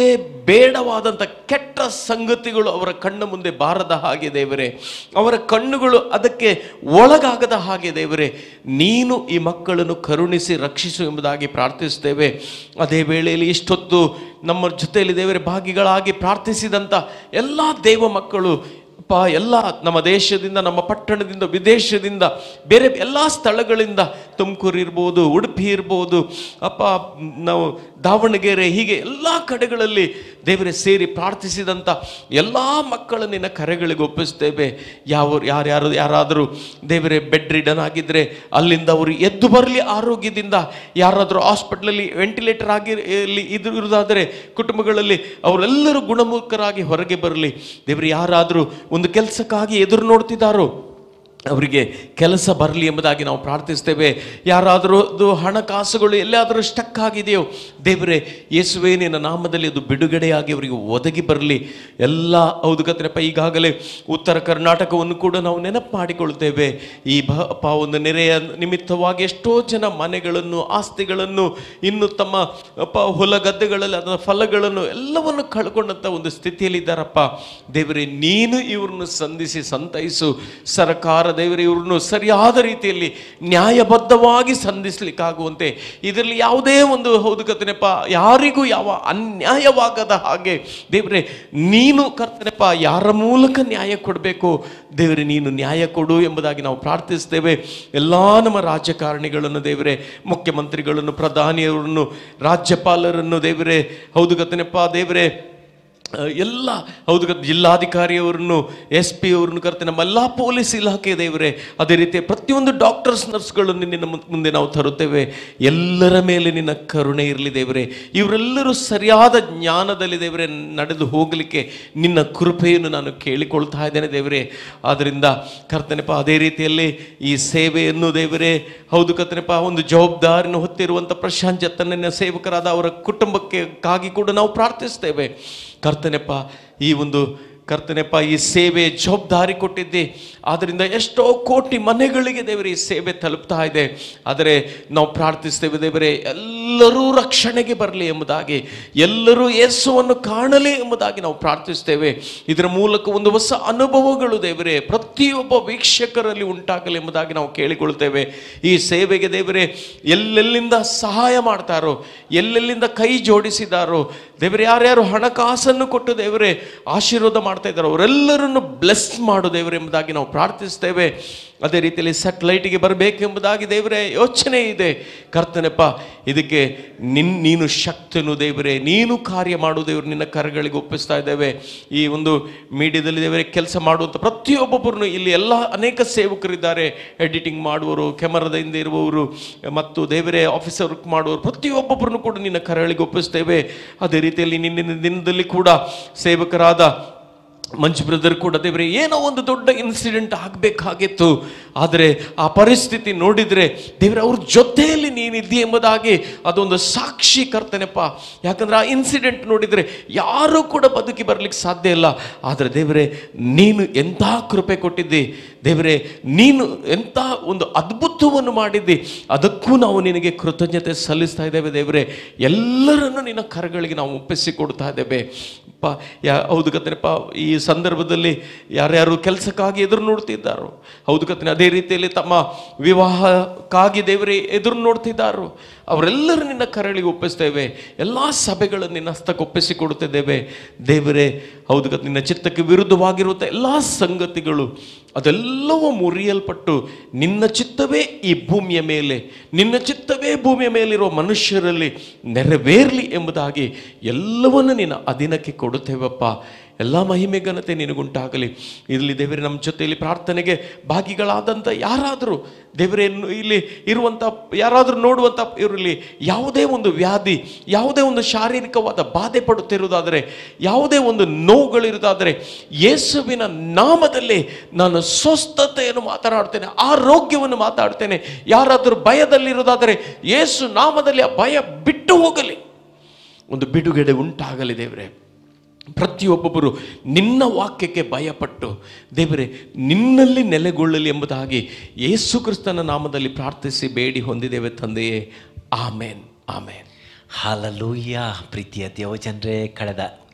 Speaker 2: ಬೇಡವಾದಂಥ ಕೆಟ್ಟ ಸಂಗತಿಗಳು ಅವರ ಕಣ್ಣ ಮುಂದೆ ಬಾರದ ಹಾಗೆ ದೇವರೇ ಅವರ ಕಣ್ಣುಗಳು ಅದಕ್ಕೆ ಒಳಗಾಗದ ಹಾಗೆ ದೇವರೇ ನೀನು ಈ ಮಕ್ಕಳನ್ನು ಕರುಣಿಸಿ ರಕ್ಷಿಸು ಎಂಬುದಾಗಿ ಪ್ರಾರ್ಥಿಸ್ತೇವೆ ಅದೇ ವೇಳೆಯಲ್ಲಿ ಇಷ್ಟೊತ್ತು ನಮ್ಮ ಜೊತೆಯಲ್ಲಿ ದೇವರೇ ಭಾಗಿಗಳಾಗಿ ಪ್ರಾರ್ಥಿಸಿದಂಥ ಎಲ್ಲ ದೇವ ಮಕ್ಕಳು ಅಪ್ಪ ಎಲ್ಲ ನಮ್ಮ ದೇಶದಿಂದ ನಮ್ಮ ಪಟ್ಟಣದಿಂದ ವಿದೇಶದಿಂದ ಬೇರೆ ಎಲ್ಲ ಸ್ಥಳಗಳಿಂದ ತುಮಕೂರು ಇರ್ಬೋದು ಉಡುಪಿ ಇರ್ಬೋದು ಅಪ್ಪ ನಾವು ದಾವಣಗೆರೆ ಹೀಗೆ ಎಲ್ಲ ಕಡೆಗಳಲ್ಲಿ ದೇವರೇ ಸೇರಿ ಪ್ರಾರ್ಥಿಸಿದಂಥ ಎಲ್ಲ ಮಕ್ಕಳ ನಿನ್ನ ಕರೆಗಳಿಗೆ ಒಪ್ಪಿಸ್ತೇವೆ ಯಾವ ಯಾರ್ಯಾರು ಯಾರಾದರೂ ದೇವರೇ ಬೆಡ್ ರಿಡನ್ ಆಗಿದ್ದರೆ ಅಲ್ಲಿಂದ ಅವರು ಎದ್ದು ಬರಲಿ ಆರೋಗ್ಯದಿಂದ ಯಾರಾದರೂ ಹಾಸ್ಪಿಟ್ಲಲ್ಲಿ ವೆಂಟಿಲೇಟರ್ ಆಗಿ ಇಲ್ಲಿ ಇದು ಇರುವುದಾದರೆ ಕುಟುಂಬಗಳಲ್ಲಿ ಅವರೆಲ್ಲರೂ ಗುಣಮುಖರಾಗಿ ಹೊರಗೆ ಬರಲಿ ದೇವರು ಯಾರಾದರೂ ಒಂದು ಕೆಲಸಕ್ಕಾಗಿ ಎದುರು ನೋಡ್ತಿದ್ದಾರೋ ಅವರಿಗೆ ಕೆಲಸ ಬರಲಿ ಎಂಬುದಾಗಿ ನಾವು ಪ್ರಾರ್ಥಿಸ್ತೇವೆ ಯಾರಾದರೂ ಅದು ಹಣಕಾಸುಗಳು ಎಲ್ಲಾದರೂ ಸ್ಟಕ್ ಆಗಿದೆಯೋ ದೇವರೇ ಯೇಸುವೇ ನಿನ್ನ ನಾಮದಲ್ಲಿ ಅದು ಬಿಡುಗಡೆಯಾಗಿ ಅವರಿಗೆ ಒದಗಿ ಬರಲಿ ಎಲ್ಲ ಹೌದು ಕತ್ರಪ್ಪ ಈಗಾಗಲೇ ಉತ್ತರ ಕರ್ನಾಟಕವನ್ನು ಕೂಡ ನಾವು ನೆನಪು ಮಾಡಿಕೊಳ್ತೇವೆ ಈ ಭ ಪ ಒಂದು ನೆರೆಯ ನಿಮಿತ್ತವಾಗಿ ಎಷ್ಟೋ ಜನ ಮನೆಗಳನ್ನು ಆಸ್ತಿಗಳನ್ನು ಇನ್ನು ತಮ್ಮ ಅಪ್ಪ ಹೊಲ ಗದ್ದೆಗಳಲ್ಲಿ ಅದರ ಫಲಗಳನ್ನು ಎಲ್ಲವನ್ನು ಕಳ್ಕೊಂಡಂಥ ಒಂದು ಸ್ಥಿತಿಯಲ್ಲಿದ್ದಾರಪ್ಪ ದೇವರೇ ನೀನು ಇವ್ರನ್ನು ಸಂಧಿಸಿ ಸಂತೈಸು ಸರ್ಕಾರ ದೇವರೇ ಇವ್ರನ್ನು ಸರಿಯಾದ ರೀತಿಯಲ್ಲಿ ನ್ಯಾಯಬದ್ಧವಾಗಿ ಸಂಧಿಸ್ಲಿಕ್ಕಾಗುವಂತೆ ಇದರಲ್ಲಿ ಯಾವುದೇ ಒಂದು ಹೌದು ಕರ್ತನೆಪ್ಪ ಯಾರಿಗೂ ಯಾವ ಅನ್ಯಾಯವಾಗದ ಹಾಗೆ ದೇವರೇ ನೀನು ಕರ್ತನೆಪ್ಪ ಯಾರ ಮೂಲಕ ನ್ಯಾಯ ಕೊಡಬೇಕು ದೇವರೇ ನೀನು ನ್ಯಾಯ ಕೊಡು ಎಂಬುದಾಗಿ ನಾವು ಪ್ರಾರ್ಥಿಸ್ತೇವೆ ಎಲ್ಲ ನಮ್ಮ ರಾಜಕಾರಣಿಗಳನ್ನು ದೇವರೇ ಮುಖ್ಯಮಂತ್ರಿಗಳನ್ನು ಪ್ರಧಾನಿಯವರನ್ನು ರಾಜ್ಯಪಾಲರನ್ನು ದೇವರೇ ಹೌದು ಕರ್ತನೆಪ್ಪ ದೇವರೇ ಆ, ಎಲ್ಲ ಹೌದು ಗೊತ್ತಾ, ಜಿಲ್ಲಾಧಿಕಾರಿಯವರನ್ನು ಎಸ್ ಪಿ ಅವರನ್ನು ಕರೆತೆ ನಮ್ಮ ಎಲ್ಲ ಪೊಲೀಸ್ ಇಲಾಖೆ ದೇವರೇ ಅದೇ ರೀತಿ ಪ್ರತಿಯೊಂದು ಡಾಕ್ಟರ್ಸ್ ನರ್ಸ್ಗಳನ್ನು ನಿನ್ನ ಮುನ್- ಮುಂದೆ ನಾವು ತರುತ್ತೇವೆ ಎಲ್ಲರ ಮೇಲೆ ನಿನ್ನ ಕರುಣೆ ಇರಲಿ ದೇವರೇ ಇವರೆಲ್ಲರೂ ಸರಿಯಾದ ಜ್ಞಾನದಲ್ಲಿ ದೇವರೇ ನಡೆದು ಹೋಗಲಿಕ್ಕೆ ನಿನ್ನ ಕೃಪೆಯನ್ನು ನಾನು ಕೇಳಿಕೊಳ್ತಾ ಇದ್ದೇನೆ ದೇವರೇ ಆದ್ದರಿಂದ ಕರ್ತನೆಪ್ಪ ಅದೇ ರೀತಿಯಲ್ಲಿ ಈ ಸೇವೆಯನ್ನು ದೇವರೇ ಹೌದು ಕರ್ತನೆಪ್ಪ ಒಂದು ಜವಾಬ್ದಾರಿನ ಹೊತ್ತಿರುವಂಥ ಪ್ರಶಾಂತ್ ಜತ್ತನ್ನ ಸೇವಕರಾದ ಅವರ ಕುಟುಂಬಕ್ಕೆ ಕಾಗಿ ಕೂಡ ನಾವು ಪ್ರಾರ್ಥಿಸ್ತೇವೆ ಕರ್ತನೆಪ್ಪ ಈ ಒಂದು ಕರ್ತನೆಪ್ಪ ಈ ಸೇವೆ ಜವಾಬ್ದಾರಿ ಕೊಟ್ಟಿದ್ದೆ ಆದ್ದರಿಂದ ಎಷ್ಟೋ ಕೋಟಿ ಮನೆಗಳಿಗೆ ದೇವರೇ ಈ ಸೇವೆ ತಲುಪ್ತಾ ಇದೆ ಆದರೆ ನಾವು ಪ್ರಾರ್ಥಿಸ್ತೇವೆ ದೇವರೇ ಎಲ್ಲರೂ ರಕ್ಷಣೆಗೆ ಬರಲಿ ಎಂಬುದಾಗಿ ಎಲ್ಲರೂ ಯೇಸುವನ್ನು ಕಾಣಲಿ ಎಂಬುದಾಗಿ ನಾವು ಪ್ರಾರ್ಥಿಸ್ತೇವೆ ಇದರ ಮೂಲಕ ಒಂದು ಹೊಸ ಅನುಭವಗಳು ದೇವರೇ ಪ್ರತಿಯೊಬ್ಬ ವೀಕ್ಷಕರಲ್ಲಿ ಉಂಟಾಗಲಿ ಎಂಬುದಾಗಿ ನಾವು ಕೇಳಿಕೊಳ್ತೇವೆ ಈ ಸೇವೆಗೆ ದೇವರೇ ಎಲ್ಲೆಲ್ಲಿಂದ ಸಹಾಯ ಮಾಡ್ತಾರೋ ಎಲ್ಲೆಲ್ಲಿಂದ ಕೈ ಜೋಡಿಸಿದಾರೋ ದೇವರೇ ಯಾರ್ಯಾರು ಹಣಕಾಸನ್ನು ಕೊಟ್ಟು ದೇವರೇ ಆಶೀರ್ವಾದ ಮಾಡ್ತಾ ಇದ್ದಾರೋ ಅವರೆಲ್ಲರನ್ನು ಬ್ಲೆಸ್ ಮಾಡು ದೇವರೇ ಎಂಬುದಾಗಿ ನಾವು ಪ್ರಾರ್ಥಿಸ್ತೇವೆ ಅದೇ ರೀತಿಯಲ್ಲಿ ಸೆಟ್ಲೈಟಿಗೆ ಬರಬೇಕೆಂಬುದಾಗಿ ದೇವರೇ ಯೋಚನೆ ಇದೆ ಕರ್ತನೆಪ್ಪ ಇದಕ್ಕೆ ನಿನ್ ನೀನು ಶಕ್ತನು ದೇವರೇ ನೀನು ಕಾರ್ಯ ಮಾಡು ದೇವರು ನಿನ್ನ ಕರಗಳಿಗೆ ಒಪ್ಪಿಸ್ತಾ ಇದ್ದೇವೆ ಈ ಒಂದು ಮೀಡಿಯಾದಲ್ಲಿ ದೇವರೇ ಕೆಲಸ ಮಾಡುವಂಥ ಪ್ರತಿಯೊಬ್ಬೊಬ್ಬರನ್ನು ಇಲ್ಲಿ ಎಲ್ಲ ಅನೇಕ ಸೇವಕರಿದ್ದಾರೆ ಎಡಿಟಿಂಗ್ ಮಾಡುವವರು ಕೆಮರಾದ ಹಿಂದೆ ಇರುವವರು ಮತ್ತು ದೇವರೇ ಆಫೀಸ್ ವರ್ಕ್ ಮಾಡುವವರು ಪ್ರತಿಯೊಬ್ಬೊಬ್ಬರನ್ನು ಕೂಡ ನಿನ್ನ ಕರಗಳಿಗೆ ಒಪ್ಪಿಸ್ತೇವೆ ಅದೇ ರೀತಿಯಲ್ಲಿ ನಿನ್ನಿನ ದಿನದಲ್ಲಿ ಕೂಡ ಸೇವಕರಾದ ಮಂಜು ಬ್ರದರ್ ಕೂಡ ದೇವರೇ ಏನೋ ಒಂದು ದೊಡ್ಡ ಇನ್ಸಿಡೆಂಟ್ ಆಗಬೇಕಾಗಿತ್ತು ಆದರೆ ಆ ಪರಿಸ್ಥಿತಿ ನೋಡಿದರೆ ದೇವರೇ ಅವ್ರ ಜೊತೆಯಲ್ಲಿ ನೀನಿದ್ದೀಯ ಎಂಬುದಾಗಿ ಅದೊಂದು ಸಾಕ್ಷಿ ಕರ್ತನೆಪ್ಪ ಯಾಕಂದ್ರೆ ಆ ಇನ್ಸಿಡೆಂಟ್ ನೋಡಿದರೆ ಯಾರೂ ಕೂಡ ಬದುಕಿ ಬರಲಿಕ್ಕೆ ಸಾಧ್ಯ ಇಲ್ಲ ಆದರೆ ದೇವರೇ ನೀನು ಎಂಥ ಕೃಪೆ ಕೊಟ್ಟಿದ್ದಿ ದೇವರೇ ನೀನು ಎಂಥ ಒಂದು ಅದ್ಭುತವನ್ನು ಮಾಡಿದ್ದಿ ಅದಕ್ಕೂ ನಾವು ನಿನಗೆ ಕೃತಜ್ಞತೆ ಸಲ್ಲಿಸ್ತಾ ಇದ್ದೇವೆ ದೇವರೇ ಎಲ್ಲರನ್ನು ನಿನ್ನ ಕರಗಳಿಗೆ ನಾವು ಒಪ್ಪಿಸಿ ಕೊಡ್ತಾ ಇದ್ದೇವೆ ಪ ಯಾ ಹೌದು ಕತ್ತನಪ್ಪ ಈ ಸಂದರ್ಭದಲ್ಲಿ ಯಾರ್ಯಾರು ಕೆಲಸಕ್ಕಾಗಿ ಎದುರು ನೋಡ್ತಿದ್ದಾರೋ ಹೌದು ಕತ್ತನೆ ಅದೇ ರೀತಿಯಲ್ಲಿ ತಮ್ಮ ವಿವಾಹಕ್ಕಾಗಿ ದೇವರೇ ಎದುರು ನೋಡ್ತಿದ್ದಾರೋ ಅವರೆಲ್ಲರೂ ನಿನ್ನ ಕರಳಿಗೆ ಒಪ್ಪಿಸ್ತೇವೆ ಎಲ್ಲ ಸಭೆಗಳನ್ನು ನಿನ್ನ ಹಸ್ತಕ್ಕೆ ಒಪ್ಪಿಸಿ ಕೊಡುತ್ತಿದ್ದೇವೆ ದೇವರೇ ಹೌದು ಕತ್ ನಿನ್ನ ಚಿತ್ತಕ್ಕೆ ವಿರುದ್ಧವಾಗಿರುವಂಥ ಎಲ್ಲ ಸಂಗತಿಗಳು ಅದೆಲ್ಲವೂ ಮುರಿಯಲ್ಪಟ್ಟು ನಿನ್ನ ಚಿತ್ತವೇ ಈ ಭೂಮಿಯ ಮೇಲೆ ನಿನ್ನ ಚಿತ್ತವೇ ಭೂಮಿಯ ಮೇಲಿರುವ ಮನುಷ್ಯರಲ್ಲಿ ನೆರವೇರಲಿ ಎಂಬುದಾಗಿ ಎಲ್ಲವನ್ನು ನಿನ್ನ ಅಧೀನಕ್ಕೆ ಕೊಡುತ್ತೇವಪ್ಪ ಎಲ್ಲ ಮಹಿಮೆ ಘನತೆ ನಿನಗುಂಟಾಗಲಿ ಇಲ್ಲಿ ದೇವರೇ ನಮ್ಮ ಜೊತೆಯಲ್ಲಿ ಪ್ರಾರ್ಥನೆಗೆ ಭಾಗಿಗಳಾದಂಥ ಯಾರಾದರೂ ದೇವರೇ ಇನ್ನು ಇಲ್ಲಿ ಇರುವಂಥ ಯಾರಾದರೂ ನೋಡುವಂಥ ಇವರಲ್ಲಿ ಯಾವುದೇ ಒಂದು ವ್ಯಾಧಿ ಯಾವುದೇ ಒಂದು ಶಾರೀರಿಕವಾದ ಬಾಧೆ ಪಡುತ್ತಿರುವುದಾದರೆ ಯಾವುದೇ ಒಂದು ನೋವುಗಳಿರುವುದಾದರೆ ಯೇಸುವಿನ ನಾಮದಲ್ಲಿ ನಾನು ಸ್ವಸ್ಥತೆಯನ್ನು ಮಾತನಾಡ್ತೇನೆ ಆರೋಗ್ಯವನ್ನು ಮಾತಾಡ್ತೇನೆ ಯಾರಾದರೂ ಭಯದಲ್ಲಿರುವುದಾದರೆ ಯೇಸು ನಾಮದಲ್ಲಿ ಆ ಭಯ ಬಿಟ್ಟು ಹೋಗಲಿ ಒಂದು ಬಿಡುಗಡೆ ಉಂಟಾಗಲಿ ದೇವರೇ ಪ್ರತಿಯೊಬ್ಬೊಬ್ಬರು ನಿನ್ನ ವಾಕ್ಯಕ್ಕೆ ಭಯಪಟ್ಟು ದೇವರೇ ನಿನ್ನಲ್ಲಿ ನೆಲೆಗೊಳ್ಳಲಿ ಎಂಬುದಾಗಿ ಯೇಸು ಕ್ರಿಸ್ತನ ನಾಮದಲ್ಲಿ ಪ್ರಾರ್ಥಿಸಿ ಬೇಡಿ ಹೊಂದಿದ್ದೇವೆ ತಂದೆಯೇ ಆಮೇನ್ ಆಮೇನ್
Speaker 1: ಹಾಲಲೂಯ್ಯ ಪ್ರೀತಿಯ ದೇವಜನರೇ ಕಳೆದ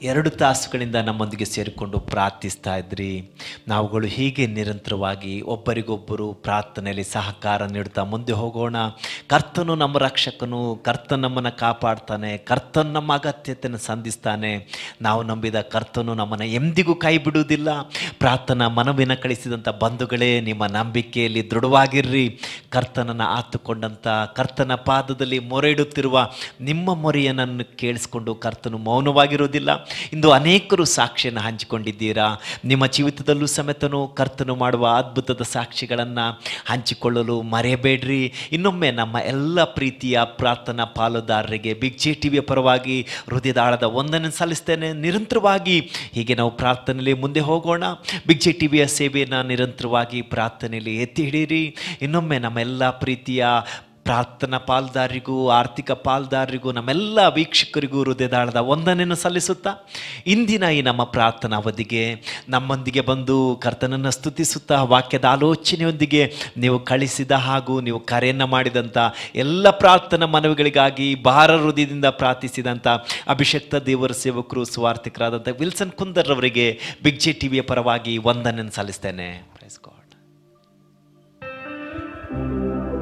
Speaker 1: ಎರಡು ತಾಸುಗಳಿಂದ ನಮ್ಮೊಂದಿಗೆ ಸೇರಿಕೊಂಡು ಪ್ರಾರ್ಥಿಸ್ತಾ ಇದ್ರಿ ನಾವುಗಳು ಹೀಗೆ ನಿರಂತರವಾಗಿ ಒಬ್ಬರಿಗೊಬ್ಬರು ಪ್ರಾರ್ಥನೆಯಲ್ಲಿ ಸಹಕಾರ ನೀಡುತ್ತಾ ಮುಂದೆ ಹೋಗೋಣ ಕರ್ತನು ನಮ್ಮ ರಕ್ಷಕನು ಕರ್ತನ್ ನಮ್ಮನ್ನು ಕಾಪಾಡ್ತಾನೆ ಕರ್ತನ್ ನಮ್ಮ ಅಗತ್ಯತೆಯನ್ನು ಸಂಧಿಸ್ತಾನೆ ನಾವು ನಂಬಿದ ಕರ್ತನು ನಮ್ಮನ್ನು ಎಂದಿಗೂ ಕೈ ಬಿಡುವುದಿಲ್ಲ ಪ್ರಾರ್ಥನಾ ಮನವಿನ ಕಳಿಸಿದಂಥ ಬಂಧುಗಳೇ ನಿಮ್ಮ ನಂಬಿಕೆಯಲ್ಲಿ ದೃಢವಾಗಿರ್ರಿ ಕರ್ತನನ್ನು ಆತುಕೊಂಡಂಥ ಕರ್ತನ ಪಾದದಲ್ಲಿ ಮೊರೆ ಇಡುತ್ತಿರುವ ನಿಮ್ಮ ಮೊರೆಯನ್ನು ಕೇಳಿಸ್ಕೊಂಡು ಕರ್ತನು ಮೌನವಾಗಿರುವುದಿಲ್ಲ ಇಂದು ಅನೇಕರು ಸಾಕ್ಷಿಯನ್ನು ಹಂಚಿಕೊಂಡಿದ್ದೀರಾ ನಿಮ್ಮ ಜೀವಿತದಲ್ಲೂ ಸಮೇತನು ಕರ್ತನು ಮಾಡುವ ಅದ್ಭುತದ ಸಾಕ್ಷಿಗಳನ್ನು ಹಂಚಿಕೊಳ್ಳಲು ಮರೆಯಬೇಡ್ರಿ ಇನ್ನೊಮ್ಮೆ ನಮ್ಮ ಎಲ್ಲ ಪ್ರೀತಿಯ ಪ್ರಾರ್ಥನಾ ಪಾಲುದಾರರಿಗೆ ಬಿಗ್ ಜೆ ಟಿ ವಿಯ ಪರವಾಗಿ ಹೃದಯದ ಆಳದ ಒಂದನ್ನು ಸಲ್ಲಿಸ್ತೇನೆ ನಿರಂತರವಾಗಿ ಹೀಗೆ ನಾವು ಪ್ರಾರ್ಥನೆಯಲ್ಲಿ ಮುಂದೆ ಹೋಗೋಣ ಬಿಗ್ ಜೆ ಟಿ ವಿಯ ಸೇವೆಯನ್ನು ನಿರಂತರವಾಗಿ ಪ್ರಾರ್ಥನೆಯಲ್ಲಿ ಎತ್ತಿ ಹಿಡೀರಿ ಇನ್ನೊಮ್ಮೆ ನಮ್ಮೆಲ್ಲ ಪ್ರೀತಿಯ ಪ್ರಾರ್ಥನಾ ಪಾಲ್ದಾರಿಗೂ ಆರ್ಥಿಕ ಪಾಲ್ದಾರರಿಗೂ ನಮ್ಮೆಲ್ಲ ವೀಕ್ಷಕರಿಗೂ ಹೃದಯದಾಳದ ವಂದನೆಯನ್ನು ಸಲ್ಲಿಸುತ್ತಾ ಇಂದಿನ ಈ ನಮ್ಮ ಪ್ರಾರ್ಥನಾ ಅವಧಿಗೆ ನಮ್ಮೊಂದಿಗೆ ಬಂದು ಕರ್ತನನ್ನು ಸ್ತುತಿಸುತ್ತಾ ವಾಕ್ಯದ ಆಲೋಚನೆಯೊಂದಿಗೆ ನೀವು ಕಳಿಸಿದ ಹಾಗೂ ನೀವು ಕರೆಯನ್ನು ಮಾಡಿದಂಥ ಎಲ್ಲ ಪ್ರಾರ್ಥನಾ ಮನವಿಗಳಿಗಾಗಿ ಭಾರ ಹೃದಯದಿಂದ ಪ್ರಾರ್ಥಿಸಿದಂಥ ಅಭಿಷಕ್ತ ದೇವರ ಸೇವಕರು ಸ್ವಾರ್ಥಿಕರಾದಂಥ ವಿಲ್ಸನ್ ಕುಂದರ್ ಅವರಿಗೆ ಬಿಗ್ ಜೆ ಟಿವಿಯ ಪರವಾಗಿ ವಂದನೆಯನ್ನು ಸಲ್ಲಿಸ್ತೇನೆ ಪ್ರೈಸ್ ಗಾಡ್